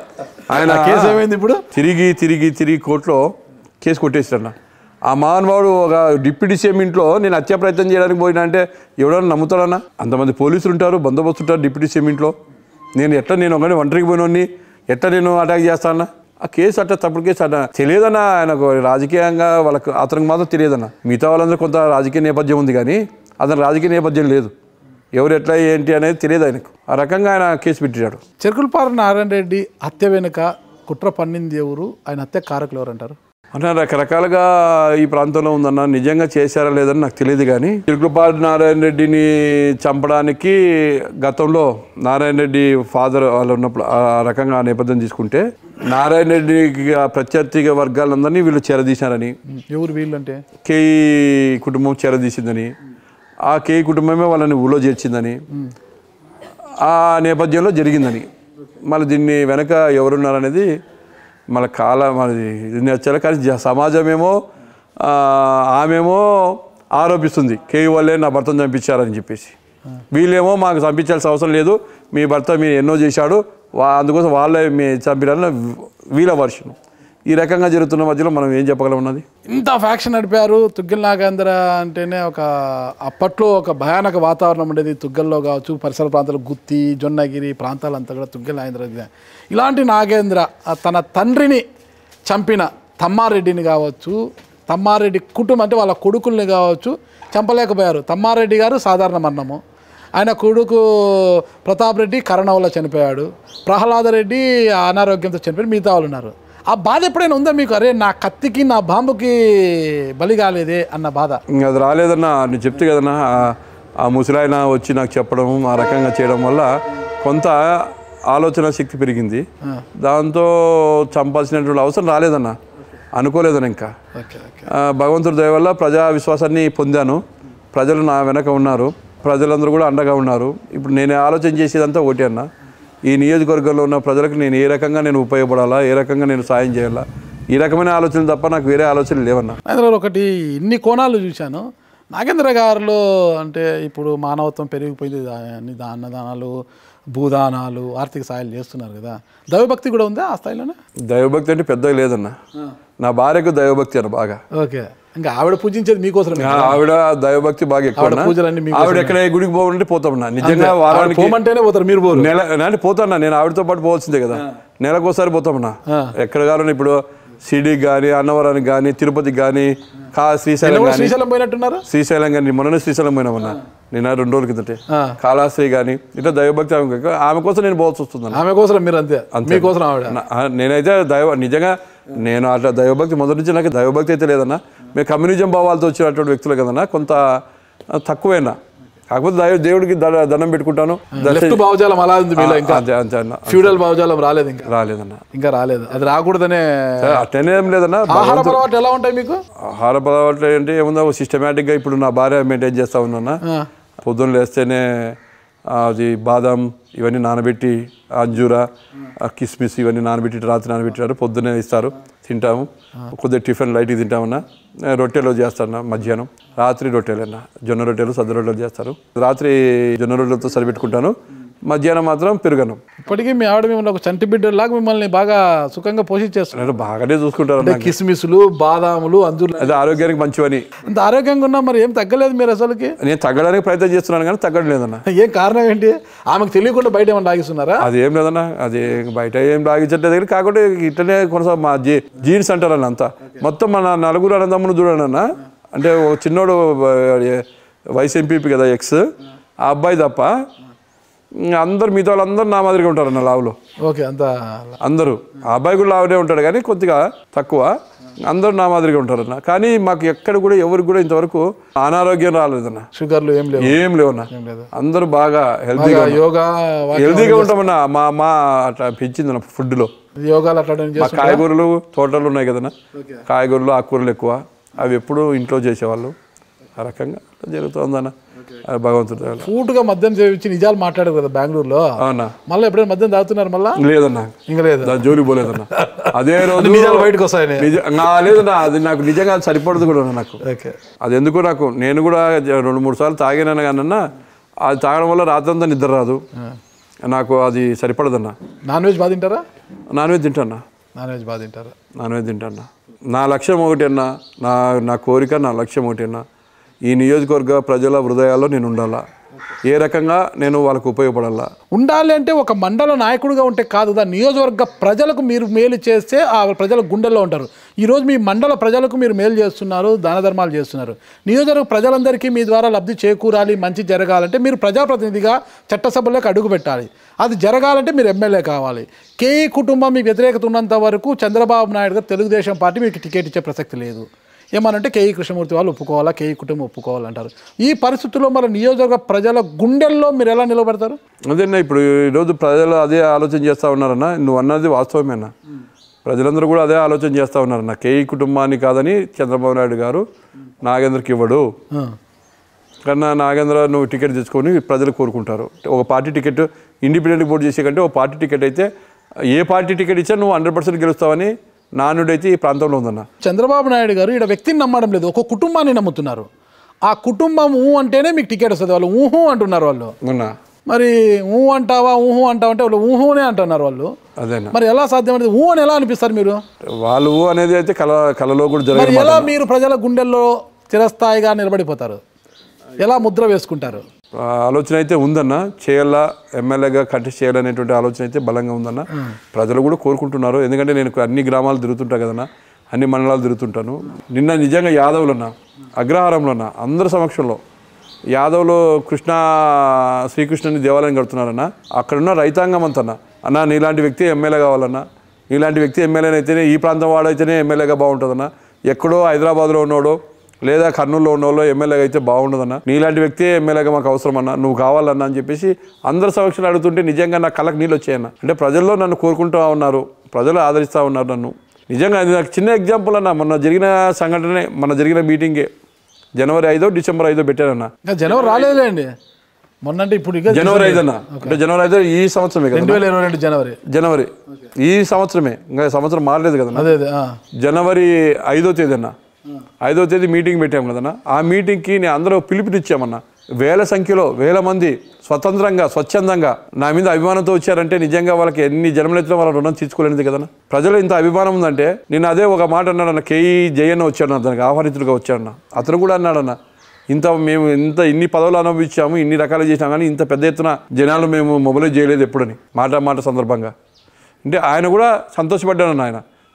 ఆయన ఆ కేసు ఏమైంది ఇప్పుడు తిరిగి తిరిగి తిరిగి కోర్టులో కేసు కొట్టేసారన్న ఆ మహానుభావుడు ఒక డిప్యూటీ సీఎం ఇంట్లో నేను హత్యా ప్రయత్నం చేయడానికి పోయినా అంటే ఎవడన్నా నమ్ముతాడన్నా అంతమంది పోలీసులు ఉంటారు బందోబస్తు ఉంటారు డిప్యూటీ సీఎం ఇంట్లో నేను ఎట్లా నేను ఒకటి ఒంటరికి పోయినోని ఎట్లా నేను అటాక్ చేస్తానా ఆ కేసు అట్లా తప్పుడు కేసు అట్లా తెలియదన్నా ఆయనకు రాజకీయంగా వాళ్ళకు అతనికి మాత్రం తెలియదన్న మిగతా వాళ్ళందరూ కొంత రాజకీయ నేపథ్యం ఉంది కానీ అతని రాజకీయ నేపథ్యం లేదు ఎవరు ఎట్లా ఏంటి అనేది తెలియదు ఆయనకు ఆ రకంగా ఆయన కేసు పెట్టాడు చెరుకులపారు నారాయణ రెడ్డి హత్య వెనుక కుట్ర పన్నింది ఎవరు ఆయన హత్య కారకులు ఎవరు అంటారు అంటే రకరకాలుగా ఈ ప్రాంతంలో ఉందన్న నిజంగా చేశారా లేదని నాకు తెలియదు కానీ చిరుకులపాటి నారాయణ రెడ్డిని చంపడానికి గతంలో నారాయణ రెడ్డి ఫాదర్ వాళ్ళు ఉన్నప్పుడు ఆ రకంగా ఆ నేపథ్యం తీసుకుంటే నారాయణ రెడ్డికి ఆ ప్రత్యర్థి వర్గాలందరినీ వీళ్ళు చేరదీశారని ఎవరు వీళ్ళు అంటే కేఈ కుటుంబం చేరదీసిందని ఆ కేఈ కుటుంబమే వాళ్ళని ఊళ్ళో చేర్చిందని ఆ నేపథ్యంలో జరిగిందని మళ్ళీ దీన్ని వెనక ఎవరున్నారనేది మన కాల మనది ఇది నచ్చాలి కానీ జ- సమాజమేమో ఆ, ఆమెమో ఆరోపిస్తుంది కేఈ వాళ్ళే నా భర్తను చంపించారని చెప్పేసి వీళ్ళేమో మాకు చంపించాల్సిన అవసరం లేదు మీ భర్త మీరు ఎన్నో చేశాడు వా అందుకోసం వాళ్ళే మీ చంపినారని వీళ్ళ వర్షం ఈ రకంగా జరుగుతున్న మధ్యలో మనం ఏం చెప్పగలం ఉన్నది ఇంత ఫ్యాక్షన్ నడిపారు తుగ్గల్ నాగేంద్ర అంటేనే ఒక అప్పట్లో ఒక భయానక వాతావరణం ఉండేది తుగ్గల్లో కావచ్చు పరిసర ప్రాంతాలు గుత్తి జొన్నగిరి ప్రాంతాలంతా కూడా తుగ్గల్ నాగేంద్ర ఇదే. ఇలాంటి నాగేంద్ర ఆ తన తండ్రిని చంపిన తమ్మారెడ్డిని కావచ్చు తమ్మారెడ్డి కుటుంబం అంటే వాళ్ళ కొడుకుల్ని కావచ్చు చంపలేకపోయారు తమ్మారెడ్డి గారు సాధారణ మరణము ఆయన కొడుకు ప్రతాప్ రెడ్డి కరోనా వల్ల చనిపోయాడు ప్రహ్లాద రెడ్డి అనారోగ్యంతో చనిపోయి మిగతా వాళ్ళు ఉన్నారు ఆ బాధ ఎప్పుడైనా ఉందా మీకు అరే నా కత్తికి నా బాంబుకి బలి కాలేదే అన్న బాధ ఇంకా అది రాలేదన్నా నేను చెప్తే కదన్నా ఆ- ఆ ముసలాయన వచ్చి నాకు చెప్పడం ఆ రకంగా చేయడం వల్ల కొంత ఆలోచన శక్తి పెరిగింది దాంతో చంపాల్సినటువంటి అవసరం రాలేదన్నా అనుకోలేదన్న ఇంకా ఓకే ఓకే ఆ, భగవంతుడి దయ వల్ల ప్రజా విశ్వాసాన్ని పొందాను ప్రజలు నా వెనక ఉన్నారు ప్రజలందరూ కూడా అండగా ఉన్నారు ఇప్పుడు నేను ఆలోచన చేసేదంతా ఒకటి అన్న ఈ నియోజకవర్గంలో ఉన్న ప్రజలకు నేను ఏ రకంగా నేను ఉపయోగపడాలా ఏ రకంగా నేను సాయం చేయాలా ఈ రకమైన ఆలోచనలు తప్ప నాకు వేరే ఆలోచనలు లేవన్నా నాగేంద్ర గారు ఒకటి ఇన్ని కోణాలు చూశాను నాగేంద్ర గారిలో అంటే ఇప్పుడు మానవత్వం పెరిగిపోయింది దా- అన్ని దా- అన్నదానాలు భూదానాలు ఆర్థిక సాయాలు చేస్తున్నారు కదా దైవభక్తి కూడా ఉందా ఆ స్థాయిలోనే దైవభక్తి అంటే పెద్దగా లేదన్న నా భార్యకు దైవభక్తి అన్న బాగా ఓకే ఇంకా ఆవిడ పూజించేది మీకోసమే ఆ, ఆవిడ దైవభక్తి బాగా ఎక్కువ ఆవిడ అన్న. పూజలన్నీ మీకోసమే. ఆవిడ ఎక్కడ ఏ గుడికి పోవాలంటే పోతామన్నా నిజంగా ఆవిడ వారానికి పోమంటేనే పోతారు మీరు పోరు నెల అంటే పోతాన్నా నేను ఆవిడతో పాటు పోవాల్సిందే కదా నెలకోసారి పోతామన్నా ఎక్కడ కావాలన్నా ఇప్పుడు సిడీకి కానీ అన్నవరానికి కానీ తిరుపతికి కానీ కా శ్రీశైలం కూడా కానీ శ్రీశైలం పోయినట్టున్నారు శ్రీశైలం కానీ మొన్ననే శ్రీశైలం పోయినామన్నా నిన్న రెండు రోజుల కిందటే ఆ. కాళాశ్రీ కానీ ఇట్లా దైవభక్తి ఆమె కాక ఆమె కోసం నేను పోవాల్సి వస్తుంది ఆమె కోసం మీరు అంతే మీకోసం ఆవిడ నా- ఆ, నేనైతే దైవ నిజంగా నేను అట్లా దైవభక్తి మొదటి నుంచి నాకు దైవభక్తి అయితే లేదన్నా మేము కమ్యూనిజం భావాలతో వచ్చినటువంటి వ్యక్తులు కదన్నా కొంత ఆ, తక్కువేనా కాకపోతే దైవ దేవుడికి ద- దండం పెట్టుకుంటాను దర్శ- లెఫ్ట్ భావజాలం అలా ఉంది మీలో ఇంకా అంతే అంతే అన్న ఫ్యూడల్ భావజాలం రాలేదు ఇంకా రాలేదన్న ఇంకా రాలేదు అది రాకూడదనే అట్లనే ఏం లేదన్నా ఆహార అలవాట్లు ఎలా ఉంటాయి మీకు ఆహార పదార్థాలు ఏంటి ఏముందో సిస్టమేటిక్గా ఇప్పుడు నా భార్య మెయింటైన్ చేస్తా ఉన్నానా ఆ, పొద్దున్న లేస్తేనే ఆ, అది బాదం ఇవన్నీ నానబెట్టి అంజూరా ఆ కిస్మిస్ ఇవన్నీ నానబెట్టి రాత్రి నానబెట్టారు పొద్దున్నే ఇస్తారు తింటాము కొద్దిగా టిఫిన్ లైట్గా తింటామన్నా ఆ, రొట్టెలు చేస్తాను మధ్యాహ్నం రాత్రి రొట్టెలన్నా జొన్న రొట్టెలు సద్ద రొట్టెలు చేస్తారు రాత్రి జొన్న రొట్టెలతో సరిపెట్టుకుంటాను మధ్యాహ్నం మాత్రం పెరుగను ఇప్పటికీ మీ ఆవిడ మిమ్మల్ని ఒక చంటి బిడ్డలాగా మిమ్మల్ని బాగా సుఖంగా పోషించేస్తున్నారు నేను బాగానే చూసుకుంటారు అంటే కిస్మిస్లు బాదాములు అంజూర్లు అది ఆరోగ్యానికి మంచివని అంత ఆరోగ్యంగా ఉన్నా మరి ఏం తగ్గలేదు మీరు అసలుకి నేను తగ్గడానికి ప్రయత్నం చేస్తున్నాను కానీ తగ్గడం లేదన్నా ఏం కారణం ఏంటి ఆమెకు తెలియకుండా బయట ఏమన్నా లాగిస్తున్నారా అది ఏం లేదన్నా అది బయట ఏం లాగించట్లేదు కానీ కాకుంటే ఇట్లనే కొనసాగు మా జీ జీన్స్ అంటారన్న అంతా మొత్తం మన నలుగురు అన్నదమ్మును చూడండి అన్న అంటే ఒక చిన్నోడు వైస్ ఎంపీపీ కదా ఎక్స్ ఆ అబ్బాయి తప్ప ఇంక అందరు మిగతా వాళ్ళందరూ నా మాదిరిగా ఉంటారన్న లావులో ఓకే అంత అందరూ ఆ అబ్బాయి కూడా లావునే ఉంటాడు కానీ కొద్దిగా తక్కువ అందరూ నా మాదిరిగా ఉంటారన్న కానీ మాకు ఎక్కడ కూడా ఎవరికి కూడా ఇంతవరకు అనారోగ్యం రాలేదన్న షుగర్లు ఏం లేవు ఏం లేవన్నా ఏం లేదు అందరూ బాగా హెల్తీగా యోగా వాకింగ్ హెల్తీగా ఉంటామన్నా మా మా అట్లా పెంచింది నా ఫుడ్లో యోగాలు అట్లా మా కాయగూరలు తోటలు ఉన్నాయి కదన్నా కాయగూరలు ఆకుకూరలు ఎక్కువ అవి ఎప్పుడు ఇంట్లో చేసేవాళ్ళు ఆ రకంగా జరుగుతుందన్న అది భగవంతుడు దయ వల్ల. ఫూట్గా మద్యం సేవించి నిజాలు మాట్లాడారు కదా బెంగళూరులో అవునా మళ్ళీ ఎప్పుడైనా మద్యం తాగుతున్నారు మళ్ళా లేదన్నా ఇంకా లేదు దాని జోలికి పోలేదన్నా అదే రోజు నిజాలు బయటకు వస్తాయని నిజ- నా లేదన్నా అది నాకు నిజంగా అది సరిపడదు కూడా నాకు ఓకే అది ఎందుకు నాకు నేను కూడా జ- రెండు మూడు సార్లు తాగినాను కానీ అన్న అది తాగడం వల్ల రాత్రంతా నిద్ర రాదు నాకు అది సరిపడదన్నా నాన్ వెజ్ బాగా తింటారా నాన్ వెజ్ తింటానా నాన్ వెజ్ బాగా తింటారా నాన్ వెజ్ తింటానా నా లక్ష్యం ఒకటి అన్నా నా నా కోరిక నా లక్ష్యం ఒకటి అన్నా ఈ నియోజకవర్గ ప్రజల హృదయాల్లో నేను ఉండాలా ఏ రకంగా నేను వాళ్ళకు ఉపయోగపడాలా ఉండాలి అంటే ఒక మండల నాయకుడిగా ఉంటే కాదు దాని నియోజకవర్గ ప్రజలకు మీరు మేలు చేస్తే ఆ ప్రజల గుండెల్లో ఉంటారు ఈరోజు మీ మండల ప్రజలకు మీరు మేలు చేస్తున్నారు దాన ధర్మాలు చేస్తున్నారు నియోజకవర్గ ప్రజలందరికీ మీ ద్వారా లబ్ధి చేకూరాలి మంచి జరగాలంటే మీరు ప్రజాప్రతినిధిగా చట్టసభలోకి అడుగు పెట్టాలి అది జరగాలంటే మీరు ఎమ్మెల్యే కావాలి కేఈ కుటుంబం మీ వ్యతిరేకత ఉన్నంత వరకు చంద్రబాబు నాయుడు గారు తెలుగుదేశం పార్టీ మీకు టికెట్ ఇచ్చే ప్రసక్తి లేదు ఏమనంటే కేఈ కృష్ణమూర్తి వాళ్ళు ఒప్పుకోవాలా కేఈ కుటుంబం ఒప్పుకోవాలంటారు ఈ పరిస్థితుల్లో మన నియోజకవర్గ ప్రజల గుండెల్లో మీరు ఎలా నిలబడతారు అదేనా ఇప్పుడు ఈరోజు ప్రజలు అదే ఆలోచన చేస్తూ ఉన్నారన్న నువ్వు అన్నది వాస్తవమేనా ప్రజలందరూ కూడా అదే ఆలోచన చేస్తూ ఉన్నారన్న కేఈ కుటుంబాన్ని కాదని చంద్రబాబు నాయుడు గారు నాగేంద్రకి ఇవ్వడు ఆ. కన్నా నాగేంద్ర నువ్వు టికెట్ తెచ్చుకొని ప్రజలు కోరుకుంటారు ఒక పార్టీ టికెట్ ఇండిపెండెంట్ పోటీ చేసే కంటే ఒక పార్టీ టికెట్ అయితే ఏ పార్టీ టికెట్ ఇచ్చా నువ్వు హండ్రెడ్ పర్సెంట్ గెలుస్తావని నానుడైతే ఈ ప్రాంతంలో ఉందన్న చంద్రబాబు నాయుడు గారు ఇక్కడ వ్యక్తిని నమ్మడం లేదు ఒక కుటుంబాన్ని నమ్ముతున్నారు ఆ కుటుంబం ఊ అంటేనే మీకు టికెట్ వస్తుంది వాళ్ళు ఊహు అంటున్నారు వాళ్ళు అవునా మరి ఊ అంటావా ఊహు అంటావా అంటే వాళ్ళు ఊహునే అంటున్నారు వాళ్ళు అదేనా మరి ఎలా సాధ్యమైనది ఊ అని ఎలా అనిపిస్తారు మీరు వాళ్ళు అనేది అయితే కళ కళలో కూడా మరి జరగదు ఎలా మీరు ప్రజల గుండెల్లో చిరస్థాయిగా నిలబడిపోతారు ఎలా ముద్ర వేసుకుంటారు ఆ ఆలోచన అయితే ఉందన్న చేయాలా ఎమ్మెల్యేగా కంటెస్ట్ చేయాలనేటువంటి ఆలోచన అయితే బలంగా ఉందన్న ప్రజలు కూడా కోరుకుంటున్నారు ఎందుకంటే నేను అన్ని గ్రామాలు తిరుగుతుంటా కదన్న అన్ని మండలాలు తిరుగుతుంటాను నిన్న నిజంగా యాదవులన్న అగ్రహారంలోన్న అందరి సమక్షంలో యాదవ్లో కృష్ణ శ్రీకృష్ణుని దేవాలయం కడుతున్నారన్న అక్కడున్న రైతాంగం అంతన్న అన్న నీలాంటి వ్యక్తి ఎమ్మెల్యే కావాలన్నా నీలాంటి వ్యక్తి ఎమ్మెల్యేని అయితేనే ఈ ప్రాంతం వాడైతేనే ఎమ్మెల్యేగా బాగుంటుందన్న ఎక్కడో హైదరాబాద్లో ఉన్నోడో లేదా కర్నూలులో ఉన్న వాళ్ళు ఎమ్మెల్యేగా అయితే బాగుండదన్న నీలాంటి వ్యక్తి ఎమ్మెల్యేగా మాకు అవసరం అన్న నువ్వు కావాలన్నా అని చెప్పేసి అందరి సమక్షంలో అడుగుతుంటే నిజంగా నా కళ్ళకి నీళ్ళు వచ్చాయన్న అంటే ప్రజల్లో నన్ను కోరుకుంటూ ఉన్నారు ప్రజలు ఆదరిస్తూ ఉన్నారు నన్ను నిజంగా అది నాకు చిన్న ఎగ్జాంపుల్ అన్న మొన్న జరిగిన సంఘటనే మొన్న జరిగిన మీటింగే జనవరి ఐదో డిసెంబర్ ఐదో పెట్టారన్న ఇంకా జనవరి రాలేదులేండి మొన్నంటే ఇప్పుడు ఇక జనవరి ఐదు అన్న అంటే జనవరి ఐదో ఈ సంవత్సరమే కదా రెండు వేల ఇరవై రెండు జనవరి జనవరి ఈ సంవత్సరమే ఇంకా సంవత్సరం మారలేదు కదా అదే అదే ఆ. జనవరి ఐదో తేదీ అన్న ఐదో తేదీ మీటింగ్ పెట్టాం కదన్నా ఆ మీటింగ్కి నేను అందరూ పిలుపునిచ్చామన్న వేల సంఖ్యలో వేల మంది స్వతంత్రంగా స్వచ్ఛందంగా నా మీద అభిమానంతో వచ్చారంటే నిజంగా వాళ్ళకి ఎన్ని జన్మలెత్తినా వాళ్ళ రుణం తీర్చుకోలేనిది కదన్నా ప్రజలు ఇంత అభిమానం ఉందంటే నేను అదే ఒక మాట అన్నాడన్న కేఈ జయన్న వచ్చాడు దానికి ఆహ్వానితుడిగా వచ్చాడన్న అతను కూడా అన్నాడన్న ఇంత మేము ఇంత ఇన్ని పదవులు అనుభవించాము ఇన్ని రకాలు చేసినాం కానీ ఇంత పెద్ద ఎత్తున జనాలు మేము మొబైలైజ్ చేయలేదు ఎప్పుడని మాట మాట సందర్భంగా అంటే ఆయన కూడా సంతోషపడ్డాను ఆయన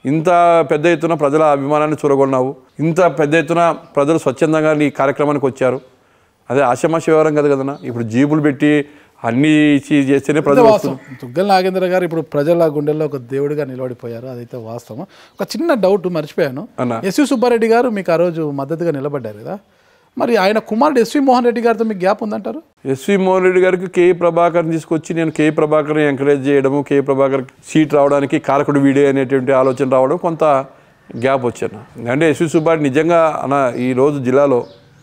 ఇంత పెద్ద ఎత్తున ప్రజల అభిమానాన్ని చూరగొన్నావు ఇంత పెద్ద ఎత్తున ప్రజలు స్వచ్ఛందంగా నీ కార్యక్రమానికి వచ్చారు అదే ఆశమాష వ్యవహారం కదా కదన్నా ఇప్పుడు జీబులు పెట్టి అన్ని ఇచ్చి చేస్తేనే ప్రజలు వాస్తవం తుగ్గల నాగేంద్ర గారు ఇప్పుడు ప్రజల గుండెల్లో ఒక దేవుడిగా నిలబడిపోయారు అదైతే వాస్తవం ఒక చిన్న డౌట్ మర్చిపోయాను అన్న. ఎస్వి సుబ్బారెడ్డి గారు మీకు ఆ రోజు మద్దతుగా నిలబడ్డారు కదా మరి ఆయన కుమారుడు ఎస్వి మోహన్ రెడ్డి గారితో మీకు గ్యాప్ ఉందంటారు ఎస్వి మోహన్ రెడ్డి గారికి కే ప్రభాకర్ని తీసుకొచ్చి నేను కే ప్రభాకర్ని ఎంకరేజ్ చేయడము కే ప్రభాకర్ సీట్ రావడానికి కారకుడు వీడే అనేటువంటి ఆలోచన రావడం కొంత గ్యాప్ వచ్చాను అంటే ఎస్వి సుబ్బారెడ్డి నిజంగా అన్న ఈరోజు జిల్లాలో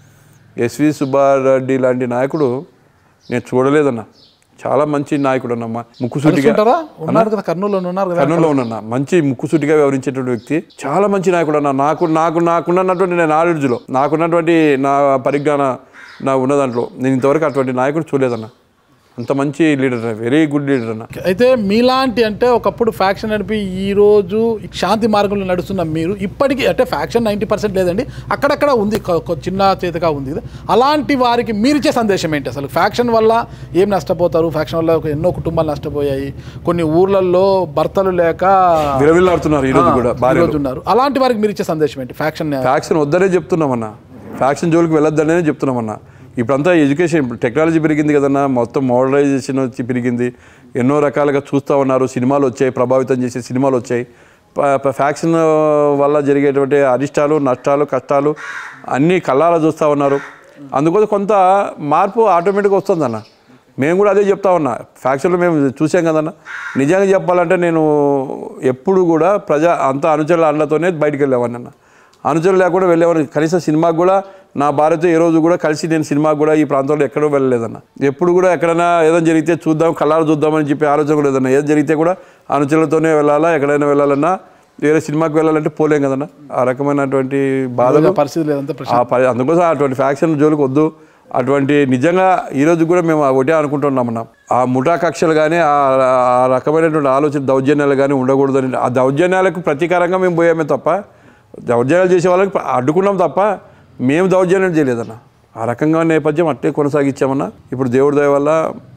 ఎస్వి సుబ్బారెడ్డి లాంటి నాయకుడు నేను చూడలేదన్న చాలా మంచి నాయకుడు అన్నమ్మ ముక్కుసూటిగా ఉంటారా ఉన్నారు కదా కర్నూలులో ఉన్నారు కదా కర్నూలులో ఉన్నా మంచి ముక్కుసూటిగా వ్యవహరించేటువంటి వ్యక్తి చాలా మంచి నాయకుడు అన్న నాకు నాకు నాకున్నటువంటి నేను నాలెడ్జ్లో నాకున్నటువంటి నా పరిజ్ఞాన నా ఉన్న దాంట్లో నేను ఇంతవరకు అటువంటి నాయకుడు చూడలేదన్న అంత మంచి లీడర్ వెరీ గుడ్ లీడర్ అన్న అయితే మీలాంటి అంటే ఒకప్పుడు ఫ్యాక్షన్ నడిపి ఈ రోజు శాంతి మార్గంలో నడుస్తున్న మీరు ఇప్పటికీ అంటే ఫ్యాక్షన్ నైంటీ పర్సెంట్ లేదండి అక్కడక్కడ ఉంది కొ- కొ- చిన్న చేతిగా ఉంది కదా అలాంటి వారికి మీరిచ్చే సందేశం ఏంటి అసలు ఫ్యాక్షన్ వల్ల ఏం నష్టపోతారు ఫ్యాక్షన్ వల్ల ఒక ఎన్నో కుటుంబాలు నష్టపోయాయి కొన్ని ఊర్లలో భర్తలు లేక విలవిల్లాడుతున్నారు ఈరోజు కూడా భార్య ఈరోజు ఉన్నారు అలాంటి వారికి మీరు ఇచ్చే సందేశం ఏంటి ఫ్యాక్షన్ ఫ్యాక్షన్ వద్దనే చెప్తున్నామన్న ఫ్యాక్షన్ జోలికి వెళ్ళొద్దనే చెప్తున్నామన్న ఇప్పుడంతా ఎడ్యుకేషన్ టెక్నాలజీ పెరిగింది కదన్నా మొత్తం మోడలైజేషన్ వచ్చి పెరిగింది ఎన్నో రకాలుగా చూస్తూ ఉన్నారు సినిమాలు వచ్చాయి ప్రభావితం చేసే సినిమాలు వచ్చాయి ప- ప- ఫ్యాక్షన్ వల్ల జరిగేటువంటి అరిష్టాలు నష్టాలు కష్టాలు అన్నీ కళ్ళారా చూస్తూ ఉన్నారు అందుకోసం కొంత మార్పు ఆటోమేటిక్గా వస్తుందన్న మేము కూడా అదే చెప్తా ఉన్నా ఫ్యాక్షన్లో మేము చూసాం కదన్న నిజంగా చెప్పాలంటే నేను ఎప్పుడు కూడా ప్రజా అంత అనుచరుల అండతోనే బయటికి వెళ్ళేవాడిని అన్న అనుచరులు లేకుండా వెళ్ళేవాడిని కనీసం సినిమాకి కూడా నా భార్యతో ఏ రోజు కూడా కలిసి నేను సినిమాకి కూడా ఈ ప్రాంతంలో ఎక్కడో వెళ్ళలేదన్న ఎప్పుడు కూడా ఎక్కడైనా ఏదైనా జరిగితే చూద్దాం కళ్ళారు చూద్దామని చెప్పి ఆలోచన కూడా లేదన్న ఏది జరిగితే కూడా అనుచరులతోనే వెళ్ళాలా ఎక్కడైనా వెళ్ళాలన్నా వేరే సినిమాకి వెళ్ళాలంటే పోలేం కదన్న ఆ రకమైనటువంటి బాధలు పరిస్థితి లేదంతా ప్రశ్న ఆ పరి అందుకోసం అటువంటి ఫ్యాక్షన్ జోలికి వద్దు అటువంటి నిజంగా ఈరోజు కూడా మేము ఒకటే అనుకుంటున్నామన్నా ఆ ముఠా కక్షలు కానీ ఆ ఆ రకమైనటువంటి ఆలోచన దౌర్జన్యాలు కానీ ఉండకూడదని ఆ దౌర్జన్యాలకు ప్రతీకారంగా మేము పోయామే తప్ప దౌర్జన్యాలు చేసే వాళ్ళకి అడ్డుకున్నాం తప్ప మేము దౌర్జన్యం చేయలేదన్న ఆ రకంగా నేపథ్యం అట్టే కొనసాగించామన్నా ఇప్పుడు దేవుడి దయ వల్ల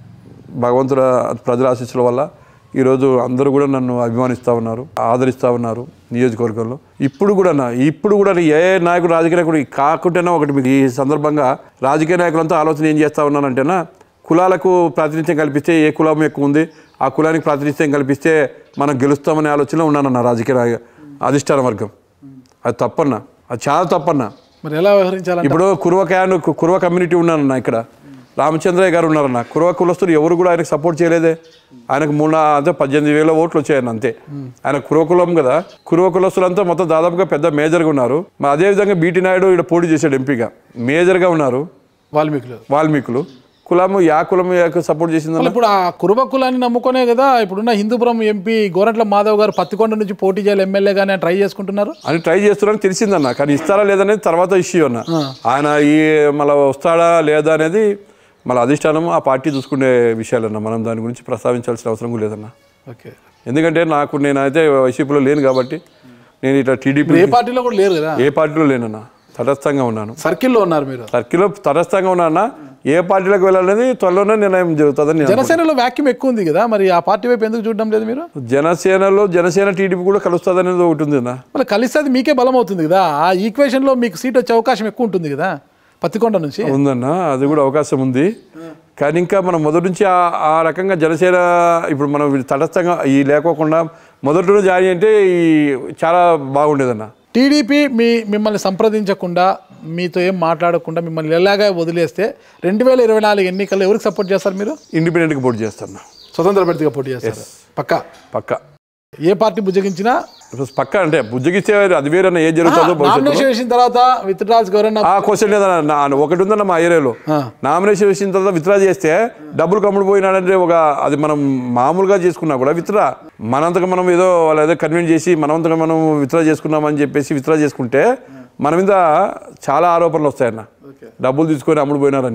భగవంతుల ప్రజల ఆశీస్సుల వల్ల ఈరోజు అందరూ కూడా నన్ను అభిమానిస్తూ ఉన్నారు ఆదరిస్తూ ఉన్నారు నియోజకవర్గంలో ఇప్పుడు కూడా నా ఇప్పుడు కూడా ఏ నాయకుడు రాజకీయ నాయకుడు కాకుంటేనా ఒకటి మీకు ఈ సందర్భంగా రాజకీయ నాయకులంతా ఆలోచన ఏం చేస్తూ ఉన్నానంటేనా కులాలకు ప్రాతినిధ్యం కల్పిస్తే ఏ కులం ఎక్కువ ఉంది ఆ కులానికి ప్రాతినిధ్యం కల్పిస్తే మనం గెలుస్తామనే ఆలోచనలో ఉన్నానన్న రాజకీయ నాయ- అధిష్టాన వర్గం అది తప్పన్నా అది చాలా తప్పన్నా మరి ఎలా వ్యవహరించాలంటే ఇప్పుడు కురువ క్యాన్ కురువ కమ్యూనిటీ ఉన్నానన్న ఇక్కడ రామచంద్రయ్య గారు ఉన్నారన్న కురువ కులస్తులు ఎవరు కూడా ఆయనకు సపోర్ట్ చేయలేదే ఆయనకు మూడు నా- అంటే పద్దెనిమిది వేల ఓట్లు వచ్చాయన్న అంతే ఆయన కురువ కులం కదా కురువ కులస్తులంతా మొత్తం దాదాపుగా పెద్ద మేజర్గా ఉన్నారు మరి అదేవిధంగా బీటీ నాయుడు ఇక్కడ పోటీ చేశాడు ఎంపీగా మేజర్గా ఉన్నారు వాల్మీకులు వాల్మీకులు కులము యా కులం సపోర్ట్ చేసిందన్న మళ్ళీ ఇప్పుడు ఆ కురుబ కులాన్ని నమ్ముకునే కదా ఇప్పుడున్న హిందూపురం ఎంపీ గోరంట్ల మాధవ్ గారు పత్తికొండ నుంచి పోటీ చేయాలి ఎమ్మెల్యే కానీ ట్రై చేసుకుంటున్నారు అని ట్రై చేస్తున్నారని తెలిసిందన్న కానీ ఇస్తారా లేదనేది తర్వాత ఇష్యూ అన్న ఆయన ఈ మళ్ళీ వస్తాడా లేదా అనేది మళ్ళీ అధిష్టానం ఆ పార్టీ చూసుకునే విషయాలన్న మనం దాని గురించి ప్రస్తావించాల్సిన అవసరం కూడా లేదన్న ఓకే ఎందుకంటే నాకు నేనైతే వైసీపీలో లేను కాబట్టి నేను ఇట్లా టీడీపీ ఏ పార్టీలో కూడా లేరు కదా ఏ పార్టీలో లేనన్న తటస్థంగా ఉన్నాను సర్కిల్లో ఉన్నారు మీరు సర్కిల్లో తటస్థంగా ఉన్నానా ఏ పార్టీలోకి వెళ్ళాలనేది త్వరలోనే నిర్ణయం జరుగుతుందని నేను జనసేనలో వ్యాక్యూమ్ ఎక్కువ ఉంది కదా మరి ఆ పార్టీ వైపు ఎందుకు చూడడం లేదు మీరు జనసేనలో జనసేన టీడీపీ కూడా కలుస్తుంది అనేది ఒకటి ఉంది అన్న మళ్ళీ కలిస్తే అది మీకే బలం అవుతుంది కదా ఆ ఈక్వేషన్లో మీకు సీట్ వచ్చే అవకాశం ఎక్కువ ఉంటుంది కదా పత్తికొండ నుంచి ఉందన్న అది కూడా అవకాశం ఉంది కానీ ఇంకా మనం మొదటి నుంచి ఆ ఆ రకంగా జనసేన ఇప్పుడు మనం వీళ్ళు తటస్థంగా ఈ లేకోకుండా మొదటి రోజు జాయిన్ అంటే ఈ చాలా బాగుండేదన్న టీడీపీ మీ మిమ్మల్ని సంప్రదించకుండా మీతో ఏం మాట్లాడకుండా మిమ్మల్ని ఎలాగా వదిలేస్తే రెండు వేల ఇరవై నాలుగు ఎన్నికల్లో ఎవరికి సపోర్ట్ చేస్తారు మీరు ఇండిపెండెంట్గా పోటీ చేస్తున్నా స్వతంత్ర అభ్యర్థిగా పోటీ చేస్తారు పక్కా పక్క ఏ పార్టీ బుజ్జగించినా ఇప్పుడు పక్క అంటే బుజ్జగిస్తే అది వేరన్నా ఏం జరుగుతుందో భవిష్యత్తులో నామినేషన్ వేసిన తర్వాత విత్డ్రాల్స్ ఎవరైనా ఆ క్వశ్చన్ లేదన్న నా- ఒకటి ఉందన్న మా ఏరియాలో ఆ. నామినేషన్ వేసిన తర్వాత విత్డ్రా చేస్తే డబ్బులు కమ్ముడు పోయినాడంటే ఒక అది మనం మామూలుగా చేసుకున్నా కూడా విత్డ్రా మనంతగా మనం ఏదో వాళ్ళు ఏదో కన్విన్స్ చేసి మనంతగా మనం విత్డ్రా చేసుకున్నామని చెప్పేసి విత్డ్రా చేసుకుంటే మన మీద చాలా ఆరోపణలు వస్తాయన్న డబ్బులు తీసుకొని అమ్ముడు పోయినారని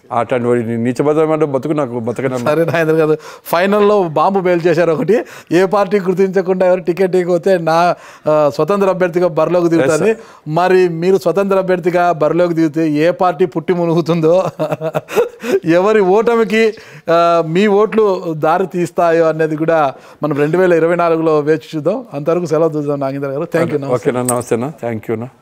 అట్లాంటి వాడి నీచబద్ధమైన బతుకు నాకు బతకనన్నా సరే నాగేంద్ర గారు ఫైనల్లో బాంబు బేల్ చేశారు ఒకటి ఏ పార్టీ గుర్తించకుండా ఎవరు టికెట్ ఇవ్వకపోతే నా ఆ, స్వతంత్ర అభ్యర్థిగా బరిలోకి దిగుతుంది మరి మీరు స్వతంత్ర అభ్యర్థిగా బరిలోకి దిగితే ఏ పార్టీ పుట్టి మునుగుతుందో ఎవరి ఓటమికి ఆ, మీ ఓట్లు దారి తీస్తాయో అనేది కూడా మనం రెండు వేల ఇరవై నాలుగులో వేచి చూద్దాం అంతవరకు సెలవు చూద్దాం నాగేంద్ర గారు థ్యాంక్ యూ ఓకేనా నమస్తేనా థ్యాంక్ యూనా